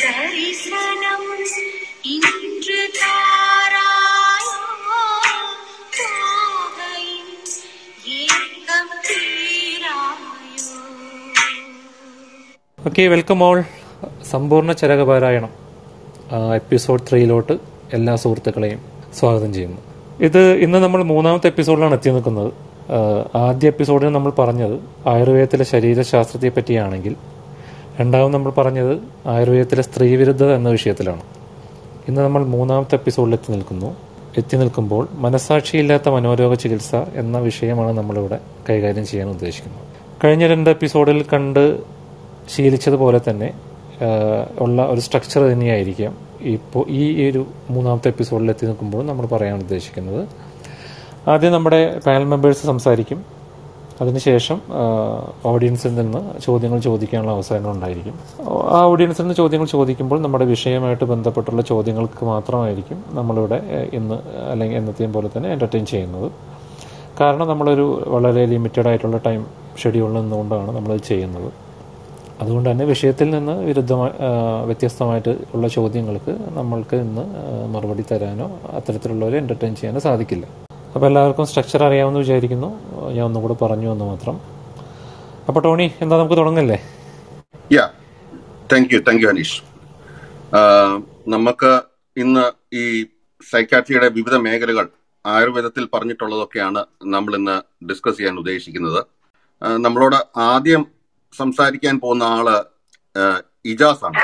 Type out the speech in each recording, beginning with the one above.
தரிசனம் இன்று தாராயோ போகையின் ஏக்கம் தீராயோ ഓക്കെ വെൽക്കം ഓൾ സമ്പൂർണ്ണ ചരകപാരായണം ആ, എപ്പിസോഡ് ത്രീയിലോട്ട് എല്ലാ സുഹൃത്തുക്കളെയും സ്വാഗതം ചെയ്യുന്നു ഇത് ഇന്ന് നമ്മൾ മൂന്നാമത്തെ എപ്പിസോഡിലാണ് എത്തി നിൽക്കുന്നത് ആ, ആദ്യ എപ്പിസോഡിൽ നമ്മൾ പറഞ്ഞത് ആയുർവേദത്തിലെ ശരീരശാസ്ത്രത്തെ പറ്റിയാണെങ്കിൽ രണ്ടാമത് നമ്മൾ പറഞ്ഞത് ആയുർവേദത്തിലെ സ്ത്രീവിരുദ്ധത എന്ന വിഷയത്തിലാണ് ഇന്ന് നമ്മൾ മൂന്നാമത്തെ എപ്പിസോഡിൽ എത്തി നിൽക്കുന്നു എത്തി നിൽക്കുമ്പോൾ മനസാക്ഷിയില്ലാത്ത മനോരോഗ ചികിത്സ എന്ന വിഷയമാണ് നമ്മളിവിടെ കൈകാര്യം ചെയ്യാൻ ഉദ്ദേശിക്കുന്നത് കഴിഞ്ഞ രണ്ട് എപ്പിസോഡിൽ കണ്ട് ശീലിച്ചതുപോലെ തന്നെ ആ, ഉള്ള ഒരു സ്ട്രക്ചർ തന്നെയായിരിക്കാം ഇപ്പോൾ ഈ ഒരു മൂന്നാമത്തെ എപ്പിസോഡിൽ എത്തി നിൽക്കുമ്പോൾ നമ്മൾ പറയാൻ ഉദ്ദേശിക്കുന്നത് ആദ്യം നമ്മുടെ പാനൽ മെമ്പേഴ്സ് സംസാരിക്കും അതിനുശേഷം ആ, ഓഡിയൻസിൽ നിന്ന് ചോദ്യങ്ങൾ ചോദിക്കാനുള്ള അവസരങ്ങൾ ഉണ്ടായിരിക്കും ആ ഓഡിയൻസിൽ നിന്ന് ചോദ്യങ്ങൾ ചോദിക്കുമ്പോൾ നമ്മുടെ വിഷയമായിട്ട് ബന്ധപ്പെട്ടുള്ള ചോദ്യങ്ങൾക്ക് മാത്രമായിരിക്കും നമ്മളിവിടെ ഏ, ഇന്ന് അല്ലെങ്കിൽ എന്നത്തെയും പോലെ തന്നെ എൻ്റർടൈൻ ചെയ്യുന്നത് കാരണം നമ്മളൊരു വളരെ ലിമിറ്റഡ് ആയിട്ടുള്ള ടൈം ഷെഡ്യൂളിൽ നിന്നുകൊണ്ടാണ് നമ്മളത് ചെയ്യുന്നത് അതുകൊണ്ട് തന്നെ വിഷയത്തിൽ നിന്ന് വിരുദ്ധമായി ആ, വ്യത്യസ്തമായിട്ട് ഉള്ള ചോദ്യങ്ങൾക്ക് നമ്മൾക്ക് ഇന്ന് ആ, മറുപടി തരാനോ അത്തരത്തിലുള്ളവരെ എൻ്റർടൈൻ ചെയ്യാനോ സാധിക്കില്ല അപ്പോൾ എല്ലാവർക്കും സ്ട്രക്ചർ അറിയാമെന്ന് വിചാരിക്കുന്നു ഞാൻ ഒന്നും കൂടെ പറഞ്ഞു എന്ന് മാത്രം അപ്പോൾ ടോണി എന്താ നമുക്ക് തുടങ്ങല്ലേ yeah thank you thank you Aneesh ആ, നമുക്ക് ഇന്ന് ഈ സൈക്കാട്രിയുടെ വിവിധ മേഖലകൾ ആയുർവേദത്തിൽ പറഞ്ഞിട്ടുള്ളതൊക്കെയാണ് നമ്മൾ ഇന്ന് ഡിസ്കസ് ചെയ്യാൻ ഉദ്ദേശിക്കുന്നത് ആ, നമ്മളോട് ആദ്യം സംസാരിക്കാൻ പോകുന്ന ആള് ആ, ഇജാസ് ആണ്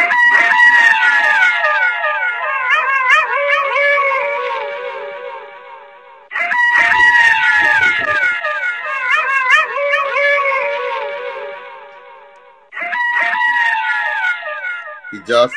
ഇജാസ്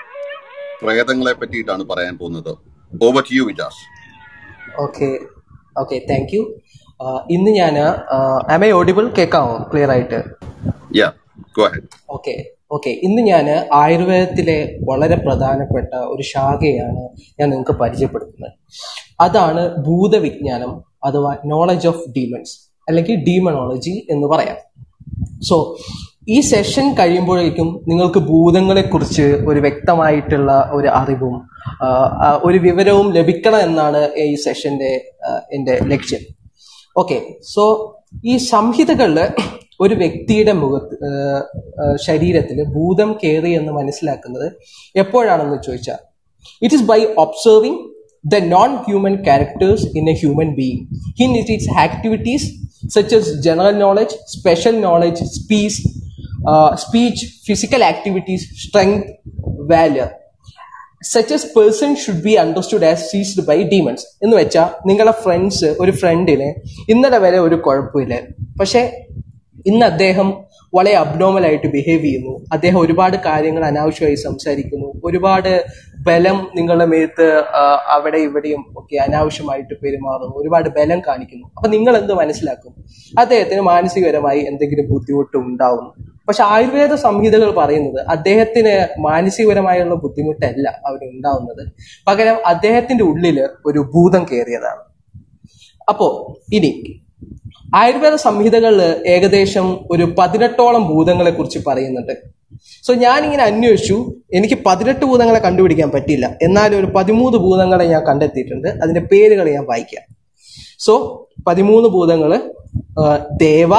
പ്രേതങ്ങളെ പറ്റിയിട്ടാണ് പറയാൻ പോകുന്നത് over to you Ijas okay okay thank you ഇന്ന് ഞാൻ ആം ഐ ഓഡിബിൾ കേൾക്കാമോ ക്ലിയർ ആയിട്ട് yeah go ahead okay okay ഇന്ന് ഞാൻ ആയുർവേദത്തിലെ വളരെ പ്രധാനപ്പെട്ട ഒരു ശാഖയാണ് ഞാൻ നിങ്ങൾക്ക് പരിചയപ്പെടുത്തുന്നത് അതാണ് ഭൂതവിജ്ഞാനം അഥവാ നോളജ് ഓഫ് ഡീമൺസ് അല്ലെങ്കിൽ ഡീമണോളജി എന്ന് പറയാം സോ ഈ സെഷൻ കഴിയുമ്പോഴേക്കും നിങ്ങൾക്ക് ഭൂതങ്ങളെക്കുറിച്ച് ഒരു വ്യക്തമായിട്ടുള്ള ഒരു അറിവും ആ, ആ, ഒരു വിവരവും ലഭിക്കണം എന്നാണ് ഈ സെഷന്റെ ആ, എൻ്റെ ലക്ഷ്യം ഓക്കെ സോ ഈ സംഹിതകളില് ഒരു വ്യക്തിയുടെ മുഖത്ത് ശരീരത്തിൽ ഭൂതം കയറി എന്ന് മനസ്സിലാക്കുന്നത് എപ്പോഴാണെന്ന് ചോദിച്ചാൽ it is by observing the non-human characters in a human being. In it, its activities such as general knowledge, special knowledge, speech, uh, speech, physical activities, strength, valor. Such as person should be understood as seized by demons എന്ന് വെച്ചാൽ നിങ്ങളുടെ friends ഒരു ഫ്രണ്ടിന് ഇന്നലെ വരെ ഒരു കുഴപ്പമില്ല പക്ഷെ ഇന്ന് അദ്ദേഹം വളരെ അബ്നോമൽ ആയിട്ട് ബിഹേവ് ചെയ്യുന്നു അദ്ദേഹം ഒരുപാട് കാര്യങ്ങൾ അനാവശ്യമായി സംസാരിക്കുന്നു ഒരുപാട് ബലം നിങ്ങളുടെ മേത്ത് ആ, അവിടെ ഇവിടെയും ഒക്കെ അനാവശ്യമായിട്ട് പെരുമാറുന്നു ഒരുപാട് ബലം കാണിക്കുന്നു അപ്പൊ നിങ്ങൾ എന്ത് മനസ്സിലാക്കും അദ്ദേഹത്തിന് മാനസികപരമായി എന്തെങ്കിലും ബുദ്ധിമുട്ട് ഉണ്ടാവുന്നു പക്ഷെ ആയുർവേദ സംഹിതകൾ പറയുന്നത് അദ്ദേഹത്തിന് മാനസികപരമായുള്ള ബുദ്ധിമുട്ടല്ല അവന് ഉണ്ടാവുന്നത് പകരം അദ്ദേഹത്തിന്റെ ഉള്ളില് ഒരു ഭൂതം കയറിയതാണ് അപ്പോ ഇനി ആയുർവേദ സംഹിതകളിൽ ഏകദേശം ഒരു പതിനെട്ടോളം ഭൂതങ്ങളെ കുറിച്ച് പറയുന്നുണ്ട് സോ ഞാനിങ്ങനെ അന്വേഷിച്ചു എനിക്ക് പതിനെട്ട് ഭൂതങ്ങളെ കണ്ടുപിടിക്കാൻ പറ്റില്ല എന്നാലും ഒരു പതിമൂന്ന് ഭൂതങ്ങളെ ഞാൻ കണ്ടെത്തിയിട്ടുണ്ട് അതിന്റെ പേരുകൾ ഞാൻ വായിക്കാം സോ പതിമൂന്ന് ഭൂതങ്ങള് ആ, ദേവ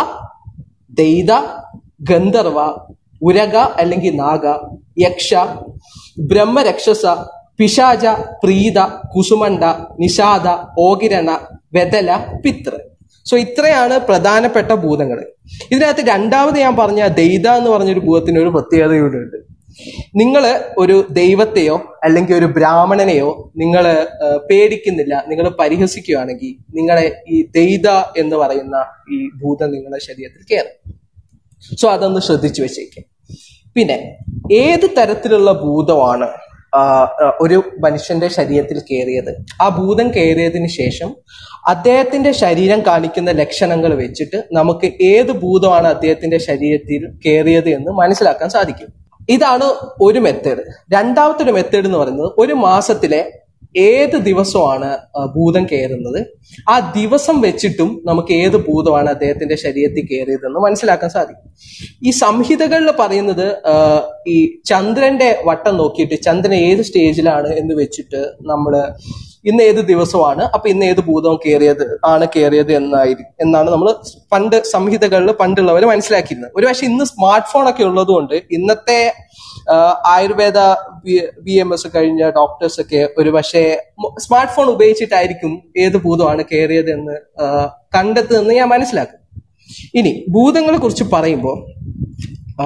ദൈത ഗന്ധർവ ഉരക അല്ലെങ്കിൽ നാഗ യക്ഷ ബ്രഹ്മരക്ഷസ പിശാച പ്രീത കുസുമണ്ഡ നിഷാദ ഓകിരണ വെതല പിതൃ സോ ഇത്രയാണ് പ്രധാനപ്പെട്ട ഭൂതങ്ങൾ ഇതിനകത്ത് രണ്ടാമത് ഞാൻ പറഞ്ഞ ദൈത എന്ന് പറഞ്ഞൊരു ഭൂതത്തിന് ഒരു പ്രത്യേകത കൂടെ ഉണ്ട് നിങ്ങൾ ഒരു ദൈവത്തെയോ അല്ലെങ്കിൽ ഒരു ബ്രാഹ്മണനെയോ നിങ്ങൾ പേടിക്കുന്നില്ല നിങ്ങൾ പരിഹസിക്കുകയാണെങ്കിൽ നിങ്ങളെ ഈ ദൈത എന്ന് പറയുന്ന ഈ ഭൂതം നിങ്ങളുടെ ശരീരത്തിൽ കയറും സോ അതൊന്ന് ശ്രദ്ധിച്ചു വെച്ചേക്കും പിന്നെ ഏത് തരത്തിലുള്ള ഭൂതമാണ് ആ, ആ, ഒരു മനുഷ്യന്റെ ശരീരത്തിൽ കയറിയത് ആ ഭൂതം കയറിയതിന് ശേഷം അദ്ദേഹത്തിന്റെ ശരീരം കാണിക്കുന്ന ലക്ഷണങ്ങൾ വെച്ചിട്ട് നമുക്ക് ഏത് ഭൂതമാണ് അദ്ദേഹത്തിന്റെ ശരീരത്തിൽ കയറിയത് എന്ന് മനസ്സിലാക്കാൻ സാധിക്കും ഇതാണ് ഒരു മെത്തേഡ് രണ്ടാമത്തെ ഒരു മെത്തേഡ് എന്ന് പറയുന്നത് ഒരു മാസത്തിലെ ഏത് ദിവസമാണ് ആ, ഭൂതം കയറുന്നത് ആ ദിവസം വെച്ചിട്ടും നമുക്ക് ഏത് ഭൂതമാണ് അദ്ദേഹത്തിന്റെ ശരീരത്തിൽ കയറിയതെന്ന് മനസ്സിലാക്കാൻ സാധിക്കും ഈ സംഹിതകളിൽ പറയുന്നത് ആ, ഈ ചന്ദ്രന്റെ വട്ടം നോക്കിയിട്ട് ചന്ദ്രൻ ഏത് സ്റ്റേജിലാണ് എന്ന് വെച്ചിട്ട് നമ്മൾ ഇന്ന് ഏത് ദിവസമാണ് അപ്പൊ ഇന്ന് ഏത് ഭൂതം കയറിയത് ആണ് കയറിയത് എന്നായിരിക്കും എന്നാണ് നമ്മൾ പണ്ട് സംഹിതകളിൽ പണ്ടുള്ളവർ മനസ്സിലാക്കിയിരുന്നത് ഒരു പക്ഷെ ഇന്ന് സ്മാർട്ട് ഫോൺ ഒക്കെ ഉള്ളതുകൊണ്ട് ഇന്നത്തെ ആ, ആയുർവേദ ബി എം എസ് കഴിഞ്ഞ ഡോക്ടേഴ്സ് ഒക്കെ ഒരു പക്ഷേ സ്മാർട്ട് ഫോൺ ഉപയോഗിച്ചിട്ടായിരിക്കും ഏത് ഭൂതമാണ് കയറിയത് എന്ന് ആ, കണ്ടെത്തുന്നത് ഞാൻ മനസ്സിലാക്കും ഇനി ഭൂതങ്ങളെ കുറിച്ച് പറയുമ്പോൾ ആ,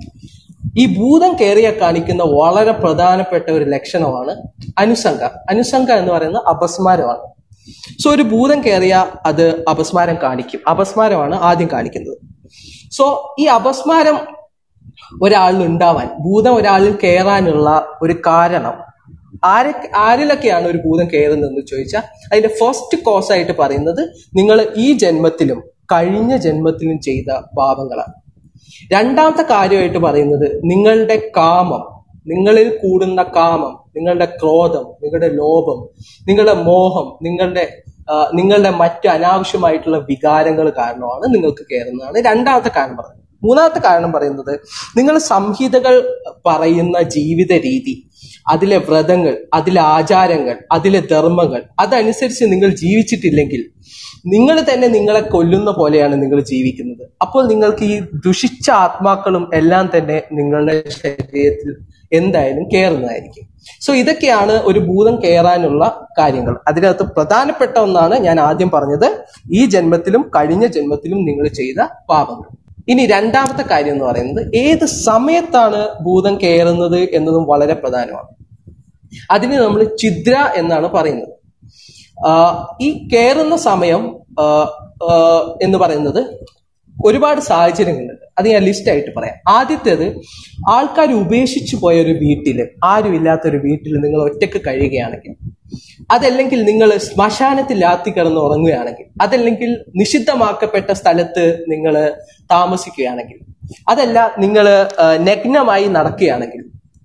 ഈ ഭൂതം കയറിയ കാണിക്കുന്ന വളരെ പ്രധാനപ്പെട്ട ഒരു ലക്ഷണമാണ് അനുസംഗ അനുസംഗ എന്ന് പറയുന്ന അപസ്മാരമാണ് സോ ഒരു ഭൂതം കയറിയ അത് അപസ്മാരം കാണിക്കും അപസ്മാരമാണ് ആദ്യം കാണിക്കുന്നത് സോ ഈ അപസ്മാരം ഒരാളിൽ ഉണ്ടാവാൻ ഭൂതം ഒരാളിൽ കയറാനുള്ള ഒരു കാരണം ആരെ ആരിലൊക്കെയാണ് ഒരു ഭൂതം കയറുന്നതെന്ന് ചോദിച്ചാൽ അതിന്റെ ഫസ്റ്റ് കോസ് ആയിട്ട് പറയുന്നത് നിങ്ങൾ ഈ ജന്മത്തിലും കഴിഞ്ഞ ജന്മത്തിലും ചെയ്ത പാപങ്ങളാണ് രണ്ടാമത്തെ കാര്യമായിട്ട് പറയുന്നത് നിങ്ങളുടെ കാമം നിങ്ങളിൽ കൂടുന്ന കാമം നിങ്ങളുടെ ക്രോധം നിങ്ങളുടെ ലോഭം നിങ്ങളുടെ മോഹം നിങ്ങളുടെ ആ, നിങ്ങളുടെ മറ്റ് അനാവശ്യമായിട്ടുള്ള വികാരങ്ങൾ കാരണമാണ് നിങ്ങൾക്ക് കയറുന്നതാണ് രണ്ടാമത്തെ കാരണം പറയുന്നത് മൂന്നാമത്തെ കാരണം പറയുന്നത് നിങ്ങൾ സംഹിതകൾ പറയുന്ന ജീവിത രീതി അതിലെ വ്രതങ്ങൾ അതിലെ ആചാരങ്ങൾ അതിലെ ധർമ്മങ്ങൾ അതനുസരിച്ച് നിങ്ങൾ ജീവിച്ചിട്ടില്ലെങ്കിൽ നിങ്ങൾ തന്നെ നിങ്ങളെ കൊല്ലുന്ന പോലെയാണ് നിങ്ങൾ ജീവിക്കുന്നത് അപ്പോൾ നിങ്ങൾക്ക് ഈ ദുഷിച്ച ആത്മാക്കളും എല്ലാം തന്നെ നിങ്ങളുടെ ശരീരത്തിൽ എന്തായാലും കയറുന്നതായിരിക്കും സോ ഇതൊക്കെയാണ് ഒരു ഭൂതം കയറാനുള്ള കാര്യങ്ങൾ അതിനകത്ത് പ്രധാനപ്പെട്ട ഒന്നാണ് ഞാൻ ആദ്യം പറഞ്ഞത് ഈ ജന്മത്തിലും കഴിഞ്ഞ ജന്മത്തിലും നിങ്ങൾ ചെയ്ത പാപങ്ങൾ ഇനി രണ്ടാമത്തെ കാര്യം എന്ന് പറയുന്നത് ഏത് സമയത്താണ് ഭൂതം കയറുന്നത് എന്നതും വളരെ പ്രധാനമാണ് അതിന് നമ്മൾ ചിദ്ര എന്നാണ് പറയുന്നത് ആ, ഈ കയറുന്ന സമയം ആ, ആ, എന്ന് പറയുന്നത് ഒരുപാട് സാഹചര്യങ്ങളുണ്ട് അത് ഞാൻ ലിസ്റ്റ് ആയിട്ട് പറയാം ആദ്യത്തേത് ആൾക്കാർ ഉപേക്ഷിച്ചു പോയ ഒരു വീട്ടിൽ ആരും ഇല്ലാത്ത ഒരു വീട്ടിൽ നിങ്ങൾ ഒറ്റക്ക് കഴിയുകയാണെങ്കിൽ അതല്ലെങ്കിൽ നിങ്ങൾ ശ്മശാനത്തിൽ ലാത്തി കിടന്ന് ഉറങ്ങുകയാണെങ്കിൽ അതല്ലെങ്കിൽ നിഷിദ്ധമാക്കപ്പെട്ട സ്ഥലത്ത് നിങ്ങൾ താമസിക്കുകയാണെങ്കിൽ അതല്ല നിങ്ങൾ നഗ്നമായി നടക്കുകയാണെങ്കിൽ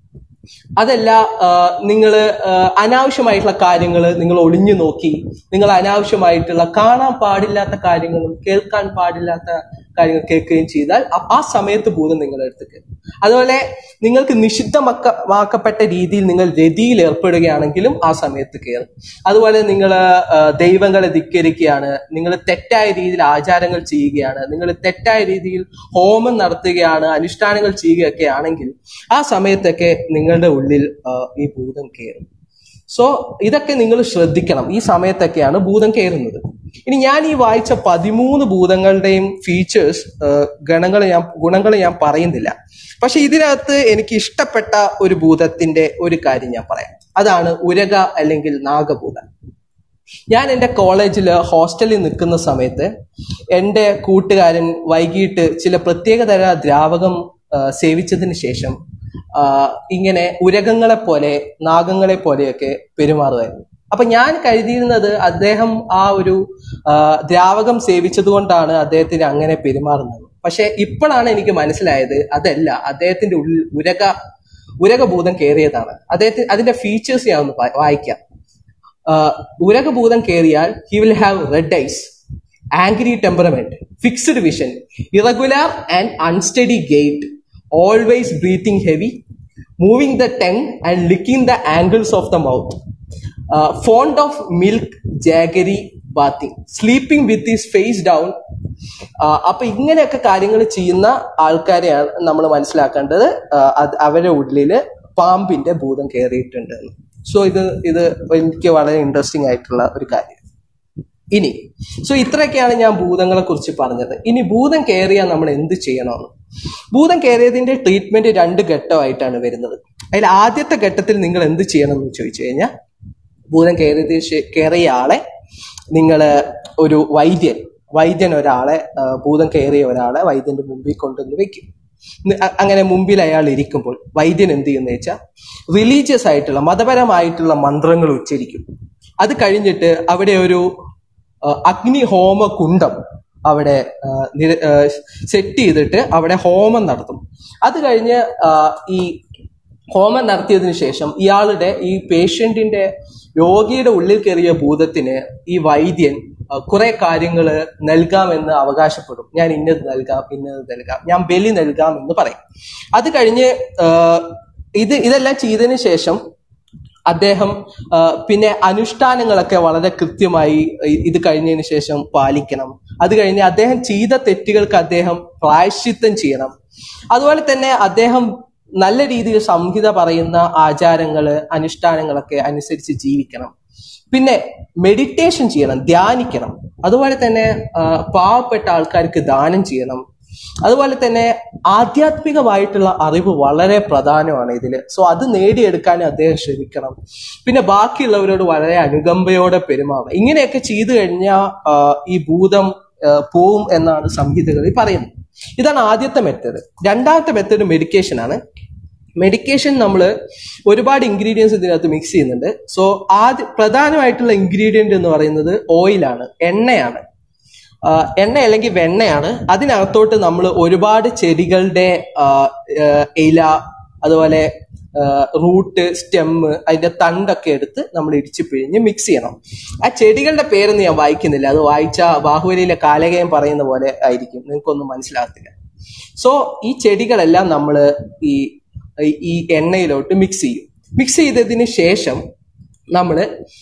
അതല്ല നിങ്ങൾ അനാവശ്യമായിട്ടുള്ള കാര്യങ്ങൾ നിങ്ങൾ ഒളിഞ്ഞു നോക്കി നിങ്ങൾ അനാവശ്യമായിട്ടുള്ള കാണാൻ പാടില്ലാത്ത കാര്യങ്ങളും കേൾക്കാൻ പാടില്ലാത്ത കാര്യങ്ങൾ കേൾക്കുകയും ചെയ്താൽ ആ- ആ സമയത്ത് ഭൂതം നിങ്ങളുടെ അടുത്ത് കയറും അതുപോലെ നിങ്ങൾക്ക് നിഷിദ്ധമാക്കപ്പെട്ട രീതിയിൽ നിങ്ങൾ രതിയിൽ ഏർപ്പെടുകയാണെങ്കിലും ആ സമയത്ത് കയറും അതുപോലെ നിങ്ങൾ ദൈവങ്ങളെ ധിക്കരിക്കുകയാണ് നിങ്ങൾ തെറ്റായ രീതിയിൽ ആചാരങ്ങൾ ചെയ്യുകയാണ് നിങ്ങൾ തെറ്റായ രീതിയിൽ ഹോമം നടത്തുകയാണ് അനുഷ്ഠാനങ്ങൾ ചെയ്യുകയൊക്കെ ആണെങ്കിൽ ആ സമയത്തൊക്കെ നിങ്ങളുടെ ഉള്ളിൽ ആ, ഈ ഭൂതം കയറും സോ ഇതൊക്കെ നിങ്ങൾ ശ്രദ്ധിക്കണം ഈ സമയത്തൊക്കെയാണ് ഭൂതം കയറുന്നത് ഇനി ഞാൻ ഈ വായിച്ച പതിമൂന്ന് ഭൂതങ്ങളുടെയും ഫീച്ചേഴ്സ് ഗണങ്ങൾ ഞാൻ ഗുണങ്ങൾ ഞാൻ പറയുന്നില്ല പക്ഷെ ഇതിനകത്ത് എനിക്ക് ഇഷ്ടപ്പെട്ട ഒരു ഭൂതത്തിന്റെ ഒരു കാര്യം ഞാൻ പറയാം അതാണ് ഉരക അല്ലെങ്കിൽ നാഗഭൂതം ഞാൻ എൻ്റെ കോളേജിൽ ഹോസ്റ്റലിൽ നിൽക്കുന്ന സമയത്ത് എൻ്റെ കൂട്ടുകാരൻ വൈകിട്ട് ചില പ്രത്യേകതര ദ്രാവകം ആ, സേവിച്ചതിന് ശേഷം ആ, ഇങ്ങനെ ഉരകങ്ങളെ പോലെ നാഗങ്ങളെ പോലെയൊക്കെ പെരുമാറുമായിരുന്നു അപ്പൊ ഞാൻ കരുതിയിരുന്നത് അദ്ദേഹം ആ ഒരു ആ, ദ്രാവകം സേവിച്ചത് കൊണ്ടാണ് അദ്ദേഹത്തിന് അങ്ങനെ പെരുമാറുന്നത് പക്ഷെ ഇപ്പോഴാണ് എനിക്ക് മനസ്സിലായത് അതല്ല അദ്ദേഹത്തിന്റെ ഉള്ളിൽ ഉരക ഉരകഭൂതം കയറിയതാണ് അദ്ദേഹത്തിന് അതിന്റെ ഫീച്ചേഴ്സ് ഞാൻ ഒന്ന് വാ- വായിക്കാം uh, ഉരകഭൂതം കയറിയാൽ he will have red eyes angry temperament fixed vision irregular and unsteady gait always breathing heavy moving the tongue and licking the angles of the mouth fond of milk jaggery bathing sleeping with his face down അപ്പൊ ഇങ്ങനെയൊക്കെ കാര്യങ്ങൾ ചെയ്യുന്ന ആൾക്കാരെയാണ് നമ്മൾ മനസ്സിലാക്കേണ്ടത് ആ, അത് അവരുടെ ഉള്ളില് പാമ്പിന്റെ ഭൂതം കയറിയിട്ടുണ്ട് എന്ന്. സോ ഇത് ഇത് എനിക്ക് വളരെ ഇൻട്രസ്റ്റിംഗ് ആയിട്ടുള്ള ഒരു കാര്യം ഇനി സോ ഇത്രയൊക്കെയാണ് ഞാൻ ഭൂതങ്ങളെ കുറിച്ച് പറഞ്ഞത് ഇനി ഭൂതം കയറിയാൽ നമ്മൾ എന്ത് ചെയ്യണമെന്ന് ഭൂതം കയറിയതിന്റെ ട്രീറ്റ്മെന്റ് രണ്ട് ഘട്ടമായിട്ടാണ് വരുന്നത് അതിൽ ആദ്യത്തെ ഘട്ടത്തിൽ നിങ്ങൾ എന്ത് ചെയ്യണം എന്ന് ചോദിച്ചു കഴിഞ്ഞാൽ ഭൂതം കയറിയത് ശേ- കയറിയ ആളെ നിങ്ങൾ ഒരു വൈദ്യൻ വൈദ്യൻ ഒരാളെ ആ, ഭൂതം കയറിയ ഒരാളെ വൈദ്യന്റെ മുമ്പിൽ കൊണ്ടുവന്ന് വെക്കും നി- അ- അങ്ങനെ മുമ്പിൽ അയാൾ ഇരിക്കുമ്പോൾ വൈദ്യൻ എന്ത് ചെയ്യുന്ന വെച്ചാൽ റിലീജിയസ് ആയിട്ടുള്ള മതപരമായിട്ടുള്ള മന്ത്രങ്ങൾ ഉച്ചരിക്കും അത് കഴിഞ്ഞിട്ട് അവിടെ ഒരു ആ, അഗ്നിഹോമ കുണ്ടം അവിടെ സെറ്റ് ചെയ്തിട്ട് അവിടെ ഹോമം നടത്തും അത് കഴിഞ്ഞ് ആ, ഈ ഹോമം നടത്തിയതിനു ശേഷം ഇയാളുടെ ഈ പേഷ്യന്റിന്റെ രോഗിയുടെ ഉള്ളിൽ കയറിയ ഭൂതത്തിന് ഈ വൈദ്യൻ അഹ്, കുറെ കാര്യങ്ങൾ നൽകാമെന്ന് അവകാശപ്പെടും ഞാൻ ഇന്നത് നൽകാം ഇന്നത് നൽകാം ഞാൻ ബലി നൽകാം എന്ന് പറയും അത് കഴിഞ്ഞ് ആഹ്, ഇത് ഇതെല്ലാം ചെയ്തതിന് ശേഷം അദ്ദേഹം ആ, പിന്നെ അനുഷ്ഠാനങ്ങളൊക്കെ വളരെ കൃത്യമായി ഇ- ഇത് കഴിഞ്ഞതിന് ശേഷം പാലിക്കണം അത് കഴിഞ്ഞ് അദ്ദേഹം ചെയ്ത തെറ്റുകൾക്ക് അദ്ദേഹം പ്രായശ്ചിത്തം ചെയ്യണം അതുപോലെ തന്നെ അദ്ദേഹം നല്ല രീതിയിൽ സംഹിത പറയുന്ന ആചാരങ്ങള് അനുഷ്ഠാനങ്ങളൊക്കെ അനുസരിച്ച് ജീവിക്കണം പിന്നെ മെഡിറ്റേഷൻ ചെയ്യണം ധ്യാനിക്കണം അതുപോലെ തന്നെ ആ, പാവപ്പെട്ട ആൾക്കാർക്ക് ദാനം ചെയ്യണം അതുപോലെ തന്നെ ആധ്യാത്മികമായിട്ടുള്ള അറിവ് വളരെ പ്രധാനമാണ് ഇതിൽ സോ അത് നേടിയെടുക്കാൻ അദ്ദേഹം ശ്രമിക്കണം പിന്നെ ബാക്കിയുള്ളവരോട് വളരെ അനുകമ്പയോടെ പെരുമാറണം ഇങ്ങനെയൊക്കെ ചെയ്തു കഴിഞ്ഞാൽ ഈ ഭൂതം ആ, പോവും എന്നാണ് സംഹിതകളിൽ പറയുന്നത് ഇതാണ് ആദ്യത്തെ മെത്തേഡ് രണ്ടാമത്തെ മെത്തേഡ് മെഡിക്കേഷൻ ആണ് മെഡിക്കേഷൻ നമ്മൾ ഒരുപാട് ഇൻഗ്രീഡിയൻസ് ഇതിനകത്ത് മിക്സ് ചെയ്യുന്നുണ്ട് സോ ആദ്യ പ്രധാനമായിട്ടുള്ള ഇൻഗ്രീഡിയന്റ് എന്ന് പറയുന്നത് ഓയിലാണ് എണ്ണയാണ് ആ, എണ്ണ അല്ലെങ്കിൽ വെണ്ണയാണ് അതിനകത്തോട്ട് നമ്മൾ ഒരുപാട് ചെടികളുടെ ആ, ആ, ഇല അതുപോലെ റൂട്ട് സ്റ്റെമ്മ് അതിന്റെ തണ്ടൊക്കെ എടുത്ത് നമ്മൾ ഇടിച്ച് പിഴിഞ്ഞ് മിക്സ് ചെയ്യണം ആ ചെടികളുടെ പേരൊന്നും ഞാൻ വായിക്കുന്നില്ല അത് വായിച്ച ബാഹുബലിയിലെ കാലകയം പറയുന്ന പോലെ ആയിരിക്കും നിങ്ങൾക്കൊന്നും മനസ്സിലാകത്തില്ല സോ ഈ ചെടികളെല്ലാം നമ്മൾ ഈ ഈ എണ്ണയിലോട്ട് മിക്സ് ചെയ്യും മിക്സ് ചെയ്തതിന് ശേഷം നമ്മൾ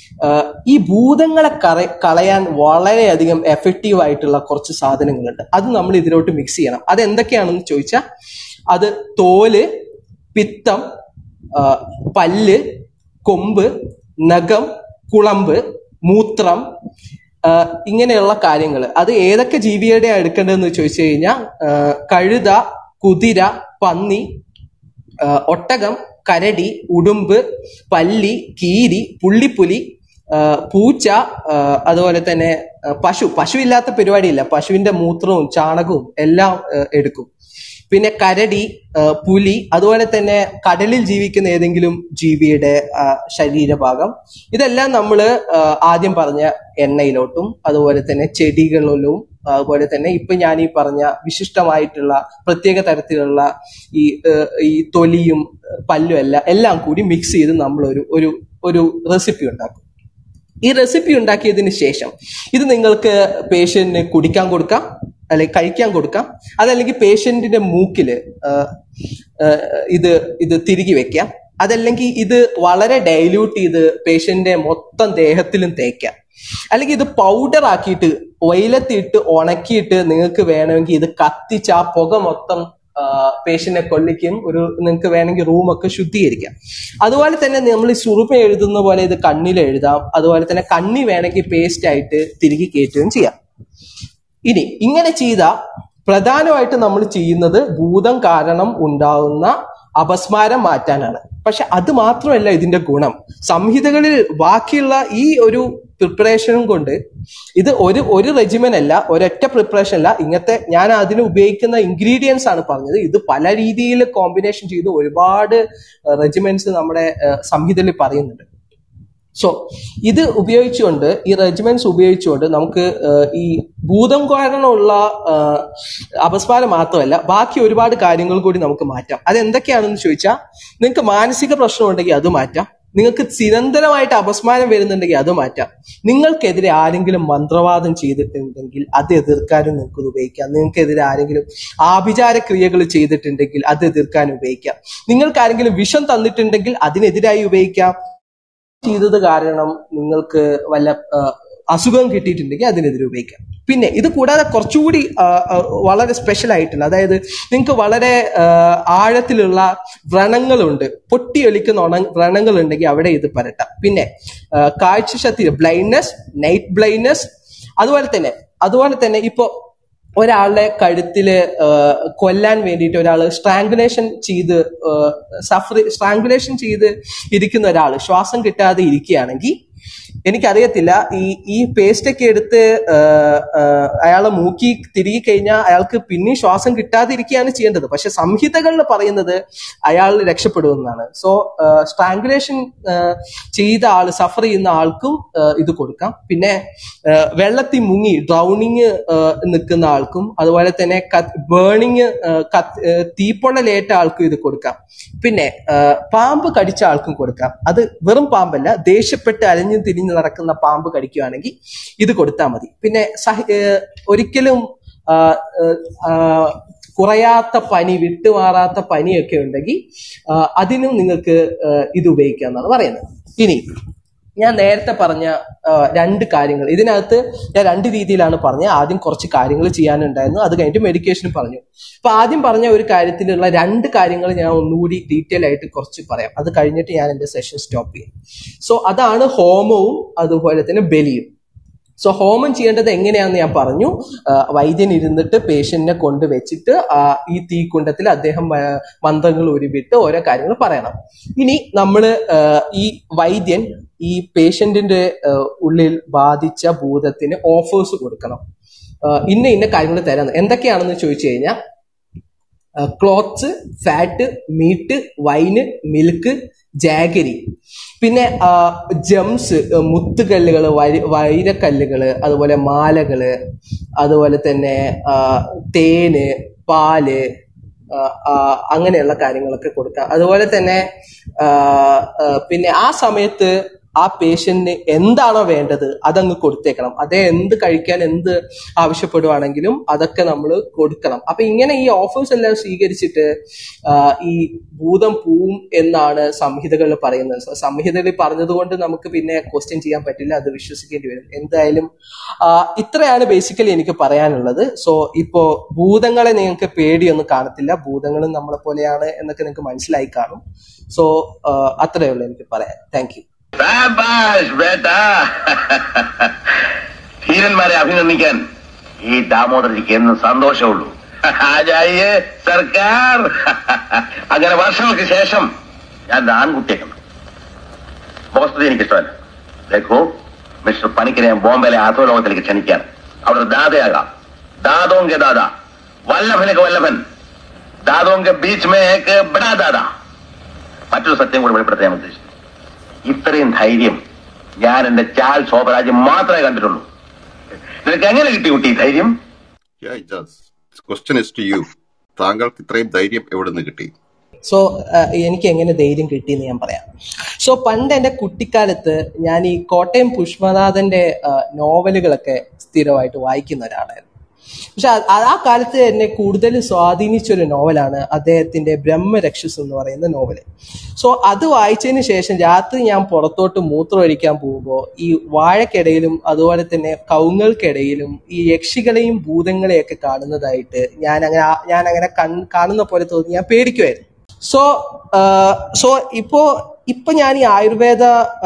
ഈ ഭൂതങ്ങളെ കറ കളയാൻ വളരെയധികം എഫക്റ്റീവ് ആയിട്ടുള്ള കുറച്ച് സാധനങ്ങളുണ്ട് അത് നമ്മൾ ഇതിലോട്ട് മിക്സ് ചെയ്യണം അത് എന്തൊക്കെയാണെന്ന് ചോദിച്ചാൽ അത് തോല് പിത്തം ആ, പല്ല് കൊമ്പ് നഖം കുളമ്പ് മൂത്രം ആ, ഇങ്ങനെയുള്ള കാര്യങ്ങൾ അത് ഏതൊക്കെ ജീവികളുടെയാണ് എടുക്കേണ്ടതെന്ന് ചോദിച്ചു കഴിഞ്ഞാൽ കഴുത കുതിര പന്നി ആ, ഒട്ടകം കരടി ഉടുമ്പ് പല്ലി കീരി പുള്ളിപ്പുലി ആ, പൂച്ച ആ, അതുപോലെ തന്നെ ആ, പശു പശു ഇല്ലാത്ത പരിപാടിയില്ല പശുവിന്റെ മൂത്രവും ചാണകവും എല്ലാം ആ, എടുക്കും പിന്നെ കരടി ആ, പുലി അതുപോലെ തന്നെ കടലിൽ ജീവിക്കുന്ന ഏതെങ്കിലും ജീവിയുടെ ആ, ശരീരഭാഗം ഇതെല്ലാം നമ്മൾ ആദ്യം പറഞ്ഞ എണ്ണയിലോട്ടും അതുപോലെ തന്നെ ചെടികളിലും അതുപോലെ തന്നെ ഇപ്പൊ ഞാൻ ഈ പറഞ്ഞ വിശിഷ്ടമായിട്ടുള്ള പ്രത്യേക തരത്തിലുള്ള ഈ ഏഹ്, ഈ തൊലിയും ഏഹ്, പല്ലും എല്ലാം എല്ലാം കൂടി മിക്സ് ചെയ്ത് നമ്മൾ ഒരു ഒരു ഒരു റെസിപ്പി ഉണ്ടാക്കും ഈ റെസിപ്പി ഉണ്ടാക്കിയതിന് ശേഷം ഇത് നിങ്ങൾക്ക് പേഷ്യന്റിന് കുടിക്കാൻ കൊടുക്കാം അല്ലെങ്കിൽ കഴിക്കാൻ കൊടുക്കാം അതല്ലെങ്കിൽ പേഷ്യന്റിന്റെ മൂക്കില് ആഹ്, ആഹ്, ഇത് ഇത് തിരികെ വെക്കാം അതല്ലെങ്കിൽ ഇത് വളരെ ഡൈല്യൂട്ട് ചെയ്ത് പേഷ്യന്റിന്റെ മൊത്തം ദേഹത്തിലും തേക്കാം അല്ലെങ്കിൽ ഇത് പൗഡർ ആക്കിയിട്ട് വെയിലത്തിട്ട് ഉണക്കിയിട്ട് നിങ്ങൾക്ക് വേണമെങ്കിൽ ഇത് കത്തിച്ച് ആ പുക മൊത്തം പേഷ്യന്റിനെ കൊള്ളിക്കും ഒരു നിങ്ങൾക്ക് വേണമെങ്കിൽ റൂമൊക്കെ ശുദ്ധീകരിക്കാം അതുപോലെ തന്നെ നമ്മൾ ഈ സുറുമ എഴുതുന്ന പോലെ ഇത് കണ്ണിൽ എഴുതാം അതുപോലെ തന്നെ കണ്ണി വേണമെങ്കിൽ പേസ്റ്റ് ആയിട്ട് തിരികെ കയറ്റുകയും ചെയ്യാം ഇനി ഇങ്ങനെ ചെയ്ത പ്രധാനമായിട്ട് നമ്മൾ ചെയ്യുന്നത് ഭൂതം കാരണം ഉണ്ടാകുന്ന അപസ്മാരം മാറ്റാനാണ് പക്ഷെ അത് മാത്രമല്ല ഇതിന്റെ ഗുണം സംഹിതകളിൽ ബാക്കിയുള്ള ഈ ഒരു പ്രിപ്പറേഷനും കൊണ്ട് ഇത് ഒരു ഒരു റെജിമൻ അല്ല ഒരൊറ്റ പ്രിപ്പറേഷൻ അല്ല ഇങ്ങനത്തെ ഞാൻ അതിന് ഉപയോഗിക്കുന്ന ഇൻഗ്രീഡിയൻസ് ആണ് പറഞ്ഞത് ഇത് പല രീതിയിൽ കോമ്പിനേഷൻ ചെയ്ത് ഒരുപാട് റെജിമെന്റ്സ് നമ്മുടെ ഏഹ്, സംഹിതയിൽ പറയുന്നുണ്ട് സോ ഇത് ഉപയോഗിച്ചുകൊണ്ട് ഈ റെജിമെന്റ്സ് ഉപയോഗിച്ചുകൊണ്ട് നമുക്ക് ഏഹ്, ഈ ഭൂതം കാരണമുള്ള ഏഹ്, അപസ്മാരം മാത്രമല്ല ബാക്കി ഒരുപാട് കാര്യങ്ങൾ കൂടി നമുക്ക് മാറ്റാം അത് എന്തൊക്കെയാണെന്ന് ചോദിച്ചാൽ നിങ്ങൾക്ക് മാനസിക പ്രശ്നം ഉണ്ടെങ്കിൽ അത് മാറ്റാം നിങ്ങൾക്ക് നിരന്തരമായിട്ട് അപസ്മാരം വരുന്നുണ്ടെങ്കിൽ അത് മാറ്റാം നിങ്ങൾക്കെതിരെ ആരെങ്കിലും മന്ത്രവാദം ചെയ്തിട്ടുണ്ടെങ്കിൽ അത് എതിർക്കാനും നിങ്ങൾക്ക് ഇത് ഉപയോഗിക്കാം നിങ്ങൾക്കെതിരെ ആരെങ്കിലും ആഭിചാര ക്രിയകൾ ചെയ്തിട്ടുണ്ടെങ്കിൽ അത് എതിർക്കാൻ ഉപയോഗിക്കാം നിങ്ങൾക്ക് ആരെങ്കിലും വിഷം തന്നിട്ടുണ്ടെങ്കിൽ അതിനെതിരായി ഉപയോഗിക്കാം ചെയ്തത് കാരണം നിങ്ങൾക്ക് വല്ല ആ, അസുഖം കിട്ടിയിട്ടുണ്ടെങ്കിൽ അതിനെതിരെ ഉപയോഗിക്കാം പിന്നെ ഇത് കൂടാതെ കുറച്ചുകൂടി ആ, ആ, വളരെ സ്പെഷ്യൽ ആയിട്ടുള്ള അതായത് നിങ്ങൾക്ക് വളരെ ആ, ആഴത്തിലുള്ള വ്രണങ്ങളുണ്ട് പൊട്ടിയൊലിക്കുന്ന ഉണ വ്രണങ്ങൾ ഉണ്ടെങ്കിൽ അവിടെ ഇത് പരട്ടാം പിന്നെ ആ, കാഴ്ചശക്തി ബ്ലൈൻഡ്നെസ് നൈറ്റ് ബ്ലൈൻഡ്നെസ് അതുപോലെ തന്നെ അതുപോലെ തന്നെ ഇപ്പോ ഒരാളുടെ കഴുത്തില് ആ, കൊല്ലാൻ വേണ്ടിയിട്ട് ഒരാൾ സ്ട്രാങ്കുലേഷൻ ചെയ്ത് സഫർ സ്ട്രാങ്കുലേഷൻ ചെയ്ത് ഇരിക്കുന്ന ഒരാൾ ശ്വാസം കിട്ടാതെ ഇരിക്കുകയാണെങ്കിൽ എനിക്കറിയത്തില്ല ഈ ഈ പേസ്റ്റ് ഒക്കെ എടുത്ത് അയാളെ മൂക്കി തിരികെ കഴിഞ്ഞാൽ അയാൾക്ക് പിന്നെ ശ്വാസം കിട്ടാതിരിക്കുകയാണ് ചെയ്യേണ്ടത് പക്ഷെ സംഹിതകളിൽ പറയുന്നത് അയാൾ രക്ഷപ്പെടുമെന്നാണ് സോ സ്ട്രാങ്കുലേഷൻ ചെയ്ത ആൾ സഫർ ചെയ്യുന്ന ആൾക്കും ആ, ഇത് കൊടുക്കാം പിന്നെ ആ, വെള്ളത്തിൽ മുങ്ങി ഡ്രൗണിങ് നിൽക്കുന്ന ആൾക്കും അതുപോലെ തന്നെ ബേണിങ് തീപ്പൊള്ളലേറ്റ ആൾക്കും ഇത് കൊടുക്കാം പിന്നെ ആ, പാമ്പ് കടിച്ച ആൾക്കും കൊടുക്കാം അത് വെറും പാമ്പല്ല ദേഷ്യപ്പെട്ട് അലഞ്ഞു തിരിഞ്ഞ് നടക്കുന്ന പാമ്പ് കടിക്കുകയാണെങ്കിൽ ഇത് കൊടുത്താൽ മതി പിന്നെ സഹ- ഏ, ഒരിക്കലും ആ, ഏ, ആ, കുറയാത്ത പനി വിട്ടുമാറാത്ത പനിയൊക്കെ ഉണ്ടെങ്കിൽ ആ, അതിനും നിങ്ങൾക്ക് ആ, ഇത് ഉപയോഗിക്കാമെന്നാണ് പറയുന്നത് ഇനി ഞാൻ നേരത്തെ പറഞ്ഞ ആ, രണ്ട് കാര്യങ്ങൾ ഇതിനകത്ത് ഞാൻ രണ്ട് രീതിയിലാണ് പറഞ്ഞത് ആദ്യം കുറച്ച് കാര്യങ്ങൾ ചെയ്യാനുണ്ടായിരുന്നു അത് കഴിഞ്ഞിട്ട് മെഡിക്കേഷനും പറഞ്ഞു അപ്പൊ ആദ്യം പറഞ്ഞ ഒരു കാര്യത്തിലുള്ള രണ്ട് കാര്യങ്ങൾ ഞാൻ ഒന്നുകൂടി ഡീറ്റെയിൽ ആയിട്ട് കുറച്ച് പറയാം അത് കഴിഞ്ഞിട്ട് ഞാൻ എന്റെ സെഷൻ സ്റ്റോപ്പ് ചെയ്യും സോ അതാണ് ഹോമവും അതുപോലെ തന്നെ ബലിയും സോ ഹോമം ചെയ്യേണ്ടത് എങ്ങനെയാണെന്ന് ഞാൻ പറഞ്ഞു ആ, വൈദ്യൻ ഇരുന്നിട്ട് പേഷ്യന്റിനെ കൊണ്ട് വെച്ചിട്ട് ആ, ഈ തീക്കുണ്ടത്തിൽ അദ്ദേഹം ആ, മന്ത്രങ്ങൾ ഉരുവിട്ട് ഓരോ കാര്യങ്ങൾ പറയണം ഇനി നമ്മൾ ഈ വൈദ്യൻ ഈ പേഷ്യന്റിന്റെ ആ, ഉള്ളിൽ ബാധിച്ച ഭൂതത്തിന് ഓഫേഴ്സ് കൊടുക്കണം ആ, ഇന്ന ഇന്ന കാര്യങ്ങൾ തരാം എന്തൊക്കെയാണെന്ന് ചോദിച്ചു കഴിഞ്ഞാൽ clothes fat meat wine milk jaggery പിന്നെ ജംസ് മുത്തുകല്ലുകൾ വൈരക്കല്ലുകൾ അതുപോലെ മാലകള് അതുപോലെ തന്നെ ആ, തേന് പാല് ആ, ആ, അങ്ങനെയുള്ള കാര്യങ്ങളൊക്കെ കൊടുക്കാം അതുപോലെ തന്നെ ആ, ആ, പിന്നെ ആ സമയത്ത് ആ പേഷ്യന്റിന് എന്താണോ വേണ്ടത് അതങ്ങ് കൊടുത്തേക്കണം അതേ എന്ത് കഴിക്കാൻ എന്ത് ആവശ്യപ്പെടുവാണെങ്കിലും അതൊക്കെ നമ്മൾ കൊടുക്കണം അപ്പൊ ഇങ്ങനെ ഈ ഓഫേഴ്സ് എല്ലാം സ്വീകരിച്ചിട്ട് ആ, ഈ ഭൂതം പോവും എന്നാണ് സംഹിതകളിൽ പറയുന്നത് സ- സംഹിതകളിൽ പറഞ്ഞതുകൊണ്ട് നമുക്ക് പിന്നെ ക്വസ്റ്റ്യൻ ചെയ്യാൻ പറ്റില്ല അത് വിശ്വസിക്കേണ്ടി വരും എന്തായാലും ആ, ഇത്രയാണ് ബേസിക്കലി എനിക്ക് പറയാനുള്ളത് സോ ഇപ്പോ ഭൂതങ്ങളെ നിങ്ങൾക്ക് പേടിയൊന്നും കാണത്തില്ല ഭൂതങ്ങളും നമ്മളെ പോലെയാണ് എന്നൊക്കെ നിങ്ങൾക്ക് മനസ്സിലായി കാണും സോ അത്രയേ ഉള്ളൂ എനിക്ക് പറയാൻ താങ്ക് യു സാബാഷ് ബേട്ടാ ധീരന്മാരെ അഭിനന്ദിക്കാൻ ഈ ദാമോദരജിക്ക് എന്ന് സന്തോഷമുള്ളൂ ആചാര്യ സർക്കാർ അങ്ങനെ വർഷങ്ങൾക്ക് ശേഷം ഞാൻ ഒരു ആൺകുട്ടിയെ കണ്ടു മുഖസ്തുതി എനിക്ക് ഇഷ്ടമല്ല ദേഖോ മിസ്റ്റർ പണിക്കരെ ഞാൻ ബോംബെയിലെ അധോലോകത്തിലേക്ക് ക്ഷണിക്കാൻ അവിടെ ദാതയാകാം ദാദോങ്കെ ദാദ വല്ലഭനൊക്കെ വല്ലഭൻ ദാദോങ്കെ ബീച്ച് മേ ഏക്ക് ബഡാ ദാദാ മറ്റൊരു സത്യം കൂടി വെളിപ്പെടുത്താൻ ഞാൻ ഉദ്ദേശിച്ചു ഇത്രയും ധൈര്യം ഞാൻ എന്റെ ചാൽ ശോഭരാജ് മാത്രമേ കണ്ടിട്ടുള്ളൂ നിനക്ക് എങ്ങനെ കിട്ടി കുട്ടി ഈ ധൈര്യം Yeah, it does. This question is to you. താങ്കൾക്ക് ഇത്രയും ധൈര്യം എവിടെ നിന്ന് കിട്ടി സോ എനിക്ക് എങ്ങനെ ധൈര്യം കിട്ടിയെന്ന് ഞാൻ പറയാം സോ പണ്ട് എൻ്റെ കുട്ടിക്കാലത്ത് ഞാൻ ഈ കോട്ടയം പുഷ്പനാഥന്റെ ആ, നോവലുകളൊക്കെ സ്ഥിരമായിട്ട് വായിക്കുന്ന ഒരാളായിരുന്നു പക്ഷെ ആ- ആ കാലത്ത് എന്നെ കൂടുതൽ സ്വാധീനിച്ച ഒരു നോവലാണ് അദ്ദേഹത്തിന്റെ ബ്രഹ്മരക്ഷസ് എന്ന് പറയുന്ന നോവല് സോ അത് വായിച്ചതിന് ശേഷം രാത്രി ഞാൻ പുറത്തോട്ട് മൂത്രമൊഴിക്കാൻ പോകുമ്പോൾ ഈ വാഴക്കിടയിലും അതുപോലെ തന്നെ കവുങ്ങൾക്കിടയിലും ഈ യക്ഷികളെയും ഭൂതങ്ങളെയൊക്കെ കാണുന്നതായിട്ട് ഞാൻ അങ്ങനെ ആ- ഞാൻ അങ്ങനെ കൺ കാണുന്ന പോലെ തോന്നി ഞാൻ പേടിക്കുമായിരുന്നു സോ സോ ഇപ്പോ ഇപ്പൊ ഞാൻ ഈ ആയുർവേദ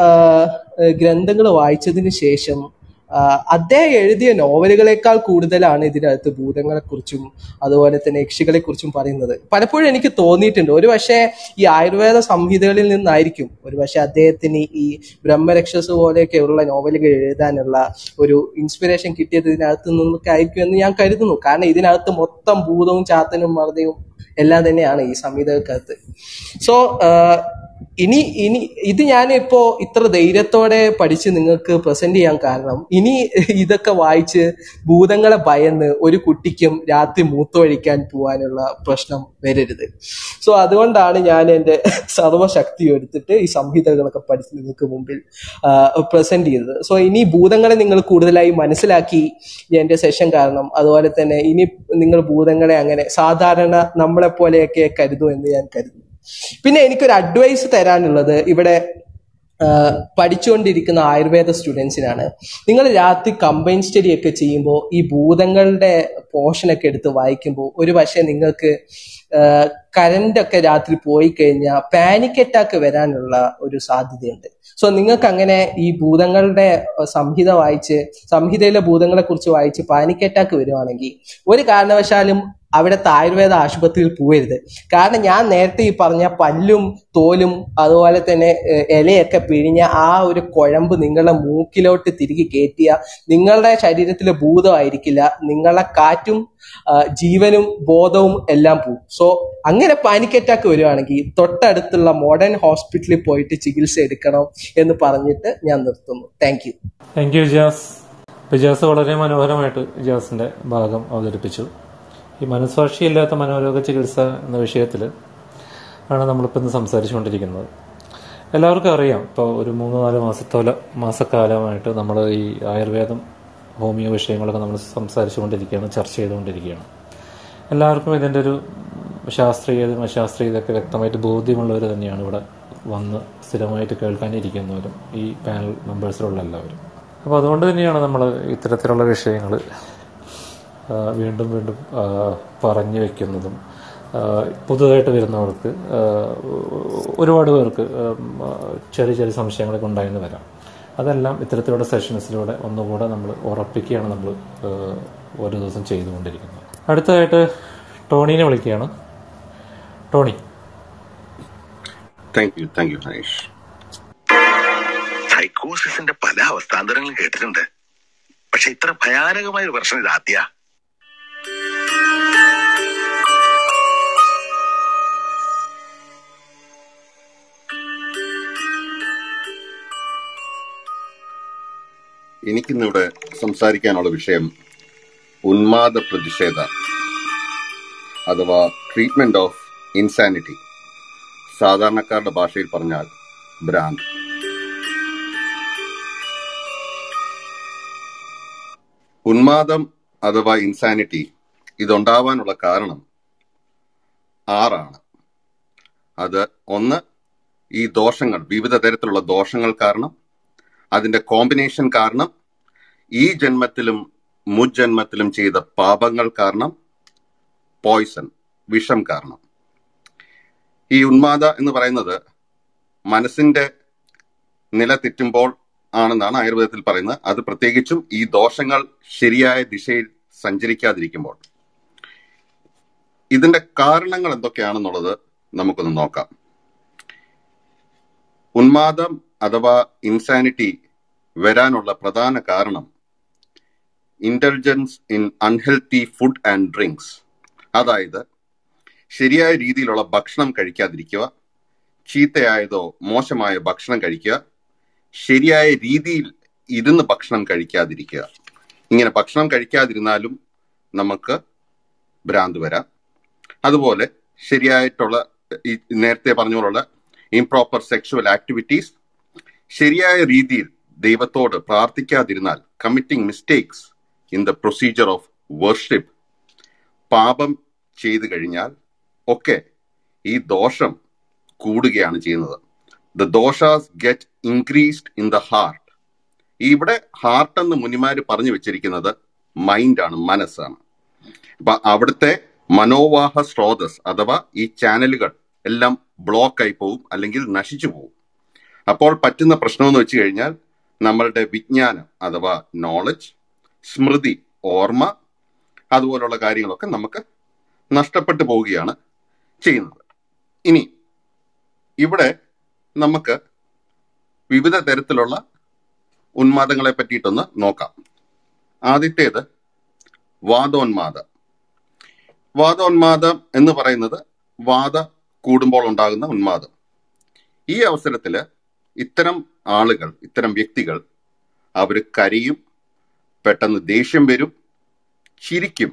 ഗ്രന്ഥങ്ങൾ വായിച്ചതിന് ശേഷം ആ, അദ്ദേഹം എഴുതിയ നോവലുകളെക്കാൾ കൂടുതലാണ് ഇതിനകത്ത് ഭൂതങ്ങളെ കുറിച്ചും അതുപോലെ തന്നെ യക്ഷികളെ കുറിച്ചും പറയുന്നത് പലപ്പോഴും എനിക്ക് തോന്നിയിട്ടുണ്ട് ഒരു പക്ഷേ ഈ ആയുർവേദ സംഹിതകളിൽ നിന്നായിരിക്കും ഒരു പക്ഷേ അദ്ദേഹത്തിന് ഈ ബ്രഹ്മരക്ഷസ് പോലെയൊക്കെയുള്ള നോവലുകൾ എഴുതാനുള്ള ഒരു ഇൻസ്പിറേഷൻ കിട്ടിയത് ഇതിനകത്ത് നിന്നൊക്കെ ആയിരിക്കും എന്ന് ഞാൻ കരുതുന്നു കാരണം ഇതിനകത്ത് മൊത്തം ഭൂതവും ചാത്തനും മർദ്ദയും എല്ലാം തന്നെയാണ് ഈ സംഹിതകത്ത് സോ ഇനി ഇനി ഇത് ഞാൻ ഇപ്പോ ഇത്ര ധൈര്യത്തോടെ പഠിച്ച് നിങ്ങൾക്ക് പ്രസന്റ് ചെയ്യാൻ കാരണം ഇനി ഇതൊക്കെ വായിച്ച് ഭൂതങ്ങളെ ഭയന്ന് ഒരു കുട്ടിക്കും രാത്രി മൂത്തൊഴിക്കാൻ പോവാനുള്ള പ്രശ്നം വരരുത് സോ അതുകൊണ്ടാണ് ഞാൻ എൻ്റെ സർവ്വശക്തി എടുത്തിട്ട് ഈ സംഹിതകളൊക്കെ പഠിച്ച് നിങ്ങൾക്ക് മുമ്പിൽ പ്രസന്റ് ചെയ്തത് സോ ഇനി ഭൂതങ്ങളെ നിങ്ങൾ കൂടുതലായി മനസ്സിലാക്കി എൻ്റെ സെഷൻ കാരണം അതുപോലെ തന്നെ ഇനി നിങ്ങൾ ഭൂതങ്ങളെ അങ്ങനെ സാധാരണ നമ്മളെ പോലെയൊക്കെ കരുതും എന്ന് ഞാൻ കരുതുന്നു പിന്നെ എനിക്കൊരു അഡ്വൈസ് തരാനുള്ളത് ഇവിടെ ആ, പഠിച്ചുകൊണ്ടിരിക്കുന്ന ആയുർവേദ സ്റ്റുഡൻസിനാണ് നിങ്ങൾ രാത്രി കമ്പൈൻ സ്റ്റഡി ഒക്കെ ചെയ്യുമ്പോൾ ഈ ഭൂതങ്ങളുടെ പോർഷനൊക്കെ എടുത്ത് വായിക്കുമ്പോൾ ഒരു പക്ഷേ നിങ്ങൾക്ക് കറണ്ട് ഒക്കെ രാത്രി പോയി കഴിഞ്ഞാൽ പാനിക് അറ്റാക്ക് വരാനുള്ള ഒരു സാധ്യതയുണ്ട് സോ നിങ്ങൾക്ക് അങ്ങനെ ഈ ഭൂതങ്ങളുടെ അഹ്, സംഹിത വായിച്ച് സംഹിതയിലെ ഭൂതങ്ങളെ കുറിച്ച് വായിച്ച് പാനിക് അറ്റാക്ക് വരുവാണെങ്കിൽ ഒരു കാരണവശാലും അവിടുത്തെ ആയുർവേദ ആശുപത്രിയിൽ പോകരുത് കാരണം ഞാൻ നേരത്തെ ഈ പറഞ്ഞ പല്ലും തോലും അതുപോലെ തന്നെ ഏഹ്, ഇലയൊക്കെ പിഴിഞ്ഞ ആ ഒരു കുഴമ്പ് നിങ്ങളുടെ മൂക്കിലോട്ട് തിരികെ കയറ്റിയ നിങ്ങളുടെ ശരീരത്തിലെ ഭൂതമായിരിക്കില്ല നിങ്ങളുടെ കാറ്റും ആ, ജീവനും ബോധവും എല്ലാം പോവും സോ അങ്ങനെ പാനിക് അറ്റാക്ക് വരുവാണെങ്കിൽ തൊട്ടടുത്തുള്ള മോഡേൺ ഹോസ്പിറ്റലിൽ പോയിട്ട് ചികിത്സ എടുക്കണം എന്ന് പറഞ്ഞിട്ട് ഞാൻ നിർത്തുന്നു thank you thank you Jas ഇപ്പം ജാസ് വളരെ മനോഹരമായിട്ട് ജാസിന്റെ ഭാഗം അവതരിപ്പിച്ചു ഈ മനസ്സാക്ഷിയില്ലാത്ത മനോരോഗ ചികിത്സ എന്ന വിഷയത്തിൽ ആണ് നമ്മളിപ്പോൾ ഇന്ന് സംസാരിച്ചുകൊണ്ടിരിക്കുന്നത് എല്ലാവർക്കും അറിയാം ഇപ്പോൾ ഒരു മൂന്ന് നാല് മാസത്തോല മാസക്കാലമായിട്ട് നമ്മൾ ഈ ആയുർവേദം ഹോമിയോ വിഷയങ്ങളൊക്കെ നമ്മൾ സംസാരിച്ചുകൊണ്ടിരിക്കുകയാണ് ചർച്ച ചെയ്തുകൊണ്ടിരിക്കുകയാണ് എല്ലാവർക്കും ഇതിൻ്റെ ഒരു ശാസ്ത്രീയതും അശാസ്ത്രീയതൊക്കെ വ്യക്തമായിട്ട് ബോധ്യമുള്ളവർ തന്നെയാണ് ഇവിടെ വന്ന് സ്ഥിരമായിട്ട് കേൾക്കാനിരിക്കുന്നവരും ഈ പാനൽ മെമ്പേഴ്സിലുള്ള എല്ലാവരും അപ്പോൾ അതുകൊണ്ട് തന്നെയാണ് നമ്മൾ ഇത്തരത്തിലുള്ള വിഷയങ്ങൾ വീണ്ടും വീണ്ടും ആ, പറഞ്ഞു വെക്കുന്നതും ആ, പുതുതായിട്ട് വരുന്നവർക്ക് ആ, ഒരുപാട് പേർക്ക് ഉം, ആ, ചെറിയ ചെറിയ സംശയങ്ങളൊക്കെ ഉണ്ടായെന്ന് വരാം അതെല്ലാം ഇത്തരത്തിലുള്ള സെഷൻസിലൂടെ ഒന്നുകൂടെ നമ്മൾ ഉറപ്പിക്കുകയാണ് നമ്മൾ ആ, ഓരോ ദിവസം ചെയ്തുകൊണ്ടിരിക്കുന്നത് അടുത്തതായിട്ട് ടോണീനെ വിളിക്കുകയാണ് Tony thank you thank you Haneesh സൈക്കോസിന്റെ പല അവസ്ഥാന്തരങ്ങളും കേട്ടിട്ടുണ്ട് പക്ഷെ ഇത്ര ഭയാനകമായ ഒരു പ്രശ്നം ഇതാദ്യ എനിക്കിന്നിവിടെ സംസാരിക്കാനുള്ള വിഷയം ഉന്മാദ പ്രതിഷേധ അഥവാ ട്രീറ്റ്മെന്റ് ഓഫ് ഇൻസാനിറ്റി സാധാരണക്കാരുടെ ഭാഷയിൽ പറഞ്ഞാൽ ഭ്രാന്ത് ഉന്മാദം അഥവാ ഇൻസാനിറ്റി ഇതുണ്ടാവാനുള്ള കാരണം ആറാണ് അത് ഒന്ന് ഈ ദോഷങ്ങൾ വിവിധ തരത്തിലുള്ള ദോഷങ്ങൾ കാരണം അതിന്റെ കോമ്പിനേഷൻ കാരണം ഈ ജന്മത്തിലും മുജ്ജന്മത്തിലും ചെയ്ത പാപങ്ങൾ കാരണം പോയ്സൺ വിഷം കാരണം ഈ ഉന്മാദ എന്ന് പറയുന്നത് മനസ്സിന്റെ നില തെറ്റുമ്പോൾ ആണെന്നാണ് ആയുർവേദത്തിൽ പറയുന്നത് അത് പ്രത്യേകിച്ചും ഈ ദോഷങ്ങൾ ശരിയായ ദിശയിൽ സഞ്ചരിക്കാതിരിക്കുമ്പോൾ ഇതിന്റെ കാരണങ്ങൾ എന്തൊക്കെയാണെന്നുള്ളത് നമുക്കൊന്ന് നോക്കാം ഉന്മാദം അഥവാ ഇൻസാനിറ്റി വരാനുള്ള പ്രധാന കാരണം intelligence in unhealthy food and drinks അതായത് ശരിയായ രീതിയിലുള്ള ഭക്ഷണം കഴിക്കാതിരിക്കുക ചീത്തയായതോ മോശമായ ഭക്ഷണം കഴിക്കുക ശരിയായ രീതിയിൽ ഇരുന്ന് ഭക്ഷണം കഴിക്കാതിരിക്കുക ഇങ്ങനെ ഭക്ഷണം കഴിക്കാതിരുന്നാലും നമുക്ക് ഭ്രാന്ത് വരാം അതുപോലെ ശരിയായിട്ടുള്ള ഈ നേരത്തെ പറഞ്ഞ പോലുള്ള ഇംപ്രോപ്പർ സെക്ഷുവൽ ആക്ടിവിറ്റീസ് ശരിയായ രീതിയിൽ ദൈവത്തോട് പ്രാർത്ഥിക്കാതിരുന്നാൽ committing mistakes in the procedure of worship പാപം ചെയ്തു കഴിഞ്ഞാൽ ഒക്കെ ഈ ദോഷം കൂടുകയാണ് ചെയ്യുന്നത് the doshas get increased in the heart ഇവിടെ ഹാർട്ട് എന്ന് മുനിമാര് പറഞ്ഞു വെച്ചിരിക്കുന്നത് മൈൻഡാണ് മനസ്സാണ് അപ്പൊ അവിടുത്തെ മനോവാഹ സ്രോതസ് അഥവാ ഈ ചാനലുകൾ എല്ലാം ബ്ലോക്ക് ആയി പോവും അല്ലെങ്കിൽ നശിച്ചു പോവും അപ്പോൾ പറ്റുന്ന പ്രശ്നം എന്ന് വെച്ച് കഴിഞ്ഞാൽ നമ്മളുടെ വിജ്ഞാനം അഥവാ നോളജ് സ്മൃതി ഓർമ്മ അതുപോലുള്ള കാര്യങ്ങളൊക്കെ നമുക്ക് നഷ്ടപ്പെട്ടു പോവുകയാണ് ചെയ്യുന്നത് ഇനി ഇവിടെ നമുക്ക് വിവിധ തരത്തിലുള്ള ഉന്മാദങ്ങളെ പറ്റിയിട്ടൊന്ന് നോക്കാം ആദ്യത്തേത് വാദോന്മാദം വാദോന്മാദം എന്ന് പറയുന്നത് വാദ കൂടുമ്പോൾ ഉണ്ടാകുന്ന ഉന്മാദം ഈ അവസരത്തില് ഇത്തരം ആളുകൾ ഇത്തരം വ്യക്തികൾ അവർ കരയും പെട്ടെന്ന് ദേഷ്യം വരും ചിരിക്കും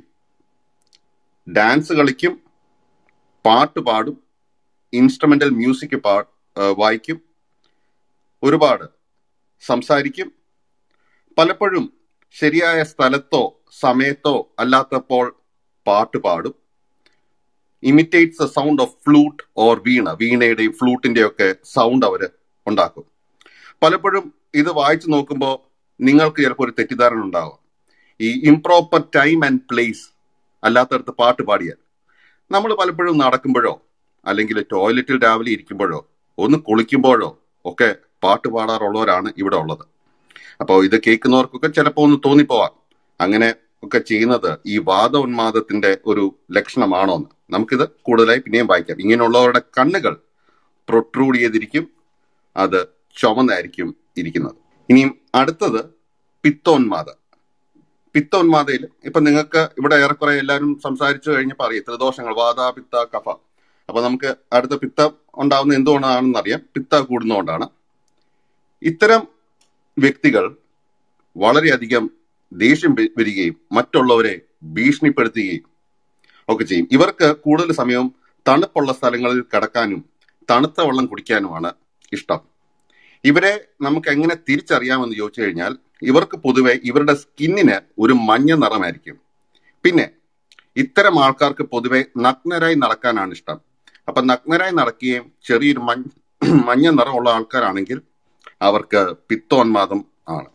ഡാൻസ് കളിക്കും പാട്ട് പാടും ഇൻസ്ട്രുമെന്റൽ മ്യൂസിക് പാ ആ, വായിക്കും ഒരുപാട് സംസാരിക്കും പലപ്പോഴും ശരിയായ സ്ഥലത്തോ സമയത്തോ അല്ലാത്തപ്പോൾ പാട്ട് പാടും imitates the sound of flute or veena വീണയുടെയും ഫ്ലൂട്ടിന്റെയും ഒക്കെ സൗണ്ട് അവര് ഉണ്ടാക്കും പലപ്പോഴും ഇത് വായിച്ചു നോക്കുമ്പോൾ നിങ്ങൾക്ക് ചിലപ്പോൾ ഒരു തെറ്റിദ്ധാരണ ഉണ്ടാവും ഈ ഇംപ്രോപ്പർ ടൈം ആൻഡ് പ്ലേസ് അല്ലാത്തടത്ത് പാട്ട് പാടിയാൽ നമ്മൾ പലപ്പോഴും നടക്കുമ്പോഴോ അല്ലെങ്കിൽ ടോയ്ലറ്റിൽ രാവിലെ ഇരിക്കുമ്പോഴോ ഒന്ന് കുളിക്കുമ്പോഴോ ഒക്കെ പാട്ട് പാടാറുള്ളവരാണ് ഇവിടെ ഉള്ളത് അപ്പോൾ ഇത് കേൾക്കുന്നവർക്കൊക്കെ ചിലപ്പോൾ ഒന്ന് തോന്നിപ്പോവാം അങ്ങനെ ഒക്കെ ചെയ്യുന്നത് ഈ വാദോന്മാദത്തിന്റെ ഒരു ലക്ഷണമാണോ എന്ന് നമുക്കിത് കൂടുതലായി പിന്നെയും വായിക്കാം ഇങ്ങനെയുള്ളവരുടെ കണ്ണുകൾ പ്രൊട്രൂഡ് ചെയ്തിരിക്കും അത് ചുമന്നായിരിക്കും ഇരിക്കുന്നത് ഇനിയും അടുത്തത് പിത്തോന്മാദ പിത്തോന്മാദയിൽ ഇപ്പൊ നിങ്ങൾക്ക് ഇവിടെ ഏറെക്കുറെ എല്ലാവരും സംസാരിച്ചു കഴിഞ്ഞപ്പോൾ അറിയാം ത്രിദോഷങ്ങൾ വാത പിത്ത കഫ അപ്പൊ നമുക്ക് അടുത്ത പിത്ത ഉണ്ടാവുന്ന എന്തുകൊണ്ടാണെന്ന് അറിയാം പിത്ത കൂടുന്നതുകൊണ്ടാണ് ഇത്തരം വ്യക്തികൾ വളരെയധികം ദേഷ്യം വി- വരികയും മറ്റുള്ളവരെ ഭീഷണിപ്പെടുത്തുകയും ഒക്കെ ചെയ്യും ഇവർക്ക് കൂടുതൽ സമയവും തണുപ്പുള്ള സ്ഥലങ്ങളിൽ കിടക്കാനും തണുത്ത വെള്ളം കുടിക്കാനുമാണ് ഇഷ്ടം ഇവരെ നമുക്ക് എങ്ങനെ തിരിച്ചറിയാമെന്ന് ചോദിച്ചു കഴിഞ്ഞാൽ ഇവർക്ക് പൊതുവെ ഇവരുടെ സ്കിന്നിന് ഒരു മഞ്ഞ നിറമായിരിക്കും പിന്നെ ഇത്തരം ആൾക്കാർക്ക് പൊതുവെ നഗ്നരായി നടക്കാനാണ് ഇഷ്ടം അപ്പൊ നഗ്നരായി നടക്കുകയും ചെറിയൊരു മഞ്ഞ മഞ്ഞ നിറമുള്ള ആൾക്കാരാണെങ്കിൽ അവർക്ക് പിത്തോന്മാദം ആണ്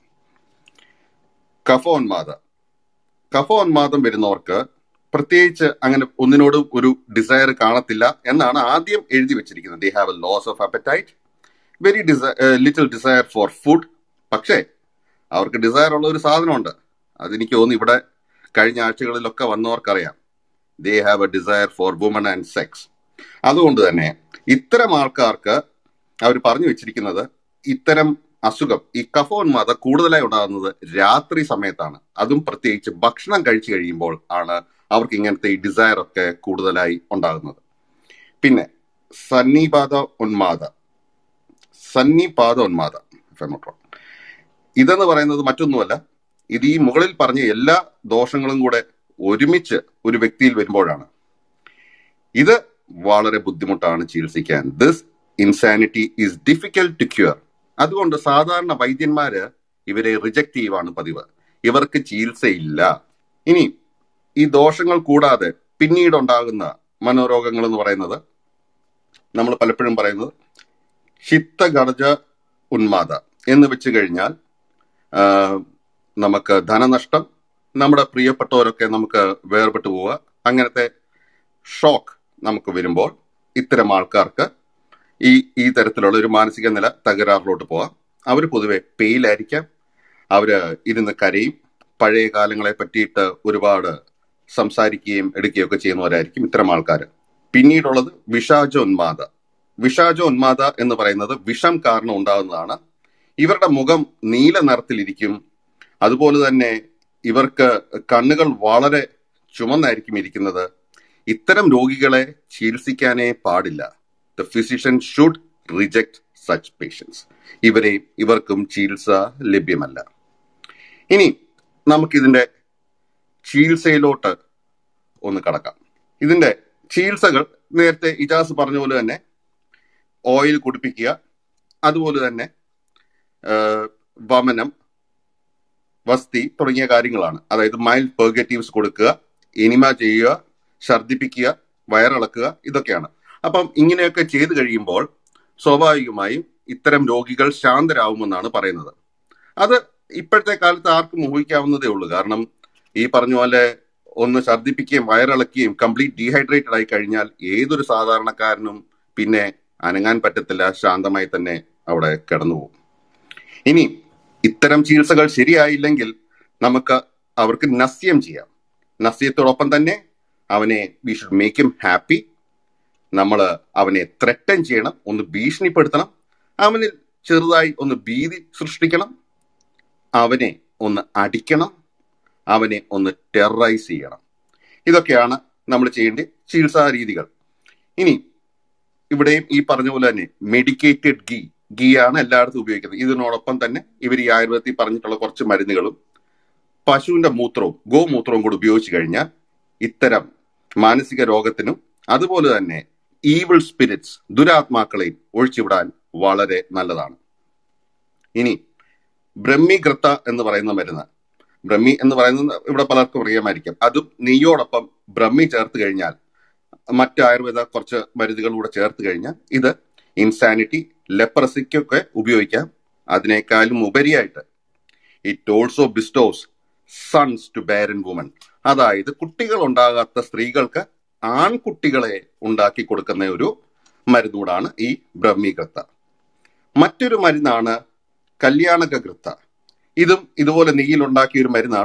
കഫോന്മാദ കഫോന്മാദം വരുന്നവർക്ക് പ്രത്യേകിച്ച് അങ്ങനെ ഒന്നിനോടും ഒരു ഡിസയർ കാണത്തില്ല എന്നാണ് ആദ്യം എഴുതി വെച്ചിരിക്കുന്നത് they have a loss of appetite very little desire for food പക്ഷേ അവർക്ക് ഡിസയർ ഉള്ള ഒരു സാധനമുണ്ട് അതെനിക്ക് തോന്നുന്നു ഇവിടെ കഴിഞ്ഞ ആഴ്ചകളിലൊക്കെ വന്നവർക്കറിയാം they have a desire for woman and sex അതുകൊണ്ട് തന്നെ ഇത്തരം ആൾക്കാർക്ക് അവർ പറഞ്ഞു വെച്ചിരിക്കുന്നത് ഇത്തരം അസുഖം ഈ കഫോന്മാത കൂടുതലായി ഉണ്ടാകുന്നത് രാത്രി സമയത്താണ് അതും പ്രത്യേകിച്ച് ഭക്ഷണം കഴിച്ചു കഴിയുമ്പോൾ ആണ് അവർക്ക് ഇങ്ങനത്തെ ഈ ഡിസയർ ഒക്കെ കൂടുതലായി ഉണ്ടാകുന്നത് പിന്നെ സന്നിപാത ഉന്മാദ സന്നിപാത ഉന്മാദ if I'm not wrong. ഇതെന്ന് പറയുന്നത് മറ്റൊന്നുമല്ല ഇത് ഈ മുകളിൽ പറഞ്ഞ എല്ലാ ദോഷങ്ങളും കൂടെ ഒരുമിച്ച് ഒരു വ്യക്തിയിൽ വരുമ്പോഴാണ് ഇത് വളരെ ബുദ്ധിമുട്ടാണ് ചികിത്സിക്കാൻ this insanity is difficult to cure അതുകൊണ്ട് സാധാരണ വൈദ്യന്മാര് ഇവരെ റിജക്ട് ചെയ്യുവാണ് പതിവ് ഇവർക്ക് ചികിത്സയില്ല ഇനി ഈ ദോഷങ്ങൾ കൂടാതെ പിന്നീട് ഉണ്ടാകുന്ന മനോരോഗങ്ങൾ എന്ന് പറയുന്നത് നമ്മൾ പലപ്പോഴും പറയുന്നത് ഹിത്തഘടജ ഉന്മാദ എന്ന് വെച്ച് കഴിഞ്ഞാൽ ആ, നമുക്ക് ധനനഷ്ടം നമ്മുടെ പ്രിയപ്പെട്ടവരൊക്കെ നമുക്ക് വേർപെട്ടു പോവുക അങ്ങനത്തെ ഷോക്ക് നമുക്ക് വരുമ്പോൾ ഇത്തരം ആൾക്കാർക്ക് ഈ ഈ തരത്തിലുള്ള ഒരു മാനസിക നില തകരാറിലോട്ട് പോവാം അവർ പൊതുവെ പെയിലായിരിക്കാം അവര് ഇരുന്ന് കരയും പഴയ കാലങ്ങളെ പറ്റിയിട്ട് ഒരുപാട് സംസാരിക്കുകയും എടുക്കുകയൊക്കെ ചെയ്യുന്നവരായിരിക്കും ഇത്തരം ആൾക്കാർ പിന്നീടുള്ളത് വിഷാജോന്മാദ വിഷാജോന്മാദ എന്ന് പറയുന്നത് വിഷം കാരണം ഉണ്ടാകുന്നതാണ് ഇവരുടെ മുഖം നീല നിറത്തിലിരിക്കും അതുപോലെ തന്നെ ഇവർക്ക് കണ്ണുകൾ വളരെ ചുമന്നായിരിക്കും ഇരിക്കുന്നത് ഇത്തരം രോഗികളെ ചികിത്സിക്കാനേ പാടില്ല the physician should reject such patients ഇവരെ ഇവർക്കും ചികിത്സ ലഭ്യമല്ല ഇനി നമുക്കിതിന്റെ ചികിത്സയിലോട്ട് ഒന്ന് കടക്കാം ഇതിന്റെ ചികിത്സകൾ നേരത്തെ ഇജാസ് പറഞ്ഞ പോലെ തന്നെ ഓയിൽ കുടിപ്പിക്കുക അതുപോലെ തന്നെ ആ, വമനം വസ്തി തുടങ്ങിയ കാര്യങ്ങളാണ് അതായത് മൈൽഡ് പെർഗറ്റീവ്സ് കൊടുക്കുക എനിമ ചെയ്യുക ഛർദിപ്പിക്കുക വയറിളക്കുക ഇതൊക്കെയാണ് അപ്പം ഇങ്ങനെയൊക്കെ ചെയ്തു കഴിയുമ്പോൾ സ്വാഭാവികമായും ഇത്തരം രോഗികൾ ശാന്തരാകുമെന്നാണ് പറയുന്നത് അത് ഇപ്പോഴത്തെ കാലത്ത് ആർക്കും ഊഹിക്കാവുന്നതേ ഉള്ളൂ കാരണം ഈ പറഞ്ഞ പോലെ ഒന്ന് ഛർദിപ്പിക്കുകയും വയറിളക്കുകയും കംപ്ലീറ്റ് ഡീഹൈഡ്രേറ്റഡ് ആയി കഴിഞ്ഞാൽ ഏതൊരു സാധാരണക്കാരനും പിന്നെ അനങ്ങാൻ പറ്റത്തില്ല ശാന്തമായി തന്നെ അവിടെ കിടന്നുപോകും ഇനി ഇത്തരം ചികിത്സകൾ ശരിയായില്ലെങ്കിൽ നമുക്ക് അവർക്ക് നസ്യം ചെയ്യാം നസ്യത്തോടൊപ്പം തന്നെ അവനെ we should make him happy നമ്മൾ അവനെ ത്രട്ടൻ ചെയ്യണം ഒന്ന് ഭീഷണിപ്പെടുത്തണം അവനിൽ ചെറുതായി ഒന്ന് ഭീതി സൃഷ്ടിക്കണം അവനെ ഒന്ന് അടിക്കണം അവനെ ഒന്ന് ടെററൈസ് ചെയ്യണം ഇതൊക്കെയാണ് നമ്മൾ ചെയ്യേണ്ട ചികിത്സാ രീതികൾ ഇനി ഇവിടെയും ഈ പറഞ്ഞ പോലെ തന്നെ മെഡിക്കേറ്റഡ് ഗീ ഗീ ആണ് എല്ലായിടത്തും ഉപയോഗിക്കുന്നത് ഇതിനോടൊപ്പം തന്നെ ഇവർ ഈ ആയുർവേദത്തിൽ പറഞ്ഞിട്ടുള്ള കുറച്ച് മരുന്നുകളും പശുവിന്റെ മൂത്രവും ഗോമൂത്രവും കൂടി ഉപയോഗിച്ചു കഴിഞ്ഞാൽ ഇത്തരം മാനസിക രോഗത്തിനും അതുപോലെ തന്നെ ഈവിൾ സ്പിരിറ്റ്സ് ദുരാത്മാക്കളെയും ഒഴിച്ചുവിടാൻ വളരെ നല്ലതാണ് ഇനി ബ്രഹ്മികൃത്ത എന്ന് പറയുന്ന മരുന്ന് ബ്രഹ്മി എന്ന് പറയുന്നത് ഇവിടെ പലർക്കും അറിയാമായിരിക്കും അതും നെയ്യോടൊപ്പം ബ്രഹ്മി ചേർത്ത് കഴിഞ്ഞാൽ മറ്റ് ആയുർവേദ കുറച്ച് മരുന്നുകൾ കൂടെ ചേർത്ത് കഴിഞ്ഞാൽ ഇത് ഇൻസാനിറ്റി ലെപ്രസിക്കൊക്കെ ഉപയോഗിക്കാം അതിനേക്കാളും ഉപരിയായിട്ട് it also bestows sons to barren woman അതായത് കുട്ടികൾ ഉണ്ടാകാത്ത സ്ത്രീകൾക്ക് ആൺകുട്ടികളെ ഉണ്ടാക്കി കൊടുക്കുന്ന ഒരു മരുന്നൂടാണ് ഈ ബ്രഹ്മീകൃത്ത മറ്റൊരു മരുന്നാണ് കല്യാണകൃത്ത ഇതും ഇതുപോലെ നെയ്യിൽ ഉണ്ടാക്കിയ ഒരു മരുന്നാണ്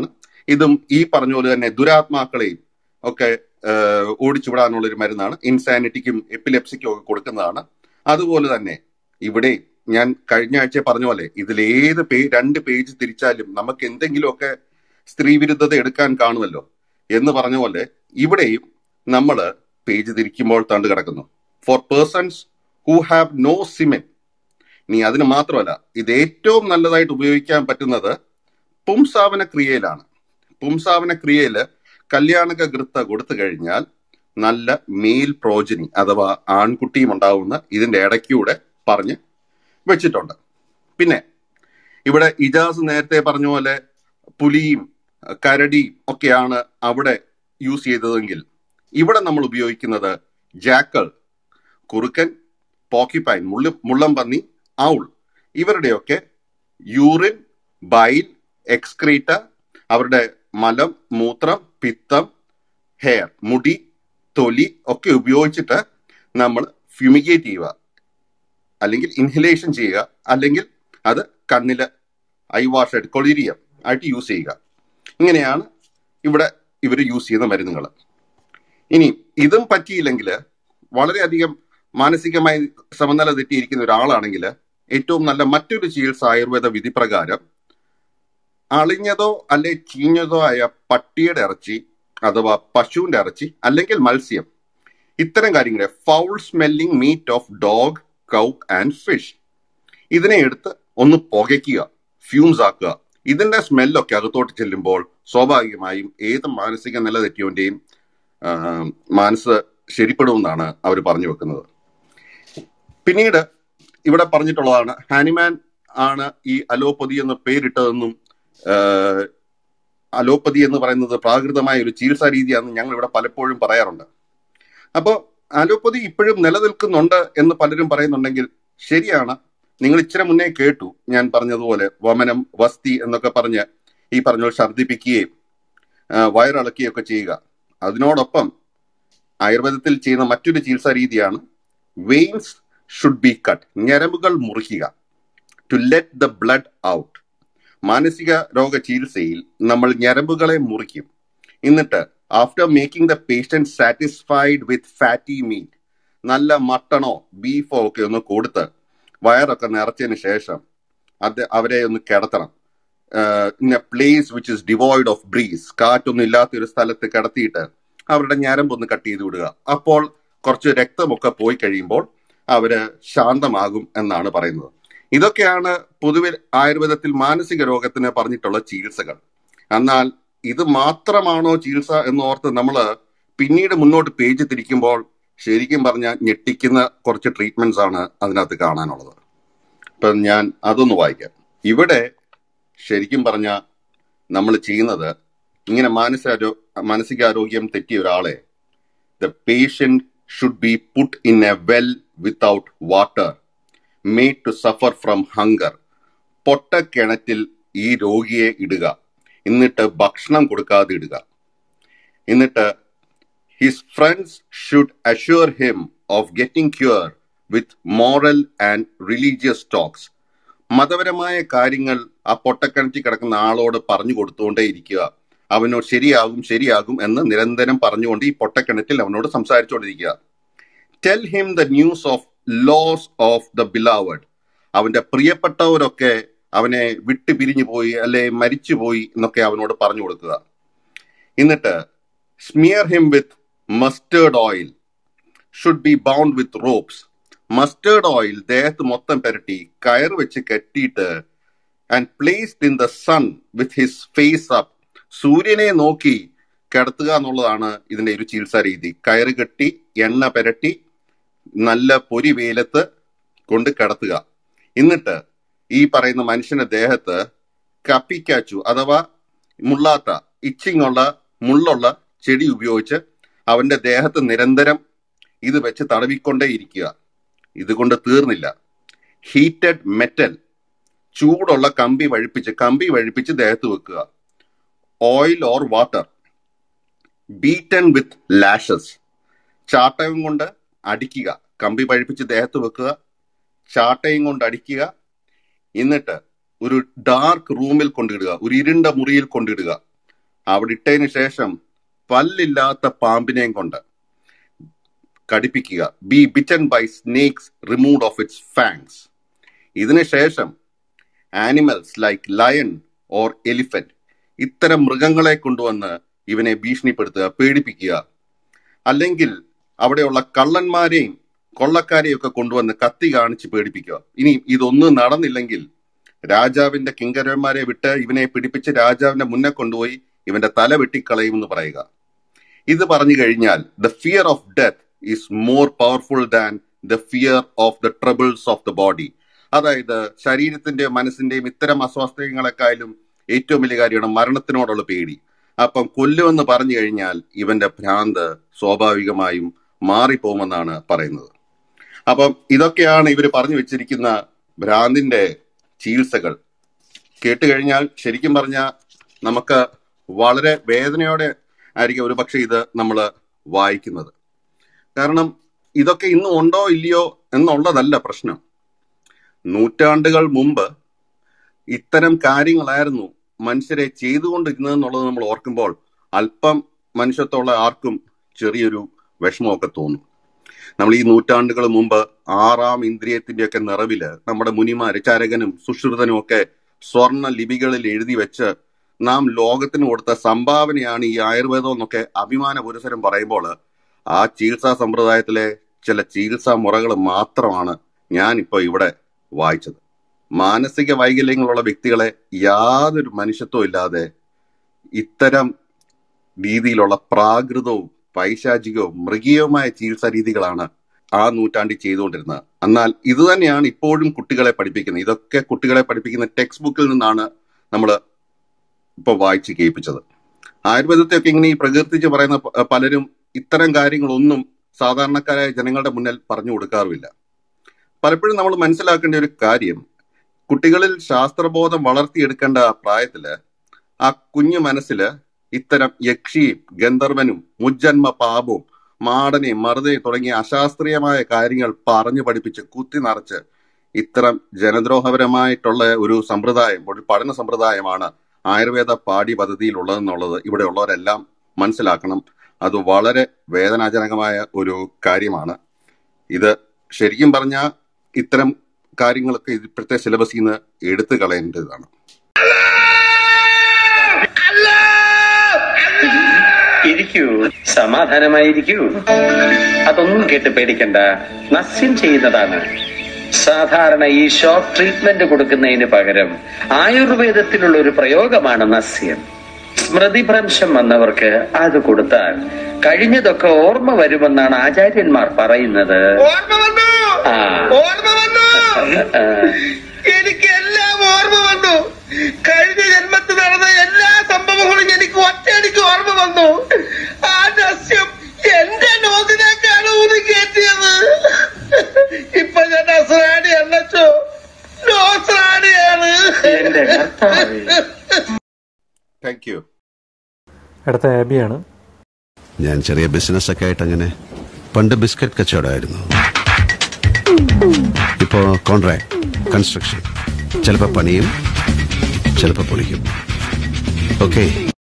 ഇതും ഈ പറഞ്ഞ പോലെ തന്നെ ദുരാത്മാക്കളെയും ഒക്കെ ഏഹ്, ഓടിച്ചുവിടാനുള്ള ഒരു മരുന്നാണ് ഇൻസാനിറ്റിക്കും എപ്പിലെപ്സിക്കും ഒക്കെ കൊടുക്കുന്നതാണ് അതുപോലെ തന്നെ ഇവിടെ ഞാൻ കഴിഞ്ഞ ആഴ്ച പറഞ്ഞ പോലെ ഇതിലേത് പേ രണ്ട് പേജ് തിരിച്ചാലും നമുക്ക് എന്തെങ്കിലുമൊക്കെ സ്ത്രീവിരുദ്ധത എടുക്കാൻ കാണുമല്ലോ എന്ന് പറഞ്ഞ പോലെ ഇവിടെയും നമ്മൾ പേജ് തിരിക്കുമ്പോൾ തണ്ട് കിടക്കുന്നു for persons who have no semen ഇനി അതിന് മാത്രമല്ല ഇത് ഏറ്റവും നല്ലതായിട്ട് ഉപയോഗിക്കാൻ പറ്റുന്നത് പുംസാവന ക്രിയയിലാണ് പുംസാവന ക്രിയയില് കല്യാണക ഗൃത്ത കൊടുത്തു കഴിഞ്ഞാൽ നല്ല മെയിൽ പ്രോജനി അഥവാ ആൺകുട്ടിയും ഉണ്ടാവുന്ന ഇതിന്റെ ഇടയ്ക്കൂടെ പറഞ്ഞ് വെച്ചിട്ടുണ്ട് പിന്നെ ഇവിടെ ഇജാസ് നേരത്തെ പറഞ്ഞ പോലെ പുലിയും കരടിയും ഒക്കെയാണ് അവിടെ യൂസ് ചെയ്തതെങ്കിൽ ഇവിടെ നമ്മൾ ഉപയോഗിക്കുന്നത് ജാക്കൾ കുറുക്കൻ പോക്കിപ്പൈൻ മുള്ള മുള്ളംപന്നി ഔൾ ഇവരുടെയൊക്കെ യൂറിൻ ബൈൽ എക്സ്ക്രീറ്റ അവരുടെ മലം മൂത്രം പിത്തം ഹെയർ മുടി തൊലി ഒക്കെ ഉപയോഗിച്ചിട്ട് നമ്മൾ ഫ്യൂമിഗേറ്റ് ചെയ്യുക അല്ലെങ്കിൽ ഇൻഹലേഷൻ ചെയ്യുക അല്ലെങ്കിൽ അത് കണ്ണില് ഐ വാഷ് ആയിട്ട് കൊളീരിയം ആയിട്ട് യൂസ് ചെയ്യുക ഇങ്ങനെയാണ് ഇവിടെ ഇവർ യൂസ് ചെയ്യുന്ന മരുന്നുകൾ ഇനി ഇതും പറ്റിയില്ലെങ്കിൽ വളരെയധികം മാനസികമായി സമനില തെറ്റിയിരിക്കുന്ന ഒരാളാണെങ്കിൽ ഏറ്റവും നല്ല മറ്റൊരു ചികിത്സ ആയുർവേദ വിധി പ്രകാരം അളിഞ്ഞതോ അല്ലെ ചീഞ്ഞതോ ആയ പട്ടിയുടെ ഇറച്ചി അഥവാ പശുവിന്റെ ഇറച്ചി അല്ലെങ്കിൽ മത്സ്യം ഇത്തരം കാര്യങ്ങളെ foul smelling meat of dog cow and fish ഇതിനെ എടുത്ത് ഒന്ന് പുകയ്ക്കുക ഫ്യൂംസ് ആക്കുക ഇതിന്റെ സ്മെല്ലൊക്കെ അകത്തോട്ട് ചെല്ലുമ്പോൾ സ്വാഭാവികമായും ഏത് മാനസിക നില തെറ്റിയവന്റെയും ആ, മനസ്സ് ശരിപ്പെടുമെന്നാണ് അവർ പറഞ്ഞു വെക്കുന്നത് പിന്നീട് ഇവിടെ പറഞ്ഞിട്ടുള്ളതാണ് ഹാനിമാൻ ആണ് ഈ അലോപ്പതി എന്ന് പേരിട്ടതെന്നും ആ, അലോപ്പതി എന്ന് പറയുന്നത് പ്രാകൃതമായ ഒരു ചികിത്സാ രീതിയാണെന്ന് ഞങ്ങൾ ഇവിടെ പലപ്പോഴും പറയാറുണ്ട് അപ്പോൾ അലോപ്പതി ഇപ്പോഴും നിലനിൽക്കുന്നുണ്ട് എന്ന് പലരും പറയുന്നുണ്ടെങ്കിൽ ശരിയാണ് നിങ്ങൾ ഇച്ചിരി മുന്നേ കേട്ടു ഞാൻ പറഞ്ഞതുപോലെ വമനം വസ്തി എന്നൊക്കെ പറഞ്ഞ് ഈ പറഞ്ഞ പോലെ ഛർദ്ദിപ്പിക്കുകയും ആ, വയറിളക്കുകയൊക്കെ ചെയ്യുക അതിനോടൊപ്പം ആയുർവേദത്തിൽ ചെയ്യുന്ന മറ്റൊരു ചികിത്സാ രീതിയാണ് വെയിൻസ് ഷുഡ് ബി കട്ട് ഞരമ്പുകൾ മുറിക്കുക to let the blood out മാനസിക രോഗ ചികിത്സയിൽ നമ്മൾ ഞരമ്പുകളെ മുറിക്കും എന്നിട്ട് after making the patient satisfied with fatty meat നല്ല മട്ടണോ ബീഫോ ഒക്കെ ഒന്ന് കൊടുത്ത് വയറൊക്കെ നിറച്ചതിന് ശേഷം അത് അവരെ ഒന്ന് കിടത്തണം in a place which is devoid of breeze കാറ്റൊന്നും ഇല്ലാത്ത ഒരു സ്ഥലത്ത് കിടത്തിയിട്ട് അവരുടെ ഞരമ്പൊന്ന് കട്ട് ചെയ്ത് വിടുക അപ്പോൾ കുറച്ച് രക്തമൊക്കെ പോയി കഴിയുമ്പോൾ അവര് ശാന്തമാകും എന്നാണ് പറയുന്നത് ഇതൊക്കെയാണ് പൊതുവെ ആയുർവേദത്തിൽ മാനസിക രോഗത്തിന് പറഞ്ഞിട്ടുള്ള ചികിത്സകൾ എന്നാൽ ഇത് മാത്രമാണോ ചികിത്സ എന്ന് ഓർത്ത് നമ്മൾ പിന്നീട് മുന്നോട്ട് പേജ് തിരിക്കുമ്പോൾ ശരിക്കും പറഞ്ഞാൽ ഞെട്ടിക്കുന്ന കുറച്ച് ട്രീറ്റ്മെന്റ്സ് ആണ് അതിനകത്ത് കാണാനുള്ളത് ഇപ്പം ഞാൻ അതൊന്ന് വായിക്കാം ഇവിടെ ശരിക്കും പറഞ്ഞ നമ്മൾ ചെയ്യുന്നത് ഇങ്ങനെ മാനസികാരോ മാനസികാരോഗ്യം തെറ്റിയ ഒരാളെ the patient should be put in a well without water made to suffer from hunger പൊട്ട കിണറ്റിൽ ഈ രോഗിയെ ഇടുക എന്നിട്ട് ഭക്ഷണം കൊടുക്കാതെ ഇടുക എന്നിട്ട് his friends should assure him of getting cure with moral and religious talks മതപരമായ കാര്യങ്ങൾ ആ പൊട്ടക്കിണറ്റിൽ കിടക്കുന്ന ആളോട് പറഞ്ഞു കൊടുത്തുകൊണ്ടേ ഇരിക്കുക അവനോട് ശരിയാകും ശരിയാകും എന്ന് നിരന്തരം പറഞ്ഞുകൊണ്ട് ഈ പൊട്ടക്കിണറ്റിൽ അവനോട് സംസാരിച്ചുകൊണ്ടിരിക്കുക tell him the news of loss of the beloved അവന്റെ പ്രിയപ്പെട്ടവരൊക്കെ അവനെ വിട്ടു പിരിഞ്ഞു പോയി അല്ലെ മരിച്ചുപോയി എന്നൊക്കെ അവനോട് പറഞ്ഞു കൊടുക്കുക എന്നിട്ട് smear him with mustard oil should be bound with ropes mustard oil ദേഹത്ത് മൊത്തം പുരട്ടി കയർ വെച്ച് കെട്ടിയിട്ട് and placed in the sun with his face up സൂര്യനെ നോക്കി കിടത്തുക എന്നുള്ളതാണ് ഇതിന്റെ ഒരു ചികിത്സാ രീതി കയറ് കെട്ടി എണ്ണ പുരട്ടി നല്ല പൊരി വെയിലത്ത് കൊണ്ട് കിടത്തുക എന്നിട്ട് ഈ പറയുന്ന മനുഷ്യന്റെ ദേഹത്ത് കപ്പിക്കാച്ചു അഥവാ മുള്ളാത്ത ഇച്ചിങ് ഉള്ള മുള്ളുള്ള ചെടി ഉപയോഗിച്ച് അവന്റെ ദേഹത്ത് നിരന്തരം ഇത് വെച്ച് തടവിക്കൊണ്ടേ ഇരിക്കുക ഇതുകൊണ്ട് തീർന്നില്ല ഹീറ്റഡ് മെറ്റൽ ചൂടുള്ള കമ്പി വഴിപ്പിച്ച് കമ്പി വഴിപ്പിച്ച് ദേഹത്ത് വെക്കുക oil or water beaten with lashes ചാട്ടകം കൊണ്ട് അടിക്കുക കമ്പി പഴിപ്പിച്ച് ദേഹത്ത് വെക്കുക ചാട്ടയും കൊണ്ട് അടിക്കുക എന്നിട്ട് ഒരു ഡാർക്ക് റൂമിൽ കൊണ്ടിടുക ഒരു ഇരുണ്ട മുറിയിൽ കൊണ്ടിടുക അവിടെ ഇട്ടതിന് ശേഷം പല്ലില്ലാത്ത പാമ്പിനെയും കൊണ്ട് കടിപ്പിക്കുക be bitten by snakes remove of its fangs ഇതിന് ശേഷം animals like lion or elephant ഇത്തരം മൃഗങ്ങളെ കൊണ്ടുവന്ന് ഇവനെ ഭീഷണിപ്പെടുത്തുക പേടിപ്പിക്കുക അല്ലെങ്കിൽ അവിടെയുള്ള കള്ളന്മാരെയും കൊള്ളക്കാരെയും ഒക്കെ കൊണ്ടുവന്ന് കത്തി കാണിച്ച് പേടിപ്പിക്കുക ഇനി ഇതൊന്നും നടന്നില്ലെങ്കിൽ രാജാവിന്റെ കിങ്കരന്മാരെ വിട്ട് ഇവനെ പിടിപ്പിച്ച് രാജാവിന്റെ മുന്നേ കൊണ്ടുപോയി ഇവന്റെ തല വെട്ടിക്കളയുമെന്ന് പറയുക ഇത് പറഞ്ഞു കഴിഞ്ഞാൽ the fear of death is more powerful than the fear of the troubles of the body അതായത് ശരീരത്തിന്റെയും മനസ്സിന്റെയും ഇത്തരം അസ്വാസ്ഥ്യങ്ങളെക്കാളും ഏറ്റവും വലിയ കാര്യമാണ് മരണത്തിനോടുള്ള പേടി അപ്പം കൊല്ലുമെന്ന് പറഞ്ഞു കഴിഞ്ഞാൽ ഇവന്റെ ഭ്രാന്ത് സ്വാഭാവികമായും മാറിപ്പോകുമെന്നാണ് പറയുന്നത് അപ്പം ഇതൊക്കെയാണ് ഇവർ പറഞ്ഞു വെച്ചിരിക്കുന്ന ഭ്രാന്തിന്റെ ചികിത്സകൾ കേട്ട് കഴിഞ്ഞാൽ ശരിക്കും പറഞ്ഞാൽ നമുക്ക് വളരെ വേദനയോടെ ആയിരിക്കും ഒരു പക്ഷെ ഇത് നമ്മൾ വായിക്കുന്നത് കാരണം ഇതൊക്കെ ഇന്ന് ഉണ്ടോ ഇല്ലയോ എന്നുള്ളതല്ല പ്രശ്നം നൂറ്റാണ്ടുകൾ മുമ്പ് ഇത്തരം കാര്യങ്ങളായിരുന്നു മനുഷ്യരെ ചെയ്തുകൊണ്ടിരുന്നതെന്നുള്ളത് നമ്മൾ ഓർക്കുമ്പോൾ അല്പം മനുഷ്യത്വമുള്ള ആർക്കും ചെറിയൊരു വിഷമമൊക്കെ തോന്നും നമ്മൾ ഈ നൂറ്റാണ്ടുകൾ മുമ്പ് ആറാം ഇന്ദ്രിയത്തിന്റെയൊക്കെ നിറവില് നമ്മുടെ മുനിമാര് ചരകനും സുശ്രുതനും ഒക്കെ സ്വർണ്ണ ലിപികളിൽ എഴുതി വെച്ച് നാം ലോകത്തിന് കൊടുത്ത സംഭാവനയാണ് ഈ ആയുർവേദം എന്നൊക്കെ അഭിമാന പുരസരം പറയുമ്പോൾ ആ ചികിത്സാ സമ്പ്രദായത്തിലെ ചില ചികിത്സാ മുറകൾ മാത്രമാണ് ഞാൻ ഇപ്പോൾ ഇവിടെ വായിച്ചത് മാനസിക വൈകല്യങ്ങളുള്ള വ്യക്തികളെ യാതൊരു മനുഷ്യത്വം ഇല്ലാതെ ഇത്തരം രീതിയിലുള്ള പ്രാകൃതവും പൈശാചികവും മൃഗീയവുമായ ചികിത്സാ രീതികളാണ് ആ നൂറ്റാണ്ടിൽ ചെയ്തുകൊണ്ടിരുന്നത് എന്നാൽ ഇത് തന്നെയാണ് ഇപ്പോഴും കുട്ടികളെ പഠിപ്പിക്കുന്നത് ഇതൊക്കെ കുട്ടികളെ പഠിപ്പിക്കുന്ന ടെക്സ്റ്റ് ബുക്കിൽ നിന്നാണ് നമ്മൾ ഇപ്പോൾ വായിച്ച് കേൾപ്പിച്ചത് ആയുർവേദത്തെയൊക്കെ ഇങ്ങനെ ഈ പ്രകീർത്തിച്ച് പറയുന്ന പ- പലരും ഇത്തരം കാര്യങ്ങളൊന്നും സാധാരണക്കാരായ ജനങ്ങളുടെ മുന്നിൽ പറഞ്ഞു കൊടുക്കാറുമില്ല പലപ്പോഴും നമ്മൾ മനസ്സിലാക്കേണ്ട ഒരു കാര്യം കുട്ടികളിൽ ശാസ്ത്രബോധം വളർത്തിയെടുക്കേണ്ട ആ പ്രായത്തില് ആ കുഞ്ഞു മനസ്സില് ഇത്തരം യക്ഷിയും ഗന്ധർവനും മുജ്ജന്മ പാപവും മാടനെയും മറുതയും തുടങ്ങിയ അശാസ്ത്രീയമായ കാര്യങ്ങൾ പറഞ്ഞു പഠിപ്പിച്ച് കുത്തി നിറച്ച് ഇത്തരം ജനദ്രോഹപരമായിട്ടുള്ള ഒരു സമ്പ്രദായം ഒരു പഠന സമ്പ്രദായമാണ് ആയുർവേദ പാഠ്യ പദ്ധതിയിൽ ഉള്ളതെന്നുള്ളത് ഇവിടെ ഉള്ളവരെല്ലാം മനസ്സിലാക്കണം അത് വളരെ വേദനാജനകമായ ഒരു കാര്യമാണ് ഇത് ശരിക്കും പറഞ്ഞാൽ ഇത്തരം കാര്യങ്ങളൊക്കെ ഇപ്പോഴത്തെ സിലബസിൽ നിന്ന് എടുത്തു കളയേണ്ടതാണ് ഇരിക്കൂ സമാധാനമായിരിക്കൂ അതൊന്നും കേട്ട് പേടിക്കണ്ട നസ്യം ചെയ്യുന്നതാണ് സാധാരണ ഈ ഷോക്ക് ട്രീറ്റ്മെന്റ് കൊടുക്കുന്നതിന് പകരം ആയുർവേദത്തിലുള്ള ഒരു പ്രയോഗമാണ് നസ്യം സ്മൃതിഭ്രംശം വന്നവർക്ക് അത് കൊടുത്താൽ കഴിഞ്ഞതൊക്കെ ഓർമ്മ വരുമെന്നാണ് ആചാര്യന്മാർ പറയുന്നത് ഓർമ്മ വന്നു ആ. ഓർമ്മ വന്നു ആ. എനിക്ക് എല്ലാം ഓർമ്മ വന്നു കഴിഞ്ഞ ജന്മത്തിൽ നടന്ന എല്ലാ സംഭവങ്ങളും എനിക്ക് ഒറ്റയടിക്ക് ഓർമ്മ വന്നു ആ നസ്യം എന്റെ നോസിലേക്കാണ് ഊതി കയറ്റിയത് ഇപ്പൊ ഞാൻ നസ്രാണി അല്ലച്ചോ നോസ്രാണിയാണ് എന്റെ കർത്താവേ താങ്ക് യു അടുത്ത ആബിയാണ് ഞാൻ ചെറിയ ബിസിനസ് ഒക്കെ ആയിട്ട് അങ്ങനെ പണ്ട് ബിസ്ക്കറ്റ് കച്ചവടമായിരുന്നു ഇപ്പോ കോൺട്രാക്ട് കൺസ്ട്രക്ഷൻ ചിലപ്പോ പണിയും ചിലപ്പോ പൊളിക്കും okay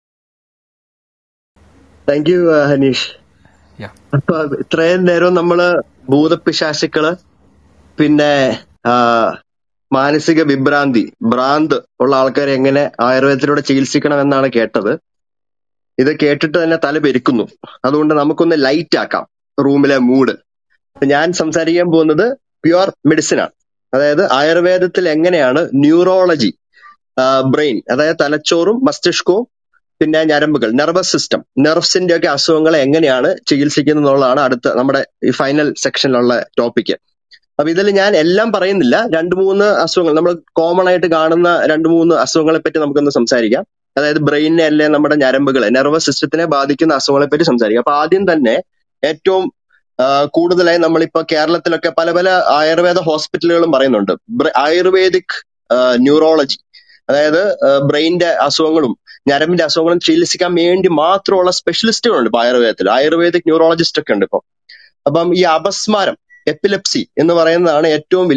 thank you Haneesh Yeah. അപ്പൊ ഇത്രയും നേരം നമ്മള് ഭൂതപിശാശുക്കള് പിന്നെ ആ, മാനസിക വിഭ്രാന്തി ഭ്രാന്ത് ഉള്ള ആൾക്കാരെ എങ്ങനെ ആയുർവേദത്തിലൂടെ ചികിത്സിക്കണം എന്നാണ് കേട്ടത് ഇത് കേട്ടിട്ട് തന്നെ തല പെരുക്കുന്നു അതുകൊണ്ട് നമുക്കൊന്ന് ലൈറ്റ് ആക്കാം റൂമിലെ മൂഡ് ഞാൻ സംസാരിക്കാൻ പോകുന്നത് പ്യുവർ മെഡിസിൻ ആണ് അതായത് ആയുർവേദത്തിൽ എങ്ങനെയാണ് ന്യൂറോളജി ബ്രെയിൻ അതായത് തലച്ചോറും മസ്തിഷ്കവും പിന്നെ ഞരമ്പുകൾ നെർവസ് സിസ്റ്റം നെർവ്സിന്റെ ഒക്കെ അസുഖങ്ങളെ എങ്ങനെയാണ് ചികിത്സിക്കുന്നത് എന്നുള്ളതാണ് അടുത്ത നമ്മുടെ ഈ ഫൈനൽ സെക്ഷനിലുള്ള ടോപ്പിക്ക് അപ്പൊ ഇതിൽ ഞാൻ എല്ലാം പറയുന്നില്ല രണ്ട് മൂന്ന് അസുഖങ്ങൾ നമ്മൾ കോമൺ ആയിട്ട് കാണുന്ന രണ്ട് മൂന്ന് അസുഖങ്ങളെ പറ്റി നമുക്കൊന്ന് സംസാരിക്കാം അതായത് ബ്രെയിനിനെ അല്ലെ നമ്മുടെ ഞരമ്പുകളെ നെർവസ് സിസ്റ്റത്തിനെ ബാധിക്കുന്ന അസുഖങ്ങളെ പറ്റി സംസാരിക്കാം അപ്പൊ ആദ്യം തന്നെ ഏറ്റവും ആ, കൂടുതലായി നമ്മളിപ്പോ കേരളത്തിലൊക്കെ പല പല ആയുർവേദ ഹോസ്പിറ്റലുകളും പറയുന്നുണ്ട് ആയുർവേദിക് ന്യൂറോളജി അതായത് ബ്രെയിനിന്റെ അസുഖങ്ങളും ഞരമ്പിന്റെ അസുഖങ്ങളും ചികിത്സിക്കാൻ വേണ്ടി മാത്രമുള്ള സ്പെഷ്യലിസ്റ്റുകളുണ്ട് ഇപ്പൊ ആയുർവേദത്തിൽ ആയുർവേദിക് ന്യൂറോളജിസ്റ്റ് ഒക്കെ ഉണ്ട് ഇപ്പൊ അപ്പം ഈ അപസ്മാരം എപ്പിലെപ്സി എന്ന് പറയുന്നതാണ് ഏറ്റവും വലിയ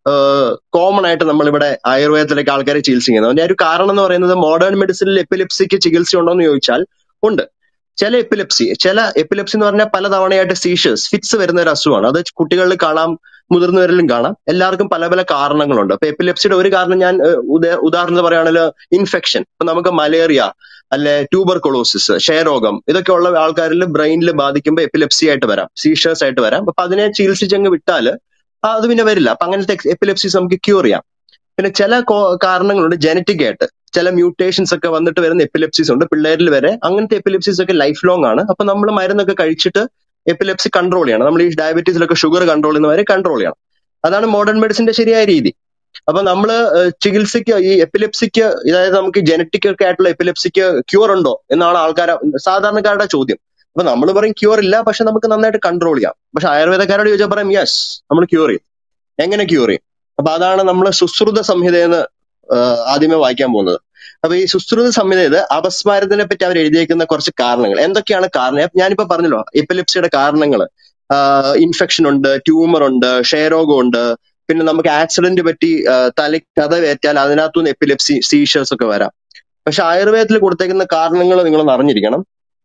കോമൺ ആയിട്ട് നമ്മളിവിടെ ആയുർവേദത്തിലേക്ക് ആൾക്കാരെ ചികിത്സിക്കുന്നത് അതിന്റെ ഒരു കാരണം എന്ന് പറയുന്നത് മോഡേൺ മെഡിസിനിൽ എപ്പിലെപ്സിക്ക് ചികിത്സ ഉണ്ടോ എന്ന് ചോദിച്ചാൽ ഉണ്ട് ചില എപ്പിലെപ്സി ചില എപ്പിലെപ്സി എന്ന് പറഞ്ഞാൽ പല തവണയായിട്ട് സീഷേഴ്സ് ഫിറ്റ്സ് വരുന്ന ഒരു അസുഖമാണ് അത് കുട്ടികളിൽ കാണാം മുതിർന്നവരിലും കാണാം എല്ലാവർക്കും പല പല കാരണങ്ങളുണ്ട് അപ്പൊ എപ്പിലെപ്സിയുടെ ഒരു കാരണം ഞാൻ ഏഹ്, ഉദാ- ഉദാഹരണത്തിന് പറയുകയാണെങ്കിൽ ഇൻഫെക്ഷൻ ഇപ്പൊ നമുക്ക് മലേറിയ അല്ലെ ട്യൂബർകൊളോസിസ് ക്ഷയരോഗം ഇതൊക്കെ ഉള്ള ആൾക്കാരിൽ ബ്രെയിനിൽ ബാധിക്കുമ്പോൾ എപ്പിലെപ്സി ആയിട്ട് വരാം സീഷേഴ്സ് ആയിട്ട് വരാം അപ്പൊ അതിനെ ചികിത്സിച്ചങ്ങ് വിട്ടാല് ആ, അത് പിന്നെ വരില്ല അപ്പൊ അങ്ങനത്തെ എപ്പിലെപ്സീസ് നമുക്ക് ക്യൂർ ചെയ്യാം പിന്നെ ചില കോ- കാരണങ്ങളുണ്ട് ജനറ്റിക് ആയിട്ട് ചില മ്യൂട്ടേഷൻസ് ഒക്കെ വന്നിട്ട് വരുന്ന എപ്പിലെപ്സീസ് ഉണ്ട് പിള്ളേരിൽ വരെ അങ്ങനത്തെ എപ്പിലെപ്സീസ് ഒക്കെ ലൈഫ് ലോങ് ആണ് അപ്പൊ നമ്മൾ മരുന്നൊക്കെ കഴിച്ചിട്ട് എപ്പിലെപ്സി കൺട്രോൾ ചെയ്യണം നമ്മൾ ഈ ഡയബറ്റീസിലൊക്കെ ഷുഗർ കൺട്രോൾ ചെയ്യുന്നവരെ കൺട്രോൾ ചെയ്യണം അതാണ് മോഡേൺ മെഡിസിന്റെ ശരിയായ രീതി അപ്പൊ നമ്മള് ഏഹ്, ചികിത്സയ്ക്ക് ഈ എപ്പിലെപ്സിക്ക് അതായത് നമുക്ക് ജനറ്റിക് ഒക്കെ ആയിട്ടുള്ള എപ്പിലെപ്സിക്ക് ക്യൂർ ഉണ്ടോ എന്നാണ് ആൾക്കാർ സാധാരണക്കാരുടെ ചോദ്യം അപ്പൊ നമ്മൾ പറയും ക്യൂർ ഇല്ല പക്ഷെ നമുക്ക് നന്നായിട്ട് കൺട്രോൾ ചെയ്യാം പക്ഷെ ആയുർവേദക്കാരോട് ചോദിച്ചാൽ പറയും യെസ് നമ്മൾ ക്യൂർ ചെയ്യും എങ്ങനെ ക്യൂർ ചെയ്യും അപ്പൊ അതാണ് നമ്മൾ സുശ്രുത സംഹിതയെന്ന് ആഹ് ആദ്യമേ വായിക്കാൻ പോകുന്നത് അപ്പൊ ഈ സുശ്രുത സംഹിതയിൽ അപസ്മാരത്തിനെ പറ്റി അവർ എഴുതിയേക്കുന്ന കുറച്ച് കാരണങ്ങൾ എന്തൊക്കെയാണ് കാരണം ഞാനിപ്പോ പറഞ്ഞല്ലോ എപ്പിലെപ്സിയുടെ കാരണങ്ങൾ ഇൻഫെക്ഷൻ ഉണ്ട് ട്യൂമർ ഉണ്ട് ക്ഷയരോഗം ഉണ്ട് പിന്നെ നമുക്ക് ആക്സിഡന്റ് പറ്റി ആഹ് തലയ്ക്ക് കഥവേറ്റാൽ അതിനകത്തുനിന്ന് എപ്പിലെപ്സി സീഷേഴ്സ് ഒക്കെ വരാം പക്ഷെ ആയുർവേദത്തിൽ കൊടുത്തേക്കുന്ന കാരണങ്ങൾ നിങ്ങൾ അറിഞ്ഞിരിക്കണം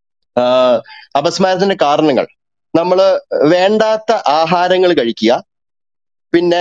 ആഹ് അപസ്മാരത്തിന്റെ കാരണങ്ങൾ നമ്മൾ വേണ്ടാത്ത ആഹാരങ്ങൾ കഴിക്കുക പിന്നെ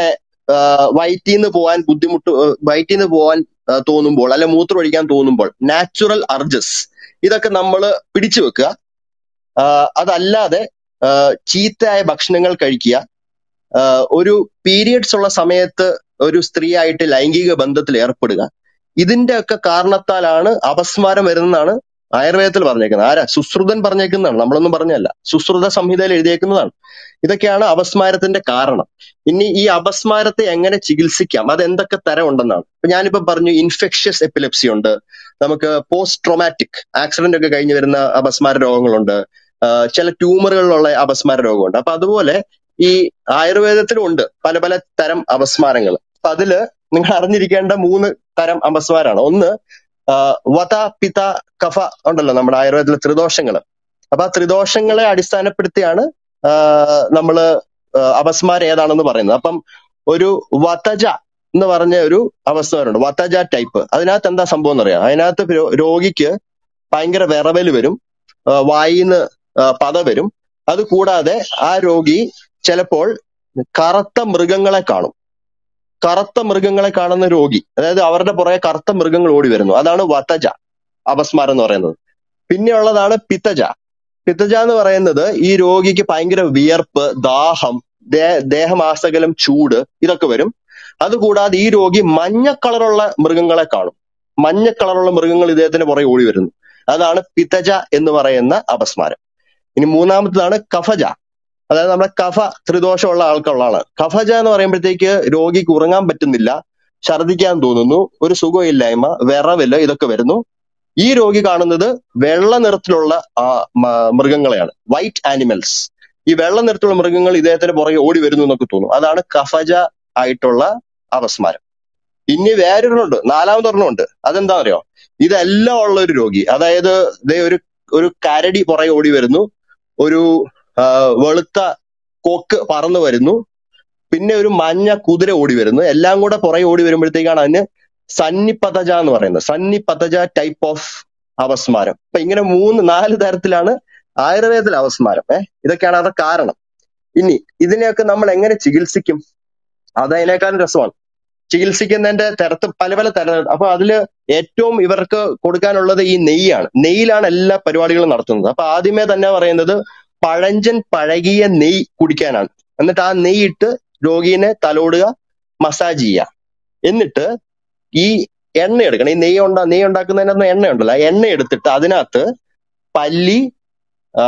വയറ്റിൽ നിന്ന് പോകാൻ ബുദ്ധിമുട്ട് വയറ്റിൽ നിന്ന് പോകാൻ ആ, തോന്നുമ്പോൾ അല്ലെ മൂത്രം ഒഴിക്കാൻ തോന്നുമ്പോൾ നാച്ചുറൽ അർജസ് ഇതൊക്കെ നമ്മൾ പിടിച്ചു വെക്കുക ആ, അതല്ലാതെ ആ, ചീത്തയായ ഭക്ഷണങ്ങൾ കഴിക്കുക ആ, ഒരു പീരിയഡ്സ് ഉള്ള സമയത്ത് ഒരു സ്ത്രീയായിട്ട് ലൈംഗിക ബന്ധത്തിൽ ഏർപ്പെടുക ഇതിന്റെ ഒക്കെ കാരണത്താലാണ് അപസ്മാരം വരുന്നതാണ് ആയുർവേദത്തിൽ പറഞ്ഞേക്കുന്നത് ആരാ സുശ്രുതൻ പറഞ്ഞേക്കുന്നതാണ് നമ്മളൊന്നും പറഞ്ഞല്ല സുശ്രുത സംഹിതയിൽ എഴുതിയേക്കുന്നതാണ് ഇതൊക്കെയാണ് അപസ്മാരത്തിന്റെ കാരണം ഇനി ഈ അപസ്മാരത്തെ എങ്ങനെ ചികിത്സിക്കാം അത് എന്തൊക്കെ തരം ഉണ്ടെന്നാണ് ഇപ്പൊ ഞാനിപ്പോ പറഞ്ഞു ഇൻഫെക്ഷ്യസ് എപ്പിലെപ്സി ഉണ്ട് നമുക്ക് പോസ്റ്റ് ട്രോമാറ്റിക് ആക്സിഡന്റ് ഒക്കെ കഴിഞ്ഞ് വരുന്ന അപസ്മാര രോഗങ്ങളുണ്ട് ആ, ചില ട്യൂമറുകളിലുള്ള അപസ്മാര രോഗമുണ്ട് അപ്പൊ അതുപോലെ ഈ ആയുർവേദത്തിലും ഉണ്ട് പല പല തരം അപസ്മാരങ്ങൾ അപ്പൊ അതില് നിങ്ങൾ അറിഞ്ഞിരിക്കേണ്ട മൂന്ന് തരം അപസ്മാരാണ് ഒന്ന് ആ, വത പിത കഫ ഉണ്ടല്ലോ നമ്മുടെ ആയുർവേദത്തിലെ ത്രിദോഷങ്ങൾ അപ്പൊ ആ ത്രിദോഷങ്ങളെ അടിസ്ഥാനപ്പെടുത്തിയാണ് ആ, നമ്മള് ആ, അപസ്മാരം ഏതാണെന്ന് പറയുന്നത് അപ്പം ഒരു വതജ എന്ന് പറഞ്ഞ ഒരു അപസ്മാരമുണ്ട് വതജ ടൈപ്പ് അതിനകത്ത് എന്താ സംഭവം എന്നറിയാം അതിനകത്ത് രോ- രോഗിക്ക് ഭയങ്കര വിറവല് വരും ആ, വായിന്ന് ആ, പത വരും അത് കൂടാതെ ആ രോഗി ചിലപ്പോൾ കറുത്ത മൃഗങ്ങളെ കാണും കറുത്ത മൃഗങ്ങളെ കാണുന്ന രോഗി അതായത് അവരുടെ പുറകെ കറുത്ത മൃഗങ്ങൾ ഓടി വരുന്നു അതാണ് വതജ അപസ്മാരം എന്ന് പറയുന്നത് പിന്നെ ഉള്ളതാണ് പിത്തജ പിത്തജ എന്ന് പറയുന്നത് ഈ രോഗിക്ക് ഭയങ്കര വിയർപ്പ് ദാഹം ദേ- ദേഹമാസകലം ചൂട് ഇതൊക്കെ വരും അതുകൂടാതെ ഈ രോഗി മഞ്ഞ കളറുള്ള മൃഗങ്ങളെ കാണും മഞ്ഞ കളറുള്ള മൃഗങ്ങൾ ഇദ്ദേഹത്തിന് പുറകെ ഓടി വരുന്നു അതാണ് പിത്തജ എന്ന് പറയുന്ന അപസ്മാരം ഇനി മൂന്നാമത്തതാണ് കഫജ അതായത് നമ്മുടെ കഫ ത്രിദോഷമുള്ള ആൾക്കുള്ളതാണ് കഫജ എന്ന് പറയുമ്പോഴത്തേക്ക് രോഗിക്ക് ഉറങ്ങാൻ പറ്റുന്നില്ല ഛർദിക്കാൻ തോന്നുന്നു ഒരു സുഖമില്ലായ്മ വിറവില് ഇതൊക്കെ വരുന്നു ഈ രോഗി കാണുന്നത് വെള്ള നിറത്തിലുള്ള ആ, മ- മൃഗങ്ങളെയാണ് വൈറ്റ് ആനിമൽസ് ഈ വെള്ള നിറത്തിലുള്ള മൃഗങ്ങൾ ഇദ്ദേഹത്തിന് പുറകെ ഓടി വരുന്നു എന്നൊക്കെ തോന്നും അതാണ് കഫജ ആയിട്ടുള്ള അപസ്മാരം ഇനി വേറൊരെണ്ണമുണ്ട് നാലാമതൊരെണ്ണമുണ്ട് അതെന്താ അറിയോ ഇതെല്ലാം ഉള്ള ഒരു രോഗി അതായത് ദേ ഒരു ഒരു കരടി പുറകെ ഓടി വരുന്നു ഒരു ആ, വെളുത്ത കൊക്ക് പറന്നു വരുന്നു പിന്നെ ഒരു മഞ്ഞ കുതിര ഓടി വരുന്നു എല്ലാം കൂടെ പുറകെ ഓടി വരുമ്പോഴത്തേക്കാണ് അതിന് സന്നിപതജ എന്ന് പറയുന്നത് സന്നിപതജ ടൈപ്പ് ഓഫ് അപസ്മാരം അപ്പൊ ഇങ്ങനെ മൂന്ന് നാല് തരത്തിലാണ് ആയുർവേദത്തിലെ അപസ്മാരം ഏഹ് ഇതൊക്കെയാണ് അവരുടെ കാരണം ഇനി ഇതിനെയൊക്കെ നമ്മൾ എങ്ങനെ ചികിത്സിക്കും അത് അതിനേക്കാളും രസമാണ് ചികിത്സിക്കുന്നതിന്റെ തരത്ത് പല പല തരം അപ്പൊ അതില് ഏറ്റവും ഇവർക്ക് കൊടുക്കാനുള്ളത് ഈ നെയ്യാണ് നെയ്യിലാണ് എല്ലാ പരിപാടികളും നടത്തുന്നത് അപ്പൊ ആദ്യമേ തന്നെ പറയുന്നത് പഴഞ്ചൻ പഴകിയ നെയ്യ് കുടിക്കാനാണ് എന്നിട്ട് ആ നെയ്യ് ഇട്ട് രോഗീനെ തലോടുക മസാജ് ചെയ്യുക എന്നിട്ട് ഈ എണ്ണ എടുക്കണം ഈ നെയ്യ് ഉണ്ടാ നെയ്യ് ഉണ്ടാക്കുന്നതിനകത്ത് എണ്ണ ഉണ്ടല്ലോ ആ എണ്ണ എടുത്തിട്ട് അതിനകത്ത് പല്ലി ആ,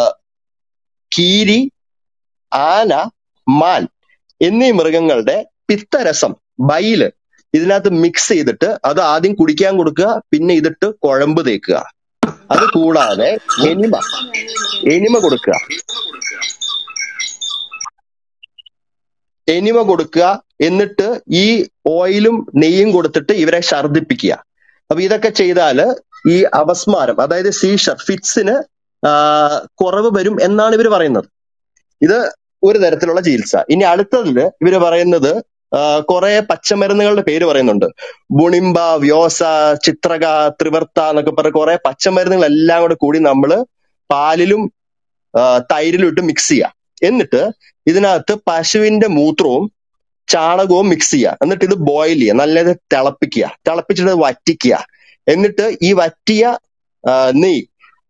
കീരി ആന മാൻ എന്നീ മൃഗങ്ങളുടെ പിത്തരസം ബൈല് ഇതിനകത്ത് മിക്സ് ചെയ്തിട്ട് അത് ആദ്യം കുടിക്കാൻ കൊടുക്കുക പിന്നെ ഇതിട്ട് കുഴമ്പ് തേക്കുക അത് കൂടാതെ എനിമ എനിമ കൊടുക്കുക എനിമ കൊടുക്കുക എന്നിട്ട് ഈ ഓയിലും നെയ്യും കൊടുത്തിട്ട് ഇവരെ ഛർദിപ്പിക്കുക അപ്പൊ ഇതൊക്കെ ചെയ്താല് ഈ അപസ്മാരം അതായത് സീഷർ ഫിറ്റ്സിന് കുറവ് വരും എന്നാണ് ഇവർ പറയുന്നത് ഇത് ഒരു തരത്തിലുള്ള ചികിത്സ ഇനി അടുത്തതില് ഇവര് പറയുന്നത് കുറെ പച്ചമരുന്നുകളുടെ പേര് പറയുന്നുണ്ട് ബുണിംബ വ്യോസ ചിത്രക ത്രിവർത്ത എന്നൊക്കെ പറഞ്ഞ കുറെ പച്ചമരുന്നുകൾ എല്ലാം കൂടെ കൂടി നമ്മൾ പാലിലും ആ, തൈരിലും ഇട്ട് മിക്സ് ചെയ്യുക എന്നിട്ട് ഇതിനകത്ത് പശുവിന്റെ മൂത്രവും ചാണകവും മിക്സ് ചെയ്യുക എന്നിട്ട് ഇത് ബോയിൽ ചെയ്യുക നല്ലത് തിളപ്പിക്കുക തിളപ്പിച്ചിട്ട് വറ്റിക്കുക എന്നിട്ട് ഈ വറ്റിയ ആ, നെയ്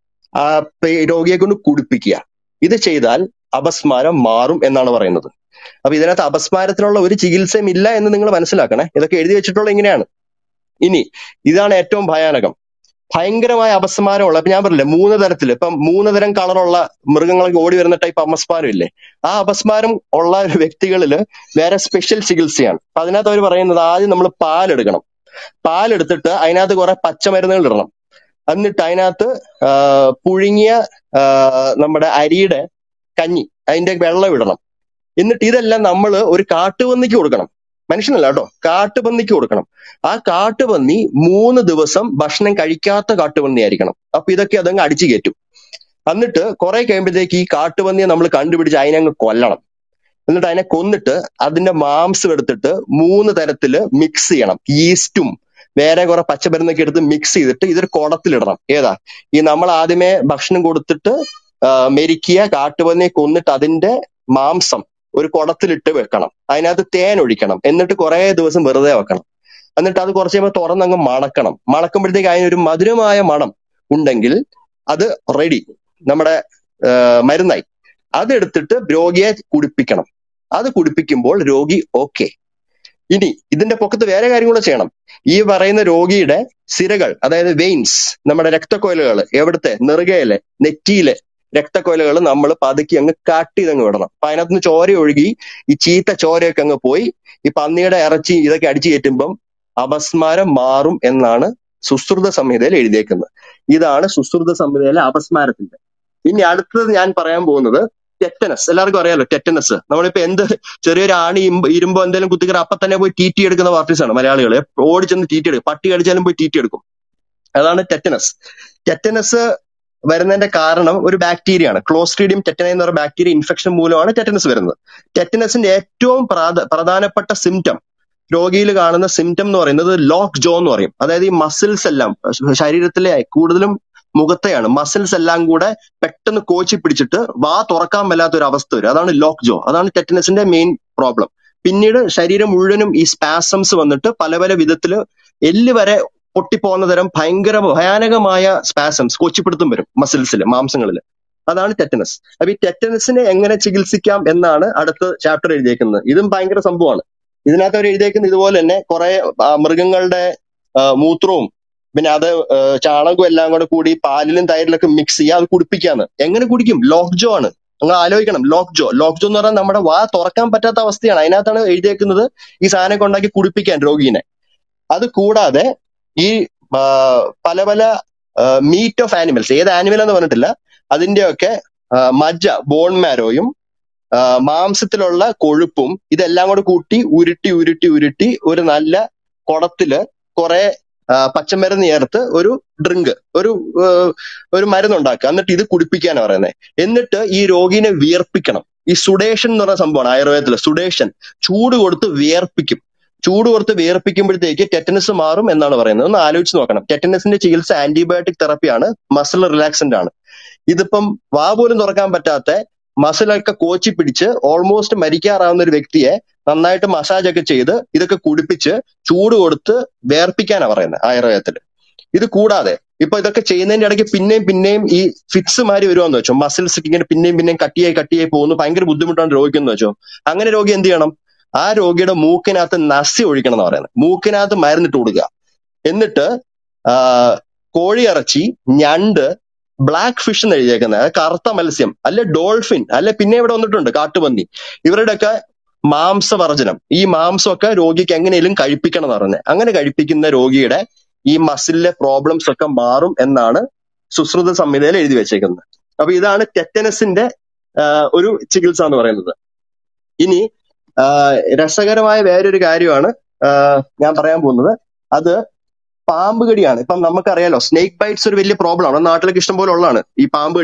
ആ പേ- രോഗിയെ കൊണ്ട് കുടിപ്പിക്കുക ഇത് ചെയ്താൽ അപസ്മാരം മാറും എന്നാണ് പറയുന്നത് അപ്പൊ ഇതിനകത്ത് അപസ്മാരത്തിനുള്ള ഒരു ചികിത്സയും ഇല്ല എന്ന് നിങ്ങൾ മനസ്സിലാക്കണേ ഇതൊക്കെ എഴുതി വെച്ചിട്ടുള്ള ഇങ്ങനെയാണ് ഇനി ഇതാണ് ഏറ്റവും ഭയാനകം ഭയങ്കരമായ അപസ്മാരമുള്ള ഇപ്പൊ ഞാൻ പറഞ്ഞില്ലേ മൂന്ന് തരത്തിൽ ഇപ്പം മൂന്ന് തരം കളറുള്ള മൃഗങ്ങളൊക്കെ ഓടി വരുന്ന ടൈപ്പ് അപസ്മാരം ഇല്ലേ ആ അപസ്മാരം ഉള്ള ഒരു വ്യക്തികളിൽ വേറെ സ്പെഷ്യൽ ചികിത്സയാണ് അപ്പൊ അതിനകത്ത് അവർ പറയുന്നത് ആദ്യം നമ്മൾ പാലെടുക്കണം പാലെടുത്തിട്ട് അതിനകത്ത് കുറെ പച്ചമരുന്നുകൾ ഇടണം എന്നിട്ട് അതിനകത്ത് ആ, പുഴുങ്ങിയ ആ, നമ്മുടെ അരിയുടെ കഞ്ഞി അതിന്റെ വെള്ളം ഇടണം എന്നിട്ട് ഇതെല്ലാം നമ്മൾ ഒരു കാട്ടുപന്നിക്ക് കൊടുക്കണം മനുഷ്യനല്ല കേട്ടോ കാട്ടുപന്നിക്ക് കൊടുക്കണം ആ കാട്ടുപന്നി മൂന്ന് ദിവസം ഭക്ഷണം കഴിക്കാത്ത കാട്ടുപന്നി ആയിരിക്കണം അപ്പൊ ഇതൊക്കെ അതങ്ങ് അടിച്ചു കയറ്റും എന്നിട്ട് കുറെ കഴിയുമ്പോഴത്തേക്ക് ഈ കാട്ടുപന്നിയെ നമ്മൾ കണ്ടുപിടിച്ച് അതിനെ അങ്ങ് കൊല്ലണം എന്നിട്ട് അതിനെ കൊന്നിട്ട് അതിന്റെ മാംസം എടുത്തിട്ട് മൂന്ന് തരത്തില് മിക്സ് ചെയ്യണം ഈസ്റ്റും വേറെ കുറെ പച്ചമരുന്നൊക്കെ എടുത്ത് മിക്സ് ചെയ്തിട്ട് ഇതൊരു കുടത്തിലിടണം ഏതാ ഈ നമ്മൾ ആദ്യമേ ഭക്ഷണം കൊടുത്തിട്ട് ആ, മെരിക്കിയ കാട്ടുപന്നിയെ കൊന്നിട്ട് അതിന്റെ മാംസം ഒരു കുടത്തിലിട്ട് വെക്കണം അതിനകത്ത് തേൻ ഒഴിക്കണം എന്നിട്ട് കുറെ ദിവസം വെറുതെ വെക്കണം എന്നിട്ട് അത് കുറച്ച് കഴിയുമ്പോൾ തുറന്നങ്ങ് മണക്കണം മണക്കുമ്പോഴത്തേക്ക് അതിനൊരു മധുരമായ മണം ഉണ്ടെങ്കിൽ അത് റെഡി നമ്മുടെ ആ, മരുന്നായി അതെടുത്തിട്ട് രോഗിയെ കുടിപ്പിക്കണം അത് കുടിപ്പിക്കുമ്പോൾ രോഗി ഓക്കെ ഇനി ഇതിന്റെ പൊക്കത്ത് വേറെ കാര്യം കൂടെ ചെയ്യണം ഈ പറയുന്ന രോഗിയുടെ സിരകൾ അതായത് വെയിൻസ് നമ്മുടെ രക്തക്കൊയലുകൾ എവിടുത്തെ നെറുകയിലെ നെറ്റിയിലെ രക്തക്കൊയലുകൾ നമ്മൾ പതുക്കി അങ്ങ് കട്ട് ചെയ്തങ്ങ് വിടണം അപ്പൊ അതിനകത്തുനിന്ന് ചോര ഒഴുകി ഈ ചീത്ത ചോരയൊക്കെ അങ്ങ് പോയി ഈ പന്നിയുടെ ഇറച്ചി ഇതൊക്കെ അടിച്ചു കയറ്റുമ്പം അപസ്മാരം മാറും എന്നാണ് സുശ്രുത സംഹിതയിൽ എഴുതിയേക്കുന്നത് ഇതാണ് സുശ്രുത സംഹിതയിലെ അപസ്മാരത്തിന്റെ ഇനി അടുത്തത് ഞാൻ പറയാൻ പോകുന്നത് ടെറ്റനസ് എല്ലാവർക്കും അറിയാലോ ടെറ്റനസ് നമ്മളിപ്പോ എന്ത് ചെറിയൊരു ആണി ഇമ്പ് ഇരുമ്പോ എന്തെങ്കിലും കുത്തിക്കറ അപ്പൊ തന്നെ പോയി ടീറ്റി എടുക്കുന്ന പാർട്ടീസാണ് മലയാളികൾ ഓടി ചെന്ന് ടീറ്റി എടുക്കും പട്ടി കടിച്ചാലും പോയി ടീറ്റി എടുക്കും അതാണ് ടെറ്റനസ് ടെറ്റനസ് വരുന്നതിന്റെ കാരണം ഒരു ബാക്ടീരിയ ആണ് ക്ലോസ്ട്രീഡിയം ടെറ്റന എന്ന് പറയുന്ന ബാക്ടീരിയ ഇൻഫെക്ഷൻ മൂലമാണ് ടെറ്റനസ് വരുന്നത് ടെറ്റനസിന്റെ ഏറ്റവും പ്രാധ- പ്രധാനപ്പെട്ട സിംറ്റം രോഗിയിൽ കാണുന്ന സിംറ്റം എന്ന് പറയുന്നത് ലോക്ക് ജോ എന്ന് പറയും അതായത് ഈ മസിൽസ് എല്ലാം ശ- ശരീരത്തിലെ കൂടുതലും മുഖത്തെയാണ് മസിൽസ് എല്ലാം കൂടെ പെട്ടെന്ന് കോച്ചി പിടിച്ചിട്ട് വാ തുറക്കാൻ മേലാത്ത ഒരു അവസ്ഥ വരും അതാണ് ലോക്ക് ജോ അതാണ് ടെറ്റനസിന്റെ മെയിൻ പ്രോബ്ലം പിന്നീട് ശരീരം മുഴുവനും ഈ സ്പാസംസ് വന്നിട്ട് പല പല വിധത്തില് എല്ല് വരെ പൊട്ടിപ്പോകുന്ന തരം ഭയങ്കര ഭയാനകമായ സ്പാസംസ് കൊച്ചിപ്പിടുത്തം വരും മസിൽസിൽ മാംസങ്ങളിൽ അതാണ് ടെറ്റനസ് അപ്പൊ ഈ ടെറ്റനസിനെ എങ്ങനെ ചികിത്സിക്കാം എന്നാണ് അടുത്ത ചാപ്റ്റർ എഴുതിയേക്കുന്നത് ഇതും ഭയങ്കര സംഭവമാണ് ഇതിനകത്ത് അവർ എഴുതിയേക്കുന്നത് ഇതുപോലെ തന്നെ കുറെ ആ, മൃഗങ്ങളുടെ ആ, മൂത്രവും പിന്നെ അത് ആ, ചാണകവും എല്ലാം കൂടെ കൂടി പാലിലും തൈരിലൊക്കെ മിക്സ് ചെയ്യുക അത് കുടിപ്പിക്കാന്ന് എങ്ങനെ കുടിക്കും ലോക്ക് ജോ ആണ് നിങ്ങൾ ആലോചിക്കണം ലോക്ക് ജോ ലോക്ക് ജോ എന്ന് പറഞ്ഞാൽ നമ്മുടെ വാ തുറക്കാൻ പറ്റാത്ത അവസ്ഥയാണ് അതിനകത്താണ് എഴുതിയേക്കുന്നത് ഈ സാധനമൊക്കെ ഉണ്ടാക്കി കുടിപ്പിക്കാൻ രോഗീനെ അത് കൂടാതെ ഈ ആ, പല പല മീറ്റ് ഓഫ് ആനിമൽസ് ഏത് ആനിമൽ എന്ന് പറഞ്ഞിട്ടില്ല അതിന്റെയൊക്കെ ആ, മജ്ജ ബോൺ മാരോയും ആ, മാംസത്തിലുള്ള കൊഴുപ്പും ഇതെല്ലാം കൂടെ കൂട്ടി ഉരുട്ടി ഉരുട്ടി ഉരുട്ടി ഒരു നല്ല കുടത്തില് കുറെ ആ, പച്ചമരുന്ന് ചേർത്ത് ഒരു ഡ്രിങ്ക് ഒരു ആ, ഒരു മരുന്നുണ്ടാക്കുക എന്നിട്ട് ഇത് കുടിപ്പിക്കാനാണ് പറയുന്നത് എന്നിട്ട് ഈ രോഗിനെ വിയർപ്പിക്കണം ഈ സുഡേഷൻ എന്ന് പറഞ്ഞ സംഭവമാണ് ആയുർവേദത്തില് സുഡേഷൻ ചൂട് കൊടുത്ത് വിയർപ്പിക്കും ചൂട് കൊടുത്ത് വിയർപ്പിക്കുമ്പോഴത്തേക്ക് ടെറ്റനസ് മാറും എന്നാണ് പറയുന്നത് ഒന്ന് ആലോചിച്ച് നോക്കണം ടെറ്റനസിന്റെ ചികിത്സ ആന്റിബയോട്ടിക് തെറപ്പിയാണ് മസിൽ റിലാക്സന്റ് ആണ് ഇതിപ്പം വാ പോലും തുറക്കാൻ പറ്റാത്ത മസിലൊക്കെ കോച്ചി പിടിച്ച് ഓൾമോസ്റ്റ് മരിക്കാറാവുന്ന ഒരു വ്യക്തിയെ നന്നായിട്ട് മസാജ് ഒക്കെ ചെയ്ത് ഇതൊക്കെ കുടിപ്പിച്ച് ചൂട് കൊടുത്ത് വേർപ്പിക്കാനാ പറയുന്നത് ആയുർവേദത്തിൽ ഇത് കൂടാതെ ഇപ്പൊ ഇതൊക്കെ ചെയ്യുന്നതിന്റെ ഇടയ്ക്ക് പിന്നെയും പിന്നെയും ഈ ഫിറ്റ്സ് മാറി വരുവാന്ന് വെച്ചോ മസിൽസ് ഒക്കെ ഇങ്ങനെ പിന്നെയും പിന്നെയും കട്ടിയായി കട്ടിയായി പോകുന്നു ഭയങ്കര ബുദ്ധിമുട്ടാണ് രോഗിക്കെന്ന് വെച്ചോ അങ്ങനെ രോഗി എന്ത് ചെയ്യണം ആ രോഗിയുടെ മൂക്കിനകത്ത് നസി ഒഴിക്കണം എന്ന് പറയുന്നത് മൂക്കിനകത്ത് മരുന്നിട്ട് കൊടുക്കുക എന്നിട്ട് ആ, കോഴിയിറച്ചി ഞണ്ട് ബ്ലാക്ക് ഫിഷ് എന്ന് എഴുതിയേക്കുന്നത് അതായത് കറുത്ത മത്സ്യം അല്ലെ ഡോൾഫിൻ അല്ലെ പിന്നെ ഇവിടെ വന്നിട്ടുണ്ട് കാട്ടുപന്നി ഇവരുടെയൊക്കെ മാംസവർജനം ഈ മാംസമൊക്കെ രോഗിക്ക് എങ്ങനെയും കഴിപ്പിക്കണം എന്ന് പറയുന്നത് അങ്ങനെ കഴിപ്പിക്കുന്ന രോഗിയുടെ ഈ മസിലിലെ പ്രോബ്ലംസ് ഒക്കെ മാറും എന്നാണ് സുശ്രുത സംഹിതയിൽ എഴുതി വെച്ചേക്കുന്നത് അപ്പൊ ഇതാണ് ടെറ്റനസിന്റെ ആ, ഒരു ചികിത്സ എന്ന് പറയുന്നത് ഇനി ആ, രസകരമായ വേറൊരു കാര്യമാണ് ആ, ഞാൻ പറയാൻ പോകുന്നത് അത് പാമ്പ് കടിയാണ് ഇപ്പം നമുക്കറിയാലോ സ്നേക്ക് ബൈറ്റ്സ് ഒരു വലിയ പ്രോബ്ലം ആണ് നാട്ടിലൊക്കെ ഇഷ്ടം പോലെ ഉള്ളതാണ് ഈ പാമ്പ് കടി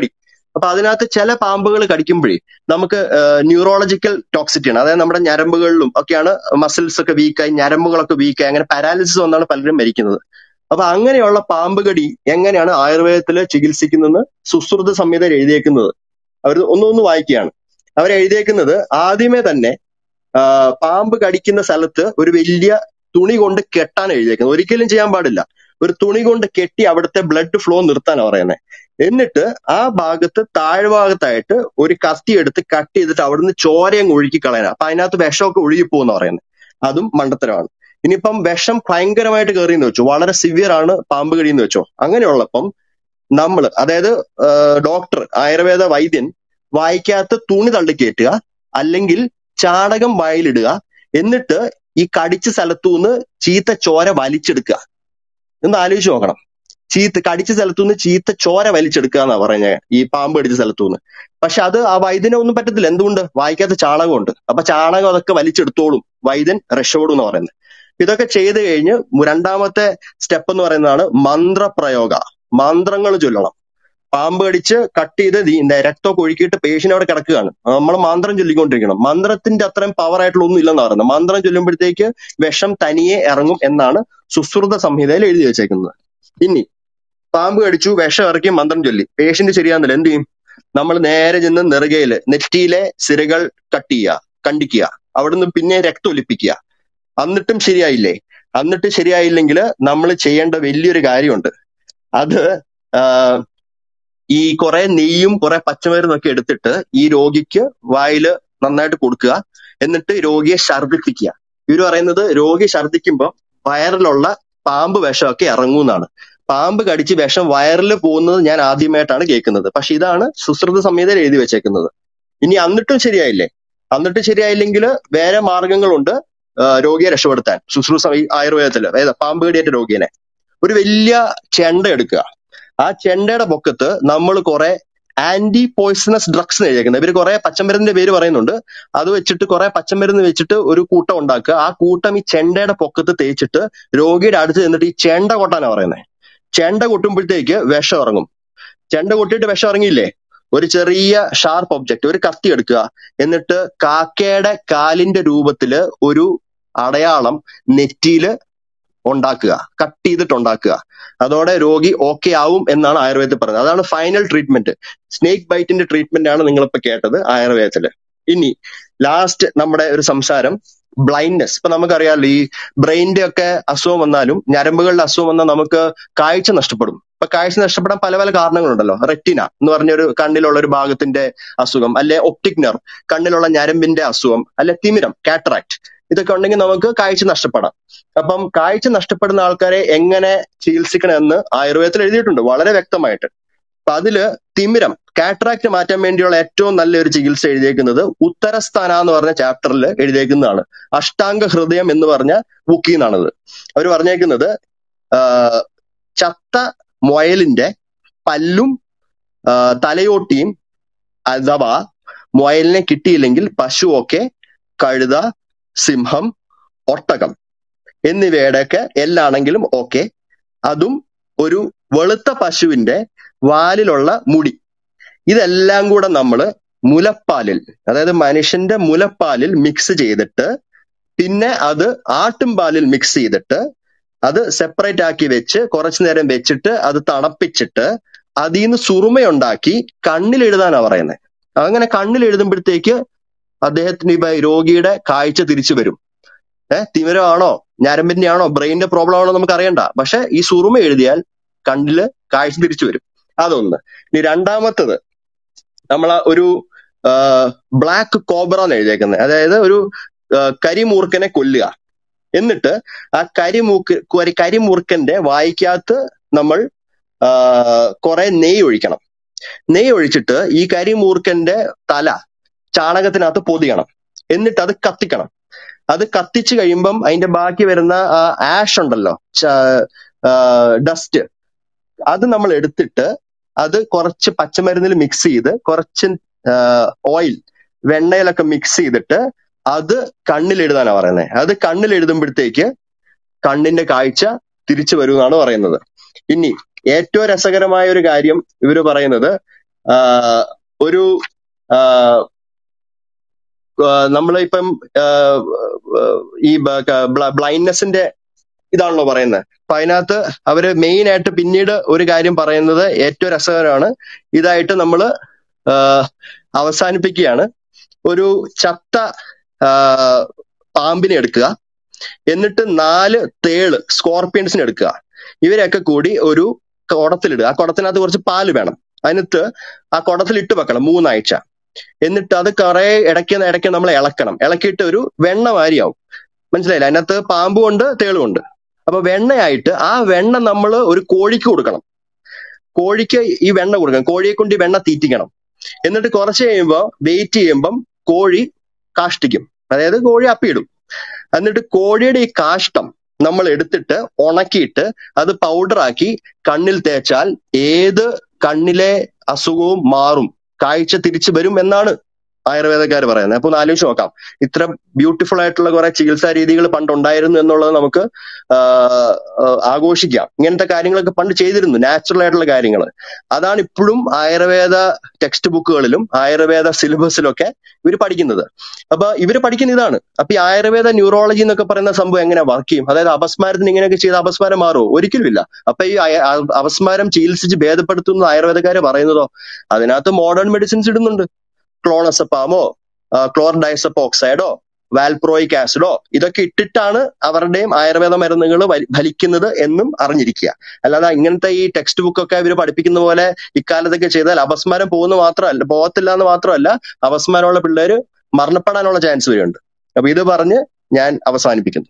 അപ്പൊ അതിനകത്ത് ചില പാമ്പുകൾ കടിക്കുമ്പോഴേ നമുക്ക് ന്യൂറോളജിക്കൽ ടോക്സിറ്റി ആണ് അതായത് നമ്മുടെ ഞരമ്പുകളിലും ഒക്കെയാണ് മസിൽസ് ഒക്കെ വീക്കായി ഞരമ്പുകളൊക്കെ വീക്കായി അങ്ങനെ പാരാലിസിസ് വന്നാണ് പലരും മരിക്കുന്നത് അപ്പൊ അങ്ങനെയുള്ള പാമ്പ് കടി എങ്ങനെയാണ് ആയുർവേദത്തിൽ ചികിത്സിക്കുന്നതെന്ന് സുശ്രുത സംഹിതയിൽ എഴുതിയേക്കുന്നത് അവർ ഒന്നൊന്ന് വായിക്കുകയാണ് അവർ എഴുതിയേക്കുന്നത് ആദ്യമേ തന്നെ ആ, പാമ്പ് കടിക്കുന്ന സ്ഥലത്ത് ഒരു വലിയ തുണി കൊണ്ട് കെട്ടാൻ എഴുതിയേക്കുന്നത് ഒരിക്കലും ചെയ്യാൻ പാടില്ല ഒരു തുണി കൊണ്ട് കെട്ടി അവിടുത്തെ ബ്ലഡ് ഫ്ലോ നിർത്താനാണ് പറയുന്നത് എന്നിട്ട് ആ ഭാഗത്ത് താഴ്ഭാഗത്തായിട്ട് ഒരു കത്തി എടുത്ത് കട്ട് ചെയ്തിട്ട് അവിടുന്ന് ചോരയും ഒഴുക്കി കളയാനാ അപ്പൊ അതിനകത്ത് വിഷമൊക്കെ ഒഴുകി പോകുന്ന പറയുന്നത് അതും മണ്ടത്തരമാണ് ഇനിയിപ്പം വിഷം ഭയങ്കരമായിട്ട് കയറിയെന്ന് വെച്ചോ വളരെ സിവിയർ ആണ് പാമ്പ് കടിയെന്ന് വെച്ചോ അങ്ങനെയുള്ളപ്പം നമ്മൾ അതായത് ഡോക്ടർ ആയുർവേദ വൈദ്യൻ വായിക്കാത്ത തുണി തള്ളിക്കയറ്റുക അല്ലെങ്കിൽ ചാണകം വായിലിടുക എന്നിട്ട് ഈ കടിച്ച സ്ഥലത്തുനിന്ന് ചീത്ത ചോര വലിച്ചെടുക്കുക എന്ന് ആലോചിച്ച് നോക്കണം ചീത്ത കടിച്ച സ്ഥലത്തുനിന്ന് ചീത്ത ചോര വലിച്ചെടുക്കുക എന്നാ പറഞ്ഞത് ഈ പാമ്പ് കടിച്ച സ്ഥലത്തുനിന്ന് പക്ഷെ അത് ആ വൈദ്യനെ ഒന്നും പറ്റത്തില്ല എന്തുകൊണ്ട് വായിക്കാത്ത ചാണകമുണ്ട് അപ്പൊ ചാണകം അതൊക്കെ വലിച്ചെടുത്തോളും വൈദ്യൻ രക്ഷപ്പെടും എന്ന് പറയുന്നത് ഇതൊക്കെ ചെയ്ത് കഴിഞ്ഞ് രണ്ടാമത്തെ സ്റ്റെപ്പ് എന്ന് പറയുന്നതാണ് മന്ത്രപ്രയോഗ മന്ത്രങ്ങൾ ചൊല്ലണം പാമ്പ് കടിച്ച് കട്ട് ചെയ്ത് ദീ- ദേ രക്തമൊക്കെ ഒഴുക്കിയിട്ട് പേഷ്യന്റ് അവിടെ കിടക്കുകയാണ് നമ്മൾ മന്ത്രം ചൊല്ലിക്കൊണ്ടിരിക്കണം മന്ത്രത്തിന്റെ അത്രയും പവർ ആയിട്ടുള്ള ഒന്നും ഇല്ലെന്ന് പറയുന്നത് മന്ത്രം ചൊല്ലുമ്പോഴത്തേക്ക് വിഷം തനിയെ ഇറങ്ങും എന്നാണ് സുശ്രുത സംഹിതയിൽ എഴുതി വെച്ചേക്കുന്നത് ഇനി പാമ്പ് കടിച്ചു വിഷം ഇറക്കി മന്ത്രം ചൊല്ലി പേഷ്യന്റ് ശരിയാകുന്നില്ല എന്ത് ചെയ്യും നമ്മൾ നേരെ ചെന്ന് നെറുകയില് നെറ്റിയിലെ സിരകൾ കട്ട് ചെയ്യുക കണ്ടിക്കുക അവിടുന്ന് പിന്നെ രക്തം ഒലിപ്പിക്കുക എന്നിട്ടും ശരിയായില്ലേ എന്നിട്ട് ശരിയായില്ലെങ്കിൽ നമ്മൾ ചെയ്യേണ്ട വലിയൊരു കാര്യമുണ്ട് അത് ആ, ഈ കുറെ നെയ്യും കുറെ പച്ചമരുന്നൊക്കെ എടുത്തിട്ട് ഈ രോഗിക്ക് വായില് നന്നായിട്ട് കൊടുക്കുക എന്നിട്ട് രോഗിയെ ഛർദിപ്പിക്കുക ഇവര് പറയുന്നത് രോഗി ഛർദിക്കുമ്പോൾ വയറിലുള്ള പാമ്പ് വിഷമൊക്കെ ഇറങ്ങുമെന്നാണ് പാമ്പ് കടിച്ച് വിഷം വയറിൽ പോകുന്നത് ഞാൻ ആദ്യമായിട്ടാണ് കേൾക്കുന്നത് പക്ഷെ ഇതാണ് സുശ്രുത സംഹിതയിൽ എഴുതി വെച്ചേക്കുന്നത് ഇനി എന്നിട്ടും ശരിയായില്ലേ എന്നിട്ടും ശരിയായില്ലെങ്കിൽ വേറെ മാർഗങ്ങളുണ്ട് ആ, രോഗിയെ രക്ഷപ്പെടുത്താൻ ശുശ്രൂഷ ഈ ആയുർവേദത്തില് ഏതാ പാമ്പ് കടിയേറ്റ രോഗിയെ ഒരു വലിയ ചെണ്ട എടുക്കുക ആ ചെണ്ടയുടെ പൊക്കത്ത് നമ്മൾ കുറെ ആന്റി പോയിസണസ് ഡ്രഗ്സ് എഴുതിയേക്കുന്നത് ഇവര് കുറെ പച്ചമരുന്നിന്റെ പേര് പറയുന്നുണ്ട് അത് വെച്ചിട്ട് കുറെ പച്ചമരുന്ന് വെച്ചിട്ട് ഒരു കൂട്ടം ഉണ്ടാക്കുക ആ കൂട്ടം ഈ ചെണ്ടയുടെ പൊക്കത്ത് തേച്ചിട്ട് രോഗിയുടെ അടുത്ത് ചെന്നിട്ട് ഈ ചെണ്ട കൊട്ടാനാ പറയുന്നത് ചെണ്ട കൊട്ടുമ്പോഴത്തേക്ക് വിഷം ഇറങ്ങും ചെണ്ട കൊട്ടിയിട്ട് വിഷം ഇറങ്ങിയില്ലേ ഒരു ചെറിയ ഷാർപ്പ് ഒബ്ജക്റ്റ് ഒരു കത്തി എടുക്കുക എന്നിട്ട് കാക്കയുടെ കാലിന്റെ രൂപത്തില് ഒരു അടയാളം നെറ്റിയില് ഉണ്ടാക്കുക കട്ട് ചെയ്തിട്ട് ഉണ്ടാക്കുക അതോടെ രോഗി ഓക്കെ ആവും എന്നാണ് ആയുർവേദത്തിൽ പറയുന്നത് അതാണ് ഫൈനൽ ട്രീറ്റ്മെന്റ് സ്നേക്ക് ബൈറ്റിന്റെ ട്രീറ്റ്മെന്റ് ആണ് നിങ്ങളിപ്പോ കേട്ടത് ആയുർവേദത്തില് ഇനി ലാസ്റ്റ് നമ്മുടെ ഒരു സംസാരം ബ്ലൈൻഡ്നെസ് ഇപ്പൊ നമുക്കറിയാമല്ലോ ഈ ബ്രെയിനിന്റെ ഒക്കെ അസുഖം വന്നാലും ഞരമ്പുകളുടെ അസുഖം വന്നാൽ നമുക്ക് കാഴ്ച നഷ്ടപ്പെടും ഇപ്പൊ കാഴ്ച നഷ്ടപ്പെടാൻ പല പല കാരണങ്ങളുണ്ടല്ലോ റെറ്റിന എന്ന് പറഞ്ഞ ഒരു കണ്ണിലുള്ള ഒരു ഭാഗത്തിന്റെ അസുഖം അല്ലെ ഒപ്റ്റിക് നെർവ് കണ്ണിലുള്ള ഞരമ്പിന്റെ അസുഖം അല്ലെ തിമിരം കാറ്ററാക്ട് ഇതൊക്കെ ഉണ്ടെങ്കിൽ നമുക്ക് കാഴ്ച നഷ്ടപ്പെടാം അപ്പം കാഴ്ച നഷ്ടപ്പെടുന്ന ആൾക്കാരെ എങ്ങനെ ചികിത്സിക്കണമെന്ന് ആയുർവേദത്തിൽ എഴുതിയിട്ടുണ്ട് വളരെ വ്യക്തമായിട്ട് അപ്പൊ അതില് തിമിരം കാറ്ററാക്ട് മാറ്റാൻ വേണ്ടിയുള്ള ഏറ്റവും നല്ലൊരു ചികിത്സ എഴുതിയേക്കുന്നത് ഉത്തരസ്ഥാന എന്ന് പറഞ്ഞ ചാപ്റ്ററിൽ എഴുതിയേക്കുന്നതാണ് അഷ്ടാംഗ ഹൃദയം എന്ന് പറഞ്ഞ ബുക്കിൽ നിന്നാണത് അവർ പറഞ്ഞേക്കുന്നത് ആ, ചത്ത മുയലിന്റെ പല്ലും ആ, തലയോട്ടിയും അഥവാ മുയലിനെ കിട്ടിയില്ലെങ്കിൽ പശുവൊക്കെ കഴുത സിംഹം ഒട്ടകം എന്നിവയുടെയൊക്കെ എല്ലാണെങ്കിലും ഓക്കെ അതും ഒരു വെളുത്ത പശുവിന്റെ വാലിലുള്ള മുടി ഇതെല്ലാം കൂടെ നമ്മൾ മുലപ്പാലിൽ അതായത് മനുഷ്യന്റെ മുലപ്പാലിൽ മിക്സ് ചെയ്തിട്ട് പിന്നെ അത് ആട്ടുംപാലിൽ മിക്സ് ചെയ്തിട്ട് അത് സെപ്പറേറ്റ് ആക്കി വെച്ച് കുറച്ചു നേരം വെച്ചിട്ട് അത് തണുപ്പിച്ചിട്ട് അതിൽ നിന്ന് സുറുമയുണ്ടാക്കി കണ്ണിൽ എഴുതാനാ പറയുന്നത് അങ്ങനെ കണ്ണിൽ എഴുതുമ്പോഴത്തേക്ക് അദ്ദേഹത്തിന് ഇപ്പൊ രോഗിയുടെ കാഴ്ച തിരിച്ചു വരും ഏഹ് തിമിരമാണോ ഞരമ്പിന്റെ ആണോ ബ്രെയിനിന്റെ പ്രോബ്ലം ആണോ നമുക്ക് അറിയണ്ട പക്ഷെ ഈ സുറുമ എഴുതിയാൽ കണ്ണില് കാഴ്ച തിരിച്ചു വരും അതൊന്ന് ഇനി രണ്ടാമത്തത് നമ്മൾ ഒരു ബ്ലാക്ക് കോബ്ര എന്ന് എഴുതിയേക്കുന്നത് അതായത് ഒരു ആ, കരിമൂർഖനെ കൊല്ലുക എന്നിട്ട് ആ കരിമൂക്ക് കൊരി- കരിമൂർഖന്റെ വായിക്കകത്ത് നമ്മൾ ആ, കുറെ നെയ്യ് ഒഴിക്കണം നെയ്യ് ഒഴിച്ചിട്ട് ഈ കരിമൂർഖന്റെ തല ചാണകത്തിനകത്ത് പൊതിയണം എന്നിട്ട് അത് കത്തിക്കണം അത് കത്തിച്ചു കഴിയുമ്പം അതിന്റെ ബാക്കി വരുന്ന ആ ആഷ് ഉണ്ടല്ലോ ഡസ്റ്റ് അത് നമ്മൾ എടുത്തിട്ട് അത് കുറച്ച് പച്ചമരുന്നിൽ മിക്സ് ചെയ്ത് കുറച്ച് ഓയിൽ വെണ്ണയിലൊക്കെ മിക്സ് ചെയ്തിട്ട് അത് കണ്ണിൽ എഴുതാനാ പറയുന്നത് അത് കണ്ണിൽ എഴുതുമ്പോഴത്തേക്ക് കണ്ണിന്റെ കാഴ്ച തിരിച്ചു വരുമെന്നാണ് പറയുന്നത് ഇനി ഏറ്റവും രസകരമായ ഒരു കാര്യം ഇവര് പറയുന്നത് ആ, ഒരു നമ്മൾ ഇപ്പം ഈ ബ്ലൈൻഡ്നെസിന്റെ ഇതാണല്ലോ പറയുന്നത് അപ്പൊ അതിനകത്ത് അവര് മെയിൻ ആയിട്ട് പിന്നീട് ഒരു കാര്യം പറയുന്നത് ഏറ്റവും രസകരമാണ് ഇതായിട്ട് നമ്മൾ അവസാനിപ്പിക്കുകയാണ് ഒരു ചത്ത ആ, പാമ്പിനെ എടുക്കുക എന്നിട്ട് നാല് തേള് സ്കോർപ്പിയൻസിനെ എടുക്കുക ഇവരെയൊക്കെ കൂടി ഒരു കുടത്തിലിടുക ആ കുടത്തിനകത്ത് കുറച്ച് പാല് വേണം അതിനകത്ത് ആ കുടത്തിൽ ഇട്ട് വെക്കണം മൂന്നാഴ്ച എന്നിട്ട് അത് കുറെ ഇടയ്ക്ക് ഇടയ്ക്ക് നമ്മൾ ഇളക്കണം ഇളക്കിയിട്ട് ഒരു വെണ്ണ മാരിയാവും മനസ്സിലായില്ല അതിനകത്ത് പാമ്പും ഉണ്ട് തേളും ഉണ്ട് അപ്പൊ വെണ്ണയായിട്ട് ആ വെണ്ണ നമ്മൾ ഒരു കോഴിക്ക് കൊടുക്കണം കോഴിക്ക് ഈ വെണ്ണ കൊടുക്കണം കോഴിയെ കൊണ്ട് ഈ വെണ്ണ തീറ്റിക്കണം എന്നിട്ട് കുറച്ച് കഴിയുമ്പോൾ വെയിറ്റ് ചെയ്യുമ്പം കോഴി കാഷ്ടിക്കും അതായത് കോഴി അപ്പിയിടും എന്നിട്ട് കോഴിയുടെ ഈ കാഷ്ടം നമ്മൾ എടുത്തിട്ട് ഉണക്കിയിട്ട് അത് പൗഡറാക്കി കണ്ണിൽ തേച്ചാൽ ഏത് കണ്ണിലെ അസുഖവും മാറും കാഴ്ച തിരിച്ചു വരും എന്നാണ് ആയുർവേദക്കാർ പറയുന്നത് അപ്പൊ ഒന്ന് ആലോചിച്ച് നോക്കാം ഇത്ര ബ്യൂട്ടിഫുൾ ആയിട്ടുള്ള കുറെ ചികിത്സാ രീതികൾ പണ്ട് ഉണ്ടായിരുന്നു എന്നുള്ളത് നമുക്ക് ആഹ് ആഹ് ആഘോഷിക്കാം ഇങ്ങനത്തെ കാര്യങ്ങളൊക്കെ പണ്ട് ചെയ്തിരുന്നു നാച്ചുറൽ ആയിട്ടുള്ള കാര്യങ്ങൾ അതാണ് ഇപ്പോഴും ആയുർവേദ ടെക്സ്റ്റ് ബുക്കുകളിലും ആയുർവേദ സിലബസിലും ഒക്കെ ഇവർ പഠിക്കുന്നത് അപ്പൊ ഇവര് പഠിക്കുന്ന ഇതാണ് അപ്പൊ ഈ ആയുർവേദ ന്യൂറോളജി എന്നൊക്കെ പറയുന്ന സംഭവം എങ്ങനെ വർക്ക് ചെയ്യും അതായത് അപസ്മാരത്തിന് ഇങ്ങനെയൊക്കെ ചെയ്ത് അപസ്മാരം മാറുമോ ഒരിക്കലും ഇല്ല അപ്പൊ ഈ അയ- അ- അപസ്മാരം ചികിത്സിച്ച് ഭേദപ്പെടുത്തുന്ന ആയുർവേദക്കാര് പറയുന്നതോ അതിനകത്ത് മോഡേൺ മെഡിസിൻസ് ഇടുന്നുണ്ട് ക്ലോണസപ്പാമോ ക്ലോർ ഡൈസപ്പ് ഓക്സൈഡോ വാൽപ്രോയിക് ആസിഡോ ഇതൊക്കെ ഇട്ടിട്ടാണ് അവരുടെയും ആയുർവേദ മരുന്നുകൾ ഫലിക്കുന്നത് എന്നും അറിഞ്ഞിരിക്കുക അല്ലാതെ ഇങ്ങനത്തെ ഈ ടെക്സ്റ്റ് ബുക്ക് ഒക്കെ ഇവർ പഠിപ്പിക്കുന്ന പോലെ ഇക്കാലത്തൊക്കെ ചെയ്താൽ അപസ്മാരം പോകുന്ന മാത്രമല്ല പോകത്തില്ല എന്ന് മാത്രമല്ല അപസ്മാരമുള്ള പിള്ളേര് മരണപ്പെടാനുള്ള ചാൻസ് വരുന്നുണ്ട് അപ്പൊ ഇത് പറഞ്ഞ് ഞാൻ അവസാനിപ്പിക്കുന്നു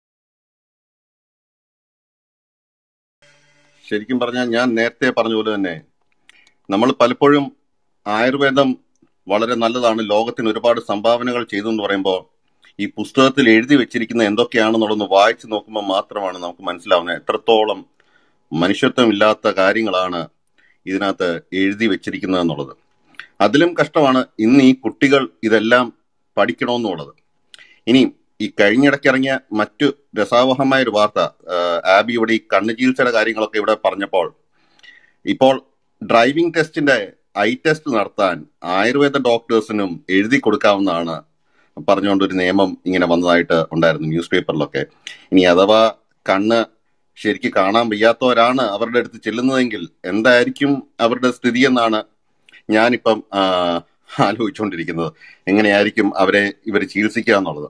ശരിക്കും പറഞ്ഞാൽ ഞാൻ നേരത്തെ പറഞ്ഞ പോലെ തന്നെ നമ്മൾ പലപ്പോഴും ആയുർവേദം വളരെ നല്ലതാണ് ലോകത്തിന് ഒരുപാട് സംഭാവനകൾ ചെയ്തു എന്ന് പറയുമ്പോൾ ഈ പുസ്തകത്തിൽ എഴുതി വെച്ചിരിക്കുന്ന എന്തൊക്കെയാണെന്നുള്ളതൊന്ന് വായിച്ചു നോക്കുമ്പോൾ മാത്രമാണ് നമുക്ക് മനസ്സിലാവുന്നത് എത്രത്തോളം മനുഷ്യത്വം ഇല്ലാത്ത കാര്യങ്ങളാണ് ഇതിനകത്ത് എഴുതി വെച്ചിരിക്കുന്നത് എന്നുള്ളത് അതിലും കഷ്ടമാണ് ഇന്ന് ഈ കുട്ടികൾ ഇതെല്ലാം പഠിക്കണമെന്നുള്ളത് ഇനി ഈ കഴിഞ്ഞിടയ്ക്ക് ഇറങ്ങിയ മറ്റു രസാവഹമായ ഒരു വാർത്ത ആ, ആബി ഇവിടെ ഈ കണ്ണ് ചികിത്സയുടെ കാര്യങ്ങളൊക്കെ ഇവിടെ പറഞ്ഞപ്പോൾ ഇപ്പോൾ ഡ്രൈവിംഗ് ടെസ്റ്റിന്റെ ഐ ടെസ്റ്റ് നടത്താൻ ആയുർവേദ ഡോക്ടേഴ്സിനും എഴുതി കൊടുക്കാവുന്നതാണ് പറഞ്ഞുകൊണ്ട് ഒരു നിയമം ഇങ്ങനെ വന്നതായിട്ട് ഉണ്ടായിരുന്നു ന്യൂസ് പേപ്പറിലൊക്കെ ഇനി അഥവാ കണ്ണ് ശരിക്ക് കാണാൻ വയ്യാത്തവരാണ് അവരുടെ അടുത്ത് ചെല്ലുന്നതെങ്കിൽ എന്തായിരിക്കും അവരുടെ സ്ഥിതി എന്നാണ് ഞാനിപ്പം ആ, ആലോചിച്ചുകൊണ്ടിരിക്കുന്നത് എങ്ങനെയായിരിക്കും അവരെ ഇവർ ചികിത്സിക്കുക എന്നുള്ളത്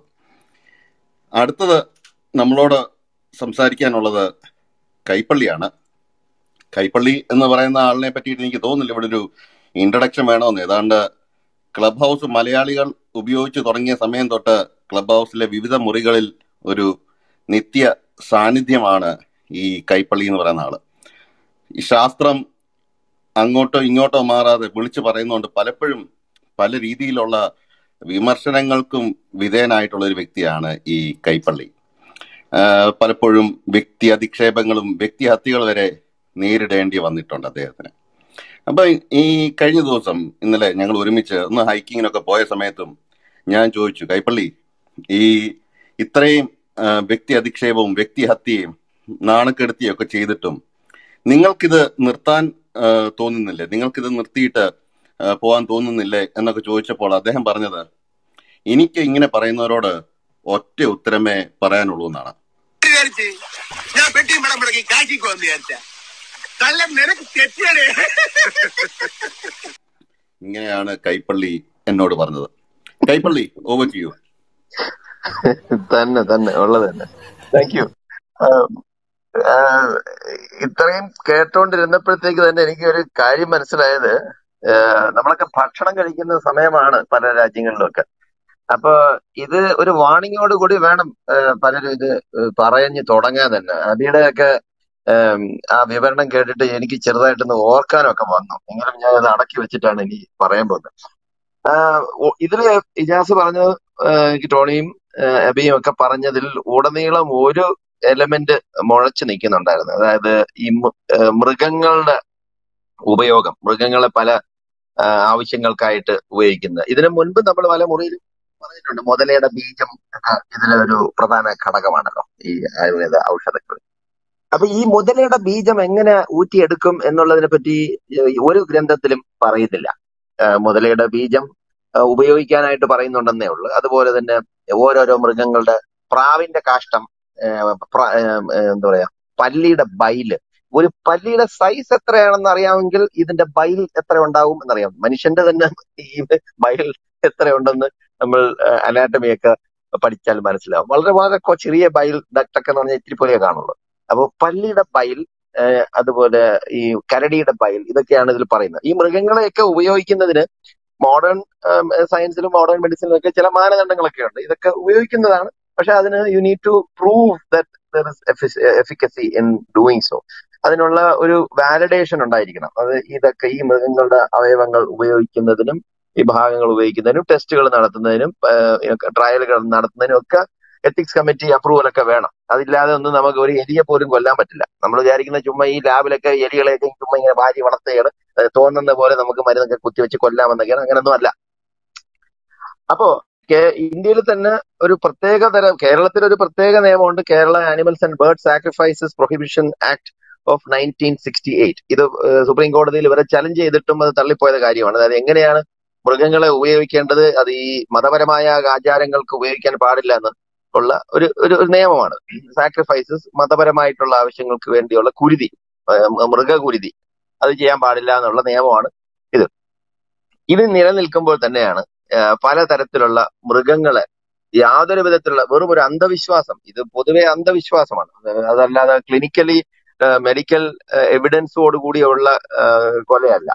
അടുത്തത് നമ്മളോട് സംസാരിക്കാനുള്ളത് കൈപ്പള്ളിയാണ് കൈപ്പള്ളി എന്ന് പറയുന്ന ആളിനെ പറ്റിയിട്ട് എനിക്ക് തോന്നുന്നില്ല ഇവിടെ ഒരു ഇൻട്രഡക്ഷൻ വേണമെന്ന് ഏതാണ്ട് ക്ലബ് ഹൗസ് മലയാളികൾ ഉപയോഗിച്ച് തുടങ്ങിയ സമയം തൊട്ട് ക്ലബ് ഹൗസിലെ വിവിധ മുറികളിൽ ഒരു നിത്യ സാന്നിധ്യമാണ് ഈ കൈപ്പള്ളി എന്ന് പറയുന്ന ആള് ഈ ശാസ്ത്രം അങ്ങോട്ടോ ഇങ്ങോട്ടോ മാറാതെ വിളിച്ചു പറയുന്നതുകൊണ്ട് പലപ്പോഴും പല രീതിയിലുള്ള വിമർശനങ്ങൾക്കും വിധേയനായിട്ടുള്ള ഒരു വ്യക്തിയാണ് ഈ കൈപ്പള്ളി ആഹ് പലപ്പോഴും വ്യക്തി അധിക്ഷേപങ്ങളും വ്യക്തിഹത്യകൾ വരെ നേരിടേണ്ടി വന്നിട്ടുണ്ട് അദ്ദേഹത്തിന് അപ്പൊ ഈ കഴിഞ്ഞ ദിവസം ഇന്നലെ ഞങ്ങൾ ഒരുമിച്ച് ഒന്ന് ഹൈക്കിങ്ങിനൊക്കെ പോയ സമയത്തും ഞാൻ ചോദിച്ചു കൈപ്പള്ളി ഈ ഇത്രയും ആ, വ്യക്തി അധിക്ഷേപവും വ്യക്തിഹത്യയും നാണക്കെടുത്തിയും ഒക്കെ ചെയ്തിട്ടും നിങ്ങൾക്കിത് നിർത്താൻ ആ, തോന്നുന്നില്ലേ നിങ്ങൾക്കിത് നിർത്തിയിട്ട് ആ, പോകാൻ തോന്നുന്നില്ലേ എന്നൊക്കെ ചോദിച്ചപ്പോൾ അദ്ദേഹം പറഞ്ഞത് എനിക്ക് ഇങ്ങനെ പറയുന്നവരോട് ഒറ്റ ഉത്തരമേ പറയാനുള്ളൂ എന്നാണ് വിചാരിച്ച് ഞാൻ പെട്ടിയും പടം മുടക്കി കാശിക്ക് വന്ന് വിചാരിച്ച കള്ള നിനക്ക് തെറ്റിയടേ ഇങ്ങനെയാണ് കൈപ്പള്ളി എന്നോട് പറഞ്ഞത് കൈപ്പള്ളി ഓവർ ടു യു തന്നെ തന്നെ ഉള്ളത് തന്നെ താങ്ക് യു ഇത്രയും കേട്ടോണ്ടിരുന്നപ്പോഴത്തേക്ക് തന്നെ എനിക്ക് ഒരു കാര്യം മനസ്സിലായത് ആഹ് നമ്മളൊക്കെ ഭക്ഷണം കഴിക്കുന്ന സമയമാണ് പല രാജ്യങ്ങളിലൊക്കെ അപ്പൊ ഇത് ഒരു വാണിങ്ങോട് കൂടി വേണം ആഹ് പലരും ഇത് പറഞ്ഞ് തുടങ്ങാൻ തന്നെ അബിയുടെ ഒക്കെ ആം, ആ വിവരണം കേട്ടിട്ട് എനിക്ക് ചെറുതായിട്ടൊന്ന് ഓർക്കാനൊക്കെ വന്നു എങ്കിലും ഞാൻ അത് അടക്കി വെച്ചിട്ടാണ് ഇനി പറയാൻ പോകുന്നത് ആഹ് ഒ- ഇതില് ഇജാസ് പറഞ്ഞത് ആഹ് എനിക്ക് ടോണിയും ആഹ് അബിയും ഒക്കെ പറഞ്ഞതിൽ ഉടനീളം ഒരു എലമെന്റ് മുഴച്ചു നിൽക്കുന്നുണ്ടായിരുന്നു അതായത് ഈ മൃ- ആഹ് മൃഗങ്ങളുടെ ഉപയോഗം മൃഗങ്ങളെ പല ആഹ് ആവശ്യങ്ങൾക്കായിട്ട് ഉപയോഗിക്കുന്നത് ഇതിനു മുൻപ് നമ്മൾ പല മുറിയിലും പറഞ്ഞിട്ടുണ്ട് മുതലയുടെ ബീജം ഒക്കെ ഇതിലെ ഒരു പ്രധാന ഘടകമാണല്ലോ ഈ ആയുർവേദ ഔഷധങ്ങൾ അപ്പൊ ഈ മുതലയുടെ ബീജം എങ്ങനെ ഊറ്റിയെടുക്കും എന്നുള്ളതിനെ പറ്റി ഏഹ്, ഒരു ഗ്രന്ഥത്തിലും പറയുന്നില്ല ഏഹ്, മുതലയുടെ ബീജം ഏഹ്, ഉപയോഗിക്കാനായിട്ട് പറയുന്നുണ്ടെന്നേ ഉള്ളൂ അതുപോലെ തന്നെ ഓരോരോ മൃഗങ്ങളുടെ പ്രാവിന്റെ കാഷ്ടം ഏഹ്, പ്ര- ഏഹ്, ഏഹ്, എന്താ പറയാ പല്ലിയുടെ ബൈല് ഒരു പല്ലിയുടെ സൈസ് എത്രയാണെന്ന് അറിയാമെങ്കിൽ ഇതിന്റെ ബൈൽ എത്ര ഉണ്ടാവും എന്നറിയാം മനുഷ്യന്റെ തന്നെ ഈ ബൈൽ എത്രയുണ്ടെന്ന് നമ്മൾ അനാട്ടമി ഒക്കെ പഠിച്ചാൽ മനസ്സിലാവും വളരെ വളരെ കൊ- ചെറിയ ബൈൽ ഡക്ട് ഒക്കെ എന്ന് പറഞ്ഞാൽ ഇത്തിരി പോലെ കാണുള്ളൂ അപ്പൊ പല്ലിയുടെ ബൈൽ ഏഹ്, അതുപോലെ ഈ കരടിയുടെ ബൈൽ ഇതൊക്കെയാണ് ഇതിൽ പറയുന്നത് ഈ മൃഗങ്ങളെയൊക്കെ ഉപയോഗിക്കുന്നതിന് മോഡേൺ സയൻസിലും മോഡേൺ മെഡിസിനിലും ഒക്കെ ചില മാനദണ്ഡങ്ങളൊക്കെ ഉണ്ട് ഇതൊക്കെ ഉപയോഗിക്കുന്നതാണ് പക്ഷെ അതിന് you need to prove that efficacy in doing so അതിനുള്ള ഒരു വാലിഡേഷൻ ഉണ്ടായിരിക്കണം അത് ഇതൊക്കെ ഈ മൃഗങ്ങളുടെ അവയവങ്ങൾ ഉപയോഗിക്കുന്നതിനും ഈ ഭാഗങ്ങൾ ഉപയോഗിക്കുന്നതിനും ടെസ്റ്റുകൾ നടത്തുന്നതിനും ട്രയലുകൾ നടത്തുന്നതിനും ഒക്കെ എത്തിക്സ് കമ്മിറ്റി അപ്രൂവൽ ഒക്കെ വേണം അതില്ലാതെ ഒന്നും നമുക്ക് ഒരു എലിയെ പോലും കൊല്ലാൻ പറ്റില്ല നമ്മൾ വിചാരിക്കുന്ന ചുമ്മാ ഈ ലാബിലൊക്കെ എലികളെയൊക്കെ ചുമ്മാ ഇങ്ങനെ വാരി വളർത്തുകയാണ് ഏഹ് തോന്നുന്ന പോലെ നമുക്ക് മരുന്നൊക്കെ കുത്തിവെച്ച് കൊല്ലാമെന്നൊക്കെയാണ് അങ്ങനെയൊന്നും അല്ല അപ്പോ കേ- ഇന്ത്യയിൽ തന്നെ ഒരു പ്രത്യേക തരം കേരളത്തിൽ ഒരു പ്രത്യേക നിയമമുണ്ട് Kerala animals and bird sacrifices prohibition act of nineteen sixty eight ഇത് ഏഹ് സുപ്രീം കോടതിയിൽ ഇവരെ ചലഞ്ച് ചെയ്തിട്ടും അത് തള്ളിപ്പോയത് കാര്യമാണ് അതായത് എങ്ങനെയാണ് മൃഗങ്ങളെ ഉപയോഗിക്കേണ്ടത് അത് ഈ മതപരമായ ആചാരങ്ങൾക്ക് ഉപയോഗിക്കാൻ പാടില്ല എന്ന് ഉള്ള ഒരു ഒരു ഒരു നിയമമാണ് സാക്രിഫൈസസ് മതപരമായിട്ടുള്ള ആവശ്യങ്ങൾക്ക് വേണ്ടിയുള്ള കുരുതി ഏഹ് മൃഗകുരുതി അത് ചെയ്യാൻ പാടില്ല എന്നുള്ള നിയമമാണ് ഇത് ഇത് നിലനിൽക്കുമ്പോൾ തന്നെയാണ് ഏഹ് പലതരത്തിലുള്ള മൃഗങ്ങളെ യാതൊരു വിധത്തിലുള്ള വെറും ഒരു അന്ധവിശ്വാസം ഇത് പൊതുവെ അന്ധവിശ്വാസമാണ് ഏഹ് അതല്ലാതെ ക്ലിനിക്കലി മെഡിക്കൽ എവിഡൻസോട് കൂടിയുള്ള ഏഹ് കൊലയല്ല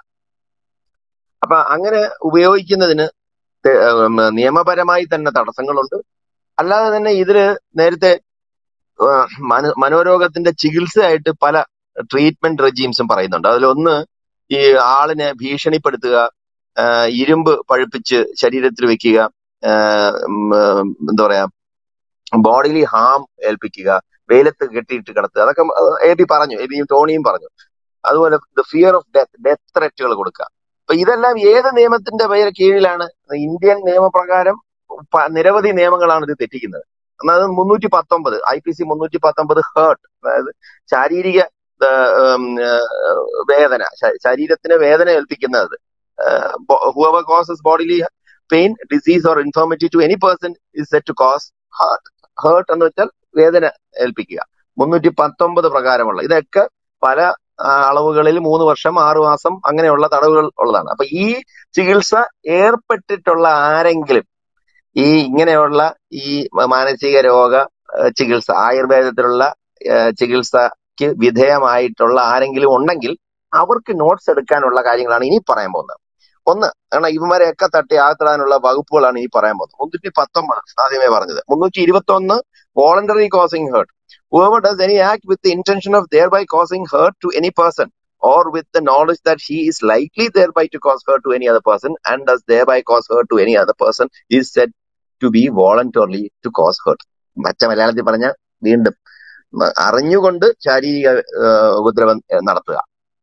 അപ്പൊ അങ്ങനെ ഉപയോഗിക്കുന്നതിന് തെ- ഏഹ് നിയമപരമായി തന്നെ തടസ്സങ്ങളുണ്ട് അല്ലാതെ തന്നെ ഇതില് നേരത്തെ ഏഹ് മനോ- മനോരോഗത്തിന്റെ ചികിത്സയായിട്ട് പല ട്രീറ്റ്മെന്റ് റെജീംസും പറയുന്നുണ്ട് അതിലൊന്ന് ഈ ആളിനെ ഭീഷണിപ്പെടുത്തുക ആഹ് ഇരുമ്പ് പഴുപ്പിച്ച് ശരീരത്തിൽ വെക്കുക ആഹ് ഉം, ആഹ് എന്താ പറയാ ബോഡിലി ഹാം ഏൽപ്പിക്കുക വെയിലത്ത് കെട്ടിയിട്ട് കിടത്തുക അതൊക്കെ എ ബി പറഞ്ഞു എ ബിയും ടോണിയും പറഞ്ഞു അതുപോലെ the fear of death death ത്രെറ്റുകൾ കൊടുക്കുക അപ്പൊ ഇതെല്ലാം ഏത് നിയമത്തിന്റെ പേര് കീഴിലാണ് ഇന്ത്യൻ നിയമപ്രകാരം പ- നിരവധി നിയമങ്ങളാണ് ഇത് തെറ്റിക്കുന്നത് എന്നാൽ മുന്നൂറ്റി പത്തൊമ്പത് ഐ പി സി മുന്നൂറ്റി പത്തൊമ്പത് ഹേർട്ട് അതായത് ശാരീരിക ഏഹ്, ഉം, ഏഹ്, വേദന ശ- ശരീരത്തിന് വേദന ഏൽപ്പിക്കുന്നത് whoever causes bodily pain, disease or infirmity to any person is said to cause hurt. Hurt എന്ന് വെച്ചാൽ വേദന ഏൽപ്പിക്കുക മുന്നൂറ്റി പത്തൊമ്പത് പ്രകാരമുള്ള ഇതൊക്കെ പല ആ, അളവുകളിൽ മൂന്ന് വർഷം ആറു മാസം അങ്ങനെയുള്ള തടവുകൾ ഉള്ളതാണ് അപ്പൊ ഈ ചികിത്സ ഏർപ്പെട്ടിട്ടുള്ള ആരെങ്കിലും ഈ ഇങ്ങനെയുള്ള ഈ മാനസിക രോഗ ഏഹ്, ചികിത്സ ആയുർവേദത്തിലുള്ള ഏഹ്, ചികിത്സക്ക് വിധേയമായിട്ടുള്ള ആരെങ്കിലും ഉണ്ടെങ്കിൽ അവർക്ക് നോട്ട്സ് എടുക്കാനുള്ള കാര്യങ്ങളാണ് ഇനി പറയാൻ പോകുന്നത് ഒന്ന് കാരണം ഇവന്മാരെയൊക്കെ തട്ടി ആകത്തിടാനുള്ള വകുപ്പുകളാണ് ഈ പറയാൻ പോകുന്നത് മുന്നൂറ്റി പത്തൊമ്പത് ആദ്യമേ പറഞ്ഞത് മുന്നൂറ്റി ഇരുപത്തി ഒന്ന് voluntary causing hurt whoever does any act with the intention of thereby causing hurt to any person or with the knowledge that he is likely thereby to cause hurt to any other person and does thereby cause hurt to any other person is said to be voluntarily to cause hurt മറ്റ മലയാളത്തിൽ പറഞ്ഞ വീണ്ടും മ- അറിഞ്ഞുകൊണ്ട് ശാരീരിക ഏഹ്, ഉപദ്രവം ഏഹ്, നടത്തുക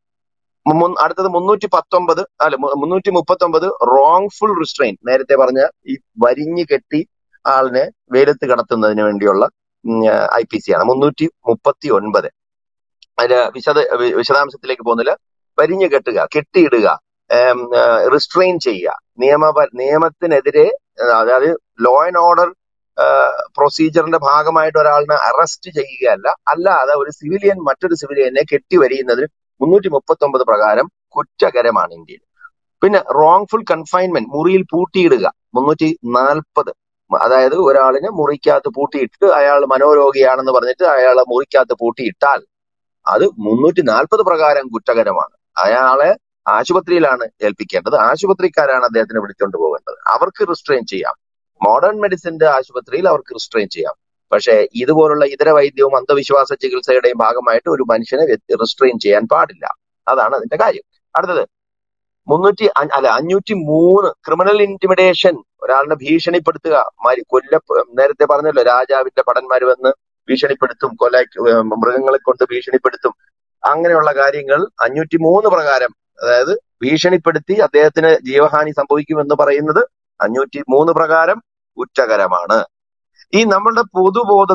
മു- അടുത്തത് മുന്നൂറ്റി പത്തൊമ്പത് അല്ല മു- മുന്നൂറ്റി മുപ്പത്തി ഒമ്പത് റോങ്ഫുൾ റിസ്ട്രെയിൻ നേരത്തെ പറഞ്ഞ ഈ വരിഞ്ഞു കെട്ടി ആളിനെ വെയിലത്ത് കടത്തുന്നതിന് വേണ്ടിയുള്ള ഐ പി സി ആണ് മുന്നൂറ്റി മുപ്പത്തി ഒൻപത് അതിന്റെ വിശദ വി- വിശദാംശത്തിലേക്ക് പോകുന്നില്ല വരിഞ്ഞു കെട്ടുക കെട്ടിയിടുക റിസ്ട്രെയിൻ ചെയ്യുക നിയമ നിയമത്തിനെതിരെ ഏഹ്, അതായത് ലോ ആൻഡ് ഓർഡർ പ്രൊസീജിയറിന്റെ ഭാഗമായിട്ട് ഒരാളിനെ അറസ്റ്റ് ചെയ്യുകയല്ല അല്ലാതെ ഒരു സിവിലിയൻ മറ്റൊരു സിവിലിയനെ കെട്ടിവരിയുന്നതിന് മുന്നൂറ്റി മുപ്പത്തി ഒമ്പത് പ്രകാരം കുറ്റകരമാണ് ഇന്ത്യയിൽ പിന്നെ റോങ്ഫുൾ കൺഫൈൻമെന്റ് മുറിയിൽ പൂട്ടിയിടുക മുന്നൂറ്റി നാൽപ്പത് അതായത് ഒരാളിനെ മുറിക്കകത്ത് പൂട്ടിയിട്ട് അയാൾ മനോരോഗിയാണെന്ന് പറഞ്ഞിട്ട് അയാളെ മുറിക്കകത്ത് പൂട്ടിയിട്ടാൽ അത് മുന്നൂറ്റി നാൽപ്പത് പ്രകാരം കുറ്റകരമാണ് അയാളെ ആശുപത്രിയിലാണ് ഏൽപ്പിക്കേണ്ടത് ആശുപത്രിക്കാരാണ് അദ്ദേഹത്തിനെ വിളിച്ചുകൊണ്ട് പോകേണ്ടത് അവർക്ക് റിസ്ട്രെയിൻ ചെയ്യാം മോഡേൺ മെഡിസിന്റെ ആശുപത്രിയിൽ അവർക്ക് റിസ്ട്രെയിൻ ചെയ്യാം പക്ഷേ ഇതുപോലുള്ള ഇതര വൈദ്യവും അന്ധവിശ്വാസ ചികിത്സയുടെയും ഭാഗമായിട്ട് ഒരു മനുഷ്യനെ റിസ്ട്രെയിൻ ചെയ്യാൻ പാടില്ല അതാണ് അതിന്റെ കാര്യം അടുത്തത് മുന്നൂറ്റി അ- അല്ല അഞ്ഞൂറ്റി മൂന്ന് ക്രിമിനൽ ഇന്റിമിഡേഷൻ ഒരാളിനെ ഭീഷണിപ്പെടുത്തുക മരി- കൊല്ല നേരത്തെ പറഞ്ഞല്ലോ രാജാവിന്റെ ഭടന്മാര് വന്ന് ഭീഷണിപ്പെടുത്തും കൊല ഏഹ് മൃഗങ്ങളെ കൊണ്ട് ഭീഷണിപ്പെടുത്തും അങ്ങനെയുള്ള കാര്യങ്ങൾ അഞ്ഞൂറ്റി മൂന്ന് പ്രകാരം അതായത് ഭീഷണിപ്പെടുത്തി അദ്ദേഹത്തിന് ജീവഹാനി സംഭവിക്കുമെന്ന് പറയുന്നത് അഞ്ഞൂറ്റി മൂന്ന് പ്രകാരം കുറ്റകരമാണ് ഈ നമ്മളുടെ പൊതുബോധത്തിൽ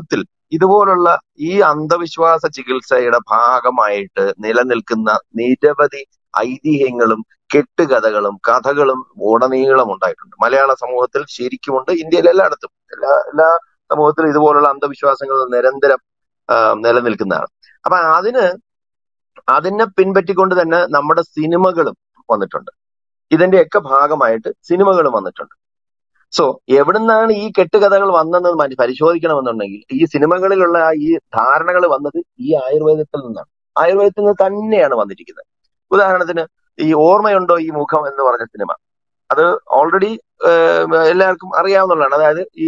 ഇതുപോലുള്ള ഈ അന്ധവിശ്വാസ ചികിത്സയുടെ ഭാഗമായിട്ട് നിലനിൽക്കുന്ന നിരവധി ഐതിഹ്യങ്ങളും കെട്ടുകഥകളും കഥകളും ഉടനീളം ഉണ്ടായിട്ടുണ്ട് മലയാള സമൂഹത്തിൽ ശരിക്കുമുണ്ട് ഇന്ത്യയിൽ എല്ലായിടത്തും എല്ലാ എല്ലാ സമൂഹത്തിലും ഇതുപോലുള്ള അന്ധവിശ്വാസങ്ങൾ നിരന്തരം ആ, നിലനിൽക്കുന്നതാണ് അപ്പൊ അതിന് അതിനെ പിൻപറ്റിക്കൊണ്ട് തന്നെ നമ്മുടെ സിനിമകളും വന്നിട്ടുണ്ട് ഇതിന്റെയൊക്കെ ഭാഗമായിട്ട് സിനിമകളും വന്നിട്ടുണ്ട് സോ എവിടുന്നാണ് ഈ കെട്ടുകഥകൾ വന്നതെന്ന് മന- പരിശോധിക്കണമെന്നുണ്ടെങ്കിൽ ഈ സിനിമകളിലുള്ള ആ ഈ ധാരണകൾ വന്നത് ഈ ആയുർവേദത്തിൽ നിന്നാണ് ആയുർവേദത്തിൽ നിന്ന് തന്നെയാണ് വന്നിരിക്കുന്നത് ഉദാഹരണത്തിന് ഈ ഓർമ്മയുണ്ടോ ഈ മുഖം എന്ന് പറഞ്ഞ സിനിമ അത് ഓൾറെഡി എല്ലാവർക്കും അറിയാവുന്നതാണ് അതായത് ഈ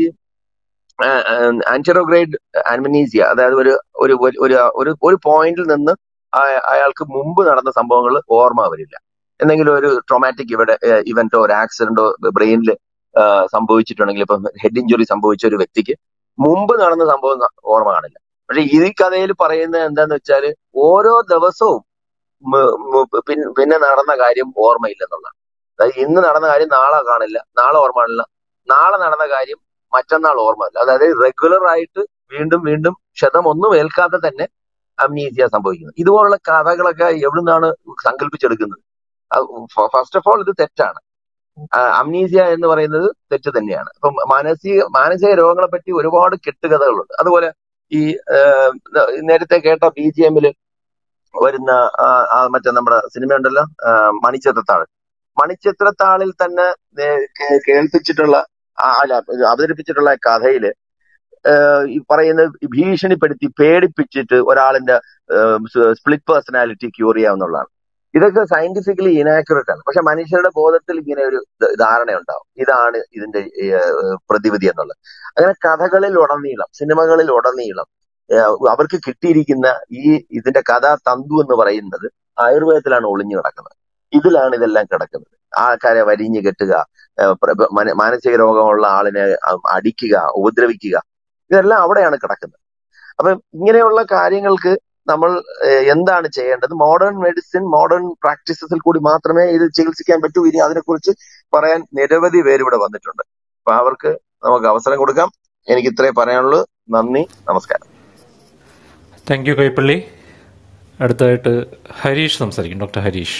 ആന്റിറോഗ്രേഡ് ആൻമനീസിയ അതായത് ഒരു ഒരു ഒരു ഒരു ഒരു പോയിന്റിൽ നിന്ന് അയ- അയാൾക്ക് മുമ്പ് നടന്ന സംഭവങ്ങൾ ഓർമ്മ വരില്ല എന്തെങ്കിലും ഒരു ട്രോമാറ്റിക് ഇവിടെ ഇവന്റോ ഒരു ആക്സിഡന്റോ ബ്രെയിനിൽ സംഭവിച്ചിട്ടുണ്ടെങ്കിൽ ഇപ്പം ഹെഡ് ഇഞ്ചുറി സംഭവിച്ച ഒരു വ്യക്തിക്ക് മുമ്പ് നടന്ന സംഭവം ന- ഓർമ്മ കാണില്ല പക്ഷെ ഈ കഥയിൽ പറയുന്നത് എന്താന്ന് വെച്ചാല് ഓരോ ദിവസവും മ- മ- പിൻ- പിന്നെ നടന്ന കാര്യം ഓർമ്മയില്ലെന്നുള്ളതാണ് അതായത് ഇന്ന് നടന്ന കാര്യം നാളെ കാണില്ല നാളെ ഓർമ്മ കാണില്ല നാളെ നടന്ന കാര്യം മറ്റന്നാൾ ഓർമ്മയില്ല അതായത് റെഗുലർ ആയിട്ട് വീണ്ടും വീണ്ടും ക്ഷതമൊന്നും ഏൽക്കാതെ തന്നെ അമ്നീസിയ സംഭവിക്കുന്നത് ഇതുപോലുള്ള കഥകളൊക്കെ എവിടുന്നാണ് സങ്കല്പിച്ചെടുക്കുന്നത് ഫസ്റ്റ് ഓഫ് ഓൾ ഇത് തെറ്റാണ് അമ്നീസിയ എന്ന് പറയുന്നത് തെറ്റ് തന്നെയാണ് അപ്പം മാനസിക മാനസിക രോഗങ്ങളെ പറ്റി ഒരുപാട് കെട്ടുകഥകളുണ്ട് അതുപോലെ ഈ ആ, നേരത്തെ കേട്ട ബി ജി എമ്മിൽ വരുന്ന ആ, ആ മറ്റേ നമ്മുടെ സിനിമ ഉണ്ടല്ലോ ആ, മണിച്ചിത്രത്താഴ് മണിച്ചിത്രത്താഴിൽ തന്നെ ഏ, കേ- കേൾപ്പിച്ചിട്ടുള്ള ആ, അല്ല അവതരിപ്പിച്ചിട്ടുള്ള കഥയില് ഏഹ് ഈ പറയുന്ന ഭീഷണിപ്പെടുത്തി പേടിപ്പിച്ചിട്ട് ഒരാളിന്റെ സ്പ്ലിറ്റ് പേഴ്സണാലിറ്റി ക്യൂർ ചെയ്യാവുന്നതാണ് ഇതൊക്കെ സയന്റിഫിക്കലി ഇനാക്യുറേറ്റ് ആണ് പക്ഷെ മനുഷ്യരുടെ ബോധത്തിൽ ഇങ്ങനെ ഒരു ധ- ധാരണയുണ്ടാവും ഇതാണ് ഇതിന്റെ ഏഹ്, പ്രതിവിധി എന്നുള്ളത് അങ്ങനെ കഥകളിൽ ഉടനീളം സിനിമകളിൽ ഉടനീളം ഏഹ്, അവർക്ക് കിട്ടിയിരിക്കുന്ന ഈ ഇതിന്റെ കഥാ തന്തു എന്ന് പറയുന്നത് ആയുർവേദത്തിലാണ് ഒളിഞ്ഞു കിടക്കുന്നത് ഇതിലാണ് ഇതെല്ലാം കിടക്കുന്നത് ആൾക്കാരെ വരിഞ്ഞു കെട്ടുക ഏഹ്, പ്ര- മന- മാനസിക രോഗമുള്ള ആളിനെ അ- അടിക്കുക ഉപദ്രവിക്കുക ഇതെല്ലാം അവിടെയാണ് കിടക്കുന്നത് അപ്പൊ ഇങ്ങനെയുള്ള കാര്യങ്ങൾക്ക് നമ്മൾ ഏഹ്, എന്താണ് ചെയ്യേണ്ടത് മോഡേൺ മെഡിസിൻ മോഡേൺ പ്രാക്ടീസസിൽ കൂടി മാത്രമേ ഇത് ചികിത്സിക്കാൻ പറ്റൂ ഇനി അതിനെക്കുറിച്ച് പറയാൻ നിരവധി പേര് ഇവിടെ വന്നിട്ടുണ്ട് അപ്പൊ അവർക്ക് നമുക്ക് അവസരം കൊടുക്കാം എനിക്ക് ഇത്രേ പറയാനുള്ളൂ നന്ദി നമസ്കാരം താങ്ക് യു കൈപ്പള്ളി അടുത്തതായിട്ട് ഹരീഷ് സംസാരിക്കും doctor Harish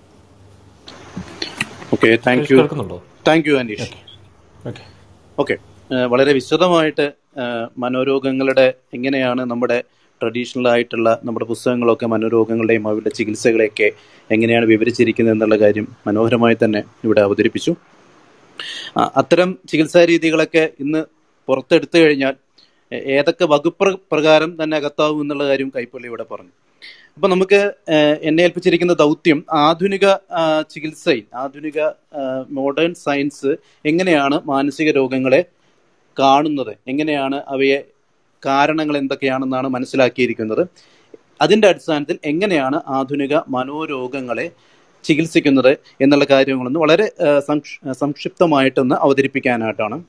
okay thank Harish you കേൾക്കുന്നുണ്ടോ thank you Anish okay okay വളരെ വിശദമായിട്ട് ഏഹ്, മനോരോഗങ്ങളുടെ എങ്ങനെയാണ് നമ്മുടെ ട്രഡീഷണൽ ആയിട്ടുള്ള നമ്മുടെ പുസ്തകങ്ങളൊക്കെ മനോരോഗങ്ങളുടെയും അവരുടെ ചികിത്സകളെയൊക്കെ എങ്ങനെയാണ് വിവരിച്ചിരിക്കുന്നത് എന്നുള്ള കാര്യം മനോഹരമായി തന്നെ ഇവിടെ അവതരിപ്പിച്ചു ആ, അത്തരം ചികിത്സാ രീതികളൊക്കെ ഇന്ന് പുറത്തെടുത്തു കഴിഞ്ഞാൽ എ- ഏതൊക്കെ വകുപ്പ് പ്ര- പ്രകാരം തന്നെ അകത്താവും എന്നുള്ള കാര്യം കൈപ്പള്ളി ഇവിടെ പറഞ്ഞു അപ്പൊ നമുക്ക് ഏഹ്, എന്നെ ഏൽപ്പിച്ചിരിക്കുന്ന ദൗത്യം ആധുനിക ആ, ചികിത്സയിൽ ആധുനിക മോഡേൺ സയൻസ് എങ്ങനെയാണ് മാനസിക രോഗങ്ങളെ കാണുന്നത് എങ്ങനെയാണ് അവയെ കാരണങ്ങൾ എന്തൊക്കെയാണെന്നാണ് മനസ്സിലാക്കിയിരിക്കുന്നത് അതിന്റെ അടിസ്ഥാനത്തിൽ എങ്ങനെയാണ് ആധുനിക മനോരോഗങ്ങളെ ചികിത്സിക്കുന്നത് എന്നുള്ള കാര്യങ്ങളൊന്ന് വളരെ ആ, സംക്ഷ്- സംക്ഷിപ്തമായിട്ടൊന്ന് അവതരിപ്പിക്കാനായിട്ടാണ്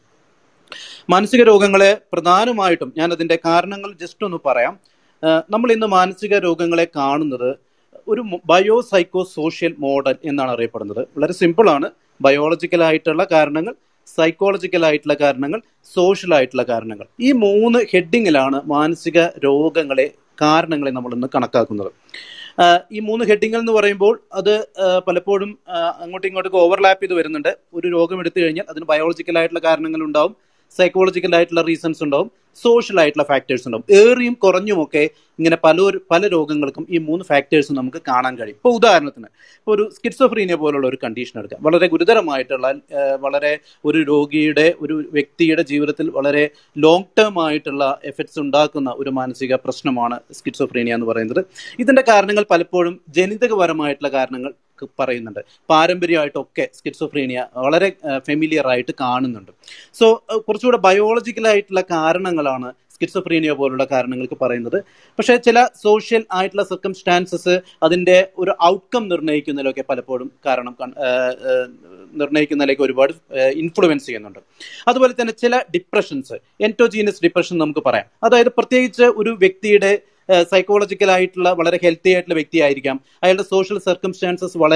മാനസിക രോഗങ്ങളെ പ്രധാനമായിട്ടും ഞാൻ അതിന്റെ കാരണങ്ങൾ ജസ്റ്റ് ഒന്ന് പറയാം ആ, നമ്മൾ ഇന്ന് മാനസിക രോഗങ്ങളെ കാണുന്നത് ഒരു ബയോ സൈക്കോ സോഷ്യൽ മോഡൽ എന്നാണ് അറിയപ്പെടുന്നത് വളരെ സിമ്പിളാണ് ബയോളജിക്കൽ ആയിട്ടുള്ള കാരണങ്ങൾ സൈക്കോളജിക്കൽ ആയിട്ടുള്ള കാരണങ്ങൾ സോഷ്യൽ ആയിട്ടുള്ള കാരണങ്ങൾ ഈ മൂന്ന് ഹെഡിങ്ങിലാണ് മാനസിക രോഗങ്ങളെ കാരണങ്ങളെ നമ്മൾ ഇന്ന് കണക്കാക്കുന്നത് ആഹ് ഈ മൂന്ന് ഹെഡിങ്ങൾ എന്ന് പറയുമ്പോൾ അത് ആഹ് പലപ്പോഴും ആഹ് അങ്ങോട്ടും ഇങ്ങോട്ടും ഓവർലാപ്പ് ചെയ്ത് വരുന്നുണ്ട് ഒരു രോഗം എടുത്തു കഴിഞ്ഞാൽ അതിന് ബയോളജിക്കൽ ആയിട്ടുള്ള കാരണങ്ങൾ ഉണ്ടാവും സൈക്കോളജിക്കൽ ആയിട്ടുള്ള റീസൺസ് ഉണ്ടാവും സോഷ്യൽ ആയിട്ടുള്ള ഫാക്ടേഴ്സ് ഉണ്ടാവും ഏറിയും കുറഞ്ഞുമൊക്കെ ഇങ്ങനെ പല ഒരു- പല രോഗങ്ങൾക്കും ഈ മൂന്ന് ഫാക്ടേഴ്സും നമുക്ക് കാണാൻ കഴിയും ഇപ്പോൾ ഉദാഹരണത്തിന് ഇപ്പോൾ ഒരു സ്കിറ്റ്സോഫ്രീനിയ പോലുള്ള ഒരു കണ്ടീഷൻ എടുക്കാം വളരെ ഗുരുതരമായിട്ടുള്ള ആ, വളരെ ഒരു രോഗിയുടെ ഒരു വ്യക്തിയുടെ ജീവിതത്തിൽ വളരെ ലോങ് ടേം ആയിട്ടുള്ള എഫക്ട്സ് ഉണ്ടാക്കുന്ന ഒരു മാനസിക പ്രശ്നമാണ് സ്കിറ്റ്സോഫ്രീനിയ എന്ന് പറയുന്നത് ഇതിന്റെ കാരണങ്ങൾ പലപ്പോഴും ജനിതകപരമായിട്ടുള്ള കാരണങ്ങൾ ക്ക് പറയുന്നുണ്ട് പാരമ്പര്യമായിട്ടൊക്കെ സ്കിറ്റ്സോഫ്രീനിയ വളരെ ഫെമിലിയർ ആയിട്ട് കാണുന്നുണ്ട് സോ കുറച്ചുകൂടെ ബയോളജിക്കൽ ആയിട്ടുള്ള കാരണങ്ങളാണ് സ്കിറ്റ്സോഫ്രീനിയ പോലുള്ള കാരണങ്ങൾക്ക് പറയുന്നത് പക്ഷേ ചില സോഷ്യൽ ആയിട്ടുള്ള സർക്കംസ്റ്റാൻസസ് അതിന്റെ ഒരു ഔട്ട്കം നിർണ്ണയിക്കുന്നതിലൊക്കെ പലപ്പോഴും കാരണം കൺ- ആ, ആ, നിർണ്ണയിക്കുന്നതിലേക്ക് ഒരുപാട് ഇൻഫ്ലുവൻസ് ചെയ്യുന്നുണ്ട് അതുപോലെ തന്നെ ചില ഡിപ്രഷൻസ് എൻറ്റോജീനസ് ഡിപ്രഷൻ നമുക്ക് പറയാം അതായത് പ്രത്യേകിച്ച് ഒരു വ്യക്തിയുടെ സൈക്കോളജിക്കൽ ആയിട്ടുള്ള വളരെ ഹെൽത്തി ആയിട്ടുള്ള വ്യക്തിയായിരിക്കാം അയാളുടെ സോഷ്യൽ സർക്കംസ്റ്റാൻസസ് വളരെ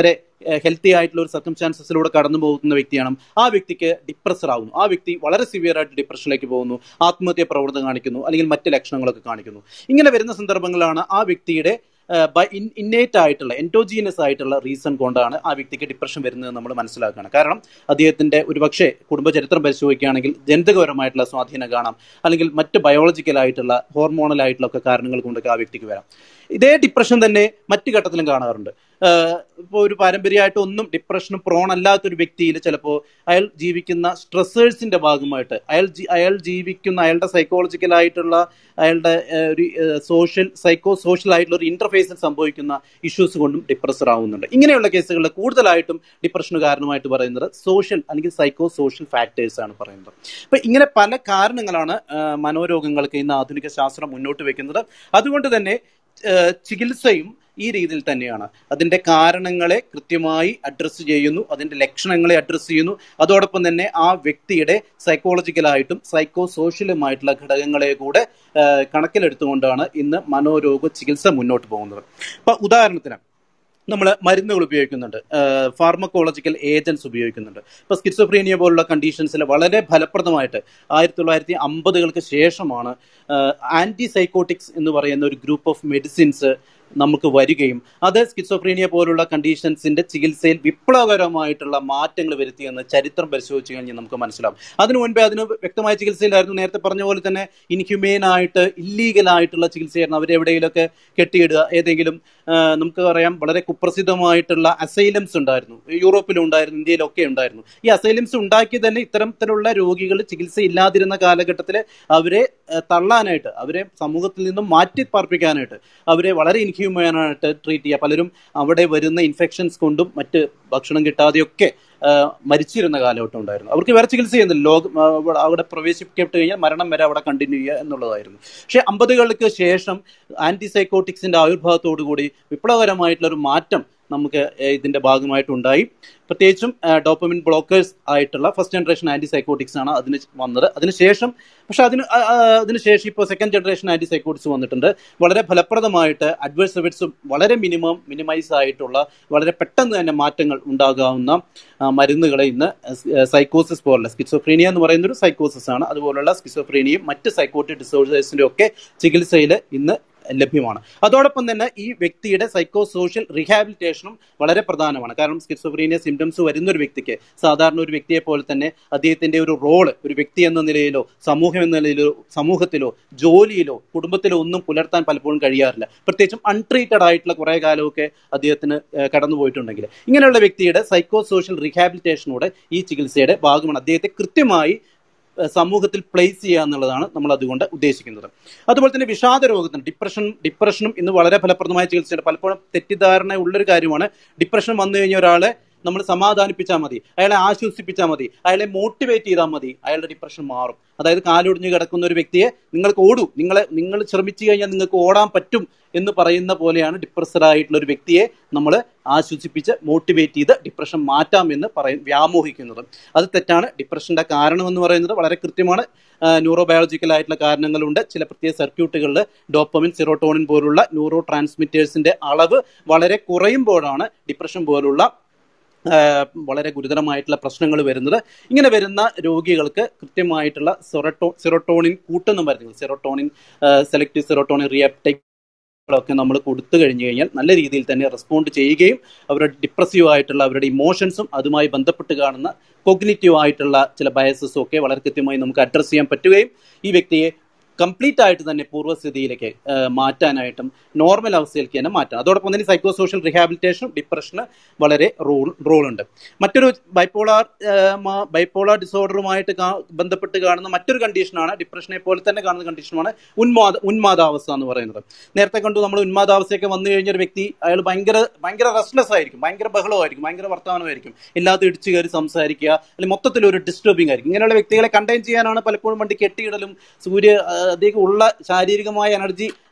ഹെൽത്തി ആയിട്ടുള്ള ഒരു സർക്കംസ്റ്റാൻസസിലൂടെ കടന്നു പോകുന്ന വ്യക്തിയാണ് ആ വ്യക്തിക്ക് ഡിപ്രസർ ആവുന്നു ആ വ്യക്തി വളരെ സിവിയർ ആയിട്ട് ഡിപ്രഷനിലേക്ക് പോകുന്നു ആത്മഹത്യ പ്രവണത കാണിക്കുന്നു അല്ലെങ്കിൽ മറ്റ് ലക്ഷണങ്ങളൊക്കെ കാണിക്കുന്നു ഇങ്ങനെ വരുന്ന സന്ദർഭങ്ങളാണ് ആ വ്യക്തിയുടെ ഇന്നേറ്റ് ആയിട്ടുള്ള എൻഡോജീനസ് ആയിട്ടുള്ള റീസൺ കൊണ്ടാണ് ആ വ്യക്തിക്ക് ഡിപ്രഷൻ വരുന്നത് നമ്മൾ മനസ്സിലാക്കുകയാണ് കാരണം അദ്ദേഹത്തിന്റെ ഒരുപക്ഷെ കുടുംബ ചരിത്രം പരിശോധിക്കുകയാണെങ്കിൽ ജനിതകപരമായിട്ടുള്ള സ്വാധീനം കാണാം അല്ലെങ്കിൽ മറ്റ് ബയോളജിക്കൽ ആയിട്ടുള്ള ഹോർമോണൽ ആയിട്ടുള്ള ഒക്കെ കാരണങ്ങൾ കൊണ്ടൊക്കെ ആ വ്യക്തിക്ക് വരാം ഇതേ ഡിപ്രഷൻ തന്നെ മറ്റു ഘട്ടത്തിലും കാണാറുണ്ട് ഇപ്പോൾ ഒരു പാരമ്പര്യമായിട്ട് ഒന്നും ഡിപ്രഷനും പ്രോൺ അല്ലാത്ത ഒരു വ്യക്തിയിൽ ചിലപ്പോൾ അയാൾ ജീവിക്കുന്ന സ്ട്രെസ്സേഴ്സിന്റെ ഭാഗമായിട്ട് അയാൾ ജി- അയാൾ ജീവിക്കുന്ന അയാളുടെ സൈക്കോളജിക്കൽ ആയിട്ടുള്ള അയാളുടെ ഏഹ്, ഒരു സോഷ്യൽ സൈക്കോ സോഷ്യൽ ആയിട്ടുള്ള ഒരു ഇന്റർഫേസിൽ സംഭവിക്കുന്ന ഇഷ്യൂസ് കൊണ്ടും ഡിപ്രസർ ആവുന്നുണ്ട് ഇങ്ങനെയുള്ള കേസുകളിൽ കൂടുതലായിട്ടും ഡിപ്രഷന് കാരണമായിട്ട് പറയുന്നത് സോഷ്യൽ അല്ലെങ്കിൽ സൈക്കോ സോഷ്യൽ ഫാക്ടേഴ്സ് ആണ് പറയുന്നത് അപ്പൊ ഇങ്ങനെ പല കാരണങ്ങളാണ് ആ, മനോരോഗങ്ങൾക്ക് ഇന്ന് ആധുനിക ശാസ്ത്രം മുന്നോട്ട് വെക്കുന്നത് അതുകൊണ്ട് തന്നെ ആ, ചികിത്സയും ഈ രീതിയിൽ തന്നെയാണ് അതിന്റെ കാരണങ്ങളെ കൃത്യമായി അഡ്രസ്സ് ചെയ്യുന്നു അതിന്റെ ലക്ഷണങ്ങളെ അഡ്രസ്സ് ചെയ്യുന്നു അതോടൊപ്പം തന്നെ ആ വ്യക്തിയുടെ സൈക്കോളജിക്കലായിട്ടും സൈക്കോ സോഷ്യലുമായിട്ടുള്ള ഘടകങ്ങളെ കൂടെ ആ, കണക്കിലെടുത്തുകൊണ്ടാണ് ഇന്ന് മനോരോഗ ചികിത്സ മുന്നോട്ട് പോകുന്നത് അപ്പൊ ഉദാഹരണത്തിന് നമ്മൾ മരുന്നുകൾ ഉപയോഗിക്കുന്നുണ്ട് ഫാർമക്കോളജിക്കൽ ഏജൻസ് ഉപയോഗിക്കുന്നുണ്ട് ഇപ്പോൾ സ്കിസോഫ്രീനിയ പോലുള്ള കണ്ടീഷൻസിൽ വളരെ ഫലപ്രദമായിട്ട് ആയിരത്തി തൊള്ളായിരത്തി അമ്പതുകൾക്ക് ശേഷമാണ് ആന്റി സൈക്കോട്ടിക്സ് എന്ന് പറയുന്ന ഒരു ഗ്രൂപ്പ് ഓഫ് മെഡിസിൻസ് നമുക്ക് വരികയും അത് സ്കിസോഫ്രീനിയ പോലുള്ള കണ്ടീഷൻസിന്റെ ചികിത്സയിൽ വിപ്ലവകരമായിട്ടുള്ള മാറ്റങ്ങൾ വരുത്തിയെന്ന് ചരിത്രം പരിശോധിച്ച് കഴിഞ്ഞാൽ നമുക്ക് മനസ്സിലാവും അതിനു മുൻപേ അതിന് വ്യക്തമായ ചികിത്സയിലായിരുന്നു നേരത്തെ പറഞ്ഞ പോലെ തന്നെ ഇൻഹ്യൂമെയിൻ ആയിട്ട് ഇല്ലീഗൽ ആയിട്ടുള്ള ചികിത്സയായിരുന്നു അവരെവിടെയെങ്കിലുമൊക്കെ കെട്ടിയിടുക ഏതെങ്കിലും ആ, നമുക്ക് പറയാം വളരെ കുപ്രസിദ്ധമായിട്ടുള്ള അസൈലംസ് ഉണ്ടായിരുന്നു യൂറോപ്പിലും ഉണ്ടായിരുന്നു ഇന്ത്യയിലൊക്കെ ഉണ്ടായിരുന്നു ഈ അസൈലംസ് ഉണ്ടാക്കി തന്നെ ഇത്തരത്തിലുള്ള രോഗികൾ ചികിത്സ ഇല്ലാതിരുന്ന കാലഘട്ടത്തിൽ അവരെ ആ, തള്ളാനായിട്ട് അവരെ സമൂഹത്തിൽ നിന്നും മാറ്റി പാർപ്പിക്കാനായിട്ട് അവരെ വളരെ ഇൻഹ്യൂമൻ ആയിട്ട് ട്രീറ്റ് ചെയ്യുക പലരും അവിടെ വരുന്ന ഇൻഫെക്ഷൻസ് കൊണ്ടും മറ്റ് ഭക്ഷണം കിട്ടാതെയൊക്കെ ആ, മരിച്ചിരുന്ന കാലഘട്ടം ഉണ്ടായിരുന്നു അവർക്ക് വേറെ ചികിത്സ ചെയ്യുന്നില്ല ലോക ആ, അവിടെ- അവിടെ പ്രവേശിക്കപ്പെട്ട് കഴിഞ്ഞാൽ മരണം വരെ അവിടെ കണ്ടിന്യൂ ചെയ്യുക എന്നുള്ളതായിരുന്നു പക്ഷെ അമ്പതുകൾക്ക് ശേഷം ആന്റി സൈക്കോട്ടിക്സിന്റെ ആവിർഭാവത്തോടു കൂടി വിപ്ലവകരമായിട്ടുള്ള ഒരു മാറ്റം നമുക്ക് ഏഹ്, ഇതിന്റെ ഭാഗമായിട്ടുണ്ടായി പ്രത്യേകിച്ചും ഡോപ്പമിൻ ബ്ലോക്കേഴ്സ് ആയിട്ടുള്ള ഫസ്റ്റ് ജനറേഷൻ ആന്റി സൈക്കോട്ടിക്സ് ആണ് അതിന് വന്നത് അതിനുശേഷം പക്ഷെ അതിന് ആ, ആ, അതിനുശേഷം ഇപ്പോൾ സെക്കൻഡ് ജനറേഷൻ ആന്റി സൈക്കോട്ടിക്സ് വന്നിട്ടുണ്ട് വളരെ ഫലപ്രദമായിട്ട് അഡ്വേഴ്സ് എഫക്ട്സും വളരെ മിനിമം മിനിമൈസ് ആയിട്ടുള്ള വളരെ പെട്ടെന്ന് തന്നെ മാറ്റങ്ങൾ ഉണ്ടാകാവുന്ന ആ, മരുന്നുകളെ ഇന്ന് സൈക്കോസിസ് പോലുള്ള സ്കിസോഫ്രീനിയ എന്ന് പറയുന്ന ഒരു സൈക്കോസിസ് ആണ് അതുപോലുള്ള സ്കിസോഫ്രീനിയയും മറ്റ് സൈക്കോട്ടിക് ഡിസോർഡേഴ്സിന്റെ ഒക്കെ ചികിത്സയിൽ ഇന്ന് ലഭ്യമാണ് അതോടൊപ്പം തന്നെ ഈ വ്യക്തിയുടെ സൈക്കോ സോഷ്യൽ റീഹാബിലിറ്റേഷനും വളരെ പ്രധാനമാണ് കാരണം സ്കിസോഫ്രീനിയ സിംറ്റംസ് വരുന്ന ഒരു വ്യക്തിക്ക് സാധാരണ ഒരു വ്യക്തിയെ പോലെ തന്നെ അദ്ദേഹത്തിന്റെ ഒരു റോള് ഒരു വ്യക്തി എന്ന നിലയിലോ സമൂഹം എന്ന നിലയിലോ സമൂഹത്തിലോ ജോലിയിലോ കുടുംബത്തിലോ ഒന്നും പുലർത്താൻ പലപ്പോഴും കഴിയാറില്ല പ്രത്യേകിച്ചും അൺട്രീറ്റഡ് ആയിട്ടുള്ള കുറെ കാലമൊക്കെ അദ്ദേഹത്തിന് ഏഹ്, കടന്നു പോയിട്ടുണ്ടെങ്കിൽ ഇങ്ങനെയുള്ള വ്യക്തിയുടെ സൈക്കോ സോഷ്യൽ റീഹാബിലിറ്റേഷനോടെ ഈ ചികിത്സയുടെ ഭാഗമാണ് അദ്ദേഹത്തെ കൃത്യമായി ഏഹ് സമൂഹത്തിൽ പ്ലേസ് ചെയ്യുക എന്നുള്ളതാണ് നമ്മൾ അതുകൊണ്ട് ഉദ്ദേശിക്കുന്നത് അതുപോലെ തന്നെ വിഷാദ രോഗത്തിന് ഡിപ്രഷൻ ഡിപ്രഷനും ഇന്ന് വളരെ ഫലപ്രദമായ ചികിത്സയുണ്ട് പലപ്പോഴും തെറ്റിദ്ധാരണ ഉള്ളൊരു കാര്യമാണ് ഡിപ്രഷൻ വന്നു കഴിഞ്ഞ ഒരാളെ നമ്മൾ സമാധാനിപ്പിച്ചാൽ മതി അയാളെ ആശ്വസിപ്പിച്ചാൽ മതി അയാളെ മോട്ടിവേറ്റ് ചെയ്താൽ മതി അയാളുടെ ഡിപ്രഷൻ മാറും അതായത് കാലൊടിഞ്ഞ് കിടക്കുന്ന ഒരു വ്യക്തിയെ നിങ്ങൾക്ക് ഓടൂ നിങ്ങളെ നിങ്ങൾ ശ്രമിച്ചു കഴിഞ്ഞാൽ നിങ്ങൾക്ക് ഓടാൻ പറ്റും എന്ന് പറയുന്ന പോലെയാണ് ഡിപ്രസ്ഡ് ആയിട്ടുള്ള ഒരു വ്യക്തിയെ നമ്മൾ ആശ്വസിപ്പിച്ച് മോട്ടിവേറ്റ് ചെയ്ത് ഡിപ്രഷൻ മാറ്റാം എന്ന് പറയും വ്യാമോഹിക്കുന്നത് അത് തെറ്റാണ് ഡിപ്രഷന്റെ കാരണം എന്ന് പറയുന്നത് വളരെ കൃത്യമാണ് ന്യൂറോ ബയോളജിക്കൽ ആയിട്ടുള്ള കാരണങ്ങളുണ്ട് ചില പ്രത്യേക സർക്യൂട്ടുകളിൽ ഡോപ്പമിൻ സിറോട്ടോണിൻ പോലുള്ള ന്യൂറോ ട്രാൻസ്മിറ്റേഴ്സിന്റെ അളവ് വളരെ കുറയുമ്പോഴാണ് ഡിപ്രഷൻ പോലുള്ള ആ, വളരെ ഗുരുതരമായിട്ടുള്ള പ്രശ്നങ്ങൾ വരുന്നത് ഇങ്ങനെ വരുന്ന രോഗികൾക്ക് കൃത്യമായിട്ടുള്ള സെറോട്ടോ സെറോട്ടോണിൻ കൂട്ടുന്ന മരുന്നുകൾ സെറോട്ടോണിൻ സെലക്റ്റീവ് സെറോട്ടോണിൻ റിയാപ്റ്റൈക് ഒക്കെ നമ്മൾ കൊടുത്തു കഴിഞ്ഞു കഴിഞ്ഞാൽ നല്ല രീതിയിൽ തന്നെ റെസ്പോണ്ട് ചെയ്യുകയും അവരുടെ ഡിപ്രസീവ് ആയിട്ടുള്ള അവരുടെ ഇമോഷൻസും അതുമായി ബന്ധപ്പെട്ട് കാണുന്ന കോഗ്നിറ്റീവ് ആയിട്ടുള്ള ചില ബയസസും ഒക്കെ വളരെ കൃത്യമായി നമുക്ക് അഡ്രസ്സ് ചെയ്യാൻ പറ്റുകയും ഈ വ്യക്തിയെ കംപ്ലീറ്റ് ആയിട്ട് തന്നെ പൂർവ്വസ്ഥിതിയിലേക്ക് ആ, മാറ്റാനായിട്ടും നോർമൽ അവസ്ഥയിലേക്ക് തന്നെ മാറ്റാം അതോടൊപ്പം തന്നെ സൈക്കോ സോഷ്യൽ റിഹാബിലിറ്റേഷനും ഡിപ്രഷന് വളരെ റോൾ റോൾ ഉണ്ട് മറ്റൊരു ബൈപ്പോളാർ ബൈപ്പോളാർ ഡിസോർഡറുമായിട്ട് കാ- ബന്ധപ്പെട്ട് കാണുന്ന മറ്റൊരു കണ്ടീഷനാണ് ഡിപ്രഷനെ പോലെ തന്നെ കാണുന്ന കണ്ടീഷനാണ് ഉന്മാദ ഉന്മാദാവസ്ഥ എന്ന് പറയുന്നത് നേരത്തെ കണ്ടു നമ്മൾ ഉന്മാദാവസ്ഥയൊക്കെ വന്നു കഴിഞ്ഞ ഒരു വ്യക്തി അയാൾ ഭയങ്കര ഭയങ്കര റെസ്റ്റ്ലെസ് ആയിരിക്കും ഭയങ്കര ബഹളമായിരിക്കും ഭയങ്കര വർത്തമാനമായിരിക്കും എല്ലാത്തും ഇടിച്ചു കയറി സംസാരിക്കുക അല്ലെങ്കിൽ മൊത്തത്തിൽ ഒരു ഡിസ്റ്റർബിംഗ് ആയിരിക്കും ഇങ്ങനെയുള്ള വ്യക്തികളെ കണ്ടെയ്ൻ ചെയ്യാനാണ് പലപ്പോഴും വണ്ടി കെട്ടിയിടലും സൂര്യ ആ, അദ്ദേഹം ഉള്ള ശാരീരികമായ എനർജി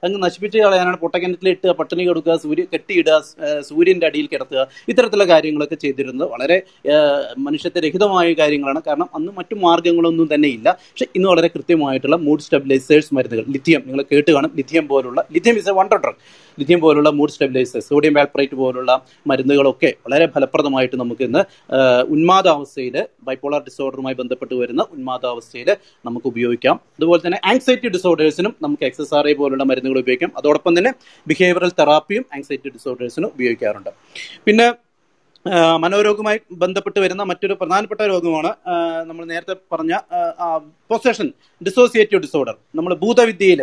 അങ്ങ് നശിപ്പിച്ച് കളയാനാണ് പൊട്ടക്കിണറ്റിൽ ഇട്ടുക പട്ടിണി കൊടുക്കുക സൂര്യ കെട്ടിയിടുക ഏഹ് സൂര്യന്റെ അടിയിൽ കിടത്തുക ഇത്തരത്തിലുള്ള കാര്യങ്ങളൊക്കെ ചെയ്തിരുന്നത് വളരെ ഏഹ് മനുഷ്യത്വരഹിതമായ കാര്യങ്ങളാണ് കാരണം അന്ന് മറ്റു മാർഗങ്ങളൊന്നും തന്നെ ഇല്ല പക്ഷെ ഇന്ന് വളരെ കൃത്യമായിട്ടുള്ള മൂഡ് സ്റ്റെബിലൈസേഴ്സ് മരുന്നുകൾ ലിഥിയം നിങ്ങൾ കേട്ട് കാണും ലിഥിയം പോലുള്ള lithium is a wonder drug lithium പോലുള്ള മൂഡ് സ്റ്റെബിലൈസേഴ്സ് സോഡിയം വാൽപ്രേറ്റ് പോലുള്ള മരുന്നുകളൊക്കെ വളരെ ഫലപ്രദമായിട്ട് നമുക്ക് ഇന്ന് ഏഹ് ഉന്മാദാവസ്ഥയിൽ ബൈപ്പോളാർ ഡിസോർഡറുമായി ബന്ധപ്പെട്ട് വരുന്ന ഉന്മാദാവസ്ഥയിൽ നമുക്ക് ഉപയോഗിക്കാം അതുപോലെ തന്നെ ആങ്സൈറ്റി ഡിസോർഡേഴ്സിനും നമുക്ക് എക്സ് ആർ ഐ പോലുള്ള മരുന്നുകൾ ഉപയോഗിക്കാം അതോടൊപ്പം തന്നെ ബിഹേവിയറൽ തെറാപ്പിയും ആങ്സൈറ്റി ഡിസോർഡേഴ്സിനും ഉപയോഗിക്കാറുണ്ട് പിന്നെ ആ, മനോരോഗവുമായി ബന്ധപ്പെട്ട് വരുന്ന മറ്റൊരു പ്രധാനപ്പെട്ട രോഗമാണ് ആ, നമ്മൾ നേരത്തെ പറഞ്ഞ പൊസഷൻ ഡിസോസിയേറ്റീവ് ഡിസോർഡർ നമ്മൾ ഭൂതവിദ്യയിൽ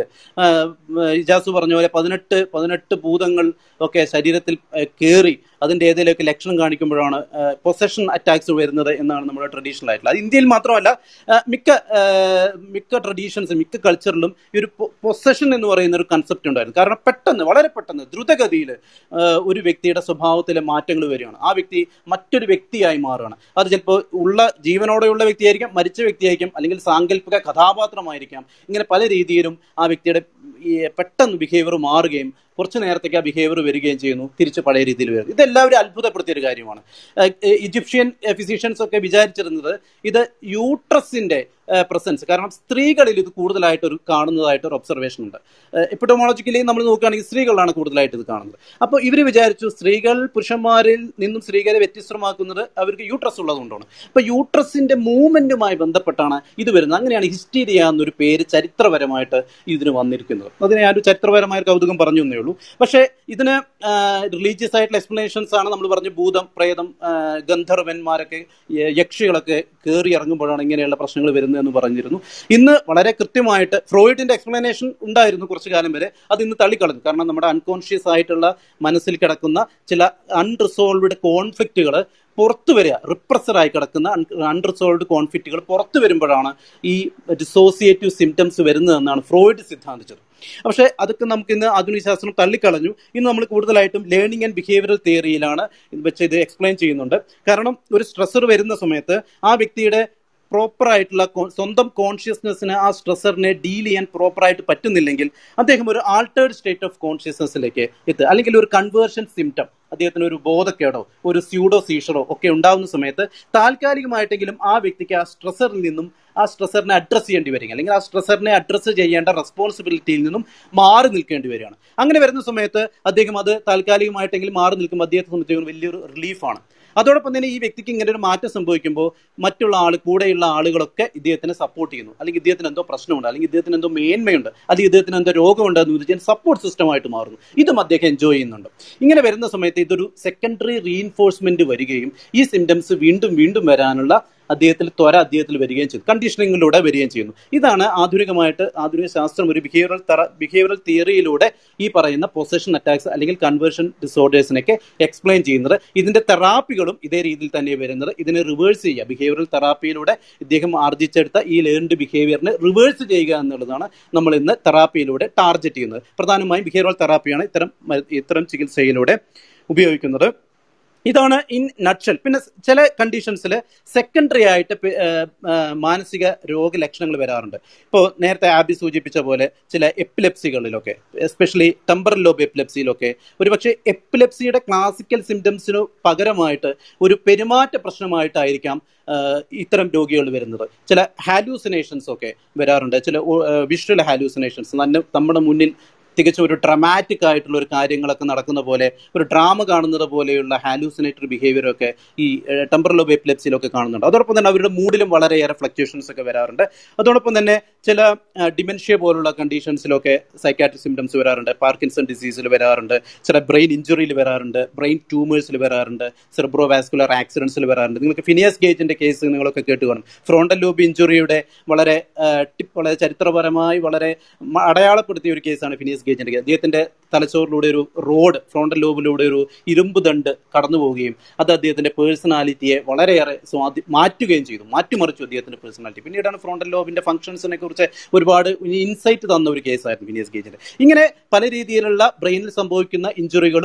ഇജാസു പറഞ്ഞ പോലെ പതിനെട്ട് പതിനെട്ട് ഭൂതങ്ങൾ ഒക്കെ ശരീരത്തിൽ കയറി അതിന്റെ ഏതെങ്കിലുമൊക്കെ ലക്ഷണം കാണിക്കുമ്പോഴാണ് പൊസഷൻ അറ്റാക്സ് വരുന്നത് എന്നാണ് നമ്മുടെ ട്രഡീഷണൽ ആയിട്ടുള്ളത് അത് ഇന്ത്യയിൽ മാത്രമല്ല ആ, മിക്ക ആ, മിക്ക ട്രഡീഷൻസ് മിക്ക കൾച്ചറിലും ഈ ഒരു പൊസഷൻ എന്ന് പറയുന്ന ഒരു കൺസെപ്റ്റ് ഉണ്ടായിരുന്നു കാരണം പെട്ടെന്ന് വളരെ പെട്ടെന്ന് ദ്രുതഗതിയിൽ ഒരു വ്യക്തിയുടെ സ്വഭാവത്തിലെ മാറ്റങ്ങൾ വരികയാണ് ആ വ്യക്തി മറ്റൊരു വ്യക്തിയായി മാറുകയാണ് അത് ചിലപ്പോൾ ഉള്ള ജീവനോടെയുള്ള വ്യക്തിയായിരിക്കാം മരിച്ച വ്യക്തിയായിരിക്കാം അല്ലെങ്കിൽ സാങ്കല്പിക കഥാപാത്രമായിരിക്കാം ഇങ്ങനെ പല രീതിയിലും ആ വ്യക്തിയുടെ ഈ പെട്ടെന്ന് ബിഹേവിയർ മാറുകയും കുറച്ച് നേരത്തേക്ക് ആ ബിഹേവിയർ വരികയും ചെയ്യുന്നു തിരിച്ച് പഴയ രീതിയിൽ വരും ഇതെല്ലാവരും അത്ഭുതപ്പെടുത്തിയ ഒരു കാര്യമാണ് ഏഹ് ഏഹ് ഇജിപ്ഷ്യൻ ഫിസിഷ്യൻസ് ഒക്കെ വിചാരിച്ചിരുന്നത് ഇത് യൂട്രസിന്റെ പ്രസൻസ് കാരണം സ്ത്രീകളിൽ ഇത് കൂടുതലായിട്ട് ഒരു കാണുന്നതായിട്ട് ഒരു ഒബ്സർവേഷൻ ഉണ്ട് എപ്പിഡോമോളജിക്കലി നമ്മൾ നോക്കുകയാണെങ്കിൽ സ്ത്രീകളിലാണ് കൂടുതലായിട്ട് ഇത് കാണുന്നത് അപ്പോൾ ഇവർ വിചാരിച്ചു സ്ത്രീകൾ പുരുഷന്മാരിൽ നിന്നും സ്ത്രീകളെ വ്യത്യസ്തമാക്കുന്നത് അവർക്ക് യൂട്രസ് ഉള്ളതുകൊണ്ടാണ് അപ്പോൾ യൂട്രസിന്റെ മൂവ്മെന്റുമായി ബന്ധപ്പെട്ടാണ് ഇത് വരുന്നത് അങ്ങനെയാണ് ഹിസ്റ്റീരിയ എന്നൊരു പേര് ചരിത്രപരമായിട്ട് ഇതിന് വന്നിരിക്കുന്നത് അതിനെ ഞാൻ ഒരു ചരിത്രപരമായ ഒരു കൗതുകം പറഞ്ഞു എന്നേ ഉള്ളൂ പക്ഷേ ഇതിന് റിലീജിയസ് ആയിട്ടുള്ള എക്സ്പ്ലനേഷൻസ് ആണ് നമ്മൾ പറഞ്ഞ ഭൂതം പ്രേതം ആ, ഗന്ധർവന്മാരൊക്കെ യ- യക്ഷികളൊക്കെ കയറി ഇറങ്ങുമ്പോഴാണ് ഇങ്ങനെയുള്ള പ്രശ്നങ്ങൾ വരുന്നത് എന്ന് പറഞ്ഞിരുന്നു ഇന്ന് വളരെ കൃത്യമായിട്ട് ഫ്രോയിഡിന്റെ എക്സ്പ്ലനേഷൻ ഉണ്ടായിരുന്നു കുറച്ചു കാലം വരെ അത് ഇന്ന് തള്ളിക്കളഞ്ഞു കാരണം നമ്മുടെ അൺകോൺഷ്യസ് ആയിട്ടുള്ള മനസ്സിൽ കിടക്കുന്ന ചില അൺറിസോൾവ്ഡ് കോൺഫ്ലിക്റ്റുകൾ പുറത്തു വരിക റിപ്രസറായി കിടക്കുന്ന അൺറിസോൾവ്ഡ് കോൺഫ്ലിക്റ്റുകൾ പുറത്തു വരുമ്പോഴാണ് ഈ ഡിസോസിയേറ്റീവ് സിംറ്റംസ് വരുന്നതെന്നാണ് ഫ്രോയിഡ് സിദ്ധാന്തിച്ചത് പക്ഷേ അതൊക്കെ നമുക്ക് ഇന്ന് ആധുനിക ശാസ്ത്രം തള്ളിക്കളഞ്ഞു ഇന്ന് നമ്മൾ കൂടുതലായിട്ടും ലേണിംഗ് ആൻഡ് ബിഹേവിയറൽ തിയറിയിലാണ് ഇത് വെച്ച് ഇത് എക്സ്പ്ലെയിൻ ചെയ്യുന്നുണ്ട് കാരണം ഒരു സ്ട്രെസ്സർ വരുന്ന സമയത്ത് ആ വ്യക്തിയുടെ പ്രോപ്പർ ആയിട്ടുള്ള കോ- സ്വന്തം കോൺഷ്യസ്നെസ്സിന് ആ സ്ട്രെസ്സറിനെ ഡീൽ ചെയ്യാൻ പ്രോപ്പർ ആയിട്ട് പറ്റുന്നില്ലെങ്കിൽ അദ്ദേഹം ഒരു ആൾട്ടേർഡ് സ്റ്റേറ്റ് ഓഫ് കോൺഷ്യസ്നെസ്സിലേക്ക് എത്തുക അല്ലെങ്കിൽ ഒരു കൺവേർഷൻ സിംറ്റം അദ്ദേഹത്തിന് ഒരു ബോധക്കേടോ ഒരു സ്യൂഡോ സീഷറോ ഒക്കെ ഉണ്ടാവുന്ന സമയത്ത് താൽക്കാലികമായിട്ടെങ്കിലും ആ വ്യക്തിക്ക് ആ സ്ട്രെസ്സറിൽ നിന്നും ആ സ്ട്രെസ്സറിനെ അഡ്രസ്സ് ചെയ്യേണ്ടി വരിക അല്ലെങ്കിൽ ആ സ്ട്രെസ്സറിനെ അഡ്രസ്സ് ചെയ്യേണ്ട റെസ്പോൺസിബിലിറ്റിയിൽ നിന്നും മാറി നിൽക്കേണ്ടി വരികയാണ് അങ്ങനെ വരുന്ന സമയത്ത് അദ്ദേഹം അത് താൽക്കാലികമായിട്ടെങ്കിലും മാറി നിൽക്കുമ്പോൾ അദ്ദേഹത്തെ സംബന്ധിച്ചിടത്തോളം വലിയൊരു റിലീഫാണ് അതോടൊപ്പം തന്നെ ഈ വ്യക്തിക്ക് ഇങ്ങനെ ഒരു മാറ്റം സംഭവിക്കുമ്പോൾ മറ്റുള്ള ആൾ കൂടെയുള്ള ആളുകളൊക്കെ ഇദ്ദേഹത്തിനെ സപ്പോർട്ട് ചെയ്യുന്നു അല്ലെങ്കിൽ ഇദ്ദേഹത്തിന് എന്തോ പ്രശ്നമുണ്ട് അല്ലെങ്കിൽ ഇദ്ദേഹത്തിന് എന്തോ മേന്മയുണ്ട് അല്ലെങ്കിൽ ഇദ്ദേഹത്തിന് എന്തോ രോഗമുണ്ട് എന്ന് വിധിച്ചാൽ സപ്പോർട്ട് സിസ്റ്റമായിട്ട് മാറുന്നു ഇതും അദ്ദേഹം എൻജോയ് ചെയ്യുന്നുണ്ട് ഇങ്ങനെ വരുന്ന സമയത്ത് ഇതൊരു സെക്കൻഡറി റീഇൻഫോഴ്സ്മെന്റ് വരികയും ഈ സിംറ്റംസ് വീണ്ടും വീണ്ടും വരാനുള്ള അദ്ദേഹത്തിൽ ത്വര അദ്ദേഹത്തിൽ വരികയും ചെയ്തു കണ്ടീഷനിങ്ങിലൂടെ വരികയും ചെയ്യുന്നു ഇതാണ് ആധുനികമായിട്ട് ആധുനിക ശാസ്ത്രം ഒരു ബിഹേവിയറൽ തെറ ബിഹേവിയറൽ തിയറിയിലൂടെ ഈ പറയുന്ന പൊസഷൻ അറ്റാക്സ് അല്ലെങ്കിൽ കൺവേർഷൻ ഡിസോർഡേഴ്സിനൊക്കെ എക്സ്പ്ലെയിൻ ചെയ്യുന്നത് ഇതിന്റെ തെറാപ്പികളും ഇതേ രീതിയിൽ തന്നെ വരുന്നത് ഇതിനെ റിവേഴ്സ് ചെയ്യുക ബിഹേവിയറൽ തെറാപ്പിയിലൂടെ ഇദ്ദേഹം ആർജിച്ചെടുത്ത ഈ ലേൺഡ് ബിഹേവിയറിനെ റിവേഴ്സ് ചെയ്യുക എന്നുള്ളതാണ് നമ്മൾ ഇന്ന് തെറാപ്പിയിലൂടെ ടാർഗറ്റ് ചെയ്യുന്നത് പ്രധാനമായും ബിഹേവിയറൽ തെറാപ്പിയാണ് ഇത്തരം മ- ഇത്തരം ചികിത്സയിലൂടെ ഉപയോഗിക്കുന്നത് ഇതാണ് ഇൻ നട്ഷൽ പിന്നെ ചില കണ്ടീഷൻസിൽ സെക്കൻഡറി ആയിട്ട് പി- ഏഹ് ഏഹ് മാനസിക രോഗലക്ഷണങ്ങൾ വരാറുണ്ട് ഇപ്പോൾ നേരത്തെ ആബി സൂചിപ്പിച്ച പോലെ ചില എപ്പിലെപ്സികളിലൊക്കെ എസ്പെഷ്യലി ടെമ്പറൽ ലോബ് എപ്പിലെപ്സിയിലൊക്കെ ഒരുപക്ഷെ എപ്പിലെപ്സിയുടെ ക്ലാസിക്കൽ സിംറ്റംസിന് പകരമായിട്ട് ഒരു പെരുമാറ്റ പ്രശ്നമായിട്ടായിരിക്കാം ആഹ് ഇത്തരം രോഗികൾ വരുന്നത് ചില ഹാലൂസിനേഷൻസ് ഒക്കെ വരാറുണ്ട് ചില വിഷ്വൽ ഹാലൂസിനേഷൻസ് നമ്മുടെ മുന്നിൽ തികച്ചും ഒരു ഡ്രമാറ്റിക് ആയിട്ടുള്ള ഒരു കാര്യങ്ങളൊക്കെ നടക്കുന്ന പോലെ ഒരു ഡ്രാമ കാണുന്നത് പോലെയുള്ള ഹാലൂസിനേറ്ററി ബിഹേവിയർ ഒക്കെ ഈ ടെമ്പറൽ ലോബ് എപ്പിലെപ്സിയിലൊക്കെ കാണുന്നുണ്ട് അതോടൊപ്പം തന്നെ അവരുടെ മൂഡിലും വളരെയേറെ ഫ്ലക്ച്വേഷൻസ് ഒക്കെ വരാറുണ്ട് അതോടൊപ്പം തന്നെ ചില ഡിമെൻഷ്യ പോലുള്ള കണ്ടീഷൻസിലൊക്കെ സൈക്കാട്രിക് സിംറ്റംസ് വരാറുണ്ട് പാർക്കിൻസൺ ഡിസീസിൽ വരാറുണ്ട് ചില ബ്രെയിൻ ഇഞ്ചുറിയിൽ വരാറുണ്ട് ബ്രെയിൻ ട്യൂമേഴ്സിൽ വരാറുണ്ട് സെർബ്രോ വാസ്കുലർ ആക്സിഡൻസിൽ വരാറുണ്ട് നിങ്ങൾക്ക് ഫിനിയസ് ഗേജിന്റെ കേസ് നിങ്ങളൊക്കെ കേട്ട് കാണും ഫ്രോണ്ടൽ ലോബ് ഇഞ്ചുറിയുടെ വളരെ ടിപ്പ് വളരെ ചരിത്രപരമായി വളരെ മ- അടയാളപ്പെടുത്തിയ ഒരു കേസാണ് ഫിനിയസ് ഗേജിന്റെ കേസ് അദ്ദേഹത്തിന്റെ തലച്ചോറിലൂടെ ഒരു റോഡ് ഫ്രോണ്ടൽ ലോബിലൂടെ ഒരു ഇരുമ്പ് ദണ്ട് കടന്നു പോവുകയും അത് അദ്ദേഹത്തിന്റെ പേഴ്സണാലിറ്റിയെ വളരെയേറെ സ്വാധീ മാറ്റുകയും ചെയ്തു മാറ്റിമറിച്ചു അദ്ദേഹത്തിന്റെ പേഴ്സണാലിറ്റി പിന്നീടാണ് ഫ്രോണ്ടൽ ലോബിന്റെ ഫംഗ്ഷൻസിനെ കുറിച്ച് ഒരുപാട് ഇൻസൈറ്റ് തന്ന ഒരു കേസായിരുന്നു ഫിനിയസ് ഗേജിന്റെ ഇങ്ങനെ പല രീതിയിലുള്ള ബ്രെയിനിൽ സംഭവിക്കുന്ന ഇഞ്ചുറികളും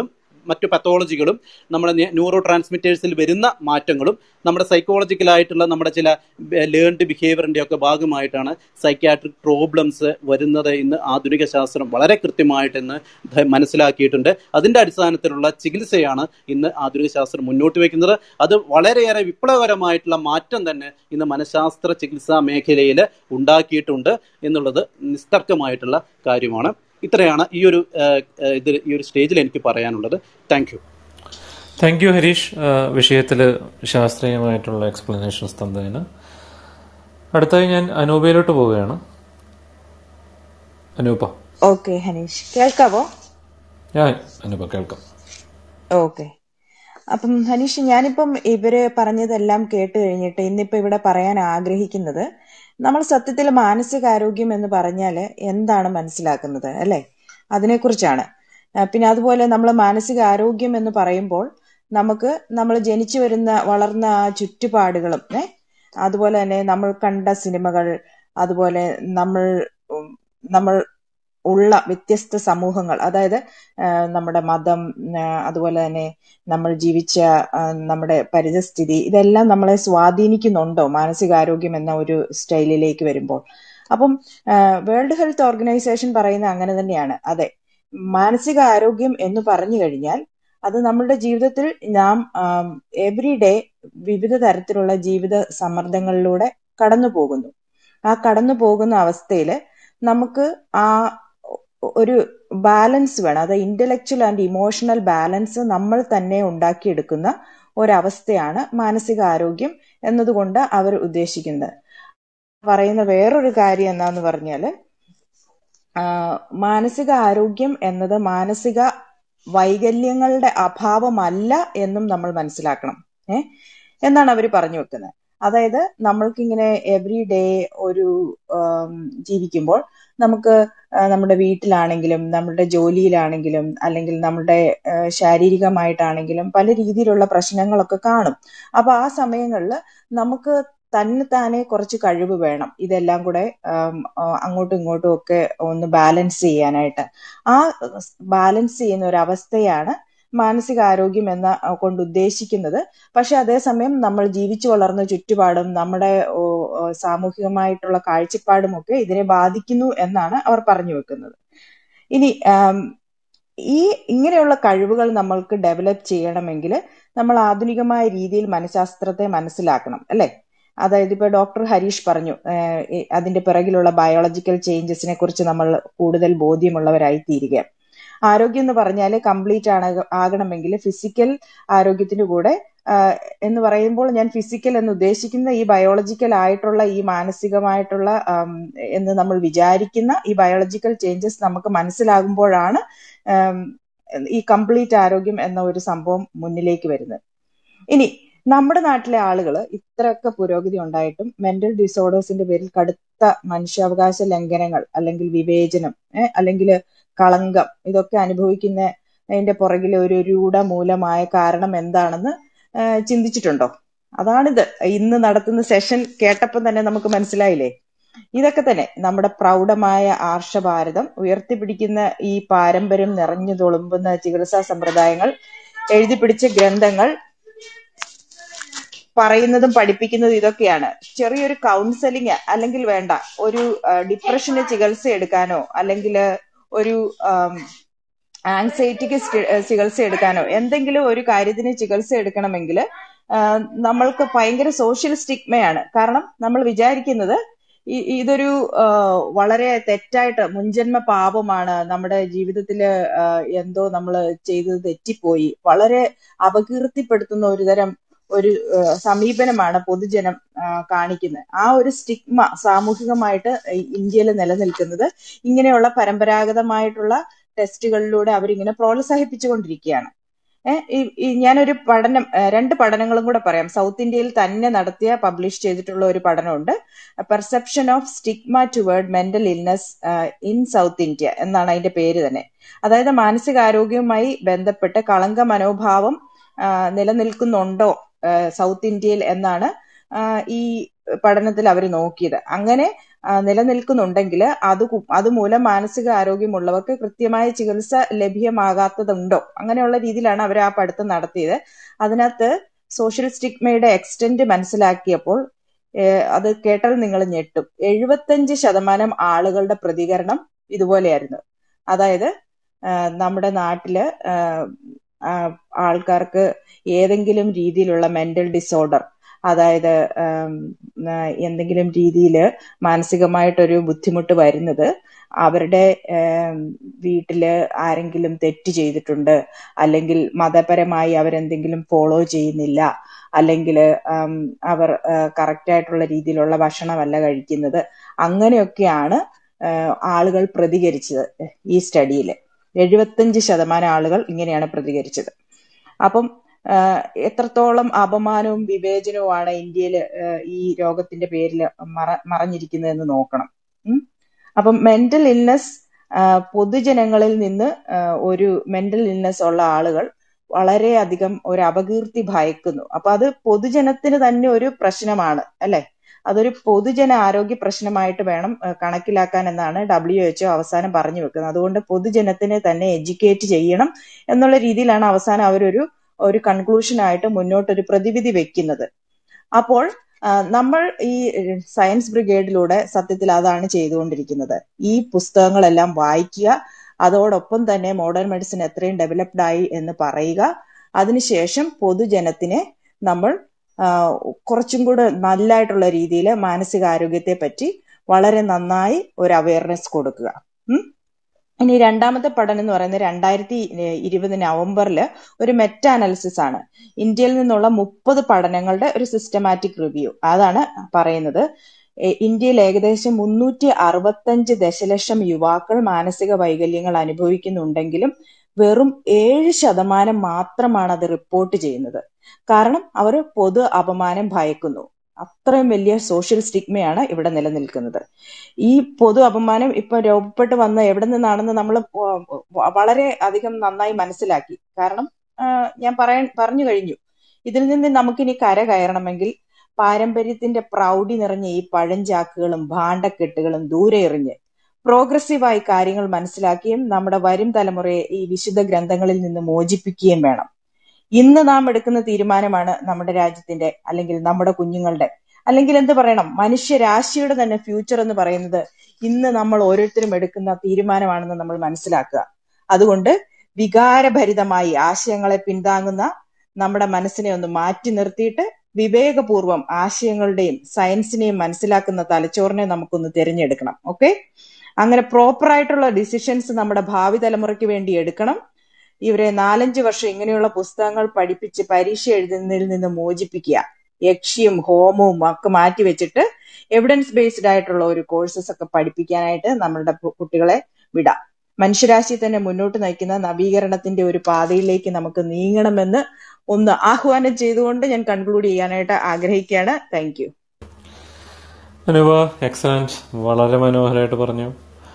മറ്റു പത്തോളജികളും നമ്മുടെ ന്യൂറോ ട്രാൻസ്മിറ്റേഴ്സിൽ വരുന്ന മാറ്റങ്ങളും നമ്മുടെ സൈക്കോളജിക്കലായിട്ടുള്ള നമ്മുടെ ചില ലേൺഡ് ബിഹേവിയറിൻ്റെ ഒക്കെ ഭാഗമായിട്ടാണ് സൈക്യാട്രിക് പ്രോബ്ലംസ് വരുന്നത് ഇന്ന് ആധുനിക ശാസ്ത്രം വളരെ കൃത്യമായിട്ട് ഇന്ന് ധ- മനസ്സിലാക്കിയിട്ടുണ്ട് അതിൻ്റെ അടിസ്ഥാനത്തിലുള്ള ചികിത്സയാണ് ഇന്ന് ആധുനിക ശാസ്ത്രം മുന്നോട്ട് വയ്ക്കുന്നത് അത് വളരെയേറെ വിപ്ലവകരമായിട്ടുള്ള മാറ്റം തന്നെ ഇന്ന് മനഃശാസ്ത്ര ചികിത്സാ മേഖലയിൽ ഉണ്ടാക്കിയിട്ടുണ്ട് എന്നുള്ളത് നിസ്തർക്കമായിട്ടുള്ള കാര്യമാണ് ഇത്രയാണ് ഈ ഒരു ഇത് ഈ ഒരു സ്റ്റേജിൽ എനിക്ക് പറയാനുള്ളത് thank you thank you Harish വിഷയത്തിൽ ശാസ്ത്രീയമായിട്ടുള്ള എക്സ്പ്ലനേഷൻസ് തന്നതിന് അടുത്തായി ഞാൻ അനൂപയിലോട്ട് പോവുകയാണ് അനൂപ ഓക്കെ ഹനീഷ് കേൾക്കാവോ ഞാൻ അനൂപ കേൾക്കാം ഓക്കെ അപ്പം ഹനീഷ് ഞാനിപ്പം ഇവര് പറഞ്ഞതെല്ലാം കേട്ട് കഴിഞ്ഞിട്ട് ഇന്നിപ്പോ ഇവിടെ പറയാൻ ആഗ്രഹിക്കുന്നത് നമ്മൾ സത്യത്തിൽ മാനസികാരോഗ്യം എന്ന് പറഞ്ഞാൽ എന്താണ് മനസ്സിലാക്കുന്നത് അല്ലെ അതിനെക്കുറിച്ചാണ് ആ, പിന്നെ അതുപോലെ നമ്മൾ മാനസികാരോഗ്യം എന്ന് പറയുമ്പോൾ നമുക്ക് നമ്മൾ ജനിച്ചു വരുന്ന വളർന്ന ആ ചുറ്റുപാടുകളും ഏ അതുപോലെ തന്നെ നമ്മൾ കണ്ട സിനിമകൾ അതുപോലെ നമ്മൾ ഉം, നമ്മൾ ഉള്ള വ്യത്യസ്ത സമൂഹങ്ങൾ അതായത് ആ, നമ്മുടെ മതം ആ, അതുപോലെ തന്നെ നമ്മൾ ജീവിച്ച ആ, നമ്മുടെ പരിതസ്ഥിതി ഇതെല്ലാം നമ്മളെ സ്വാധീനിക്കുന്നുണ്ടോ മാനസികാരോഗ്യം എന്ന ഒരു സ്റ്റൈലിലേക്ക് വരുമ്പോൾ അപ്പം വേൾഡ് ഹെൽത്ത് ഓർഗനൈസേഷൻ പറയുന്ന അങ്ങനെ തന്നെയാണ് അതെ മാനസിക ആരോഗ്യം എന്ന് പറഞ്ഞു കഴിഞ്ഞാൽ അത് നമ്മളുടെ ജീവിതത്തിൽ നാം എവറി ഡേ വിവിധ തരത്തിലുള്ള ജീവിത സമ്മർദ്ദങ്ങളിലൂടെ കടന്നു പോകുന്നു ആ കടന്നു പോകുന്ന അവസ്ഥയിൽ നമുക്ക് ആ ഒരു ബാലൻസ് വേണം അത് ഇന്റലക്ച്വൽ ആൻഡ് ഇമോഷണൽ ബാലൻസ് നമ്മൾ തന്നെ ഉണ്ടാക്കിയെടുക്കുന്ന ഒരവസ്ഥയാണ് മാനസിക ആരോഗ്യം എന്നതുകൊണ്ട് അവർ ഉദ്ദേശിക്കുന്നത് പറയുന്ന വേറൊരു കാര്യം എന്താന്ന് പറഞ്ഞാല് ആ, മാനസിക ആരോഗ്യം എന്നത് മാനസിക വൈകല്യങ്ങളുടെ അഭാവമല്ല എന്നും നമ്മൾ മനസ്സിലാക്കണം ഏ എന്നാണ് അവർ പറഞ്ഞു വെക്കുന്നത് അതായത് നമ്മൾക്കിങ്ങനെ എവറി ഡേ ഒരു ആം, ജീവിക്കുമ്പോൾ നമുക്ക് ആ, നമ്മുടെ വീട്ടിലാണെങ്കിലും നമ്മുടെ ജോലിയിലാണെങ്കിലും അല്ലെങ്കിൽ നമ്മുടെ ആ, ശാരീരികമായിട്ടാണെങ്കിലും പല രീതിയിലുള്ള പ്രശ്നങ്ങളൊക്കെ കാണും അപ്പൊ ആ സമയങ്ങളിൽ നമുക്ക് തന്നെ താനെ കുറച്ച് കഴിവ് വേണം ഇതെല്ലാം കൂടെ ആം, ആ, അങ്ങോട്ടും ഇങ്ങോട്ടും ഒക്കെ ഒന്ന് ബാലൻസ് ചെയ്യാനായിട്ട് ആ ബാലൻസ് ചെയ്യുന്ന ഒരു അവസ്ഥയാണ് മാനസികാരോഗ്യം എന്ന ആ, കൊണ്ട് ഉദ്ദേശിക്കുന്നത് പക്ഷെ അതേസമയം നമ്മൾ ജീവിച്ചു വളർന്ന ചുറ്റുപാടും നമ്മുടെ ഓ, ഓ, സാമൂഹികമായിട്ടുള്ള കാഴ്ചപ്പാടും ഒക്കെ ഇതിനെ ബാധിക്കുന്നു എന്നാണ് അവർ പറഞ്ഞു വെക്കുന്നത് ഇനി ആം, ഈ ഇങ്ങനെയുള്ള കഴിവുകൾ നമ്മൾക്ക് ഡെവലപ്പ് ചെയ്യണമെങ്കിൽ നമ്മൾ ആധുനികമായ രീതിയിൽ മനഃശാസ്ത്രത്തെ മനസ്സിലാക്കണം അല്ലെ അതായത് ഇപ്പൊ ഡോക്ടർ ഹരീഷ് പറഞ്ഞു ഏഹ് ഈ അതിന്റെ പിറകിലുള്ള ബയോളജിക്കൽ ചേഞ്ചസിനെ കുറിച്ച് നമ്മൾ കൂടുതൽ ബോധ്യമുള്ളവരായി തീരുക ആരോഗ്യം എന്ന് പറഞ്ഞാൽ കംപ്ലീറ്റ് ആണ് ആകണമെങ്കിൽ ഫിസിക്കൽ ആരോഗ്യത്തിന്റെ കൂടെ ആഹ് എന്ന് പറയുമ്പോൾ ഞാൻ ഫിസിക്കൽ എന്ന് ഉദ്ദേശിക്കുന്ന ഈ ബയോളജിക്കൽ ആയിട്ടുള്ള ഈ മാനസികമായിട്ടുള്ള ആം, എന്ന് നമ്മൾ വിചാരിക്കുന്ന ഈ ബയോളജിക്കൽ ചേഞ്ചസ് നമുക്ക് മനസ്സിലാകുമ്പോഴാണ് ആം, ഈ കംപ്ലീറ്റ് ആരോഗ്യം എന്ന ഒരു സംഭവം മുന്നിലേക്ക് വരുന്നത് ഇനി നമ്മുടെ നാട്ടിലെ ആളുകൾ ഇത്രയൊക്കെ പുരോഗതി ഉണ്ടായിട്ടും മെന്റൽ ഡിസോർഡേഴ്സിന്റെ പേരിൽ കടുത്ത മനുഷ്യാവകാശ ലംഘനങ്ങൾ അല്ലെങ്കിൽ വിവേചനം ഏഹ് അല്ലെങ്കിൽ കളങ്കം ഇതൊക്കെ അനുഭവിക്കുന്ന അതിന്റെ പുറകിലെ ഒരു രൂഢമൂലമായ കാരണം എന്താണെന്ന് ഏഹ് ചിന്തിച്ചിട്ടുണ്ടോ അതാണിത് ഇന്ന് നടത്തുന്ന സെഷൻ കേട്ടപ്പം തന്നെ നമുക്ക് മനസ്സിലായില്ലേ ഇതൊക്കെ തന്നെ നമ്മുടെ പ്രൗഢമായ ആർഷഭാരതം ഉയർത്തിപ്പിടിക്കുന്ന ഈ പാരമ്പര്യം നിറഞ്ഞു തുളുമ്പുന്ന ചികിത്സാ സമ്പ്രദായങ്ങൾ എഴുതി പിടിച്ച ഗ്രന്ഥങ്ങൾ പറയുന്നതും പഠിപ്പിക്കുന്നതും ഇതൊക്കെയാണ് ചെറിയൊരു കൗൺസിലിംഗ് അല്ലെങ്കിൽ വേണ്ട ഒരു ഡിപ്രഷന് ചികിത്സ എടുക്കാനോ അല്ലെങ്കിൽ ഒരു ആങ്സൈറ്റിക്ക് ചികിത്സ എടുക്കാനോ എന്തെങ്കിലും ഒരു കാര്യത്തിന് ചികിത്സ എടുക്കണമെങ്കിൽ നമ്മൾക്ക് ഭയങ്കര സോഷ്യൽ സ്റ്റിഗ്മയാണ് കാരണം നമ്മൾ വിചാരിക്കുന്നത് ഇ- ഇതൊരു ആ, വളരെ തെറ്റായിട്ട് മുൻജന്മ പാപമാണ് നമ്മുടെ ജീവിതത്തില് ആ, എന്തോ നമ്മൾ ചെയ്തത് തെറ്റിപ്പോയി വളരെ അപകീർത്തിപ്പെടുത്തുന്ന ഒരു തരം ഒരു ആ, സമീപനമാണ് പൊതുജനം ആ, കാണിക്കുന്നത് ആ ഒരു സ്റ്റിഗ്മ സാമൂഹികമായിട്ട് ഇന്ത്യയിൽ നിലനിൽക്കുന്നത് ഇങ്ങനെയുള്ള പരമ്പരാഗതമായിട്ടുള്ള ടെസ്റ്റുകളിലൂടെ അവരിങ്ങനെ പ്രോത്സാഹിപ്പിച്ചുകൊണ്ടിരിക്കുകയാണ് ഏഹ് ഈ ഈ ഞാനൊരു പഠനം ഏഹ് രണ്ട് പഠനങ്ങളും കൂടെ പറയാം സൗത്ത് ഇന്ത്യയിൽ തന്നെ നടത്തിയ പബ്ലിഷ് ചെയ്തിട്ടുള്ള ഒരു പഠനമുണ്ട് perception of stigma toward mental illness in South India എന്നാണ് അതിന്റെ പേര് തന്നെ അതായത് മാനസികാരോഗ്യവുമായി ബന്ധപ്പെട്ട് കളങ്ക മനോഭാവം ആ, നിലനിൽക്കുന്നുണ്ടോ ആ, സൗത്ത് ഇന്ത്യയിൽ എന്നാണ് ആ, ഈ പഠനത്തിൽ അവർ നോക്കിയത് അങ്ങനെ ആ, നിലനിൽക്കുന്നുണ്ടെങ്കിൽ അത് കു- അതുമൂലം മാനസിക ആരോഗ്യമുള്ളവർക്ക് കൃത്യമായ ചികിത്സ ലഭ്യമാകാത്തതുണ്ടോ അങ്ങനെയുള്ള രീതിയിലാണ് അവർ ആ പഠിത്തം നടത്തിയത് അതിനകത്ത് സോഷ്യൽ സ്റ്റിഗ്മയുടെ എക്സ്റ്റെന്റ് മനസ്സിലാക്കിയപ്പോൾ ഏഹ്, അത് കേട്ടാൽ നിങ്ങൾ ഞെട്ടും എഴുപത്തഞ്ച് ശതമാനം ആളുകളുടെ പ്രതികരണം ഇതുപോലെയായിരുന്നു അതായത് ആഹ്, നമ്മുടെ നാട്ടില് ആഹ്, ആഹ്, ആൾക്കാർക്ക് ഏതെങ്കിലും രീതിയിലുള്ള മെന്റൽ ഡിസോർഡർ അതായത് ആം, ആ, എന്തെങ്കിലും രീതിയിൽ മാനസികമായിട്ടൊരു ബുദ്ധിമുട്ട് വരുന്നത് അവരുടെ ആം, വീട്ടില് ആരെങ്കിലും തെറ്റ് ചെയ്തിട്ടുണ്ട് അല്ലെങ്കിൽ മതപരമായി അവരെന്തെങ്കിലും ഫോളോ ചെയ്യുന്നില്ല അല്ലെങ്കിൽ അവർ കറക്റ്റ് ആയിട്ടുള്ള രീതിയിലുള്ള ഭക്ഷണമല്ല കഴിക്കുന്നത് അങ്ങനെയൊക്കെയാണ് ആ, ആളുകൾ പ്രതികരിച്ചത് ഈ സ്റ്റഡിയിൽ എഴുപത്തഞ്ച് ശതമാനം ആളുകൾ ഇങ്ങനെയാണ് പ്രതികരിച്ചത് അപ്പം ആ, എത്രത്തോളം അപമാനവും വിവേചനവുമാണ് ഇന്ത്യയിൽ ഈ രോഗത്തിന്റെ പേരിൽ മറ മറഞ്ഞിരിക്കുന്നതെന്ന് നോക്കണം ഉം. അപ്പം മെന്റൽ ഇൽനെസ് പൊതുജനങ്ങളിൽ നിന്ന് ആ, ഒരു മെന്റൽ ഇൽനെസ് ഉള്ള ആളുകൾ വളരെയധികം ഒരു അപകീർത്തി ഭയക്കുന്നു അപ്പൊ അത് പൊതുജനത്തിന് തന്നെ ഒരു പ്രശ്നമാണ് അല്ലെ അതൊരു പൊതുജന ആരോഗ്യ പ്രശ്നമായിട്ട് വേണം ആ, കണക്കിലാക്കാൻ എന്നാണ് ഡബ്ല്യു എച്ച്ഒ അവസാനം പറഞ്ഞു വെക്കുന്നത് അതുകൊണ്ട് പൊതുജനത്തിനെ തന്നെ എഡ്യൂക്കേറ്റ് ചെയ്യണം എന്നുള്ള രീതിയിലാണ് അവസാനം അവരൊരു ഒരു കൺക്ലൂഷനായിട്ട് മുന്നോട്ടൊരു പ്രതിവിധി വെക്കുന്നത് അപ്പോൾ ആ, നമ്മൾ ഈ ഏഹ്, സയൻസ് ബ്രിഗേഡിലൂടെ സത്യത്തിൽ അതാണ് ചെയ്തുകൊണ്ടിരിക്കുന്നത് ഈ പുസ്തകങ്ങളെല്ലാം വായിക്കുക അതോടൊപ്പം തന്നെ മോഡേൺ മെഡിസിൻ എത്രയും ഡെവലപ്ഡ് ആയി എന്ന് പറയുക അതിനുശേഷം പൊതുജനത്തിനെ നമ്മൾ ആ, കുറച്ചും കൂടെ നല്ലതായിട്ടുള്ള രീതിയിൽ മാനസികാരോഗ്യത്തെ പറ്റി വളരെ നന്നായി ഒരു അവയർനെസ് കൊടുക്കുക ഉം. ഇനി രണ്ടാമത്തെ പഠനം എന്ന് പറയുന്നത് രണ്ടായിരത്തി ഇരുപത് നവംബറിൽ ഒരു മെറ്റ അനാലിസിസ് ആണ് ഇന്ത്യയിൽ നിന്നുള്ള മുപ്പത് പഠനങ്ങളുടെ ഒരു സിസ്റ്റമാറ്റിക് റിവ്യൂ അതാണ് പറയുന്നത് എ- ഇന്ത്യയിൽ ഏകദേശം മുന്നൂറ്റി അറുപത്തഞ്ച് ദശലക്ഷം യുവാക്കൾ മാനസിക വൈകല്യങ്ങൾ അനുഭവിക്കുന്നുണ്ടെങ്കിലും വെറും ഏഴ് ശതമാനം മാത്രമാണ് അത് റിപ്പോർട്ട് ചെയ്യുന്നത് കാരണം അവർ പൊതു അപമാനം ഭയക്കുന്നു അത്രയും വലിയ സോഷ്യൽ സ്റ്റിഗ്മയാണ് ഇവിടെ നിലനിൽക്കുന്നത് ഈ പൊതു അപമാനം ഇപ്പൊ രൂപപ്പെട്ട് വന്ന എവിടെ നിന്നാണെന്ന് നമ്മൾ വളരെ അധികം നന്നായി മനസ്സിലാക്കി കാരണം ആ, ഞാൻ പറയാൻ പറഞ്ഞു കഴിഞ്ഞു ഇതിൽ നിന്ന് നമുക്കിനി കര കയറണമെങ്കിൽ പാരമ്പര്യത്തിന്റെ പ്രൗഢി നിറഞ്ഞ ഈ പഴഞ്ചാക്കുകളും ഭാണ്ഡക്കെട്ടുകളും ദൂരെ എറിഞ്ഞ് പ്രോഗ്രസീവായി കാര്യങ്ങൾ മനസ്സിലാക്കിയും നമ്മുടെ വരും തലമുറയെ ഈ വിശുദ്ധ ഗ്രന്ഥങ്ങളിൽ നിന്ന് മോചിപ്പിക്കുകയും വേണം ഇന്ന് നാം എടുക്കുന്ന തീരുമാനമാണ് നമ്മുടെ രാജ്യത്തിന്റെ അല്ലെങ്കിൽ നമ്മുടെ കുഞ്ഞുങ്ങളുടെ അല്ലെങ്കിൽ എന്ത് പറയണം മനുഷ്യരാശിയുടെ തന്നെ ഫ്യൂച്ചർ എന്ന് പറയുന്നത് ഇന്ന് നമ്മൾ ഓരോരുത്തരും എടുക്കുന്ന തീരുമാനമാണെന്ന് നമ്മൾ മനസ്സിലാക്കുക അതുകൊണ്ട് വികാരഭരിതമായി ആശയങ്ങളെ പിന്താങ്ങുന്ന നമ്മുടെ മനസ്സിനെ ഒന്ന് മാറ്റി നിർത്തിയിട്ട് വിവേകപൂർവം ആശയങ്ങളുടെയും സയൻസിനെയും മനസ്സിലാക്കുന്ന തലച്ചോറിനെ നമുക്കൊന്ന് തിരഞ്ഞെടുക്കണം ഓക്കെ അങ്ങനെ പ്രോപ്പർ ആയിട്ടുള്ള ഡിസിഷൻസ് നമ്മുടെ ഭാവി തലമുറയ്ക്ക് വേണ്ടി എടുക്കണം ഇവരെ നാലഞ്ച് വർഷം ഇങ്ങനെയുള്ള പുസ്തകങ്ങൾ പഠിപ്പിച്ച് പരീക്ഷ എഴുതുന്നതിൽ നിന്ന് മോചിപ്പിക്കുക യക്ഷിയും ഹോമവും ഒക്കെ മാറ്റി വെച്ചിട്ട് എവിഡൻസ് ബേസ്ഡ് ആയിട്ടുള്ള ഒരു കോഴ്സസ് ഒക്കെ പഠിപ്പിക്കാനായിട്ട് നമ്മളുടെ കു- കുട്ടികളെ വിടാം മനുഷ്യരാശി തന്നെ മുന്നോട്ട് നയിക്കുന്ന നവീകരണത്തിന്റെ ഒരു പാതയിലേക്ക് നമുക്ക് നീങ്ങണമെന്ന് ഒന്ന് ആഹ്വാനം ചെയ്തുകൊണ്ട് ഞാൻ കൺക്ലൂഡ് ചെയ്യാനായിട്ട് ആഗ്രഹിക്കുകയാണ് താങ്ക് യു അനുപ എക്സലന്റ് വളരെ മനോഹരമായിട്ട് പറഞ്ഞു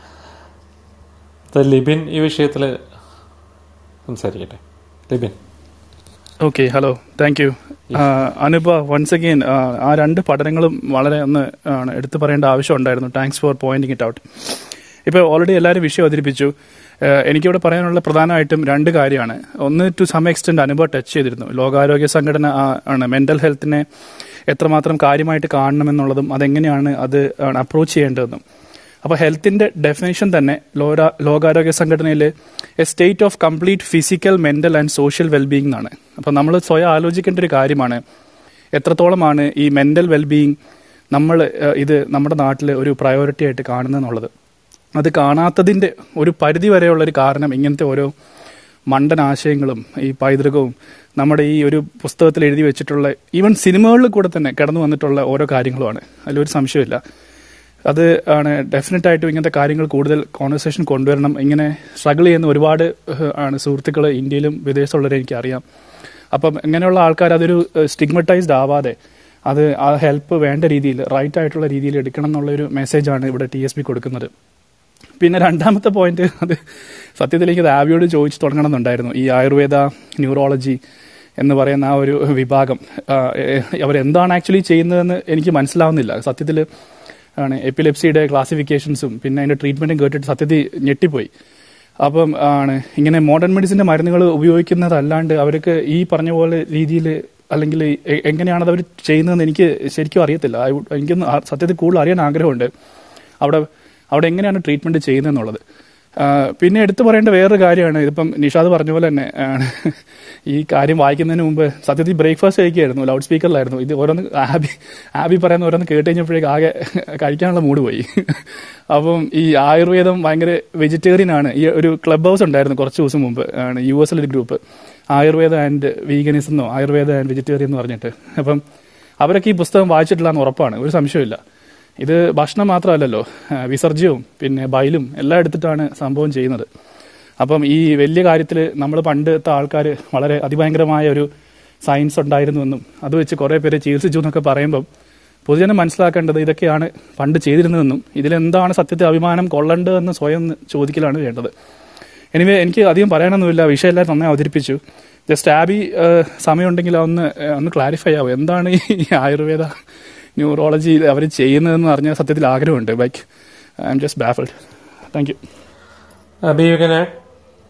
ഇത് ലിബിൻ ഈ വിഷയത്തിൽ സംസാരിക്കട്ടെ Libin okay hello thank you Anupa once again ആ രണ്ട് പഠനങ്ങളും വളരെ ഒന്ന് ആണ് എടുത്തു പറയേണ്ട ആവശ്യം ഉണ്ടായിരുന്നു thanks for pointing it out ഇപ്പോൾ ഓൾറെഡി എല്ലാവരും വിഷയം അവതരിപ്പിച്ചു ആഹ് എനിക്കിവിടെ പറയാനുള്ള പ്രധാനമായിട്ടും രണ്ട് കാര്യമാണ് ഒന്ന് ടു സം എക്സ്റ്റെന്റ് അനുഭവ ടച്ച് ചെയ്തിരുന്നു ലോകാരോഗ്യ സംഘടന ആ- ആണ് മെന്റൽ ഹെൽത്തിനെ എത്രമാത്രം കാര്യമായിട്ട് കാണണമെന്നുള്ളതും അതെങ്ങനെയാണ് അത് അപ്രോച്ച് ചെയ്യേണ്ടതെന്നും അപ്പോൾ ഹെൽത്തിന്റെ ഡെഫിനേഷൻ തന്നെ ലോക ലോകാരോഗ്യ സംഘടനയിൽ a state of complete physical mental and social wellbeing എന്നാണ് അപ്പോൾ നമ്മൾ സ്വയം ആലോചിക്കേണ്ട ഒരു കാര്യമാണ് എത്രത്തോളമാണ് ഈ മെന്റൽ വെൽബീയിങ് നമ്മൾ ഏഹ്, ഇത് നമ്മുടെ നാട്ടിൽ ഒരു പ്രയോറിറ്റി ആയിട്ട് കാണുന്നതെന്നുള്ളത് അത് കാണാത്തതിന്റെ ഒരു പരിധി വരെയുള്ള ഒരു കാരണം ഇങ്ങനത്തെ ഓരോ മണ്ടൻ ആശയങ്ങളും ഈ പൈതൃകവും നമ്മുടെ ഈ ഒരു പുസ്തകത്തിൽ എഴുതി വെച്ചിട്ടുള്ള ഈവൻ സിനിമകളിൽ കൂടെ തന്നെ കടന്നു വന്നിട്ടുള്ള ഓരോ കാര്യങ്ങളുമാണ് അതിലൊരു സംശയമില്ല അത് ആണ് ഡെഫിനറ്റ് ആയിട്ടും ഇങ്ങനത്തെ കാര്യങ്ങൾ കൂടുതൽ കോൺവെർസേഷൻ കൊണ്ടുവരണം ഇങ്ങനെ സ്ട്രഗിൾ ചെയ്യുന്ന ഒരുപാട് ഏഹ്, ആണ് സുഹൃത്തുക്കൾ ഇന്ത്യയിലും വിദേശത്തുള്ളവരെ എനിക്കറിയാം അപ്പം ഇങ്ങനെയുള്ള ആൾക്കാർ അതൊരു സ്റ്റിഗ്മറ്റൈസ്ഡ് ആവാതെ അത് ആ ഹെൽപ്പ് വേണ്ട രീതിയിൽ റൈറ്റ് ആയിട്ടുള്ള രീതിയിൽ എടുക്കണം എന്നുള്ള ഒരു മെസ്സേജാണ് ഇവിടെ ടി എസ് ബി കൊടുക്കുന്നത് പിന്നെ രണ്ടാമത്തെ പോയിന്റ് അത് സത്യത്തിൽ എനിക്ക് ആവിയോട് ചോദിച്ചു തുടങ്ങണമെന്നുണ്ടായിരുന്നു ഈ ആയുർവേദ ന്യൂറോളജി എന്ന് പറയുന്ന ആ ഒരു വിഭാഗം അവരെന്താണ് ആക്ച്വലി ചെയ്യുന്നതെന്ന് എനിക്ക് മനസ്സിലാവുന്നില്ല സത്യത്തിൽ ആണ് എപ്പിലെപ്സിയുടെ ക്ലാസിഫിക്കേഷൻസും പിന്നെ അതിന്റെ ട്രീറ്റ്മെന്റും കേട്ടിട്ട് സത്യത്തിൽ ഞെട്ടിപ്പോയി അപ്പം ആണ് ഇങ്ങനെ മോഡേൺ മെഡിസിന്റെ മരുന്നുകൾ ഉപയോഗിക്കുന്നതല്ലാണ്ട് അവർക്ക് ഈ പറഞ്ഞ പോലെ രീതിയിൽ അല്ലെങ്കിൽ എ- എങ്ങനെയാണ് അത് അവർ ചെയ്യുന്നതെന്ന് എനിക്ക് ശരിക്കും അറിയത്തില്ല I would- എനിക്കൊന്ന് ആ- സത്യത്തിൽ കൂടുതൽ അറിയാൻ ആഗ്രഹമുണ്ട് അവിടെ അവിടെ എങ്ങനെയാണ് ട്രീറ്റ്മെന്റ് ചെയ്യുന്നതെന്നുള്ളത് ആ, പിന്നെ എടുത്തു പറയേണ്ട വേറൊരു കാര്യമാണ് ഇതിപ്പം നിഷാദ് പറഞ്ഞ പോലെ തന്നെ ആണ് ഈ കാര്യം വായിക്കുന്നതിന് മുമ്പ് സത്യത്തിൽ ബ്രേക്ക്ഫാസ്റ്റ് കഴിക്കുകയായിരുന്നു ലൗഡ് സ്പീക്കറിലായിരുന്നു ഇത് ഓരോന്ന് ആബി ആബി പറയുന്ന ഓരോന്ന് കേട്ട് കഴിഞ്ഞപ്പോഴേക്ക് ആകെ കഴിക്കാനുള്ള മൂഡ് പോയി അപ്പം ഈ ആയുർവേദം ഭയങ്കര വെജിറ്റേറിയൻ ആണ് ഈ ഒരു ക്ലബ് ഹൗസ് ഉണ്ടായിരുന്നു കുറച്ച് ദിവസം മുമ്പ് ആണ് യു എസിലൊരു ഗ്രൂപ്പ് ആയുർവേദ ആൻഡ് വീഗനിസം എന്നോ ആയുർവേദ ആൻഡ് വെജിറ്റേറിയൻ എന്ന് പറഞ്ഞിട്ട് അപ്പം അവരൊക്കെ ഈ പുസ്തകം വായിച്ചിട്ടില്ല എന്ന് ഉറപ്പാണ് ഒരു സംശയമില്ല ഇത് ഭക്ഷണം മാത്രമല്ലല്ലോ ആ, വിസർജ്യവും പിന്നെ ബൈലും എല്ലാം എടുത്തിട്ടാണ് സംഭവം ചെയ്യുന്നത് അപ്പം ഈ വലിയ കാര്യത്തിൽ നമ്മൾ പണ്ടത്തെ ആൾക്കാർ വളരെ അതിഭയങ്കരമായ ഒരു സയൻസ് ഉണ്ടായിരുന്നുവെന്നും അത് വെച്ച് കുറേ പേരെ ചികിത്സിച്ചു എന്നൊക്കെ പറയുമ്പം പൊതുജനം മനസ്സിലാക്കേണ്ടത് ഇതൊക്കെയാണ് പണ്ട് ചെയ്തിരുന്നതെന്നും ഇതിലെന്താണ് സത്യത്തെ അഭിമാനം കൊള്ളേണ്ടതെന്ന് സ്വയം ഒന്ന് ചോദിക്കലാണ് വേണ്ടത് എനിവേ എനിക്ക് അധികം പറയാനൊന്നുമില്ല വിഷയം എല്ലാം നന്നായി അവതരിപ്പിച്ചു ജസ്റ്റ് ആബി സമയമുണ്ടെങ്കിൽ ഒന്ന് ഏഹ്, ഒന്ന് ക്ലാരിഫൈ ആവും എന്താണ് ഈ ആയുർവേദ ന്യൂറോളജി അവർ ചെയ്യുന്നതെന്ന് അറിഞ്ഞ സത്യത്തിൽ ആഗ്രഹമുണ്ട് bike I'm just baffled thank you Abi you can add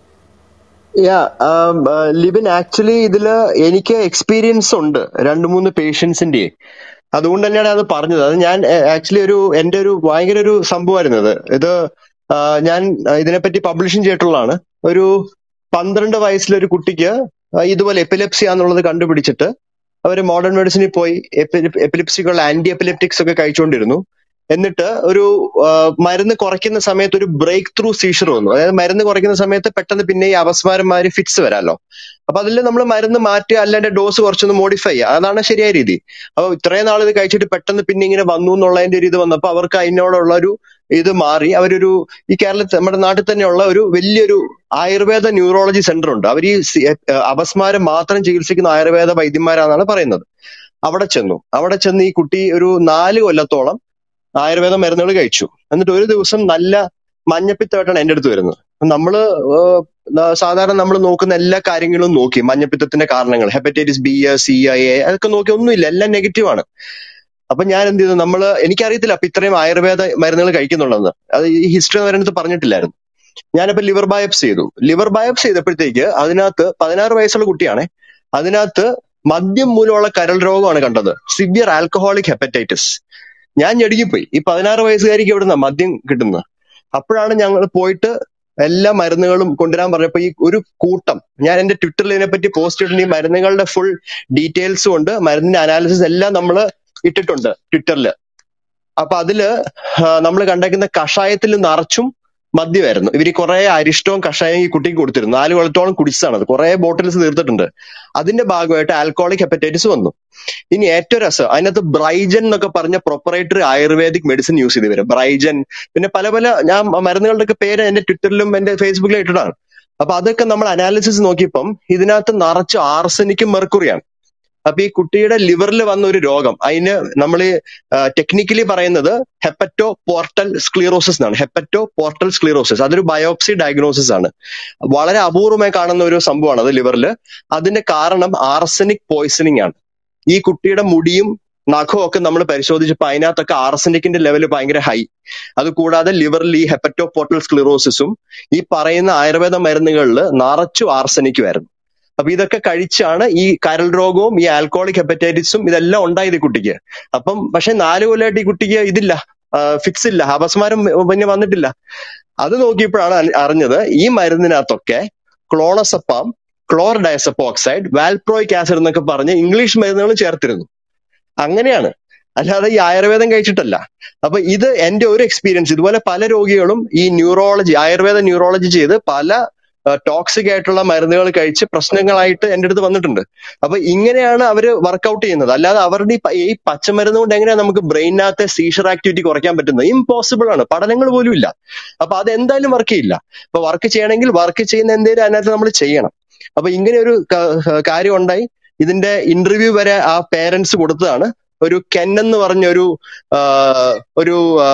yeah Libin actually ഇതില് എനിക്ക് എക്സ്പീരിയൻസ് ഉണ്ട് രണ്ട് മൂന്ന് പേഷ്യൻസിന്റെ അതുകൊണ്ട് തന്നെയാണ് അത് പറഞ്ഞത് അത് ഞാൻ ആക്ച്വലി ഒരു എന്റെ ഒരു ഭയങ്കര ഒരു സംഭവമായിരുന്നു ഇത് ഇത് ആ, ഞാൻ ഇതിനെപ്പറ്റി പബ്ലിഷും ചെയ്തിട്ടുള്ളതാണ് ഒരു പന്ത്രണ്ട് വയസ്സിലെ ഒരു കുട്ടിക്ക് ആ, ഇതുപോലെ എപ്പിലെപ്സി ആണെന്നുള്ളത് കണ്ടുപിടിച്ചിട്ട് അവർ മോഡേൺ മെഡിസിനിൽ പോയി എപ്പിലിപ്സിക്കുള്ള ആന്റി എപ്പിലെപ്റ്റിക്സ് ഒക്കെ കഴിച്ചുകൊണ്ടിരുന്നു എന്നിട്ട് ഒരു ആ, മരുന്ന് കുറയ്ക്കുന്ന സമയത്ത് ഒരു ബ്രേക്ക് ത്രൂ സീഷർ വന്നു അതായത് മരുന്ന് കുറയ്ക്കുന്ന സമയത്ത് പെട്ടെന്ന് പിന്നെ ഈ അപസ്മാരന്മാര് ഫിറ്റ്സ് വരാമല്ലോ അപ്പൊ അതിൽ നമ്മൾ മരുന്ന് മാറ്റുക അല്ലാണ്ട് ഡോസ് കുറച്ചൊന്ന് മോഡിഫൈ ചെയ്യുക അതാണ് ശരിയായ രീതി അപ്പൊ ഇത്രയും നാൾ ഇത് കഴിച്ചിട്ട് പെട്ടെന്ന് പിന്നെ ഇങ്ങനെ വന്നു എന്നുള്ളതിന്റെ ഒരു ഇത് വന്നപ്പോ അവർക്ക് അതിനോടുള്ള ഒരു ഇത് മാറി അവരൊരു ഈ കേരളത്തിൽ നമ്മുടെ നാട്ടിൽ തന്നെയുള്ള ഒരു വലിയൊരു ആയുർവേദ ന്യൂറോളജി സെന്റർ ഉണ്ട് അവർ ഈ സി- ഏഹ് അപസ്മാരം മാത്രം ചികിത്സിക്കുന്ന ആയുർവേദ വൈദ്യന്മാരാണെന്നാണ് പറയുന്നത് അവിടെ ചെന്നു അവിടെ ചെന്ന് ഈ കുട്ടി ഒരു നാല് കൊല്ലത്തോളം ആയുർവേദ മരുന്നുകൾ കഴിച്ചു എന്നിട്ട് ഒരു ദിവസം നല്ല മഞ്ഞപ്പിത്തമായിട്ടാണ് എന്റെ അടുത്ത് വരുന്നത് നമ്മള് ഏഹ്, ന- സാധാരണ നമ്മൾ നോക്കുന്ന എല്ലാ കാര്യങ്ങളും നോക്കി മഞ്ഞപ്പിത്തത്തിന്റെ കാരണങ്ങൾ ഹെപ്പറ്റൈറ്റിസ് ബി സി എ അതൊക്കെ നോക്കി ഒന്നുമില്ല എല്ലാം നെഗറ്റീവ് ആണ് അപ്പൊ ഞാൻ എന്ത് ചെയ്തു നമ്മള് എനിക്കറിയത്തില്ല അപ്പൊ ഇത്രയും ആയുർവേദ മരുന്നുകൾ കഴിക്കുന്നുണ്ടെന്ന് അത് ഈ ഹിസ്റ്ററി അവരടുത്ത് പറഞ്ഞിട്ടില്ലായിരുന്നു ഞാനിപ്പോ ലിവർ ബയോപ്സി ചെയ്തു ലിവർ ബയോപ്സി ചെയ്തപ്പോഴത്തേക്ക് അതിനകത്ത് പതിനാറ് വയസ്സുള്ള കുട്ടിയാണേ അതിനകത്ത് മദ്യം മൂലമുള്ള കരൾ രോഗമാണ് കണ്ടത് സിവിയർ ആൽക്കഹോളിക് ഹെപ്പറ്റൈറ്റിസ് ഞാൻ ഞെടുങ്ങിപ്പോയി ഈ പതിനാറ് വയസ്സുകാരിക്ക് എവിടുന്ന മദ്യം കിട്ടുന്നത് അപ്പോഴാണ് ഞങ്ങൾ പോയിട്ട് എല്ലാ മരുന്നുകളും കൊണ്ടുവരാൻ പറഞ്ഞപ്പോ ഈ ഒരു കൂട്ടം ഞാൻ എന്റെ ട്വിറ്ററിൽ ഇതിനെപ്പറ്റി പോസ്റ്റ് ഇട്ടിട്ടുണ്ട് ഈ മരുന്നുകളുടെ ഫുൾ ഡീറ്റെയിൽസും ഉണ്ട് മരുന്നിന്റെ അനാലിസിസ് എല്ലാം നമ്മൾ ഇട്ടിട്ടുണ്ട് ട്വിറ്ററിൽ അപ്പൊ അതില് നമ്മൾ കണ്ടേക്കുന്ന കഷായത്തിൽ നിറച്ചും മദ്യമായിരുന്നു ഇവര് കുറെ അരിഷ്ടവും കഷായം ഈ കുട്ടിക്ക് കൊടുത്തിരുന്നു നാല് കൊല്ലത്തോളം കുടിച്ചതാണ് അത് കുറെ ബോട്ടിൽസ് തീർത്തിട്ടുണ്ട് അതിന്റെ ഭാഗമായിട്ട് ആൽക്കോളിക് ഹെപ്പറ്റൈറ്റിസ് വന്നു ഇനി ഏറ്റവും രസം അതിനകത്ത് ബ്രൈജൻ എന്നൊക്കെ പറഞ്ഞ പ്രൊപ്പറേറ്ററി ആയുർവേദിക് മെഡിസിൻ യൂസ് ചെയ്ത് വരും ബ്രൈജൻ പിന്നെ പല പല ഞാൻ മരുന്നുകളുടെ ഒക്കെ പേര് എന്റെ ട്വിറ്ററിലും എന്റെ ഫേസ്ബുക്കിലും ഇട്ടിട്ടാണ് അപ്പൊ അതൊക്കെ നമ്മൾ അനാലിസിസ് നോക്കിയപ്പം ഇതിനകത്ത് നിറച്ച് ആർസനിക്കും മെർക്കുറിയാണ് അപ്പൊ ഈ കുട്ടിയുടെ ലിവറിൽ വന്ന ഒരു രോഗം അതിന് നമ്മൾ ടെക്നിക്കലി പറയുന്നത് ഹെപ്പറ്റോ പോർട്ടൽ സ്ക്ലീറോസിസ് എന്നാണ് ഹെപ്പറ്റോ പോർട്ടൽ സ്ക്ലീറോസിസ് അതൊരു ബയോപ്സി ഡയഗ്നോസിസ് ആണ് വളരെ അപൂർവമായി കാണുന്ന ഒരു സംഭവമാണ് അത് ലിവറിൽ അതിന്റെ കാരണം ആർസനിക് പോയിസണിങ് ആണ് ഈ കുട്ടിയുടെ മുടിയും നഖവും ഒക്കെ നമ്മൾ പരിശോധിച്ചപ്പോൾ അതിനകത്തൊക്കെ ആർസനിക്കിന്റെ ലെവൽ ഭയങ്കര ഹൈ അത് കൂടാതെ ലിവറിൽ ഈ ഹെപ്പറ്റോ പോർട്ടൽ സ്ക്ലിറോസിസും ഈ പറയുന്ന ആയുർവേദ മരുന്നുകളിൽ നിറച്ചു ആർസനിക്കുമായിരുന്നു അപ്പൊ ഇതൊക്കെ കഴിച്ചാണ് ഈ കരൾ രോഗവും ഈ ആൽക്കോളിക് ഹെപ്പറ്റൈറ്റിസും ഇതെല്ലാം ഉണ്ടായത് ഈ കുട്ടിക്ക് അപ്പം പക്ഷെ നാല് കൊല്ലമായിട്ട് ഈ കുട്ടിക്ക് ഇതില്ല ഫിക്സ് ഇല്ല അപസ്മാരം പിന്നെ വന്നിട്ടില്ല അത് നോക്കിയപ്പോഴാണ് അറി- അറിഞ്ഞത് ഈ മരുന്നിനകത്തൊക്കെ ക്ലോണസപ്പാം ക്ലോർ ഡയസപ്പോ ഓക്സൈഡ് വാൽപ്രോയിക് ആസിഡ് എന്നൊക്കെ പറഞ്ഞ് ഇംഗ്ലീഷ് മരുന്നുകൾ ചേർത്തിരുന്നു അങ്ങനെയാണ് അല്ലാതെ ഈ ആയുർവേദം കഴിച്ചിട്ടല്ല അപ്പൊ ഇത് എന്റെ ഒരു എക്സ്പീരിയൻസ് ഇതുപോലെ പല രോഗികളും ഈ ന്യൂറോളജി ആയുർവേദ ന്യൂറോളജി ചെയ്ത് പല ടോക്സിക് ആയിട്ടുള്ള മരുന്നുകൾ കഴിച്ച് പ്രശ്നങ്ങളായിട്ട് എന്റെ അടുത്ത് വന്നിട്ടുണ്ട് അപ്പൊ ഇങ്ങനെയാണ് അവര് വർക്കൗട്ട് ചെയ്യുന്നത് അല്ലാതെ അവരുടെ ഈ പ- ഈ പച്ചമരുന്ന് കൊണ്ട് എങ്ങനെയാണ് നമുക്ക് ബ്രെയിനകത്തെ സീഷർ ആക്ടിവിറ്റി കുറയ്ക്കാൻ പറ്റുന്നത് ഇമ്പോസിബിൾ ആണ് പഠനങ്ങൾ പോലും ഇല്ല അപ്പൊ അത് എന്തായാലും വർക്ക് ചെയ്യില്ല അപ്പൊ വർക്ക് ചെയ്യണമെങ്കിൽ വർക്ക് ചെയ്യുന്ന എന്തെങ്കിലും അതിനകത്ത് നമ്മൾ ചെയ്യണം അപ്പൊ ഇങ്ങനെ ഒരു ക- കാര്യം ഉണ്ടായി ഇതിന്റെ ഇന്റർവ്യൂ വരെ ആ പേരൻസ് കൊടുത്തതാണ് ഒരു കെൻ എന്ന് പറഞ്ഞ ഒരു ആ, ഒരു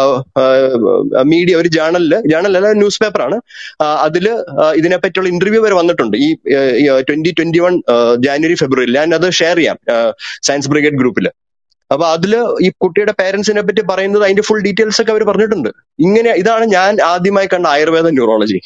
മീഡിയ ഒരു ജേണലില് ജേണൽ അല്ല ന്യൂസ് പേപ്പറാണ് അതില് ആ, ഇതിനെപ്പറ്റിയുള്ള ഇന്റർവ്യൂ വരെ വന്നിട്ടുണ്ട് ഈ twenty twenty one January February ഞാൻ അത് ഷെയർ ചെയ്യാം സയൻസ് ബ്രിഗേഡ് ഗ്രൂപ്പിൽ അപ്പൊ അതില് ഈ കുട്ടിയുടെ പേരൻസിനെ പറ്റി പറയുന്നത് അതിന്റെ ഫുൾ ഡീറ്റെയിൽസ് ഒക്കെ അവർ പറഞ്ഞിട്ടുണ്ട് ഇങ്ങനെ ഇതാണ് ഞാൻ ആദ്യമായി കണ്ട ആയുർവേദ ന്യൂറോളജി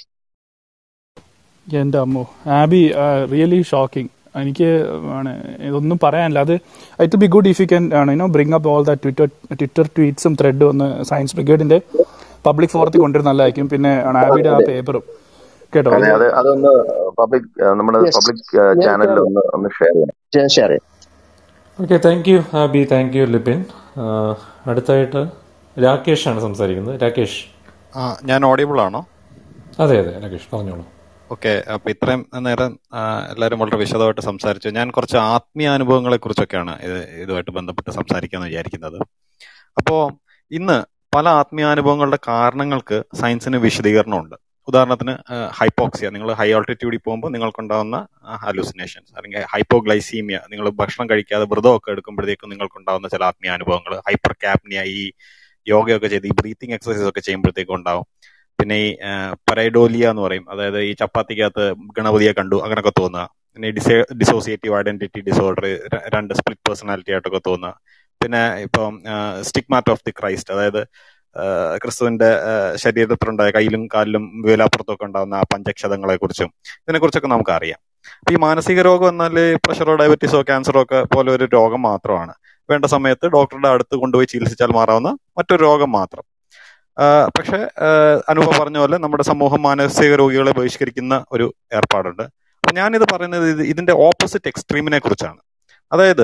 എൻ്റെ അമ്മോ ആബി റിയലി ഷോക്കിംഗ് എനിക്ക് ആണ് ഇതൊന്നും പറയാനില്ല അത് it be good if you can ആണ് you know bring up all the Twitter Twitter ട്വീറ്റ്സും ത്രെഡും ഒന്ന് സയൻസ് ബ്രിഗേഡിന്റെ പബ്ലിക് ഫോറത്തിൽ കൊണ്ടുവരുന്ന നല്ലതായിരിക്കും പിന്നെ ആണ് ആബിയുടെ ആ പേപ്പറും കേട്ടോ അതെ ഇത് അത് അതൊന്ന് പബ്ലിക് നമ്മുടെ യെസ് പബ്ലിക് ഞാൻ ചാനലിൽ ഒന്ന് ഒന്ന് ഷെയർ ചെയ്യണം ഷെയർ ചെയ്യാം okay thank you Abi thank you Libin ആ, അടുത്തായിട്ട് രാകേഷ് ആണ് സംസാരിക്കുന്നത് രാകേഷ് ആ ഞാൻ ഓഡിയബിൾ ആണോ അതെ അതെ രാകേഷ് പറഞ്ഞോളൂ ഓക്കെ അപ്പൊ ഇത്രയും നേരം ആ, എല്ലാവരും വളരെ വിശദമായിട്ട് സംസാരിച്ചു ഞാൻ കുറച്ച് ആത്മീയ അനുഭവങ്ങളെ കുറിച്ചൊക്കെയാണ് ഇത് ഇതുമായിട്ട് ബന്ധപ്പെട്ട് സംസാരിക്കാമെന്ന് വിചാരിക്കുന്നത് അപ്പോ ഇന്ന് പല ആത്മീയാനുഭവങ്ങളുടെ കാരണങ്ങൾക്ക് സയൻസിന് വിശദീകരണമുണ്ട് ഉദാഹരണത്തിന് ഹൈപ്പോക്സിയ നിങ്ങൾ ഹൈ ആൾട്ടിറ്റ്യൂഡിൽ പോകുമ്പോൾ നിങ്ങൾക്കുണ്ടാവുന്ന ഹാലൂസിനേഷൻസ് അല്ലെങ്കിൽ ഹൈപ്പോഗ്ലൈസീമിയ നിങ്ങൾ ഭക്ഷണം കഴിക്കാതെ വ്രതമൊക്കെ എടുക്കുമ്പോഴത്തേക്കും നിങ്ങൾക്കുണ്ടാവുന്ന ചില ആത്മീയാനുഭവങ്ങൾ ഹൈപ്പർ ക്യാപ്നിയ ഈ യോഗയൊക്കെ ചെയ്ത് ഈ ബ്രീത്തിങ് എക്സസൈസ് ഒക്കെ ചെയ്യുമ്പോഴത്തേക്കും ഉണ്ടാവും പിന്നെ ഈ പരൈഡോലിയ എന്ന് പറയും അതായത് ഈ ചപ്പാത്തിക്കകത്ത് ഗണപതിയെ കണ്ടു അങ്ങനെയൊക്കെ തോന്നുക പിന്നെ ഡിസേ ഡിസോസിയേറ്റീവ് ഐഡന്റിറ്റി ഡിസോർഡർ രണ്ട് സ്പ്ലിറ്റ് പേഴ്സണാലിറ്റി ആയിട്ടൊക്കെ തോന്നുക പിന്നെ ഇപ്പം സ്റ്റിഗ്മാറ്റ് ഓഫ് ദി ക്രൈസ്റ്റ് അതായത് ആ, ക്രിസ്തുവിന്റെ ആ, ശരീരത്തിലുണ്ടായ കയ്യിലും കാലിലും വേലാപ്പുറത്തും ഒക്കെ ഉണ്ടാകുന്ന ആ പഞ്ചക്ഷതങ്ങളെ കുറിച്ചും ഇതിനെക്കുറിച്ചൊക്കെ നമുക്ക് അറിയാം അപ്പൊ ഈ മാനസിക രോഗം എന്നാൽ പ്രഷറോ ഡയബറ്റീസോ ക്യാൻസറോ ഒക്കെ പോലെ ഒരു രോഗം മാത്രമാണ് വേണ്ട സമയത്ത് ഡോക്ടറുടെ അടുത്ത് കൊണ്ടുപോയി ചികിത്സിച്ചാൽ മാറാവുന്ന മറ്റൊരു രോഗം മാത്രം ആ, പക്ഷെ ആ, അനുപ പറഞ്ഞ പോലെ നമ്മുടെ സമൂഹം മാനസിക രോഗികളെ ബഹിഷ്കരിക്കുന്ന ഒരു ഏർപ്പാടുണ്ട് അപ്പൊ ഞാനിത് പറയുന്നത് ഇത് ഇതിന്റെ ഓപ്പോസിറ്റ് എക്സ്ട്രീമിനെ കുറിച്ചാണ് അതായത്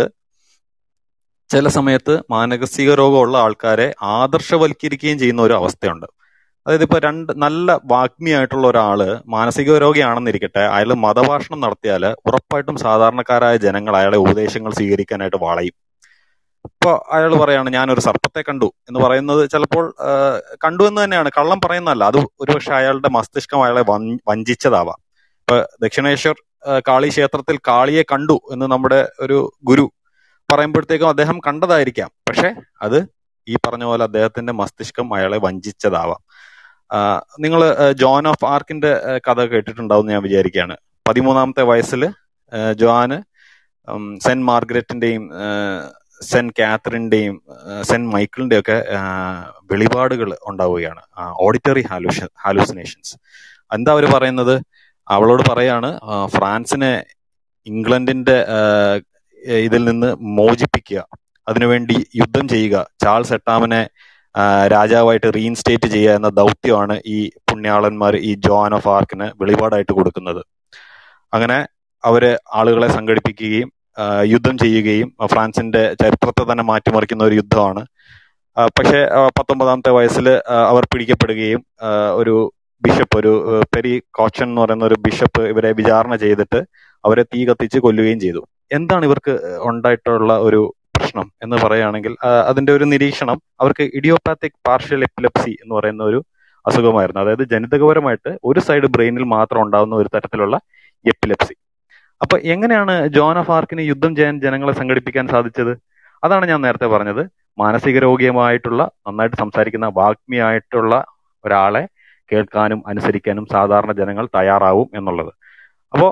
ചില സമയത്ത് മാനസിക രോഗമുള്ള ആൾക്കാരെ ആദർശവൽക്കരിക്കുകയും ചെയ്യുന്ന ഒരു അവസ്ഥയുണ്ട് അതായത് ഇപ്പൊ രണ്ട് നല്ല വാഗ്മിയായിട്ടുള്ള ഒരാള് മാനസിക രോഗിയാണെന്നിരിക്കട്ടെ അയാൾ മതഭാഷണം നടത്തിയാൽ ഉറപ്പായിട്ടും സാധാരണക്കാരായ ജനങ്ങൾ അയാളെ ഉപദേശങ്ങൾ സ്വീകരിക്കാനായിട്ട് വളയും ഇപ്പൊ അയാൾ പറയാണ് ഞാനൊരു സർപ്പത്തെ കണ്ടു എന്ന് പറയുന്നത് ചിലപ്പോൾ ആ, കണ്ടു എന്ന് തന്നെയാണ് കള്ളം പറയുന്നതല്ല അത് ഒരുപക്ഷെ അയാളുടെ മസ്തിഷ്കം അയാളെ വഞ്ച- വഞ്ചിച്ചതാവാം ഇപ്പൊ ദക്ഷിണേശ്വർ ആ, കാളി ക്ഷേത്രത്തിൽ കാളിയെ കണ്ടു എന്ന് നമ്മുടെ ഒരു ഗുരു പറയുമ്പോഴത്തേക്കും അദ്ദേഹം കണ്ടതായിരിക്കാം പക്ഷെ അത് ഈ പറഞ്ഞ പോലെ അദ്ദേഹത്തിന്റെ മസ്തിഷ്കം അയാളെ വഞ്ചിച്ചതാവാം നിങ്ങൾ ജോൺ ഓഫ് ആർക്കിന്റെ ആ, കഥ കേട്ടിട്ടുണ്ടാവും എന്ന് ഞാൻ വിചാരിക്കുകയാണ് പതിമൂന്നാമത്തെ വയസ്സിൽ ജോന് ഉം, സെന്റ് മാർഗരറ്റിന്റെയും ആ, സെന്റ് കാത്തറിന്റെയും ആ, സെന്റ് മൈക്കിളിന്റെയും ഒക്കെ വെളിപാടുകൾ ഉണ്ടാവുകയാണ് ഓഡിറ്ററി ഹാലൂഷ ഹാലൂസിനേഷൻസ് എന്താ അവർ പറയുന്നത് അവളോട് പറയാണ് ആ, ഫ്രാൻസിനെ ഇംഗ്ലണ്ടിന്റെ ആ, ഇതിൽ നിന്ന് മോചിപ്പിക്കുക അതിനുവേണ്ടി യുദ്ധം ചെയ്യുക ചാൾസ് എട്ടാമനെ ആ, രാജാവായിട്ട് റീഇൻസ്റ്റേറ്റ് ചെയ്യുക എന്ന ദൗത്യമാണ് ഈ പുണ്യാളന്മാർ ഈ ജോൺ ഓഫ് ആർക്കിന് വെളിപാടായിട്ട് കൊടുക്കുന്നത് അങ്ങനെ അവര് ആളുകളെ സംഘടിപ്പിക്കുകയും ആ, യുദ്ധം ചെയ്യുകയും ആ, ഫ്രാൻസിന്റെ ചരിത്രത്തെ തന്നെ മാറ്റിമറിക്കുന്ന ഒരു യുദ്ധമാണ് ആ, പക്ഷേ ആ, പത്തൊമ്പതാമത്തെ വയസ്സിൽ അവർ പിടിക്കപ്പെടുകയും ആ, ഒരു ബിഷപ്പ് ഒരു ആ, പെരി കോച്ചൻ എന്ന് പറയുന്ന ഒരു ബിഷപ്പ് ഇവരെ വിചാരണ ചെയ്തിട്ട് അവരെ തീ കത്തിച്ച് കൊല്ലുകയും ചെയ്തു എന്താണ് ഇവർക്ക് ഉണ്ടായിട്ടുള്ള ഒരു പ്രശ്നം എന്ന് പറയുകയാണെങ്കിൽ ആ, അതിന്റെ ഒരു നിരീക്ഷണം അവർക്ക് ഇഡിയോപാത്തിക് പാർഷ്യൽ എപ്പിലെപ്സി എന്ന് പറയുന്ന ഒരു അസുഖമായിരുന്നു അതായത് ജനിതകപരമായിട്ട് ഒരു സൈഡ് ബ്രെയിനിൽ മാത്രം ഉണ്ടാകുന്ന ഒരു തരത്തിലുള്ള എപ്പിലെപ്സി അപ്പൊ എങ്ങനെയാണ് ജോൺ ഓഫ് ആർക്കിന് യുദ്ധം ചെയ്യാൻ ജനങ്ങളെ സംഘടിപ്പിക്കാൻ സാധിച്ചത് അതാണ് ഞാൻ നേരത്തെ പറഞ്ഞത് മാനസിക രോഗിയുമായിട്ടുള്ള നന്നായിട്ട് സംസാരിക്കുന്ന വാഗ്മിയായിട്ടുള്ള ഒരാളെ കേൾക്കാനും അനുസരിക്കാനും സാധാരണ ജനങ്ങൾ തയ്യാറാവും എന്നുള്ളത് അപ്പോ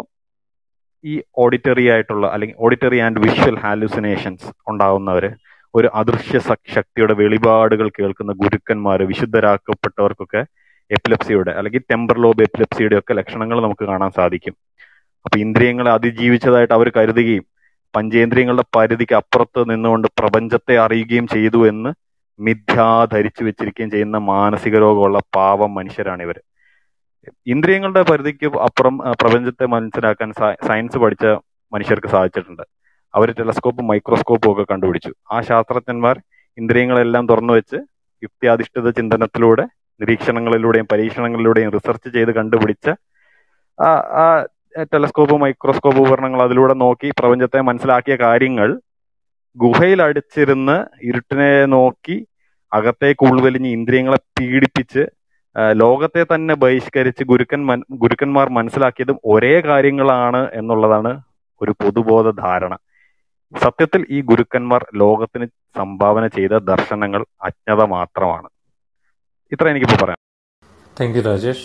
ഈ ഓഡിറ്ററി ആയിട്ടുള്ള അല്ലെങ്കിൽ ഓഡിറ്ററി ആൻഡ് വിഷ്വൽ ഹാലുസിനേഷൻസ് ഉണ്ടാവുന്നവര് ഒരു അദൃശ്യ സ- ശക്തിയുടെ വെളിപാടുകൾ കേൾക്കുന്ന ഗുരുക്കന്മാര് വിശുദ്ധരാക്കപ്പെട്ടവർക്കൊക്കെ എപ്പിലെപ്സിയുടെ അല്ലെങ്കിൽ ടെമ്പർ ലോബ് എപ്പിലെപ്സിയുടെ ഒക്കെ ലക്ഷണങ്ങൾ നമുക്ക് കാണാൻ സാധിക്കും അപ്പൊ ഇന്ദ്രിയങ്ങളെ അതിജീവിച്ചതായിട്ട് അവർ കരുതുകയും പഞ്ചേന്ദ്രിയങ്ങളുടെ പരിധിക്ക് അപ്പുറത്ത് നിന്നുകൊണ്ട് പ്രപഞ്ചത്തെ അറിയുകയും ചെയ്തു എന്ന് മിഥ്യാ ധരിച്ചു വെച്ചിരിക്കുകയും ചെയ്യുന്ന മാനസിക രോഗമുള്ള പാവം മനുഷ്യരാണ് ഇവര് ഇന്ദ്രിയങ്ങളുടെ പരിധിക്ക് അപ്പുറം ആ, പ്രപഞ്ചത്തെ മനസ്സിലാക്കാൻ സയ- സയൻസ് പഠിച്ച മനുഷ്യർക്ക് സാധിച്ചിട്ടുണ്ട് അവർ ടെലസ്കോപ്പും മൈക്രോസ്കോപ്പും ഒക്കെ കണ്ടുപിടിച്ചു ആ ശാസ്ത്രജ്ഞന്മാർ ഇന്ദ്രിയങ്ങളെല്ലാം തുറന്നു വെച്ച് യുക്തിയാധിഷ്ഠിത ചിന്തനത്തിലൂടെ നിരീക്ഷണങ്ങളിലൂടെയും പരീക്ഷണങ്ങളിലൂടെയും റിസർച്ച് ചെയ്ത് കണ്ടുപിടിച്ച ആ ആ ടെലസ്കോപ്പ് മൈക്രോസ്കോപ്പ് ഉപകരണങ്ങൾ അതിലൂടെ നോക്കി പ്രപഞ്ചത്തെ മനസ്സിലാക്കിയ കാര്യങ്ങൾ ഗുഹയിൽ അടിച്ചിരുന്ന് ഇരുട്ടിനെ നോക്കി അകത്തേക്ക് ഉൾവലിഞ്ഞ് ഇന്ദ്രിയങ്ങളെ പീഡിപ്പിച്ച് ആ, ലോകത്തെ തന്നെ ബഹിഷ്കരിച്ച് ഗുരുക്കൻ മൻ- ഗുരുക്കന്മാർ മനസ്സിലാക്കിയതും ഒരേ കാര്യങ്ങളാണ് എന്നുള്ളതാണ് ഒരു പൊതുബോധ ധാരണ സത്യത്തിൽ ഈ ഗുരുക്കന്മാർ ലോകത്തിന് സംഭാവന ചെയ്ത ദർശനങ്ങൾ അജ്ഞത മാത്രമാണ് ഇത്ര എനിക്കിപ്പോ പറയാം താങ്ക് യു രാജേഷ്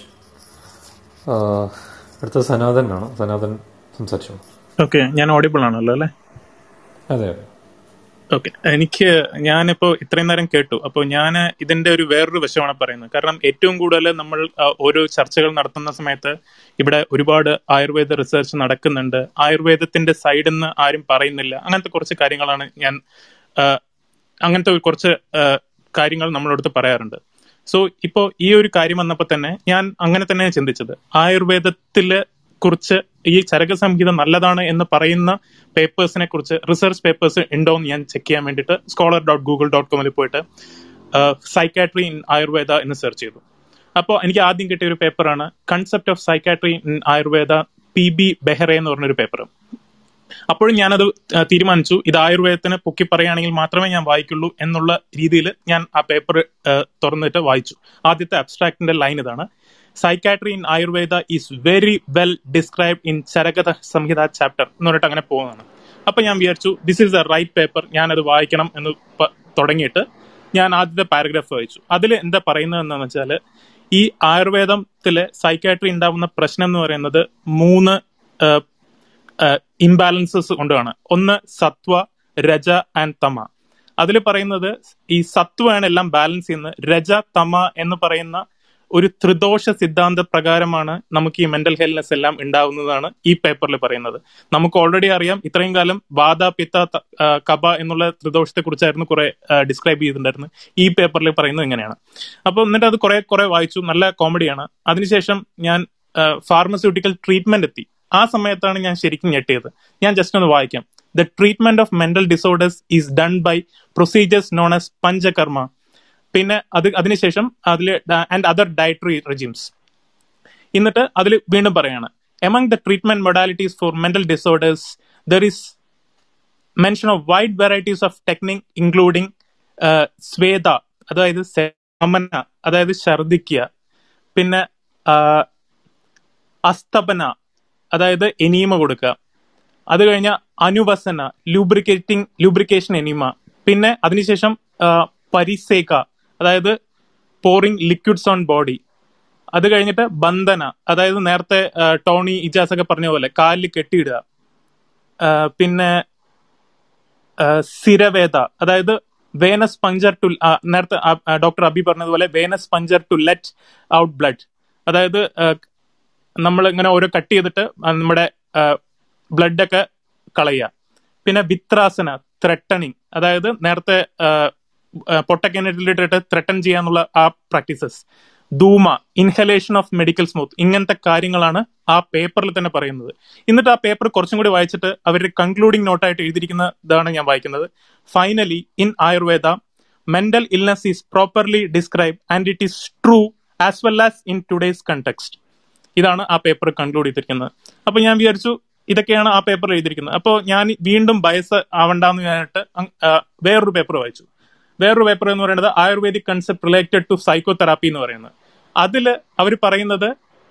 ആ, അടുത്ത സനാതനാണ് സനാതൻ സംസാരിച്ചു ഓക്കെ ഞാൻ ഓഡിബിൾ ആണല്ലോ അല്ലേ അതെ അതെ ഓക്കെ എനിക്ക് ഞാനിപ്പോ ഇത്രയും നേരം കേട്ടു അപ്പോൾ ഞാൻ ഇതിന്റെ ഒരു വേറൊരു വശമാണ് പറയുന്നത് കാരണം ഏറ്റവും കൂടുതൽ നമ്മൾ ആ, ഓരോ ചർച്ചകൾ നടത്തുന്ന സമയത്ത് ഇവിടെ ഒരുപാട് ആയുർവേദ റിസർച്ച് നടക്കുന്നുണ്ട് ആയുർവേദത്തിന്റെ സൈഡിൽ നിന്ന് ആരും പറയുന്നില്ല അങ്ങനത്തെ കുറച്ച് കാര്യങ്ങളാണ് ഞാൻ ആ, അങ്ങനത്തെ ഒരു കുറച്ച് ആ, കാര്യങ്ങൾ നമ്മളടുത്ത് പറയാറുണ്ട് സോ ഇപ്പോൾ ഈ ഒരു കാര്യം വന്നപ്പോൾ തന്നെ ഞാൻ അങ്ങനെ തന്നെയാണ് ചിന്തിച്ചത് ആയുർവേദത്തില് കുറിച്ച് ഈ ചരക സംഹിത നല്ലതാണ് എന്ന് പറയുന്ന പേപ്പേഴ്സിനെ കുറിച്ച് റിസർച്ച് പേപ്പേഴ്സ് ഉണ്ടോ എന്ന് ഞാൻ ചെക്ക് ചെയ്യാൻ വേണ്ടിയിട്ട് സ്കോളർ ഡോട്ട് ഗൂഗിൾ ഡോട്ട് കോമിൽ പോയിട്ട് സൈക്കാട്രി ഇൻ ആയുർവേദ എന്ന് സെർച്ച് ചെയ്തു അപ്പോൾ എനിക്ക് ആദ്യം കിട്ടിയ ഒരു പേപ്പറാണ് concept of psychiatry in Ayurveda P B Behere എന്ന് പറഞ്ഞൊരു പേപ്പർ അപ്പോഴും ഞാനത് ആ, തീരുമാനിച്ചു ഇത് ആയുർവേദത്തിന് പൊക്കി പറയുകയാണെങ്കിൽ മാത്രമേ ഞാൻ വായിക്കുള്ളൂ എന്നുള്ള രീതിയിൽ ഞാൻ ആ പേപ്പർ തുറന്നിട്ട് വായിച്ചു ആദ്യത്തെ അബ്സ്ട്രാക്ടിന്റെ ലൈൻ ഇതാണ് psychiatry in Ayurveda is very well describe in Charaka Samhita chapter എന്ന് പറഞ്ഞിട്ട് അങ്ങനെ പോകുന്നതാണ് അപ്പൊ ഞാൻ വിചാരിച്ചു this is a right paper ഞാനത് വായിക്കണം എന്ന് പ- തുടങ്ങിയിട്ട് ഞാൻ ആദ്യത്തെ പാരഗ്രാഫ് വായിച്ചു അതിൽ എന്താ പറയുന്നത് എന്താണെന്ന് വെച്ചാൽ ഈ ആയുർവേദത്തിലെ സൈക്കാട്രി ഉണ്ടാവുന്ന പ്രശ്നം എന്ന് പറയുന്നത് മൂന്ന് ഇംബാലൻസസ് കൊണ്ടാണ് ഒന്ന് സത്വ രജ ആൻഡ് തമ അതിൽ പറയുന്നത് ഈ സത്വമാണ് എല്ലാം ബാലൻസ് ചെയ്യുന്നത് രജ തമ എന്ന് പറയുന്ന ഒരു ത്രിദോഷ സിദ്ധാന്ത പ്രകാരമാണ് നമുക്ക് ഈ മെന്റൽ ഹെൽനെസ് എല്ലാം ഉണ്ടാവുന്നതാണ് ഈ പേപ്പറിൽ പറയുന്നത് നമുക്ക് ഓൾറെഡി അറിയാം ഇത്രയും കാലം വാദ പിത്ത ത- ആ, കബ എന്നുള്ള ത്രിദോഷത്തെ കുറിച്ചായിരുന്നു കുറെ ഡിസ്ക്രൈബ് ചെയ്തിട്ടുണ്ടായിരുന്നു ഈ പേപ്പറിൽ പറയുന്നത് ഇങ്ങനെയാണ് അപ്പൊ എന്നിട്ട് അത് കുറെ കുറെ വായിച്ചു നല്ല കോമഡിയാണ് അതിനുശേഷം ഞാൻ ഫാർമസ്യൂട്ടിക്കൽ ട്രീറ്റ്മെന്റ് എത്തി ആ സമയത്താണ് ഞാൻ ശരിക്കും ഞെട്ടിയത് ഞാൻ ജസ്റ്റ് ഒന്ന് വായിക്കാം the treatment of mental disorders is done by procedures known as panchakarma പിന്നെ അത് അതിനുശേഷം അതിൽ ആൻഡ് അതർ ഡയറ്ററി റെജിംസ് എന്നിട്ട് അതിൽ വീണ്ടും പറയാണ് among the treatment modalities for mental disorders there is mention of wide varieties of technique including sweda അതായത് സമന അതായത് ഛർദിക്കുക പിന്നെ ആ, അസ്തപന അതായത് എനീമ കൊടുക്കുക അത് കഴിഞ്ഞ അനുവസന ലൂബ്രിക്കേറ്റിംഗ് ലൂബ്രിക്കേഷൻ എനിമ പിന്നെ അതിനുശേഷം ആ, പരിസേക അതായത് പോറിംഗ് ലിക്വിഡ്സ് ഓൺ ബോഡി അത് കഴിഞ്ഞിട്ട് ബന്ധന അതായത് നേരത്തെ ആ, ടോണി ഇജാസ് ഒക്കെ പറഞ്ഞ പോലെ കാലിൽ കെട്ടിയിടുക ആ, പിന്നെ ആ, സ്ഥിരവേദ അതായത് വേനസ് പഞ്ചർ ടു നേരത്തെ ഡോക്ടർ അബി പറഞ്ഞതുപോലെ venous puncture to let out blood അതായത് നമ്മൾ ഇങ്ങനെ ഓരോ കട്ട് ചെയ്തിട്ട് ആ നമ്മുടെ ബ്ലഡ് ഒക്കെ കളയുക പിന്നെ വിത്രാസന ത്രെട്ടണിങ് അതായത് നേരത്തെ പൊട്ടക്കിനിട്ടിട്ട് ത്രെട്ടൺ ചെയ്യാന്നുള്ള ആ practices dhuma inhalation of medical smooth ഇങ്ങനത്തെ കാര്യങ്ങളാണ് ആ പേപ്പറിൽ തന്നെ പറയുന്നത് എന്നിട്ട് ആ പേപ്പർ കുറച്ചും കൂടി വായിച്ചിട്ട് അവർ കൺക്ലൂഡിംഗ് നോട്ടായിട്ട് എഴുതിയിരിക്കുന്ന ഇതാണ് ഞാൻ വായിക്കുന്നത് finally in Ayurveda mental illness is properly describe and it is true as well as in today's context ഇതാണ് ആ പേപ്പർ കൺക്ലൂഡ് ചെയ്തിരിക്കുന്നത് അപ്പൊ ഞാൻ വിചാരിച്ചു ഇതൊക്കെയാണ് ആ പേപ്പറിൽ എഴുതിയിരിക്കുന്നത് അപ്പോൾ ഞാൻ വീണ്ടും ബയസ് ആവണ്ടെന്ന് ഞാനിട്ട് അങ്- ആ, വേറൊരു പേപ്പർ വായിച്ചു വേറൊരു പേപ്പർ എന്ന് പറയുന്നത് Ayurvedic concept related to psychotherapy എന്ന് പറയുന്നത് അതിൽ അവർ പറയുന്നത്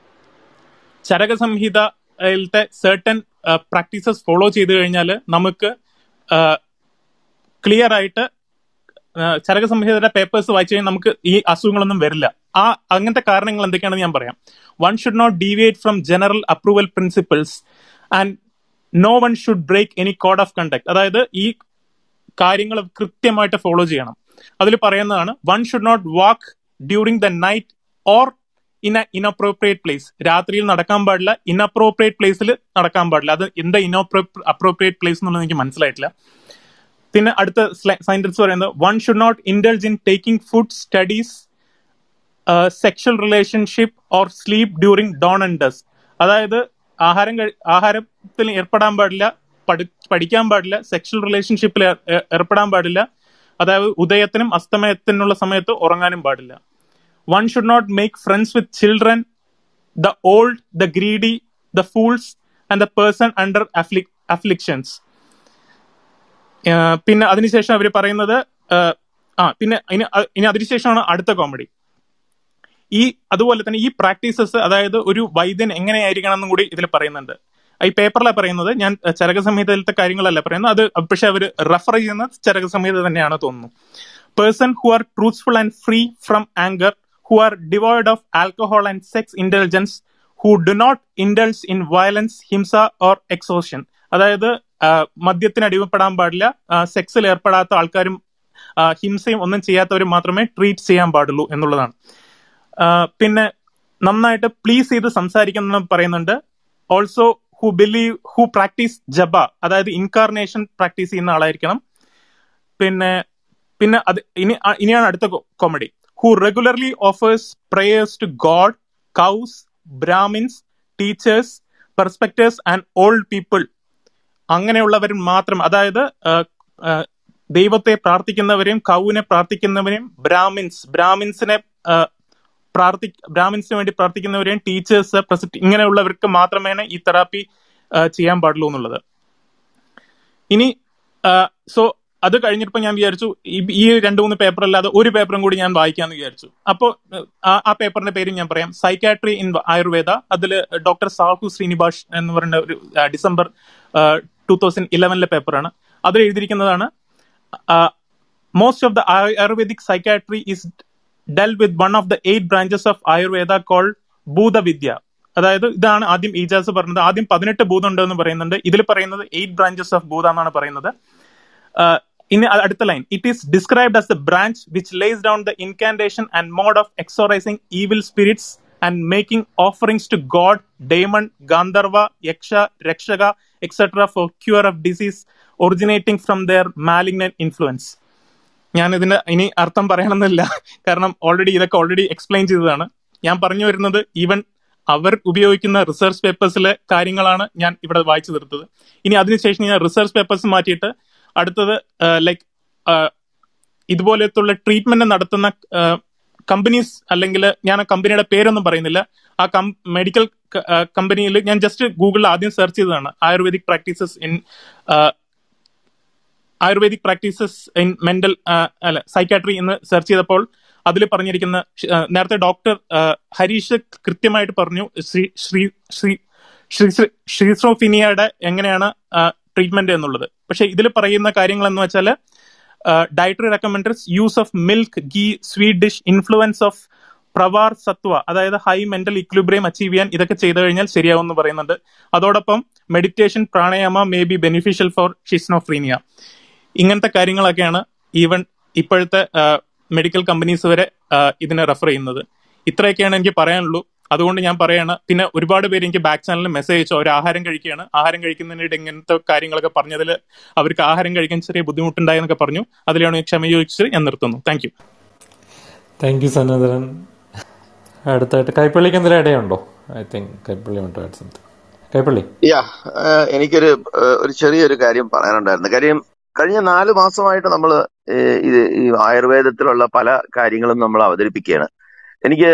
ചരകസംഹിതയിലത്തെ certain പ്രാക്ടീസസ് ഫോളോ ചെയ്തു കഴിഞ്ഞാൽ നമുക്ക് ക്ലിയർ ആയിട്ട് ആ, ചരകസംഹിതയുടെ പേപ്പേഴ്സ് വായിച്ചു കഴിഞ്ഞാൽ നമുക്ക് ഈ അസുഖങ്ങളൊന്നും വരില്ല ആ അങ്ങനത്തെ കാരണങ്ങൾ എന്തൊക്കെയാണെന്ന് ഞാൻ പറയാം one should not deviate from general approval principles and no one should break any code of conduct അതായത് ഈ കാര്യങ്ങൾ കൃത്യമായിട്ട് ഫോളോ ചെയ്യണം അതിൽ പറയുന്നതാണ് one should not walk during the night or in a inappropriate place രാത്രിയിൽ നടക്കാൻ പാടില്ല ഇൻഅപ്രോപ്രിയേറ്റ് പ്ലേസിൽ നടക്കാൻ പാടില്ല അത് എന്താ ഇൻഅപ്രോ അപ്രോപ്രിയേറ്റ് പ്ലേസ് എന്നുള്ളത് എനിക്ക് മനസ്സിലായിട്ടില്ല പിന്നെ അടുത്ത സയൻറ്റിസ്റ്റ് പറയുന്നത് one should not indulge in taking food studies sexual relationship or sleep during dawn and dusk അതായത് ആഹാരം കഴി- ആഹാരത്തിൽ ഏർപ്പെടാൻ പാടില്ല പഠി- പഠിക്കാൻ പാടില്ല സെക്ഷൽ റിലേഷൻഷിപ്പിൽ ഏർപ്പെടാൻ പാടില്ല അതായത് ഉദയത്തിനും അസ്തമയത്തിനുള്ള സമയത്ത് ഉറങ്ങാനും പാടില്ല one should not make friends with children the old the greedy the fools and the person under afflictions ah പിന്നെ അതിനുശേഷം അവർ പറയുന്നത് ആഹ് ആ പിന്നെ ഇനി അ- ഇനി അതിനുശേഷമാണ് അടുത്ത കോമഡി ഈ അതുപോലെ തന്നെ ഈ പ്രാക്ടീസസ് അതായത് ഒരു വൈദ്യൻ എങ്ങനെയായിരിക്കണം എന്നും കൂടി ഇതിൽ പറയുന്നുണ്ട് ഈ പേപ്പറിലാണ് പറയുന്നത് ഞാൻ ചരകസംഹിതയിലത്തെ കാര്യങ്ങളല്ല പറയുന്നത് അത് പക്ഷെ അവർ റെഫർ ചെയ്യുന്ന ചരകസംഹിത തന്നെയാണ് തോന്നുന്നു person who are truthful and free from anger who are devoid of alcohol and sex intelligence who do not indulge in violence ഹിംസ ഓർ എക്സോഷൻ അതായത് ആ, മദ്യത്തിന് അടിമപ്പെടാൻ പാടില്ല സെക്സിൽ ഏർപ്പെടാത്ത ആൾക്കാരും ആ, ഹിംസയും ഒന്നും ചെയ്യാത്തവരും മാത്രമേ ട്രീറ്റ് ചെയ്യാൻ പാടുള്ളൂ എന്നുള്ളതാണ് ആ, പിന്നെ നന്നായിട്ട് പ്ലീസ് ചെയ്ത് സംസാരിക്കണം പറയുന്നുണ്ട് also who believe who practice japa അതായത് ഇൻകാർണേഷൻ പ്രാക്ടീസ് ചെയ്യുന്ന ആളായിരിക്കണം പിന്നെ പിന്നെ അത് ഇനി ആ- ഇനിയാണ് അടുത്ത comedy who regularly offers prayers to god cows Brahmins teachers preceptors and old people അങ്ങനെയുള്ളവർ മാത്രം അതായത് ആ, ആ, ദൈവത്തെ പ്രാർത്ഥിക്കുന്നവരെയും കൗവിനെ പ്രാർത്ഥിക്കുന്നവരെയും ബ്രാഹ്മിൻസ് ബ്രാഹ്മിൻസിനെ ആ, പ്രാർത്ഥി ബ്രാഹ്മിൻസിന് വേണ്ടി പ്രാർത്ഥിക്കുന്നവരെയും ടീച്ചേഴ്സ് പ്രസിറ്റ് ഇങ്ങനെയുള്ളവർക്ക് മാത്രമേ ഈ തെറാപ്പി ചെയ്യാൻ പാടുള്ളൂ എന്നുള്ളത് ഇനി സോ അത് കഴിഞ്ഞപ്പോൾ ഞാൻ വിചാരിച്ചു ഈ- ഈ രണ്ട് മൂന്ന് പേപ്പർ അല്ലാതെ ഒരു പേപ്പറും കൂടി ഞാൻ വായിക്കാന്ന് വിചാരിച്ചു അപ്പോൾ ആ പേപ്പറിന്റെ പേര് ഞാൻ പറയാം സൈക്കാട്രി ഇൻ ആയുർവേദ അതിൽ ഡോക്ടർ സാഹു ശ്രീനിവാസ് എന്ന് പറയുന്ന ഒരു ആ, ഡിസംബർ ടൂ തൗസൻഡ് ഇലവനിലെ പേപ്പറാണ് അതിൽ എഴുതിയിരിക്കുന്നതാണ് most of the Ayurvedic psychiatry is dealt with one of the eight branches of Ayurveda call Bhutavidya അതായത് ഇതാണ് ആദ്യം ഈജാസ് പറഞ്ഞത് ആദ്യം പതിനെട്ട് ഭൂതം ഉണ്ട് എന്ന് പറയുന്നുണ്ട് ഇതിൽ പറയുന്നത് എയ്റ്റ് ബ്രാഞ്ചസ് ഓഫ് ഭൂത എന്നാണ് പറയുന്നത് Uh, ഇനി അ- അടുത്ത line it is described as the branch which lays down the incantation and mode of exorcising evil spirits and making offerings to god demon Gandharva Yaksha Rakshaka etcetera for cure of disease originating from their malignant influence ഞാൻ ഇതിന്റെ ഇനി അർത്ഥം പറയണമെന്നില്ല കാരണം already ഇതൊക്കെ already explain ചെയ്തതാണ് ഞാൻ പറഞ്ഞു വരുന്നത് ഈവൻ അവർ ഉപയോഗിക്കുന്ന റിസർച്ച് പേപ്പേഴ്സിലെ കാര്യങ്ങളാണ് ഞാൻ ഇവിടെ വായിച്ചു തീർത്തത് ഇനി അതിനുശേഷം ഞാൻ റിസർച്ച് പേപ്പേഴ്സ് മാറ്റിയിട്ട് അടുത്തത് ലൈക്ക് ഇതുപോലത്തുള്ള ട്രീറ്റ്മെന്റ് നടത്തുന്ന കമ്പനീസ് അല്ലെങ്കിൽ ഞാൻ ആ കമ്പനിയുടെ പേരൊന്നും പറയുന്നില്ല ആ കം മെഡിക്കൽ കമ്പനിയിൽ ഞാൻ ജസ്റ്റ് ഗൂഗിളിൽ ആദ്യം സെർച്ച് ചെയ്തതാണ് Ayurvedic practices in Ayurvedic practices in mental അല്ല സൈക്കാട്രി എന്ന് സെർച്ച് ചെയ്തപ്പോൾ അതിൽ പറഞ്ഞിരിക്കുന്ന ഷ്- ആ, നേരത്തെ ഡോക്ടർ ആ, ഹരീഷ് കൃത്യമായിട്ട് പറഞ്ഞു ശ്രീ ശ്രീ ശ്രീ ശ്രീ ഷ്രീസ്രോഫിനിയയുടെ എങ്ങനെയാണ് ട്രീറ്റ്മെന്റ് എന്നുള്ളത് പക്ഷെ ഇതിൽ പറയുന്ന കാര്യങ്ങൾ എന്ന് വെച്ചാൽ dietary recommenders use of milk ghee sweet dish influence of pravara sattva അതായത് ഹൈ മെന്റൽ ഇക്വിലിബ്രിയം അച്ചീവ് ചെയ്യാൻ ഇതൊക്കെ ചെയ്തു കഴിഞ്ഞാൽ ശരിയാവും എന്ന് പറയുന്നുണ്ട് അതോടൊപ്പം meditation pranayama may be beneficial for schizophrenia ഇങ്ങനത്തെ കാര്യങ്ങളൊക്കെയാണ് ഈവൻ ഇപ്പോഴത്തെ മെഡിക്കൽ കമ്പനീസ് വരെ ആ, ഇതിനെ റെഫർ ചെയ്യുന്നത് ഇത്രയൊക്കെയാണ് എനിക്ക് പറയാനുള്ളൂ അതുകൊണ്ട് ഞാൻ പറയാണ് പിന്നെ ഒരുപാട് പേര് എനിക്ക് ബാക്ക് ചാനലിൽ മെസ്സേജ് അയച്ചു അവർ ആഹാരം കഴിക്കുകയാണ് ആഹാരം കഴിക്കുന്നതിനിടെ ഇങ്ങനത്തെ കാര്യങ്ങളൊക്കെ പറഞ്ഞതിൽ അവർക്ക് ആഹാരം കഴിക്കാൻ ചെറിയ ബുദ്ധിമുട്ടുണ്ടായെന്നൊക്കെ പറഞ്ഞു അതിലാണ് ഞാൻ ക്ഷമ ചോദിച്ച് ഞാൻ നിർത്തുന്നു thank you thank you Sanodaran അടുത്തായിട്ട് കൈപ്പള്ളിക്ക് എന്തെങ്കിലും ഇടയുണ്ടോ I think Kaippally want to add something Kaippally yeah എനിക്കൊരു ഏഹ്, ഒരു ചെറിയൊരു കാര്യം പറയാനുണ്ടായിരുന്നു കാര്യം കഴിഞ്ഞ നാല് മാസമായിട്ട് നമ്മൾ ഇത് ഈ ആയുർവേദത്തിലുള്ള പല കാര്യങ്ങളും നമ്മൾ അവതരിപ്പിക്കുകയാണ് എനിക്ക്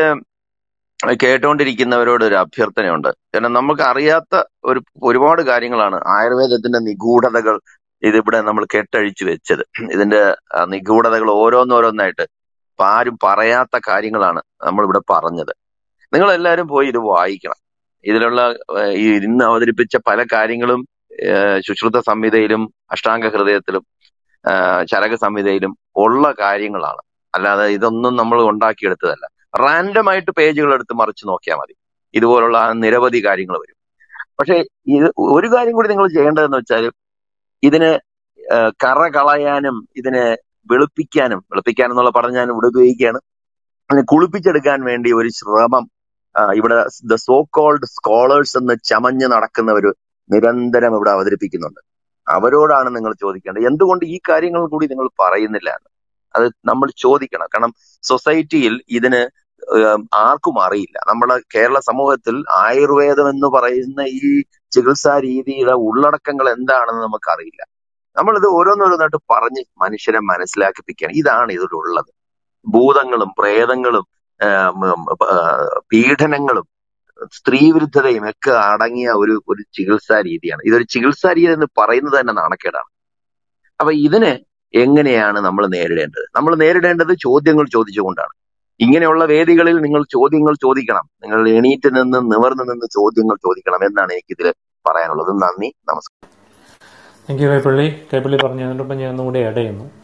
കേട്ടുകൊണ്ടിരിക്കുന്നവരോട് ഒരു അഭ്യർത്ഥനയുണ്ട് കാരണം നമുക്ക് അറിയാത്ത ഒരു ഒരുപാട് കാര്യങ്ങളാണ് ആയുർവേദത്തിന്റെ നിഗൂഢതകൾ ഇതിവിടെ നമ്മൾ കെട്ടഴിച്ചു വെച്ചത് ഇതിന്റെ ആ, നിഗൂഢതകൾ ഓരോന്നോരോന്നായിട്ട് ഇപ്പൊ ആരും പറയാത്ത കാര്യങ്ങളാണ് നമ്മൾ ഇവിടെ പറഞ്ഞത് നിങ്ങൾ എല്ലാവരും പോയി ഇത് വായിക്കണം ഇതിലുള്ള ഏഹ്, ഈ ഇന്ന് അവതരിപ്പിച്ച പല കാര്യങ്ങളും ഏഹ്, സുശ്രുത സംഹിതയിലും അഷ്ടാംഗ ഹൃദയത്തിലും ആഹ്, ചരക സംഹിതയിലും ഉള്ള കാര്യങ്ങളാണ് അല്ലാതെ ഇതൊന്നും നമ്മൾ ഉണ്ടാക്കിയെടുത്തതല്ല റാൻഡം ആയിട്ട് പേജുകൾ എടുത്ത് മറിച്ച് നോക്കിയാൽ മതി ഇതുപോലുള്ള നിരവധി കാര്യങ്ങൾ വരും പക്ഷെ ഇത് ഒരു കാര്യം കൂടി നിങ്ങൾ ചെയ്യേണ്ടതെന്ന് വെച്ചാൽ ഇതിന് ഏഹ്, കറ കളയാനും ഇതിനെ വെളുപ്പിക്കാനും വെളുപ്പിക്കാനും എന്നുള്ള പദം ഞാൻ ഇവിടെ ഉപയോഗിക്കുകയാണ് അതിനെ കുളിപ്പിച്ചെടുക്കാൻ വേണ്ടി ഒരു ശ്രമം ആ, ഇവിടെ ദ സോ കോൾഡ് സ്കോളേഴ്സ് എന്ന് ചമഞ്ഞ് നടക്കുന്നവർ നിരന്തരം ഇവിടെ അവതരിപ്പിക്കുന്നുണ്ട് അവരോടാണ് നിങ്ങൾ ചോദിക്കേണ്ടത് എന്തുകൊണ്ട് ഈ കാര്യങ്ങൾ കൂടി നിങ്ങൾ പറയുന്നില്ല എന്ന് അത് നമ്മൾ ചോദിക്കണം കാരണം സൊസൈറ്റിയിൽ ഇതിന് ഏം, ആർക്കും അറിയില്ല നമ്മുടെ കേരള സമൂഹത്തിൽ ആയുർവേദം എന്ന് പറയുന്ന ഈ ചികിത്സാ രീതിയുടെ ഉള്ളടക്കങ്ങൾ എന്താണെന്ന് നമുക്കറിയില്ല നമ്മളിത് ഓരോന്നോരോന്നായിട്ട് പറഞ്ഞ് മനുഷ്യരെ മനസ്സിലാക്കിപ്പിക്കുകയാണ് ഇതാണ് ഇതിലുള്ളത് ഭൂതങ്ങളും പ്രേതങ്ങളും ആം, ഉം, ആ, പീഡനങ്ങളും സ്ത്രീവിരുദ്ധതയും ഒക്കെ അടങ്ങിയ ഒരു ഒരു ചികിത്സാ രീതിയാണ് ഇതൊരു ചികിത്സാ രീതി എന്ന് പറയുന്നത് തന്നെ നാണക്കേടാണ് അപ്പൊ ഇതിനെ എങ്ങനെയാണ് നമ്മൾ നേരിടേണ്ടത് നമ്മൾ നേരിടേണ്ടത് ചോദ്യങ്ങൾ ചോദിച്ചുകൊണ്ടാണ് ഇങ്ങനെയുള്ള വേദികളിൽ നിങ്ങൾ ചോദ്യങ്ങൾ ചോദിക്കണം നിങ്ങൾ എണീറ്റ് നിന്ന് നിവർന്നു നിന്ന് ചോദ്യങ്ങൾ ചോദിക്കണം എന്നാണ് എനിക്കിതിൽ പറയാനുള്ളത് നന്ദി നമസ്കാരം താങ്ക് യു കൈപ്പള്ളി കൈപ്പള്ളി പറഞ്ഞതിനോടൊപ്പം ഞാൻ ഒന്നുകൂടി ആഡ് ചെയ്യുന്നു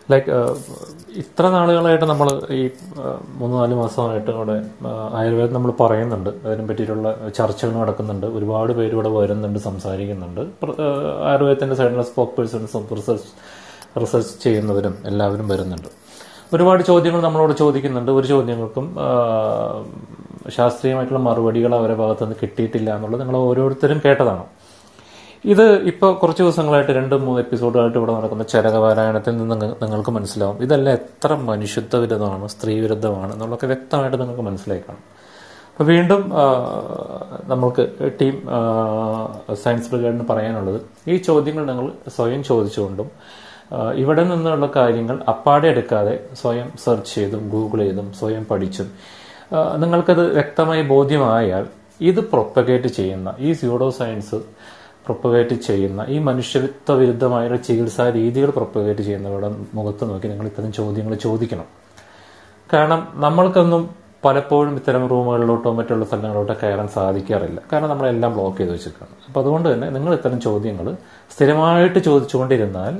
ലൈക്ക് ഇത്ര നാളുകളായിട്ട് നമ്മൾ ഈ ആ, മൂന്ന് നാല് മാസമായിട്ട് അവിടെ ആ, ആയുർവേദം നമ്മൾ പറയുന്നുണ്ട് അതിനെ പറ്റിയിട്ടുള്ള ചർച്ചകൾ നടക്കുന്നുണ്ട് ഒരുപാട് പേര് ഇവിടെ വരുന്നുണ്ട് സംസാരിക്കുന്നുണ്ട് പ്ര- ആ, ആയുർവേദത്തിൻ്റെ സൈഡിലുള്ള സ്പോക്ക് പേഴ്സൺസും റിസർച്ച് റിസർച്ച് ചെയ്യുന്നവരും എല്ലാവരും വരുന്നുണ്ട് ഒരുപാട് ചോദ്യങ്ങൾ നമ്മളോട് ചോദിക്കുന്നുണ്ട് ഒരു ചോദ്യങ്ങൾക്കും ആ, ശാസ്ത്രീയമായിട്ടുള്ള മറുപടികൾ അവരുടെ ഭാഗത്തു നിന്ന് കിട്ടിയിട്ടില്ല എന്നുള്ളത് നിങ്ങൾ ഓരോരുത്തരും കേട്ടതാണ് ഇത് ഇപ്പോൾ കുറച്ച് ദിവസങ്ങളായിട്ട് രണ്ട് മൂന്ന് എപ്പിസോഡുകളായിട്ട് ഇവിടെ നടക്കുന്ന ചരകപാരായണത്തിൽ നിന്ന് നിങ്ങ- നിങ്ങൾക്ക് മനസ്സിലാവും ഇതെല്ലാം എത്ര മനുഷ്യത്വ വിരുദ്ധമാണ് സ്ത്രീ വിരുദ്ധമാണ് എന്നുള്ളതൊക്കെ വ്യക്തമായിട്ട് നിങ്ങൾക്ക് മനസ്സിലായി കാണും അപ്പോൾ വീണ്ടും ആ, നമ്മൾക്ക് ടീം ആ, സയൻസ് ബ്രിഗേഡിന് പറയാനുള്ളത് ഈ ചോദ്യങ്ങൾ നിങ്ങൾ സ്വയം ചോദിച്ചുകൊണ്ടും ആ, ഇവിടെ നിന്നുള്ള കാര്യങ്ങൾ അപ്പാടെ എടുക്കാതെ സ്വയം സെർച്ച് ചെയ്തും ഗൂഗിൾ ചെയ്തും സ്വയം പഠിച്ചും ആ, നിങ്ങൾക്കത് വ്യക്തമായി ബോധ്യമായാൽ ഇത് പ്രൊപ്പഗേറ്റ് ചെയ്യുന്ന ഈ സ്യൂഡോ സയൻസ് പ്രൊപ്പഗേറ്റ് ചെയ്യുന്ന ഈ മനുഷ്യത്വ വിരുദ്ധമായ ചികിത്സാ രീതികൾ പ്രൊപ്പഗേറ്റ് ചെയ്യുന്നവരുടെ മുഖത്ത് നോക്കി നിങ്ങൾ ഇത്തരം ചോദ്യങ്ങൾ ചോദിക്കണം കാരണം നമ്മൾക്കൊന്നും പലപ്പോഴും ഇത്തരം റൂമുകളിലോട്ടോ മറ്റുള്ള സ്ഥലങ്ങളിലോട്ടോ കയറാൻ സാധിക്കാറില്ല കാരണം നമ്മളെല്ലാം ബ്ലോക്ക് ചെയ്ത് വെച്ചിരിക്കുകയാണ് അപ്പോൾ അതുകൊണ്ട് തന്നെ നിങ്ങൾ ഇത്തരം ചോദ്യങ്ങൾ സ്ഥിരമായിട്ട് ചോദിച്ചുകൊണ്ടിരുന്നാൽ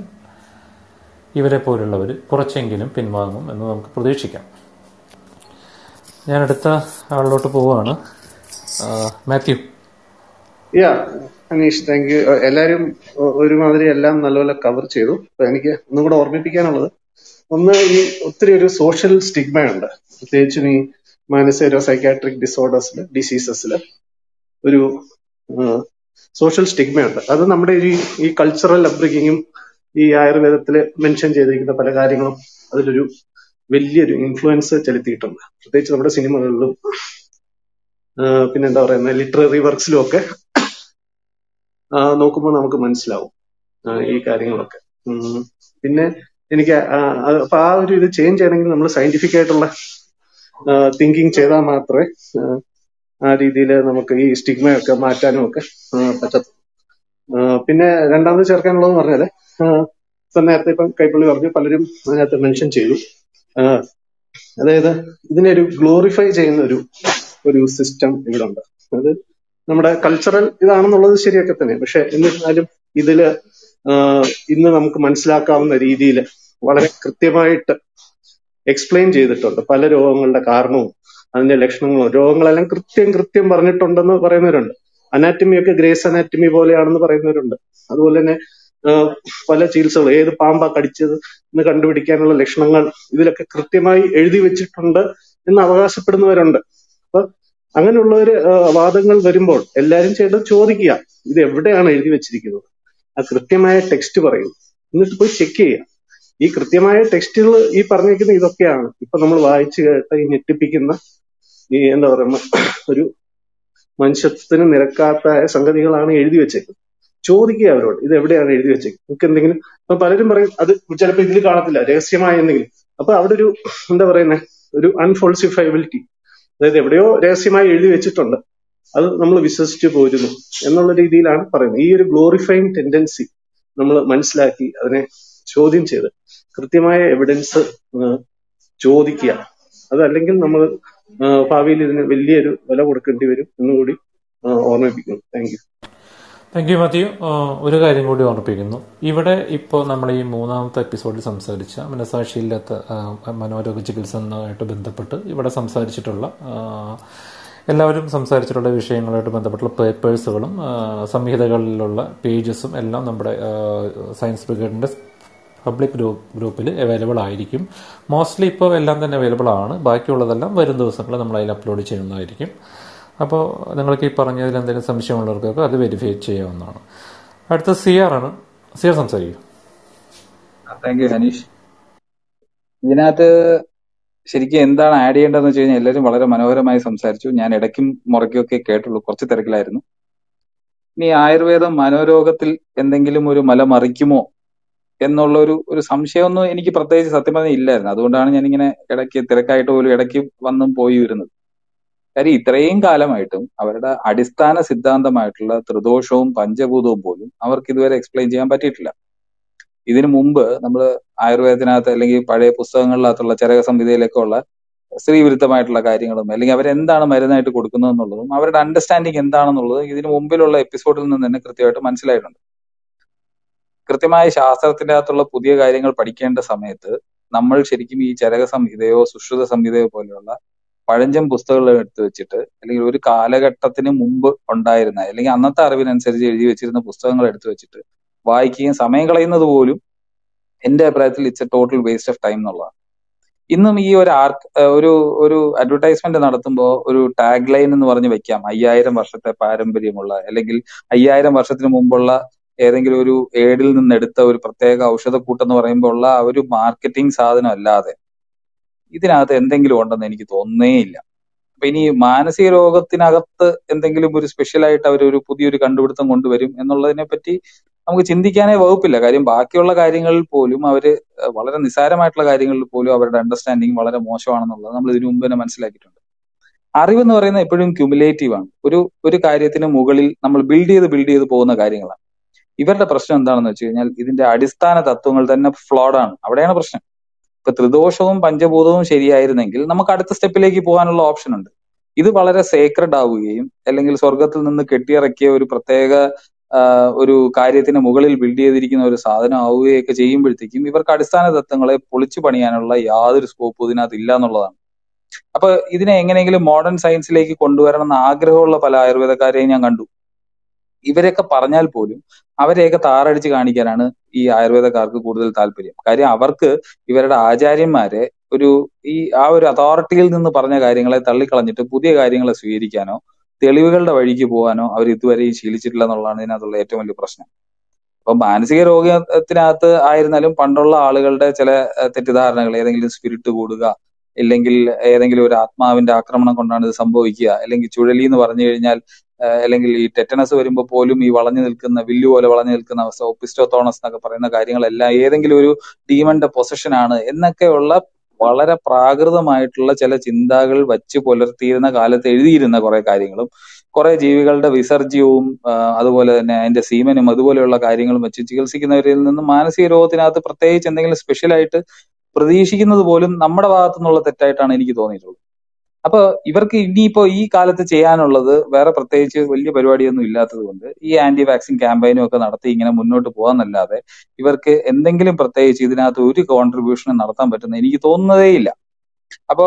ഇവരെ പോലുള്ളവർ കുറച്ചെങ്കിലും പിൻവാങ്ങും എന്ന് നമുക്ക് പ്രതീക്ഷിക്കാം ഞാൻ അടുത്ത ആളിലോട്ട് പോവുകയാണ് ആ, Mathew yeah Anish thank you എല്ലാരും ഒ- ഒരുമാതിരി എല്ലാം നല്ലപോലെ കവർ ചെയ്തു അപ്പൊ എനിക്ക് ഒന്നും കൂടെ ഓർമ്മിപ്പിക്കാനുള്ളത് ഒന്ന് ഈ ഒത്തിരി ഒരു സോഷ്യൽ സ്റ്റിഗ്മയുണ്ട് പ്രത്യേകിച്ചും ഈ മാനസിക സൈക്കാട്രിക് ഡിസോർഡേഴ്സിൽ ഡിസീസസിൽ ഒരു സോഷ്യൽ സ്റ്റിഗ്മയുണ്ട് അത് നമ്മുടെ ഈ ഈ കൾച്ചറൽ അപ്ബ്രിങ്ങിങ്ങും ഈ ആയുർവേദത്തിൽ മെൻഷൻ ചെയ്തിരിക്കുന്ന പല കാര്യങ്ങളും അതിലൊരു വലിയൊരു ഇൻഫ്ലുവൻസ് ചെലുത്തിയിട്ടുണ്ട് പ്രത്യേകിച്ച് നമ്മുടെ സിനിമകളിലും ആ, പിന്നെന്താ പറയുന്നത് ലിറ്റററി വർക്സിലും ഒക്കെ നോക്കുമ്പോൾ നമുക്ക് മനസ്സിലാവും ആ, ഈ കാര്യങ്ങളൊക്കെ ഉം. പിന്നെ എനിക്ക് ആ, അത് അപ്പൊ ആ ഒരു ഇത് ചേഞ്ച് ചെയ്യണമെങ്കിൽ നമ്മൾ സയന്റിഫിക് ആയിട്ടുള്ള തിങ്കിങ് ചെയ്താൽ മാത്രമേ ആ, ആ രീതിയിൽ നമുക്ക് ഈ സ്റ്റിഗ്മയൊക്കെ മാറ്റാനും ഒക്കെ ആ, പറ്റത്തുള്ളൂ ആ, പിന്നെ രണ്ടാമത് ചേർക്കാനുള്ളതെന്ന് പറഞ്ഞാല് ആ, ഇപ്പൊ നേരത്തെ ഇപ്പം കൈപ്പള്ളി പറഞ്ഞു പലരും അതിനകത്ത് മെൻഷൻ ചെയ്തു ആ, അതായത് ഇതിനെ ഒരു ഗ്ലോറിഫൈ ചെയ്യുന്ന ഒരു ഒരു സിസ്റ്റം ഇവിടെ ഉണ്ട് അത് നമ്മുടെ കൾച്ചറൽ ഇതാണെന്നുള്ളത് ശരിയൊക്കെ തന്നെ പക്ഷെ എന്നിരുന്നാലും ഇതില് ആഹ് ഇന്ന് നമുക്ക് മനസ്സിലാക്കാവുന്ന രീതിയിൽ വളരെ കൃത്യമായിട്ട് എക്സ്പ്ലെയിൻ ചെയ്തിട്ടുണ്ട് പല രോഗങ്ങളുടെ കാരണവും അതിന്റെ ലക്ഷണങ്ങളും രോഗങ്ങളെല്ലാം കൃത്യം കൃത്യം പറഞ്ഞിട്ടുണ്ടെന്ന് പറയുന്നവരുണ്ട് അനാറ്റമി ഒക്കെ ഗ്രേസ് അനാറ്റമി പോലെയാണെന്ന് പറയുന്നവരുണ്ട് അതുപോലെ തന്നെ ആഹ് പല ചികിത്സകൾ ഏത് പാമ്പാ കടിച്ചത് എന്ന് കണ്ടുപിടിക്കാനുള്ള ലക്ഷണങ്ങൾ ഇതിലൊക്കെ കൃത്യമായി എഴുതി വെച്ചിട്ടുണ്ട് എന്ന് അവകാശപ്പെടുന്നവരുണ്ട് അപ്പൊ അങ്ങനെയുള്ളവര് ആഹ് വാദങ്ങൾ വരുമ്പോൾ എല്ലാരും ചെയ്യേണ്ടത് ചോദിക്കുക ഇത് എവിടെയാണ് എഴുതി വെച്ചിരിക്കുന്നത് ആ കൃത്യമായ ടെക്സ്റ്റ് പറയും എന്നിട്ട് പോയി ചെക്ക് ചെയ്യുക ഈ കൃത്യമായ ടെക്സ്റ്റുകൾ ഈ പറഞ്ഞിരിക്കുന്ന ഇതൊക്കെയാണ് ഇപ്പൊ നമ്മൾ വായിച്ചു കേട്ട ഈ ഞെട്ടിപ്പിക്കുന്ന ഈ എന്താ പറയുക ഒരു മനുഷ്യത്വത്തിന് നിരക്കാത്ത സംഗതികളാണ് എഴുതി വെച്ചേക്കുന്നത് ചോദിക്കുക അവരോട് ഇത് എവിടെയാണ് എഴുതി വെച്ചേക്കുന്നത് നിങ്ങൾക്ക് എന്തെങ്കിലും ഇപ്പൊ പലരും പറയും അത് ചിലപ്പോൾ ഇതിൽ കാണത്തില്ല രഹസ്യമായ എന്തെങ്കിലും അപ്പൊ അവിടെ ഒരു എന്താ പറയുന്നത് ഒരു അൺഫോൾസിഫൈബിലിറ്റി അതായത് എവിടെയോ രഹസ്യമായി എഴുതി വെച്ചിട്ടുണ്ട് അത് നമ്മൾ വിശ്വസിച്ച് പോരുന്നു എന്നുള്ള രീതിയിലാണ് പറയുന്നത് ഈ ഒരു ഗ്ലോറിഫൈങ് ടെൻഡൻസി നമ്മൾ മനസ്സിലാക്കി അതിനെ ചോദ്യം ചെയ്ത് കൃത്യമായ എവിഡൻസ് ചോദിക്കുക അതല്ലെങ്കിൽ നമ്മൾ ഭാവിയിൽ ഇതിന് വലിയൊരു വില കൊടുക്കേണ്ടി വരും എന്നുകൂടി ആ, ഓർമ്മിപ്പിക്കുന്നു thank you thank you Mathew ആ, ഒരു കാര്യം കൂടി ഓർമ്മിപ്പിക്കുന്നു ഇവിടെ ഇപ്പോൾ നമ്മൾ ഈ മൂന്നാമത്തെ എപ്പിസോഡിൽ സംസാരിച്ച മനസാക്ഷിയില്ലാത്ത ആ, മനോരോഗ ചികിത്സയുമായിട്ട് ബന്ധപ്പെട്ട് ഇവിടെ സംസാരിച്ചിട്ടുള്ള ആ, എല്ലാവരും സംസാരിച്ചിട്ടുള്ള വിഷയങ്ങളുമായിട്ട് ബന്ധപ്പെട്ടുള്ള പേപ്പേഴ്സുകളും ആ, സംഹിതകളിലുള്ള പേജസും എല്ലാം നമ്മുടെ ആ, സയൻസ് ബ്രിഗേഡിൻ്റെ പബ്ലിക് ഗ്രൂപ്പ് ഗ്രൂപ്പിൽ അവൈലബിൾ ആയിരിക്കും മോസ്റ്റ്ലി ഇപ്പോൾ എല്ലാം തന്നെ അവൈലബിൾ ആണ് ബാക്കിയുള്ളതെല്ലാം വരും ദിവസങ്ങളിൽ നമ്മൾ അതിൽ അപ്ലോഡ് ചെയ്യുന്നതായിരിക്കും അപ്പോൾ നിങ്ങൾക്ക് ഈ പറഞ്ഞതിൽ എന്തെങ്കിലും സംശയമുള്ളവർക്കൊക്കെ അത് വെരിഫൈ ചെയ്യാവുന്നതാണ് അടുത്ത സി ആർ ആണ് സി ആർ സംസാരിക്കും താങ്ക് യു ഹനീഷ് ഇതിനകത്ത് ശരിക്കും എന്താണ് ആഡ് ചെയ്യേണ്ടതെന്ന് വെച്ച് കഴിഞ്ഞാൽ എല്ലാവരും വളരെ മനോഹരമായി സംസാരിച്ചു ഞാൻ ഇടയ്ക്കും മുറയ്ക്കും ഒക്കെ കേട്ടുള്ളൂ കുറച്ച് തിരക്കിലായിരുന്നു ഇനി ആയുർവേദം മനോരോഗത്തിൽ എന്തെങ്കിലും ഒരു മല മറിക്കുമോ എന്നുള്ള ഒരു ഒരു സംശയമൊന്നും എനിക്ക് പ്രത്യേകിച്ച് സത്യം പറഞ്ഞാൽ ഇല്ലായിരുന്നു അതുകൊണ്ടാണ് ഞാൻ ഇങ്ങനെ ഇടയ്ക്ക് തിരക്കായിട്ട് പോലും ഇടയ്ക്ക് വന്നും പോയി വരുന്നത് കാര്യം ഇത്രയും കാലമായിട്ടും അവരുടെ അടിസ്ഥാന സിദ്ധാന്തമായിട്ടുള്ള ത്രിദോഷവും പഞ്ചഭൂതവും പോലും അവർക്ക് ഇതുവരെ എക്സ്പ്ലെയിൻ ചെയ്യാൻ പറ്റിയിട്ടില്ല ഇതിനു മുമ്പ് നമ്മൾ ആയുർവേദത്തിനകത്ത് അല്ലെങ്കിൽ പഴയ പുസ്തകങ്ങളിനകത്തുള്ള ചരക സംഹിതയിലൊക്കെ ഉള്ള സ്ത്രീവിരുദ്ധമായിട്ടുള്ള കാര്യങ്ങളും അല്ലെങ്കിൽ അവരെന്താണ് മരുന്നായിട്ട് കൊടുക്കുന്നത് എന്നുള്ളതും അവരുടെ അണ്ടർസ്റ്റാൻഡിങ് എന്താണെന്നുള്ളതും ഇതിനു മുമ്പിലുള്ള എപ്പിസോഡിൽ നിന്ന് തന്നെ കൃത്യമായിട്ട് മനസ്സിലായിട്ടുണ്ട് കൃത്യമായ ശാസ്ത്രത്തിന്റെ അകത്തുള്ള പുതിയ കാര്യങ്ങൾ പഠിക്കേണ്ട സമയത്ത് നമ്മൾ ശരിക്കും ഈ ചരക സംഹിതയോ സുശ്രുത സംഹിതയോ പോലെയുള്ള പഴഞ്ചൻ പുസ്തകങ്ങൾ എടുത്തു വെച്ചിട്ട് അല്ലെങ്കിൽ ഒരു കാലഘട്ടത്തിന് മുമ്പ് ഉണ്ടായിരുന്ന അല്ലെങ്കിൽ അന്നത്തെ അറിവിനനുസരിച്ച് എഴുതി വെച്ചിരുന്ന പുസ്തകങ്ങൾ എടുത്തു വെച്ചിട്ട് വായിക്കുകയും സമയം കളയുന്നത് പോലും എന്റെ അഭിപ്രായത്തിൽ it's a total waste of time എന്നുള്ളതാണ് ഇന്നും ഈ ഒരു ആർക്ക് ഒരു ഒരു അഡ്വർടൈസ്മെന്റ് നടത്തുമ്പോൾ ഒരു ടാഗ് ലൈൻ എന്ന് പറഞ്ഞ് വെക്കാം അയ്യായിരം വർഷത്തെ പാരമ്പര്യമുള്ള അല്ലെങ്കിൽ അയ്യായിരം വർഷത്തിന് മുമ്പുള്ള ഏതെങ്കിലും ഒരു ഏഡിൽ നിന്ന് എടുത്ത ഒരു പ്രത്യേക ഔഷധക്കൂട്ട് എന്ന് പറയുമ്പോൾ ഉള്ള ആ ഒരു മാർക്കറ്റിംഗ് സാധനം അല്ലാതെ ഇതിനകത്ത് എന്തെങ്കിലും ഉണ്ടെന്ന് എനിക്ക് തോന്നുന്നേയില്ല അപ്പൊ ഇനി മാനസിക രോഗത്തിനകത്ത് എന്തെങ്കിലും ഒരു സ്പെഷ്യൽ ആയിട്ട് അവർ ഒരു പുതിയൊരു കണ്ടുപിടുത്തം കൊണ്ടുവരും എന്നുള്ളതിനെ പറ്റി നമുക്ക് ചിന്തിക്കാനേ വകുപ്പില്ല കാര്യം ബാക്കിയുള്ള കാര്യങ്ങളിൽ പോലും അവര് വളരെ നിസ്സാരമായിട്ടുള്ള കാര്യങ്ങളിൽ പോലും അവരുടെ അണ്ടർസ്റ്റാൻഡിങ് വളരെ മോശമാണെന്നുള്ളത് നമ്മൾ ഇതിനു മുമ്പ് തന്നെ മനസ്സിലാക്കിയിട്ടുണ്ട് അറിവ് എന്ന് പറയുന്നത് എപ്പോഴും ക്യുമുലേറ്റീവ് ആണ് ഒരു ഒരു കാര്യത്തിന് മുകളിൽ നമ്മൾ ബിൽഡ് ചെയ്ത് ബിൽഡ് ചെയ്ത് പോകുന്ന കാര്യങ്ങളാണ് ഇവരുടെ പ്രശ്നം എന്താണെന്ന് വെച്ച് കഴിഞ്ഞാൽ ഇതിന്റെ അടിസ്ഥാന തത്വങ്ങൾ തന്നെ ഫ്ലോഡ് ആണ് അവിടെയാണ് പ്രശ്നം ഇപ്പൊ ത്രിദോഷവും പഞ്ചഭൂതവും ശരിയായിരുന്നെങ്കിൽ നമുക്ക് അടുത്ത സ്റ്റെപ്പിലേക്ക് പോകാനുള്ള ഓപ്ഷൻ ഉണ്ട് ഇത് വളരെ സേക്രഡ് ആവുകയും അല്ലെങ്കിൽ സ്വർഗത്തിൽ നിന്ന് കെട്ടിയിറക്കിയ ഒരു പ്രത്യേക ഒരു കാര്യത്തിന് മുകളിൽ ബിൽഡ് ചെയ്തിരിക്കുന്ന ഒരു സാധനം ആവുകയൊക്കെ ചെയ്യുമ്പോഴത്തേക്കും ഇവർക്ക് അടിസ്ഥാന തത്വങ്ങളെ പൊളിച്ചു പണിയാനുള്ള യാതൊരു സ്കോപ്പും ഇതിനകത്ത് ഇല്ല എന്നുള്ളതാണ് അപ്പൊ ഇതിനെ എങ്ങനെയെങ്കിലും മോഡേൺ സയൻസിലേക്ക് കൊണ്ടുവരണം എന്ന് ആഗ്രഹമുള്ള പല ആയുർവേദക്കാരെയും ഞാൻ കണ്ടു ഇവരെയൊക്കെ പറഞ്ഞാൽ പോലും അവരെയൊക്കെ താറടിച്ച് കാണിക്കാനാണ് ഈ ആയുർവേദക്കാർക്ക് കൂടുതൽ താല്പര്യം കാര്യം അവർക്ക് ഇവരുടെ ആചാര്യന്മാരെ ഒരു ഈ ആ ഒരു അതോറിറ്റിയിൽ നിന്ന് പറഞ്ഞ കാര്യങ്ങളെ തള്ളിക്കളഞ്ഞിട്ട് പുതിയ കാര്യങ്ങളെ സ്വീകരിക്കാനോ തെളിവുകളുടെ വഴിക്ക് പോകാനോ അവർ ഇതുവരെ ശീലിച്ചിട്ടില്ല എന്നുള്ളതാണ് ഇതിനകത്തുള്ള ഏറ്റവും വലിയ പ്രശ്നം അപ്പൊ മാനസിക രോഗത്തിനകത്ത് ആയിരുന്നാലും പണ്ടുള്ള ആളുകളുടെ ചില തെറ്റിദ്ധാരണകൾ ഏതെങ്കിലും സ്പിരിറ്റ് കൂടുക ഇല്ലെങ്കിൽ ഏതെങ്കിലും ഒരു ആത്മാവിന്റെ ആക്രമണം കൊണ്ടാണ് ഇത് സംഭവിക്കുക അല്ലെങ്കിൽ ചുഴലി എന്ന് പറഞ്ഞു കഴിഞ്ഞാൽ അല്ലെങ്കിൽ ഈ ടെറ്റനസ് വരുമ്പോൾ പോലും ഈ വളഞ്ഞു നിൽക്കുന്ന വില്ലു പോലെ വളഞ്ഞു നിൽക്കുന്ന അവസ്ഥ ഒപ്പിസ്റ്റോത്തോണസ് എന്നൊക്കെ പറയുന്ന കാര്യങ്ങളെല്ലാം ഏതെങ്കിലും ഒരു ഡീമന്റെ പൊസഷൻ ആണ് എന്നൊക്കെയുള്ള വളരെ പ്രാകൃതമായിട്ടുള്ള ചില ചിന്തകൾ വച്ച് പുലർത്തിയിരുന്ന കാലത്ത് എഴുതിയിരുന്ന കുറെ കാര്യങ്ങളും കുറെ ജീവികളുടെ വിസർജ്യവും അതുപോലെ തന്നെ അതിന്റെ സീമനും അതുപോലെയുള്ള കാര്യങ്ങളും വെച്ച് ചികിത്സിക്കുന്നവരിൽ നിന്ന് മാനസിക രോഗത്തിനകത്ത് പ്രത്യേകിച്ച് എന്തെങ്കിലും സ്പെഷ്യൽ ആയിട്ട് പ്രതീക്ഷിക്കുന്നത് പോലും നമ്മുടെ ഭാഗത്തു നിന്നുള്ള തെറ്റായിട്ടാണ് എനിക്ക് തോന്നിയിട്ടുള്ളത് അപ്പൊ ഇവർക്ക് ഇനിയിപ്പോ ഈ കാലത്ത് ചെയ്യാനുള്ളത് വേറെ പ്രത്യേകിച്ച് വലിയ പരിപാടിയൊന്നും ഇല്ലാത്തത് കൊണ്ട് ഈ ആന്റി വാക്സിൻ ക്യാമ്പയിനും ഒക്കെ നടത്തി ഇങ്ങനെ മുന്നോട്ട് പോകാന്നല്ലാതെ ഇവർക്ക് എന്തെങ്കിലും പ്രത്യേകിച്ച് ഇതിനകത്ത് ഒരു കോൺട്രിബ്യൂഷനും നടത്താൻ പറ്റുന്ന എനിക്ക് തോന്നുന്നതേ ഇല്ല അപ്പോ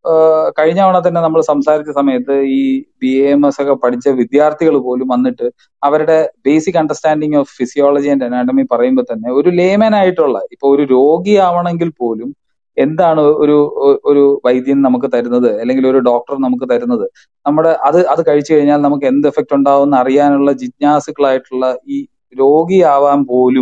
കഴിഞ്ഞ തവണ തന്നെ നമ്മൾ സംസാരിച്ച സമയത്ത് ഈ ബി എം എസ് ഒക്കെ പഠിച്ച വിദ്യാർത്ഥികൾ പോലും വന്നിട്ട് അവരുടെ basic understanding of physiology and anatomy പറയുമ്പോൾ തന്നെ ഒരു ലേമൻ ആയിട്ടുള്ള ഇപ്പൊ ഒരു രോഗിയാവണമെങ്കിൽ പോലും എന്താണ് ഒരു ഒരു വൈദ്യൻ നമുക്ക് തരുന്നത് അല്ലെങ്കിൽ ഒരു ഡോക്ടർ നമുക്ക് തരുന്നത് നമ്മുടെ അത് അത് കഴിച്ചു കഴിഞ്ഞാൽ നമുക്ക് എന്ത് എഫക്റ്റ് ഉണ്ടാവും അറിയാനുള്ള ജിജ്ഞാസുക്കളായിട്ടുള്ള ഈ രോഗിയാവാൻ പോലും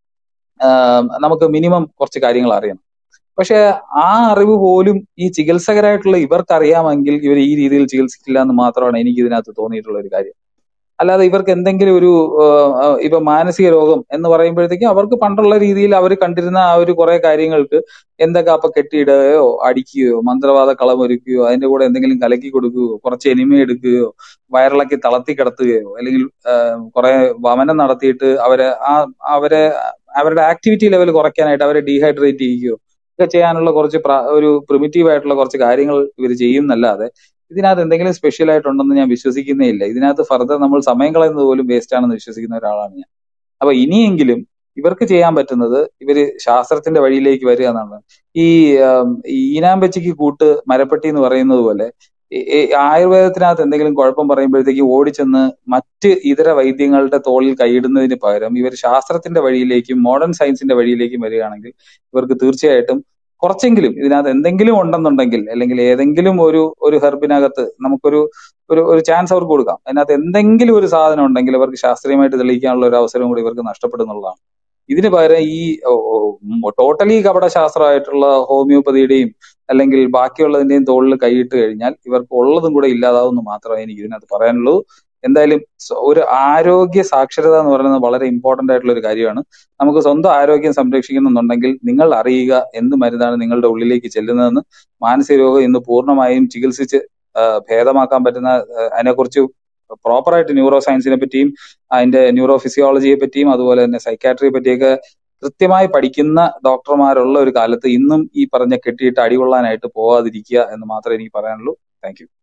നമുക്ക് മിനിമം കുറച്ച് കാര്യങ്ങൾ അറിയണം പക്ഷെ ആ അറിവ് പോലും ഈ ചികിത്സകരായിട്ടുള്ള ഇവർക്ക് അറിയാമെങ്കിൽ ഇവർ ഈ രീതിയിൽ ചികിത്സിക്കില്ല എന്ന് മാത്രമാണ് എനിക്ക് ഇതിനകത്ത് തോന്നിയിട്ടുള്ള ഒരു കാര്യം അല്ലാതെ ഇവർക്ക് എന്തെങ്കിലും ഒരു ഇപ്പൊ മാനസിക രോഗം എന്ന് പറയുമ്പോഴത്തേക്കും അവർക്ക് പണ്ടുള്ള രീതിയിൽ അവർ കണ്ടിരുന്ന ആ ഒരു കുറെ കാര്യങ്ങൾക്ക് എന്തൊക്കെ അപ്പൊ കെട്ടിയിടുകയോ അടിക്കുകയോ മന്ത്രവാദ കളമൊരുക്കുകയോ അതിന്റെ കൂടെ എന്തെങ്കിലും കലക്കി കൊടുക്കുകയോ കുറച്ച് എനിമ എടുക്കുകയോ വയറിളക്കി തളർത്തി കിടത്തുകയോ അല്ലെങ്കിൽ കുറെ വമനം നടത്തിയിട്ട് അവരെ ആ അവരെ അവരുടെ ആക്ടിവിറ്റി ലെവൽ കുറയ്ക്കാനായിട്ട് അവരെ ഡീഹൈഡ്രേറ്റ് ചെയ്യുകയോ ഒക്കെ ചെയ്യാനുള്ള കുറച്ച് ഒരു പ്രിമിറ്റീവ് ആയിട്ടുള്ള കുറച്ച് കാര്യങ്ങൾ ഇവർ ചെയ്യുന്നല്ലാതെ ഇതിനകത്ത് എന്തെങ്കിലും സ്പെഷ്യൽ ആയിട്ടുണ്ടെന്ന് ഞാൻ വിശ്വസിക്കുന്നേ ഇല്ല ഇതിനകത്ത് ഫർദർ നമ്മൾ സമയം കളയുന്നത് പോലും വേസ്റ്റ് ആണെന്ന് വിശ്വസിക്കുന്ന ഒരാളാണ് ഞാൻ അപ്പൊ ഇനിയെങ്കിലും ഇവർക്ക് ചെയ്യാൻ പറ്റുന്നത് ഇവര് ശാസ്ത്രത്തിന്റെ വഴിയിലേക്ക് വരിക എന്നുള്ളതാണ് ഈ ഈനാമ്പച്ചിക്ക് കൂട്ട് മരപ്പെട്ടി എന്ന് പറയുന്നത് പോലെ ആയുർവേദത്തിനകത്ത് എന്തെങ്കിലും കുഴപ്പം പറയുമ്പോഴത്തേക്ക് ഓടിച്ചെന്ന് മറ്റ് ഇതര വൈദ്യങ്ങളുടെ തോളിൽ കൈയിടുന്നതിന് പകരം ഇവർ ശാസ്ത്രത്തിന്റെ വഴിയിലേക്കും മോഡേൺ സയൻസിന്റെ വഴിയിലേക്കും വരികയാണെങ്കിൽ ഇവർക്ക് തീർച്ചയായിട്ടും കുറച്ചെങ്കിലും ഇതിനകത്ത് എന്തെങ്കിലും ഉണ്ടെന്നുണ്ടെങ്കിൽ അല്ലെങ്കിൽ ഏതെങ്കിലും ഒരു ഒരു ഹെർബിനകത്ത് നമുക്കൊരു ഒരു ഒരു ചാൻസ് അവർക്ക് കൊടുക്കാം അതിനകത്ത് എന്തെങ്കിലും ഒരു സാധനം ഉണ്ടെങ്കിൽ അവർക്ക് ശാസ്ത്രീയമായിട്ട് തെളിയിക്കാനുള്ള ഒരു അവസരം കൂടി ഇവർക്ക് നഷ്ടപ്പെടുന്നുള്ളതാണ് ഇതിന് പകരം ഈ ടോട്ടലി കപടശാസ്ത്രമായിട്ടുള്ള ഹോമിയോപ്പതിയുടെയും അല്ലെങ്കിൽ ബാക്കിയുള്ളതിന്റെയും തോളിൽ കൈയിട്ട് കഴിഞ്ഞാൽ ഇവർക്ക് ഉള്ളതും കൂടെ ഇല്ലാതാവുമെന്ന് മാത്രമേ എനിക്ക് ഇതിനകത്ത് പറയാനുള്ളൂ എന്തായാലും ഒരു ആരോഗ്യ സാക്ഷരത എന്ന് പറയുന്നത് വളരെ ഇമ്പോർട്ടന്റ് ആയിട്ടുള്ള ഒരു കാര്യമാണ് നമുക്ക് സ്വന്തം ആരോഗ്യം സംരക്ഷിക്കുന്നുണ്ടെങ്കിൽ നിങ്ങൾ അറിയുക എന്ത് മരുന്നാണ് നിങ്ങളുടെ ഉള്ളിലേക്ക് ചെല്ലുന്നതെന്ന് മാനസിക രോഗം ഇന്ന് പൂർണ്ണമായും ചികിത്സിച്ച് ഭേദമാക്കാൻ പറ്റുന്ന അതിനെക്കുറിച്ച് പ്രോപ്പറായിട്ട് ന്യൂറോ സയൻസിനെ പറ്റിയും അതിന്റെ ന്യൂറോ ഫിസിയോളജിയെ പറ്റിയും അതുപോലെ തന്നെ സൈക്കാട്രിയെ പറ്റിയൊക്കെ കൃത്യമായി പഠിക്കുന്ന ഡോക്ടർമാരുള്ള ഒരു കാലത്ത് ഇന്നും ഈ പറഞ്ഞ കെട്ടിയിട്ട് അടികൊള്ളാനായിട്ട് പോവാതിരിക്കുക എന്ന് മാത്രമേ എനിക്ക് പറയാനുള്ളൂ thank you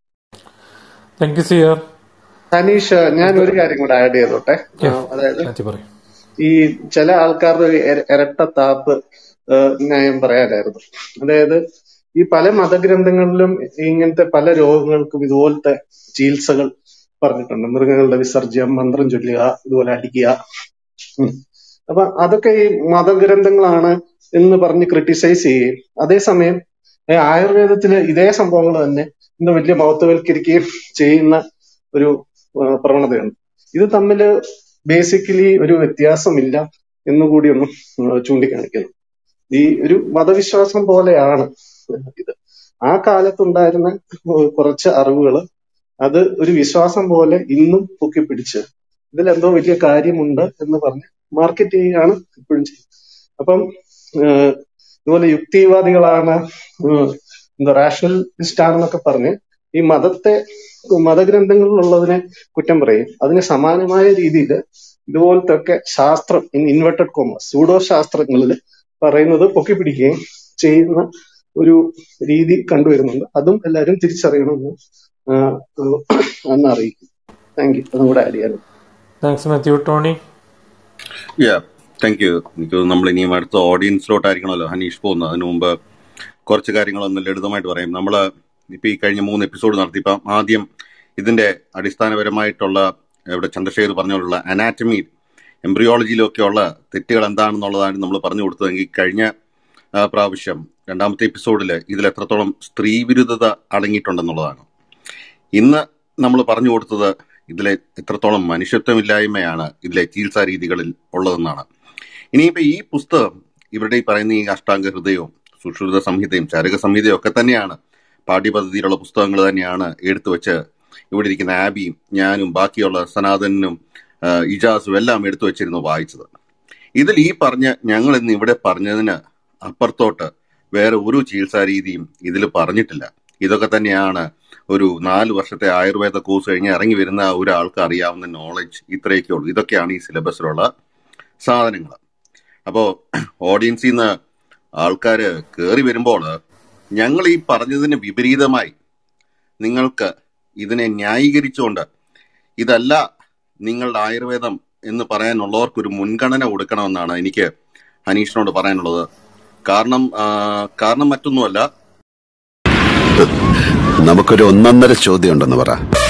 thank you sir Sanish ഞാൻ ഒരു കാര്യം കൂടെ ആഡ് ചെയ്തോട്ടെ അതായത് ഈ ചില ആൾക്കാരുടെ ഒരു ഇര- ഇരട്ടത്താപ്പ് ഏഹ് ന്യായം പറയാനായിരുന്നു അതായത് ഈ പല മതഗ്രന്ഥങ്ങളിലും ഇങ്ങനത്തെ പല രോഗങ്ങൾക്കും ഇതുപോലത്തെ ചികിത്സകൾ പറഞ്ഞിട്ടുണ്ട് മൃഗങ്ങളുടെ വിസർജ്യം മന്ത്രം ചൊല്ലുക ഇതുപോലെ അടിക്കുക ഉം. അപ്പൊ അതൊക്കെ ഈ മതഗ്രന്ഥങ്ങളാണ് എന്ന് പറഞ്ഞ് ക്രിട്ടിസൈസ് ചെയ്യുകയും അതേസമയം ഏ, ആയുർവേദത്തില് ഇതേ സംഭവങ്ങൾ തന്നെ ഇന്ന് വലിയ മഹത്വവൽക്കരിക്കുകയും ചെയ്യുന്ന ഒരു ആ, പ്രവണതയുണ്ട് ഇത് തമ്മിൽ ബേസിക്കലി ഒരു വ്യത്യാസമില്ല എന്നുകൂടി ഒന്ന് ആ, ചൂണ്ടിക്കാണിക്കുന്നു ഈ ഒരു മതവിശ്വാസം പോലെയാണ് ഇത് ആ കാലത്തുണ്ടായിരുന്ന കുറച്ച് അറിവുകൾ അത് ഒരു വിശ്വാസം പോലെ ഇന്നും പൊക്കിപ്പിടിച്ച് ഇതിലെന്തോ വലിയ കാര്യമുണ്ട് എന്ന് പറഞ്ഞ് മാർക്കറ്റ് ചെയ്യുകയാണ് ഇപ്പോഴും ചെയ്യുന്നത് അപ്പം ഏഹ്, ഇതുപോലെ യുക്തിവാദികളാണ് ഏഹ്, എന്താ റാഷണലിസ്റ്റ് ആണെന്നൊക്കെ പറഞ്ഞ് ഈ മതത്തെ മതഗ്രന്ഥങ്ങളിലുള്ളതിനെ കുറ്റം പറയും അതിന് സമാനമായ രീതിയിൽ ഇതുപോലത്തെ ഒക്കെ ശാസ്ത്രം ഇൻ ഇൻവെർട്ടഡ് കോമേഴ്സ് സൂഡോ ശാസ്ത്രങ്ങളിൽ പറയുന്നത് പൊക്കിപ്പിടിക്കുകയും ചെയ്യുന്ന ഒരു രീതി കണ്ടുവരുന്നുണ്ട് അതും എല്ലാവരും തിരിച്ചറിയണമെന്ന് ആഹ് അന്ന് അറിയിക്കും താങ്ക് യു അതും കൂടെ ആഡ് ചെയ്യാനും thanks Mathew Tony yeah thank you എനിക്ക് തോന്നുന്നു നമ്മൾ ഇനിയും അടുത്ത ഓഡിയൻസിലോട്ടായിരിക്കണമല്ലോ ഹനീഷ് പോകുന്നത് അതിനു മുമ്പ് കുറച്ച് കാര്യങ്ങളൊന്ന് ലളിതമായിട്ട് പറയും നമ്മൾ ഇപ്പൊ ഈ കഴിഞ്ഞ മൂന്ന് എപ്പിസോഡ് നടത്തിയപ്പം ആദ്യം ഇതിന്റെ അടിസ്ഥാനപരമായിട്ടുള്ള ഇവിടെ ചന്ദ്രശേഖർ പറഞ്ഞുള്ള അനാറ്റമി എംബ്രിയോളജിയിലൊക്കെയുള്ള തെറ്റുകൾ എന്താണെന്നുള്ളതാണ് നമ്മൾ പറഞ്ഞു കൊടുത്തതെങ്കിൽ കഴിഞ്ഞ ആ, പ്രാവശ്യം രണ്ടാമത്തെ എപ്പിസോഡിൽ ഇതിൽ എത്രത്തോളം സ്ത്രീവിരുദ്ധത അടങ്ങിയിട്ടുണ്ടെന്നുള്ളതാണ് ഇന്ന് നമ്മൾ പറഞ്ഞു കൊടുത്തത് ഇതിലെ എത്രത്തോളം മനുഷ്യത്വമില്ലായ്മയാണ് ഇതിലെ ചികിത്സാ രീതികളിൽ ഉള്ളതെന്നാണ് ഇനിയിപ്പോ ഈ പുസ്തകം ഇവരുടെ ഈ പറയുന്ന ഈ അഷ്ടാംഗ ഹൃദയവും സുശ്രുത സംഹിതയും ചരക സംഹിതയും ഒക്കെ തന്നെയാണ് പാഠ്യപദ്ധതിയിലുള്ള പുസ്തകങ്ങൾ തന്നെയാണ് എടുത്തു വെച്ച് ഇവിടെ ഇരിക്കുന്ന ആബിയും ഞാനും ബാക്കിയുള്ള സനാതനും ആ, ഇജാസും എല്ലാം എടുത്തു വെച്ചിരുന്നു വായിച്ചത് ഇതിൽ ഈ പറഞ്ഞ ഞങ്ങൾ ഇന്ന് ഇവിടെ പറഞ്ഞതിന് അപ്പുറത്തോട്ട് വേറെ ഒരു ചികിത്സാ രീതിയും ഇതിൽ പറഞ്ഞിട്ടില്ല ഇതൊക്കെ തന്നെയാണ് ഒരു നാല് വർഷത്തെ ആയുർവേദ കോഴ്സ് കഴിഞ്ഞ് ഇറങ്ങി വരുന്ന ഒരാൾക്ക് അറിയാവുന്ന നോളജ് ഇത്രയൊക്കെ ഉള്ളൂ ഇതൊക്കെയാണ് ഈ സിലബസിലുള്ള സാധനങ്ങൾ അപ്പോ ഓഡിയൻസിൽ നിന്ന് ആൾക്കാർ കയറി വരുമ്പോൾ ഞങ്ങൾ ഈ പറഞ്ഞതിന് വിപരീതമായി നിങ്ങൾക്ക് ഇതിനെ ന്യായീകരിച്ചുകൊണ്ട് ഇതല്ല നിങ്ങളുടെ ആയുർവേദം എന്ന് പറയാനുള്ളവർക്ക് ഒരു മുൻഗണന കൊടുക്കണമെന്നാണ് എനിക്ക് ഹനീഷിനോട് പറയാനുള്ളത് കാരണം ആ, കാരണം മറ്റൊന്നുമല്ല നമുക്കൊരു ഒന്നൊന്നര ചോദ്യം ഉണ്ടെന്ന് പറ